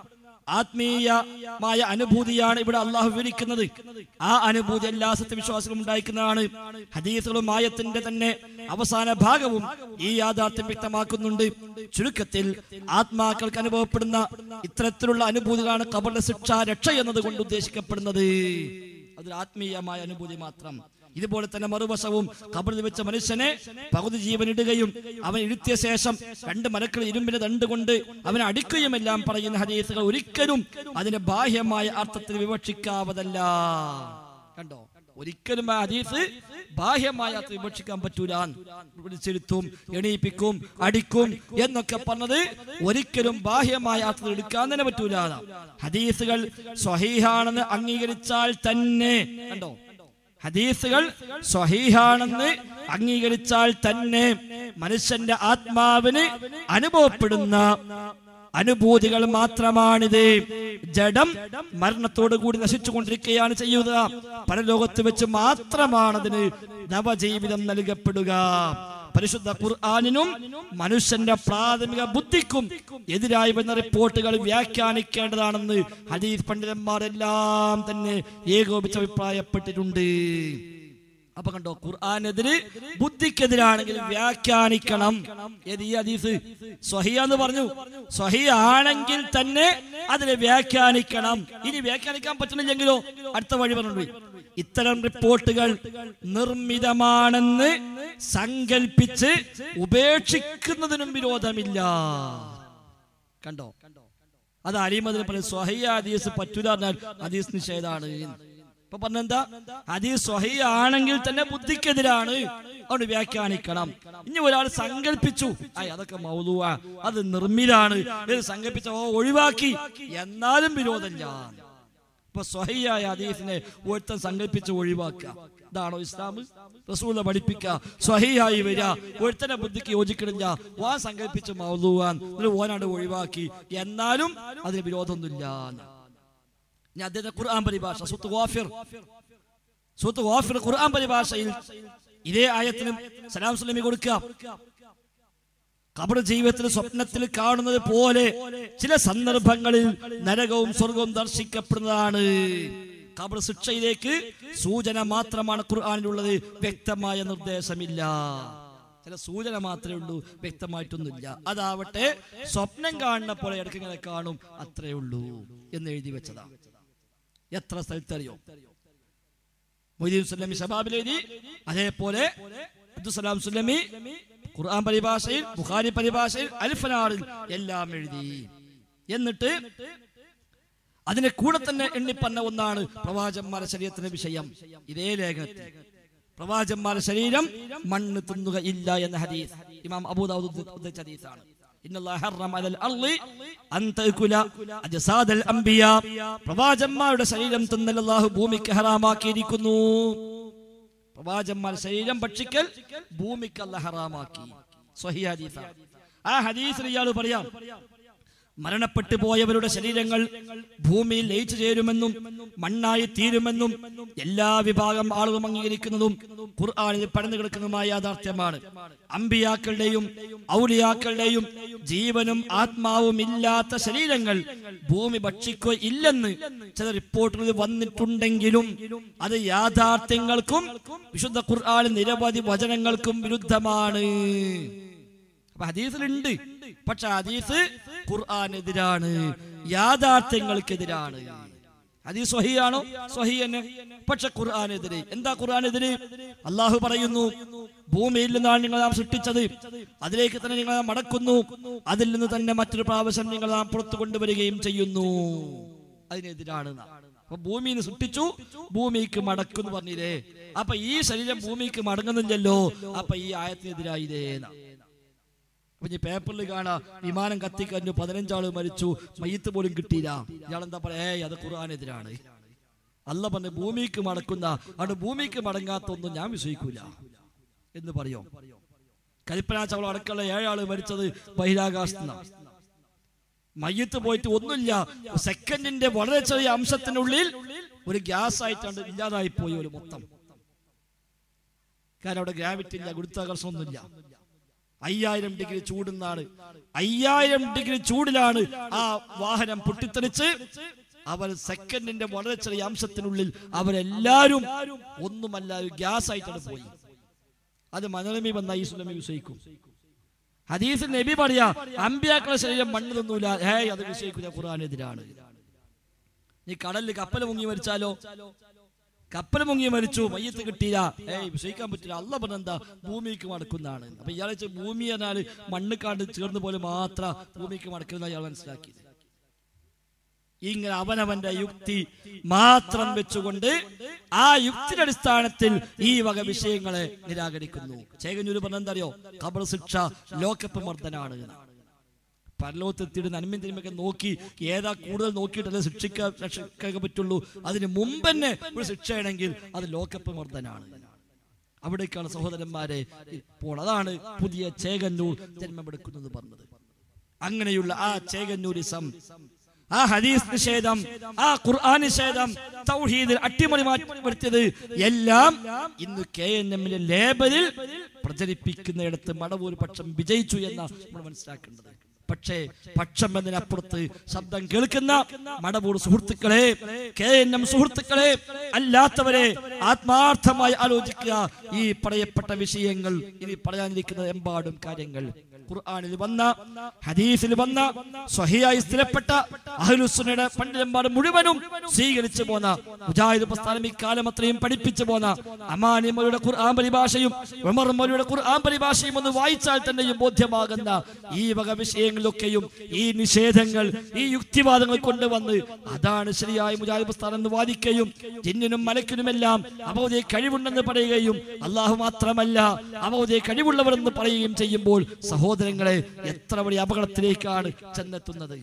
ആത്മീയമായ അനുഭൂതിയാണ് ഇവിടെ അള്ളാഹു വിവരിക്കുന്നത് ആ അനുഭൂതി എല്ലാ സത്യവിശ്വാസികളും ഉണ്ടായിരിക്കുന്നതാണ് ഹദീസുകളും ആയത്തിന്റെ തന്നെ അവസാന ഭാഗവും ഈ യാഥാർത്ഥ്യം വ്യക്തമാക്കുന്നുണ്ട് ചുരുക്കത്തിൽ ആത്മാക്കൾക്ക് അനുഭവപ്പെടുന്ന ഇത്തരത്തിലുള്ള അനുഭൂതികളാണ് ഖബറിലെ ശിക്ഷ രക്ഷ എന്നതുകൊണ്ട് ഉദ്ദേശിക്കപ്പെടുന്നത് അതൊരു ആത്മീയമായ അനുഭൂതി മാത്രം ഇതുപോലെ തന്നെ മറുവശവും കബറിൽ വെച്ച മനുഷ്യനെ പകുതി ജീവൻ ഇടുകയും അവൻ ഇരുത്തിയ ശേഷം രണ്ട് മരക്കൾ ഇരുമ്പിന് ദണ്ട് കൊണ്ട് അവനെ അടിക്കുകയുമെല്ലാം പറയുന്ന ഹദീസുകൾ ഒരിക്കലും അതിന്റെ ബാഹ്യമായ അർത്ഥത്തിൽ വിവക്ഷിക്കാവതല്ല കണ്ടോ ഒരിക്കലും ആ ഹദീസ് ബാഹ്യമായ അർത്ഥത്തിൽ വിവക്ഷിക്കാൻ പറ്റൂല വിളിച്ചെടുത്തും എണീപ്പിക്കും അടിക്കും എന്നൊക്കെ പറഞ്ഞത് ഒരിക്കലും ബാഹ്യമായ അർത്ഥത്തിൽ എടുക്കാൻ തന്നെ പറ്റൂല ഹദീസുകൾ സ്വഹീഹാണെന്ന് അംഗീകരിച്ചാൽ തന്നെ കണ്ടോ ഹദീസുകൾ സ്വഹീഹാണെന്ന് അംഗീകരിച്ചാൽ തന്നെ മനുഷ്യന്റെ ആത്മാവിന് അനുഭവപ്പെടുന്ന അനുഭൂതികൾ മാത്രമാണിത് ജഡം മരണത്തോടു കൂടി നശിച്ചുകൊണ്ടിരിക്കുകയാണ് ചെയ്യുക പരലോകത്ത് വെച്ച് മാത്രമാണ് അതിന് നവജീവിതം നൽകപ്പെടുക പരിശുദ്ധ ഖുർആാനിനും മനുഷ്യന്റെ പ്രാഥമിക ബുദ്ധിക്കും എതിരായി വന്ന റിപ്പോർട്ടുകൾ വ്യാഖ്യാനിക്കേണ്ടതാണെന്ന് ഹദീസ് പണ്ഡിതന്മാരെല്ലാം തന്നെ ഏകോപിച്ച് അഭിപ്രായപ്പെട്ടിട്ടുണ്ട് അപ്പൊ കണ്ടോ ഖുർആാനെതിര് ബുദ്ധിക്കെതിരാണെങ്കിൽ വ്യാഖ്യാനിക്കണം ഏത് ഈ ഹദീസ് സ്വഹിയ എന്ന് പറഞ്ഞു സ്വഹിയ ആണെങ്കിൽ തന്നെ അതിനെ വ്യാഖ്യാനിക്കണം ഇനി വ്യാഖ്യാനിക്കാൻ പറ്റുന്നില്ലെങ്കിലോ അടുത്ത വഴി പറഞ്ഞു ഇത്തരം റിപ്പോർട്ടുകൾ നിർമ്മിതമാണെന്ന് സങ്കൽപ്പിച്ച് ഉപേക്ഷിക്കുന്നതിനും വിരോധമില്ല കണ്ടോ അത് അലിമതിന് പറയും സ്വഹയ്യ ഹദീസ് പറ്റൂല പറഞ്ഞാൽ ഹദീസ് നിഷേധാണ് ഇപ്പൊ പറഞ്ഞെന്താ ഹദീസ് സ്വഹയ്യ ആണെങ്കിൽ തന്നെ ബുദ്ധിക്കെതിരാണ് അതുകൊണ്ട് വ്യാഖ്യാനിക്കണം ഇനി ഒരാൾ സങ്കല്പിച്ചു ആയി അതൊക്കെ മൗതുവ അത് നിർമ്മിലാണ് ഇത് സങ്കല്പിച്ച ഓ ഒഴിവാക്കി എന്നാലും വിരോധമില്ല ഇപ്പൊ സ്വഹയ്യായ ഹദീസിനെ ഒരുത്തൻ സങ്കല്പിച്ച് ഒഴിവാക്കുക ഇതാണോ ഇസ്ലാം റസൂല പഠിപ്പിക്കുക സ്വഹിയായി വരിക ഒരുത്തന്റെ ബുദ്ധിക്ക് യോജിക്കണില്ല വാൻ സങ്കല്പിച്ച് മൗതുവാൻ ഓനാണ് ഒഴിവാക്കി എന്നാലും അതിന് വിരോധമൊന്നുമില്ല എന്ന്. ഇനി അദ്ദേഹത്തെ ഖുർആൻ പരിഭാഷ സുത്ത് വാഫിർ സുത്ത് വാഫിർ ഖുർആൻ പരിഭാഷയിൽ ഇതേ ആയത്തിനും സലാം സുലമി കൊടുക്കുക കബർ ജീവിതത്തിൽ സ്വപ്നത്തിൽ കാണുന്നത് പോലെ ചില സന്ദർഭങ്ങളിൽ നരകവും സ്വർഗവും ദർശിക്കപ്പെടുന്നതാണ് കബർ ശിക്ഷയിലേക്ക് സൂചന മാത്രമാണ് ഖുർആാനിലുള്ളത് വ്യക്തമായ നിർദ്ദേശമില്ല ചില സൂചന മാത്രമേ ഉള്ളൂ വ്യക്തമായിട്ടൊന്നുമില്ല അതാവട്ടെ സ്വപ്നം കാണുന്ന പോലെ ഇടയ്ക്ക് ഇങ്ങനെ കാണും അത്രേ ഉള്ളൂ എന്ന് എഴുതി വെച്ചതാ എത്ര സ്ഥലത്തറിയോ മൊയ്തീൻ സുല്ലമി ഷബാബിൽ എഴുതി അതേപോലെ അബ്ദുസലാം സുല്ലമി ഖുർആൻ പരിഭാഷയിൽ ബുഖാരി പരിഭാഷയിൽ അൽഫനാറിൽ എല്ലാം എഴുതി എന്നിട്ട് അതിനെ കൂടെ തന്നെ എണ്ണിപ്പറഞ്ഞ ഒന്നാണ് പ്രവാചന്മാരുടെ ശരീരത്തിന്റെ വിഷയം ഇതേ ലേഖനത്തിൽ പ്രവാചന്മാരുടെ ശരീരം മണ്ണ് തിന്നുക ഇല്ല എന്ന ഹദീസ് ഇമാം അബൂദാവൂദ് ഉദ്ധരിച്ച ഹദീസാണ് ഇന്ന അല്ലാഹ ഹറമ അലൽ അർളി അൻ തഅകുല അജ്സാദൽ അംബിയാ പ്രവാചന്മാരുടെ ശരീരം തിന്നൽ അല്ലാഹു ഭൂമിക്ക് ഹറാമാക്കിയിരിക്കുന്നു പ്രവാചന്മാരുടെ ശരീരം ഭക്ഷിക്കൽ ഭൂമിക്ക് അല്ല ഹറാമാക്കി സ്വഹീഹ് ഹദീസാണ് ആ ഹദീസിൽ ഇയാൾ പറയാം മരണപ്പെട്ടു പോയവരുടെ ശരീരങ്ങൾ ഭൂമിയിൽ ലയിച്ചു ചേരുമെന്നും മണ്ണായി തീരുമെന്നും എല്ലാ വിഭാഗം ആളുകളും അംഗീകരിക്കുന്നതും ഖുർആാനിൽ പടന്നു കിടക്കുന്നതുമായ യാഥാർത്ഥ്യമാണ് അമ്പിയാക്കളുടെയും ഔലിയാക്കളുടെയും ജീവനും ആത്മാവും ഇല്ലാത്ത ശരീരങ്ങൾ ഭൂമി ഭക്ഷിക്കുക ഇല്ലെന്ന് ചില റിപ്പോർട്ടുകളിൽ വന്നിട്ടുണ്ടെങ്കിലും അത് യാഥാർത്ഥ്യങ്ങൾക്കും വിശുദ്ധ ഖുർആാനിൽ നിരവധി വചനങ്ങൾക്കും വിരുദ്ധമാണ് അപ്പൊ ഹദീസിലുണ്ട് പക്ഷെ ഹദീസ് ഖുർആാനെതിരാണ് യാഥാർത്ഥ്യങ്ങൾക്കെതിരാണ് ഹദീസ് സ്വഹിയാണോ സ്വഹി തന്നെ പക്ഷെ ഖുർആാനെതിരെ എന്താ ഖുർആാനെതിരെ അള്ളാഹു പറയുന്നു ഭൂമിയിൽ നിന്നാണ് നിങ്ങൾ നാം സൃഷ്ടിച്ചത് അതിലേക്ക് തന്നെ നിങ്ങൾ നാം മടക്കുന്നു അതിൽ നിന്ന് തന്നെ മറ്റൊരു പ്രാവശ്യം നിങ്ങൾ നാം പുറത്തു കൊണ്ടുവരികയും ചെയ്യുന്നു അതിനെതിരാണ് നാം. അപ്പൊ ഭൂമിയിൽ നിന്ന് സൃഷ്ടിച്ചു ഭൂമിക്ക് മടക്കുന്നു പറഞ്ഞില്ലേ അപ്പൊ ഈ ശരീരം ഭൂമിക്ക് മടങ്ങുന്നില്ലല്ലോ അപ്പൊ ഈ ആയത്തിനെതിരായില്ലേ എന്നാ. അപ്പൊ ഈ പേപ്പറിൽ കാണാ വിമാനം കത്തിക്കഴിഞ്ഞു പതിനഞ്ചാള് മരിച്ചു മയ്യത്ത് പോലും കിട്ടിയില്ല ഇയാളെന്താ പറയാ ഏയ് അത് ഖുർആാനെതിരാണ് അല്ല പറഞ്ഞ ഭൂമിക്ക് മടക്കുന്ന അവിടെ ഭൂമിക്ക് മടങ്ങാത്തൊന്നും ഞാൻ വിശ്വസിക്കൂല എന്ന് പറയോ കൽപ്പന ചവള അടക്കമുള്ള ഏഴാള് മരിച്ചത് ബഹിരാകാശത്തുനിന്നാണ് മയ്യത്ത് പോയിട്ട് ഒന്നുമില്ല സെക്കൻഡിന്റെ വളരെ ചെറിയ അംശത്തിനുള്ളിൽ ഒരു ഗ്യാസ് ആയിട്ടാണ് ഇല്ലാതായി പോയി ഒരു മൊത്തം കാരണം അവിടെ ഗ്രാവിറ്റി ഇല്ല ഗുരുത്വാകർഷണം ഒന്നുമില്ല അയ്യായിരം ഡിഗ്രി ചൂടുന്നാണ് അയ്യായിരം ഡിഗ്രി ചൂടിലാണ് ആ വാഹനം പൊട്ടിത്തെറിച്ച് അവർ സെക്കൻഡിന്റെ വളരെ ചെറിയ അംശത്തിനുള്ളിൽ അവരെല്ലാരും ഒന്നുമല്ല ഒരു ഗ്യാസ് ആയിട്ടാണ് പോയി അത് മനോരമ വന്ന ഈ സുലമി വിശ്വസിക്കും ഹദീസിൽ നബി പറയാ അമ്പ്യാക്കളുടെ ശരീരം മണ്ണ് തന്നൂല ഏയ് അത് വിശ്വസിക്കൂല ഖുർആാനെതിരാണ് നീ കടലിൽ കപ്പൽ മുങ്ങി മരിച്ചാലോ കപ്പൽ മുങ്ങി മരിച്ചു മയ്യത്ത് കിട്ടിയില്ല ഏയ് വിശ്വസിക്കാൻ പറ്റില്ല അല്ല പറഞ്ഞെന്താ ഭൂമിക്ക് മടക്കുന്നതാണ് അപ്പൊ ഇയാളെ വെച്ച് ഭൂമി എന്നാൽ മണ്ണ് കാണ്ട് ചേർന്ന് പോലെ മാത്രം ഭൂമിക്ക് മടക്കുന്ന ഇയാൾ മനസ്സിലാക്കിയത് ഇങ്ങനെ അവനവന്റെ യുക്തി മാത്രം വെച്ചുകൊണ്ട് ആ യുക്തിയുടെ അടിസ്ഥാനത്തിൽ ഈ വക വിഷയങ്ങളെ നിരാകരിക്കുന്നു ചേകഞ്ഞൂര് പറഞ്ഞെന്താ അറിയോ ഖബർ ശിക്ഷ ലോകപ്പ് മർദ്ദനാണ് എന്നാണ്. പരലോകത്തെത്തിയിട്ട് നന്മയും തിന്മയൊക്കെ നോക്കി ഏതാ കൂടുതൽ നോക്കിയിട്ടല്ലേ ശിക്ഷിക്കാൻ രക്ഷിക്കാൻ പറ്റുള്ളൂ അതിന് മുമ്പ് തന്നെ ഒരു ശിക്ഷയാണെങ്കിൽ അത് ലോകപ്പ് മർദ്ദനാണ് അവിടേക്കാണ് സഹോദരന്മാരെ ഇപ്പോൾ അതാണ് പുതിയ ചേകന്നൂർ ജന്മമെടുക്കുന്നത് പറഞ്ഞത് അങ്ങനെയുള്ള ആ ചേകന്നൂരിസം ആ ഹദീസ് നിഷേധം ആ ഖുർആൻ നിഷേധം തൗഹീദിൽ അട്ടിമറി മാറ്റി വരുത്തിയത് എല്ലാം ഇന്ന് കെ എൻ എമ്മിലെ ലേബലിൽ പ്രചരിപ്പിക്കുന്നിടത്ത് മടവൂർ പക്ഷം വിജയിച്ചു എന്ന നമ്മൾ മനസ്സിലാക്കേണ്ടത് പക്ഷേ പക്ഷം എന്നതിനപ്പുറത്ത് ശബ്ദം കേൾക്കുന്ന മടവൂർ സുഹൃത്തുക്കളെ കെ എൻ എം സുഹൃത്തുക്കളെ അല്ലാത്തവരെ ആത്മാർത്ഥമായി ആലോചിക്കുക ഈ പറയപ്പെട്ട വിഷയങ്ങൾ ഇനി പറയാനിരിക്കുന്ന എമ്പാടും കാര്യങ്ങൾ ഖുർആനിൽ വന്ന ഹദീസിൽ വന്ന സ്വഹിയായി സ്ഥിരപ്പെട്ട അഹ്ലുസുന്നയുടെ പണ്ഡിതന്മാർ മുഴുവനും സ്വീകരിച്ചു പോന്ന മുജാഹിദ് പ്രസ്ഥാനം ഇക്കാലം അത്രയും പഠിപ്പിച്ചു പോന്ന അമാനിമയുടെ ഖുർആൻ പരിഭാഷയും ഉമർ മൗലയുടെ ഖുർആൻ പരിഭാഷയും ഒന്ന് വായിച്ചാൽ തന്നെയും ബോധ്യമാകുന്ന ഈ വക വിഷയങ്ങളിലൊക്കെയും ഈ നിഷേധങ്ങൾ ഈ യുക്തിവാദങ്ങൾ കൊണ്ടുവന്ന് അതാണ് ശരിയായ മുജാഹിദ് പ്രസ്ഥാനം എന്ന് വാദിക്കുകയും ജിന്നിനും മലക്കിനുമെല്ലാം അവധി കഴിവുണ്ടെന്ന് പറയുകയും അള്ളാഹു മാത്രമല്ല അവധി കഴിവുള്ളവർ എന്ന് പറയുകയും ചെയ്യുമ്പോൾ സഹോദരങ്ങളെ എത്ര വലിയ അപകടത്തിലേക്കാണ് ചെന്നെത്തുന്നത്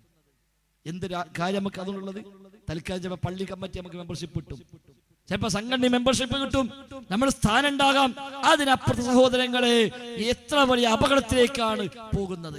എന്ത് രാ- കാര്യം നമുക്ക് അതുള്ളത് തൽക്കാലം ചിലപ്പോൾ പള്ളി കമ്മിറ്റി നമുക്ക് മെമ്പർഷിപ്പ് കിട്ടും ചിലപ്പോ സംഘടന മെമ്പർഷിപ്പ് കിട്ടും നമ്മൾ സ്ഥാനം ഉണ്ടാകാം അതിനപ്പുറത്തെ സഹോദരങ്ങളെ എത്ര വലിയ അപകടത്തിലേക്കാണ് പോകുന്നത്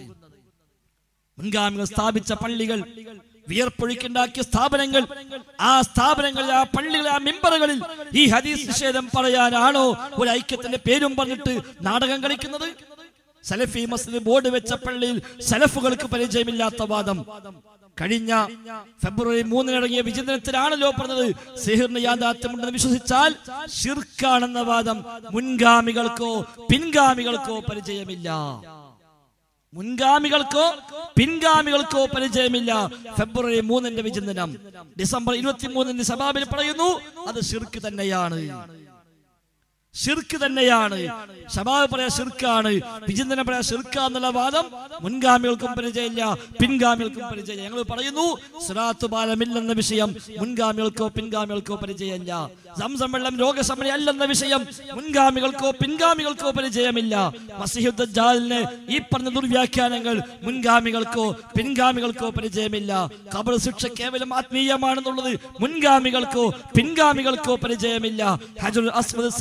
മുൻഗാമികൾ സ്ഥാപിച്ച പള്ളികൾ വിയർപ്പൊഴുക്കുണ്ടാക്കിയ സ്ഥാപനങ്ങൾ ആ സ്ഥാപനങ്ങളിൽ ആ പള്ളികളിൽ ആ മെമ്പറുകളിൽ ഈ ഹദീസ് നിഷേധം പറയാനാണോ ഒരു ഐക്യത്തിന്റെ പേരും പറഞ്ഞിട്ട് നാടകം കളിക്കുന്നത് സലഫി മസ്ജിദ് ബോർഡ് വെച്ച പള്ളിയിൽ സലഫുകൾക്ക് പരിചയമില്ലാത്ത വാദം കഴിഞ്ഞ ഫെബ്രുവരി മൂന്നിനിറങ്ങിയ വിചിന്തനത്തിലാണല്ലോ പറഞ്ഞത് സിഹിറിന് യാഥാർത്ഥ്യമുണ്ടെന്ന് വിശ്വസിച്ചാൽ ഷിർക്കാണെന്ന വാദം മുൻഗാമികൾക്കോ പിൻഗാമികൾക്കോ പരിചയമില്ല മുൻഗാമികൾക്കോ പിൻഗാമികൾക്കോ പരിചയമില്ല ഫെബ്രുവരി മൂന്നിന്റെ വിചിന്തനം ഡിസംബർ ഇരുപത്തി മൂന്നിന് സഭാബിൽ പറയുന്നു അത് ഷിർക്ക് തന്നെയാണ് ഷിർക്ക് തന്നെയാണ് ഷബാബ് പറയാ ഷിർക്കാണ് വിചിന്തനം പറയാ ഷിർക്ക എന്നുള്ള വാദം മുൻഗാമികൾക്കും പരിചയമില്ല പിൻഗാമികൾക്കും പരിചയമില്ല ഞങ്ങൾ പറയുന്നു സിറാത്തു പാലമില്ലെന്ന വിഷയം മുൻഗാമികൾക്കോ പിൻഗാമികൾക്കോ പരിചയമില്ല സംസം വെള്ളം രോഗശമനി അല്ലെന്ന വിഷയം മുൻഗാമികൾക്കോ പിൻഗാമികൾക്കോ പരിചയമില്ല മസിഹുദ്ദാലിന് ഈ പറഞ്ഞ ദുർവ്യാഖ്യാനങ്ങൾ മുൻഗാമികൾക്കോ പിൻഗാമികൾക്കോ പരിചയമില്ല കബർ ശിക്ഷ കേവലം ആത്മീയമാണെന്നുള്ളത് മുൻഗാമികൾക്കോ പിൻഗാമികൾക്കോ പരിചയമില്ല ഹജുൽ അസ്മദ് സാധാരണ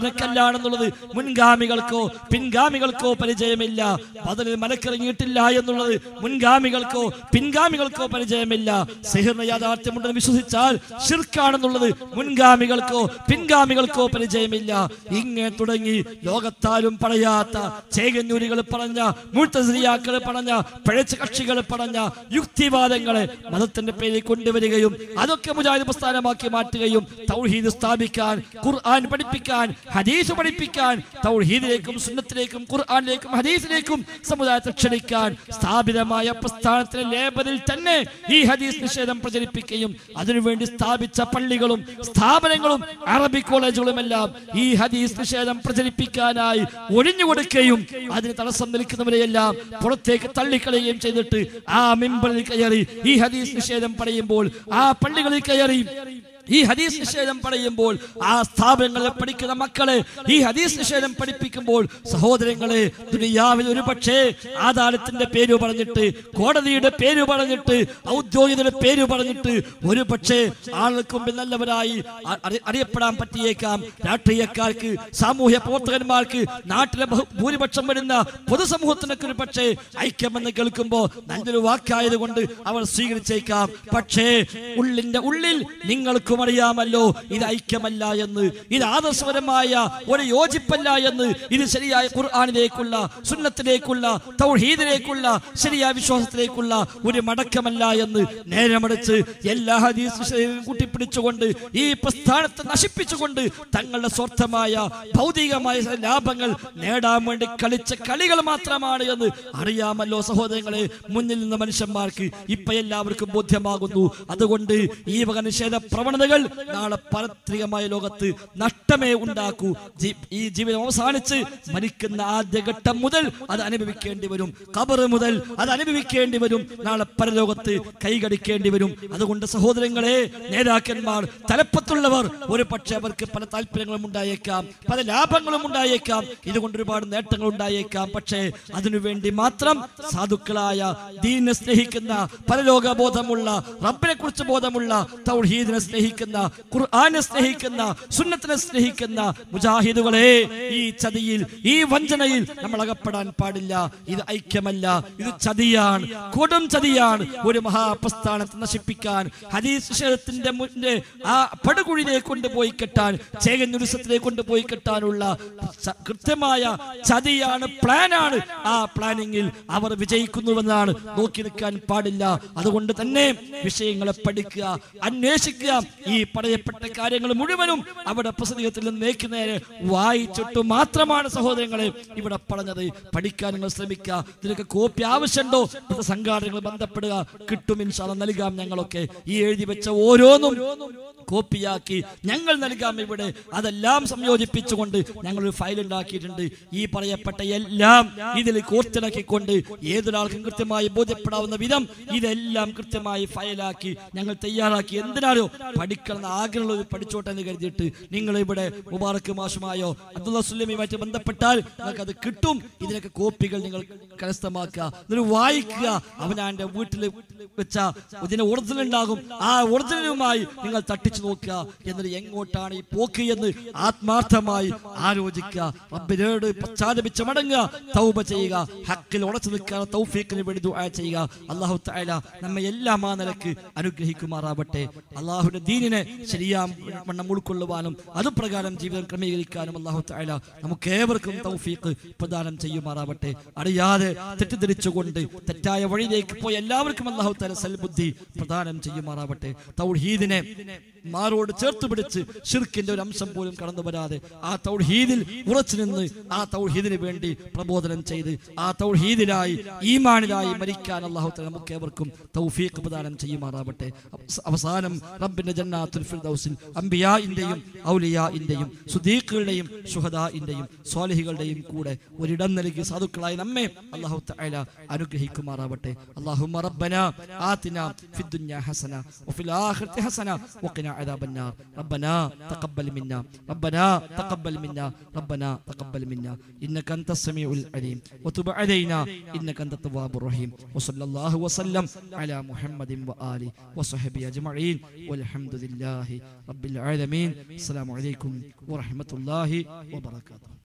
സാധാരണക്കല്ലാണെന്നുള്ളത് മുൻഗാമികൾക്കോ പിൻഗാമികൾക്കോ പരിചയമില്ല ബദലിൽ മലക്കിറങ്ങിയിട്ടില്ല എന്നുള്ളത് മുൻഗാമികൾക്കോ പിൻഗാമികൾക്കോ പരിചയമില്ല സിഹിറിന് യാഥാർത്ഥ്യമുണ്ടെന്ന് വിശ്വസിച്ചാൽ ഷിർക്കാണെന്നുള്ളത് മുൻഗാമികൾക്കോ പിൻഗാമികൾക്കോ പരിചയമില്ല ഇങ്ങനെ തുടങ്ങി ലോകത്താലും പറയാത്ത ചേകന്നൂരികൾ പറഞ്ഞ മുഴുത്തസിയാക്കൾ പറഞ്ഞ പിഴച്ച കക്ഷികൾ പറഞ്ഞ യുക്തിവാദങ്ങളെ മതത്തിന്റെ പേരിൽ കൊണ്ടുവരികയും അതൊക്കെ മുജാഹിദ് പ്രസ്ഥാനമാക്കി മാറ്റുകയും തൗഹീദ് സ്ഥാപിക്കാൻ ഖുർആൻ പഠിപ്പിക്കാൻ ഹദീസ് പഠിപ്പിക്കാൻ തൗഹീദിലേക്കും സുന്നത്തിലേക്കും ഖുർആനിലേക്കും ഹദീസിലേക്കും സമുദായത്തെ ക്ഷണിക്കാൻ സ്ഥാപിതമായ പ്രസ്ഥാനത്തിന്റെ ലേബലിൽ തന്നെ ഈ ഹദീസ് നിഷേധം പ്രചരിപ്പിക്കുകയും അതിനുവേണ്ടി സ്ഥാപിച്ച പള്ളികളും സ്ഥാപനങ്ങളും അറബി കോളേജുകളും എല്ലാം ഈ ഹദീസ് നിഷേധം പ്രചരിപ്പിക്കാനായി ഒഴിഞ്ഞുകൊടുക്കുകയും അതിന് തടസ്സം നിൽക്കുന്നവരെയെല്ലാം പുറത്തേക്ക് തള്ളിക്കളയുകയും ചെയ്തിട്ട് ആ മിമ്പറിൽ കയറി ഈ ഹദീസ് നിഷേധം പറയുമ്പോൾ ആ പള്ളികളിൽ കയറി ഈ ഹദീസ് നിഷേധം പറയുമ്പോൾ ആ സ്ഥാപനങ്ങളിൽ പഠിക്കുന്ന മക്കളെ ഈ ഹദീസ് നിഷേധം പഠിപ്പിക്കുമ്പോൾ സഹോദരങ്ങളെ ദുനിയാവിൽ ഒരു പക്ഷേ ആദാലത്തിന്റെ പേര് പറഞ്ഞിട്ട് കോടതിയുടെ പേര് പറഞ്ഞിട്ട് ഔദ്യോഗികയുടെ പേര് പറഞ്ഞിട്ട് ഒരു പക്ഷേ ആളുകൾക്ക് മുമ്പിൽ നല്ലവരായി അ- അറി- അറിയപ്പെടാൻ പറ്റിയേക്കാം രാഷ്ട്രീയക്കാർക്ക് സാമൂഹ്യ പ്രവർത്തകന്മാർക്ക് നാട്ടിലെ ബഹു- ഭൂരിപക്ഷം വരുന്ന പൊതുസമൂഹത്തിനൊക്കെ ഒരു പക്ഷേ ഐക്യമെന്ന് കേൾക്കുമ്പോൾ നല്ലൊരു വാക്കായത് കൊണ്ട് അവർ സ്വീകരിച്ചേക്കാം പക്ഷേ ഉള്ളിന്റെ ഉള്ളിൽ നിങ്ങൾക്കും അറിയാമല്ലോ ഇത് ഐക്യമല്ല എന്ന് ഇത് ആദർശപരമായ ഒരു യോജിപ്പല്ല എന്ന് ഇത് ശരിയായ ഖുർആാനിലേക്കുള്ള സുന്നത്തിലേക്കുള്ള തൗഹീദിലേക്കുള്ള ശരിയായ വിശ്വാസത്തിലേക്കുള്ള ഒരു മടക്കമല്ല എന്ന് നേരെ മറിച്ച് എല്ലാ ഹദീസ് വിഷയവും കൂട്ടിപ്പിടിച്ചുകൊണ്ട് ഈ പ്രസ്ഥാനത്തെ നശിപ്പിച്ചുകൊണ്ട് തങ്ങളുടെ സ്വാർത്ഥമായ ഭൗതികമായ ലാഭങ്ങൾ നേടാൻ വേണ്ടി കളിച്ച കളികൾ മാത്രമാണ് എന്ന് അറിയാമല്ലോ സഹോദരങ്ങളെ മുന്നിൽ നിന്ന് മനുഷ്യന്മാർക്ക് ഇപ്പൊ എല്ലാവർക്കും ബോധ്യമാകുന്നു അതുകൊണ്ട് ഈ വക നിഷേധ പ്രവണതകൾ നാളെ പാരത്രികമായ ലോകത്ത് നഷ്ടമേ ഉണ്ടാക്കൂ ജീ- ഈ ജീവിതം അവസാനിച്ച് മരിക്കുന്ന ആദ്യ ഘട്ടം മുതൽ അത് അനുഭവിക്കേണ്ടി വരും കബർ മുതൽ അത് അനുഭവിക്കേണ്ടി വരും നാളെ പരലോകത്ത് കൈകടിക്കേണ്ടി വരും അതുകൊണ്ട് സഹോദരങ്ങളെ നേതാക്കന്മാർ തലപ്പത്തുള്ളവർ ഒരു പക്ഷേ അവർക്ക് പല താല്പര്യങ്ങളും ഉണ്ടായേക്കാം പല ലാഭങ്ങളും ഉണ്ടായേക്കാം ഇതുകൊണ്ട് ഒരുപാട് നേട്ടങ്ങൾ ഉണ്ടായേക്കാം പക്ഷേ അതിനുവേണ്ടി മാത്രം സാധുക്കളായ ദീനെ സ്നേഹിക്കുന്ന പരലോക ബോധമുള്ള റബ്ബിനെ കുറിച്ച് ബോധമുള്ള തൗഹീദിനെ സ്നേഹിക്കുന്ന ഖുർആനെ സ്നേഹിക്കുന്ന സുന്നത്തിനെ സ്നേഹിക്കുന്ന മുജാഹിദുകളെ ഈ ചതിയിൽ ഈ വഞ്ചനയിൽ നമ്മൾ അകപ്പെടാൻ പാടില്ല ഇത് ഐക്യമല്ല ഇത് ചതിയാണ് കൊടും ചതിയാണ് ഒരു മഹാപ്രസ്ഥാനത്തെ നശിപ്പിക്കാൻ ഹദീസ് വിഷയത്തിന്റെ മുന്നേ ആ പടുകുഴിയിലേക്ക് കൊണ്ടുപോയി കെട്ടാൻ ചേകന്നുരുസത്തിലേക്ക് കൊണ്ടുപോയി കെട്ടാനുള്ള ച- കൃത്യമായ ചതിയാണ് പ്ലാനാണ് ആ പ്ലാനിങ്ങിൽ അവർ വിജയിക്കുന്നുവെന്നാണ് നോക്കി നിൽക്കാൻ പാടില്ല അതുകൊണ്ട് തന്നെ വിഷയങ്ങളെ പഠിക്കുക അന്വേഷിക്കുക ഈ പറയപ്പെട്ട കാര്യങ്ങൾ മുഴുവനും അവിടെ പ്രസംഗത്തിൽ നിന്ന് നേരെ വായിച്ചിട്ട് മാത്രമാണ് സഹോദരങ്ങളെ ഇവിടെ പറഞ്ഞത് പഠിക്കാൻ നിങ്ങൾ ശ്രമിക്കുക ഇതിനൊക്കെ കോപ്പി ആവശ്യമുണ്ടോ ഇത് സംഘാടനങ്ങൾ ബന്ധപ്പെടുക കിട്ടും ഇൻഷാല്ല നൽകാം ഞങ്ങളൊക്കെ ഈ എഴുതി വെച്ച ഓരോന്നും കോപ്പിയാക്കി ഞങ്ങൾ നൽകാം ഇവിടെ അതെല്ലാം സംയോജിപ്പിച്ചുകൊണ്ട് ഞങ്ങൾ ഒരു ഫയൽ ഉണ്ടാക്കിയിട്ടുണ്ട് ഈ പറയപ്പെട്ട എല്ലാം ഇതിൽ കോർത്തിണക്കിക്കൊണ്ട് ഏതൊരാൾക്കും കൃത്യമായി ബോധ്യപ്പെടാവുന്ന വിധം ഇതെല്ലാം കൃത്യമായി ഫയലാക്കി ഞങ്ങൾ തയ്യാറാക്കി എന്തിനാണോ പഠിക്കണം ആഗ്രഹമുള്ളത് പഠിച്ചോട്ടെ എന്ന് കരുതിയിട്ട് നിങ്ങൾ ഇവിടെ മുബാറക്ക് മാഷുമായോ അബ്ദുള്ള സുല്ലമിയുമായിട്ട് ബന്ധപ്പെട്ടാൽ നിങ്ങൾക്ക് അത് കിട്ടും ഇതിനൊക്കെ കോപ്പികൾ നിങ്ങൾ കരസ്ഥമാക്കുക എന്നിട്ട് വായിക്കുക അവനാന്റെ വീട്ടിൽ വെച്ച ഇതിന് ഒറിജിനൽ ഉണ്ടാകും ആ ഒറിജിനലുമായി നിങ്ങൾ തട്ടിച്ചു നോക്കുക എന്നിട്ട് എങ്ങോട്ടാണ് ഈ പോക്ക് എന്ന് ആത്മാർത്ഥമായി ആലോചിക്കുക റബ്ബിനോട് പശ്ചാത്തപിച്ച് മടങ്ങുക തൗബ ചെയ്യുക ഹക്കിൽ ഉറച്ചു നിൽക്കുക തൗഫീഖിന് വേണ്ടി ദുആ ചെയ്യുക അള്ളാഹു തആല നമ്മെ എല്ലാം ആ നിലക്ക് അനുഗ്രഹിക്കുമാറാവട്ടെ അള്ളാഹുവിന്റെ ദീനിനെ ശരിയാം വണ്ണം ഉൾക്കൊള്ളുവാനും അതുപ്രകാരം ജീവിതം ക്രമീകരിക്കാനും അള്ളാഹു തആല നമുക്ക് ഏവർക്കും തൗഫീഖ് പ്രദാനം ചെയ്യുമാറാവട്ടെ അറിയാതെ തെറ്റിദ്ധരിച്ചുകൊണ്ട് തെറ്റായ വഴിയിലേക്ക് പോയ എല്ലാവർക്കും അള്ളാഹു തആല സൽബുദ്ധി പ്രദാനം ചെയ്യുമാറാവട്ടെ തൗഹീദിനെ മാറോട് ചേർത്ത് പിടിച്ച് ഷിർക്കിന്റെ ഒരു അംശം പോലും കടന്നു വരാതെ ആ തൗഹീദിൽ ഉറച്ചു നിന്ന് ആ തൗഹീദിന് വേണ്ടി പ്രബോധനം ചെയ്ത് ആ തൗഹീദിലായി ഈമാനിലായി മരിക്കാൻ അള്ളാഹു തആല നമുക്ക് ഏവർക്കും തൗഫീഖ് പ്രദാനം ചെയ്യുമാറാവട്ടെ അവസ- അവസാനം റബ്ബിന്റെ ജന്നാത്തുൽ ഫിർദൗസിൽ അംബിയാഇന്റെയും ഔലിയാഇന്റെയും സുദീഖുകളുടെയും ശുഹദാഇന്റെയും സ്വാലിഹികളുടെയും കൂടെ ഒരിടം നൽകി സാധുക്കളായി നമ്മെ അള്ളാഹു തആല അനുഗ്രഹിക്കുമാറാവട്ടെ അല്ലാഹുമ്മ റബ്ബന ആതിന ഫിദ് ദുനിയ ഹസന വഫിൽ ആഖിറതി ഹസന വഖിന عذاب النار ربنا تقبل منا ربنا تقبل منا ربنا تقبل منا إنك أنت السميع العليم وتب علينا إنك أنت التواب الرحيم وصلى الله وسلم على محمد وآله وصحبه أجمعين والحمد لله رب العالمين السلام عليكم ورحمة الله وبركاته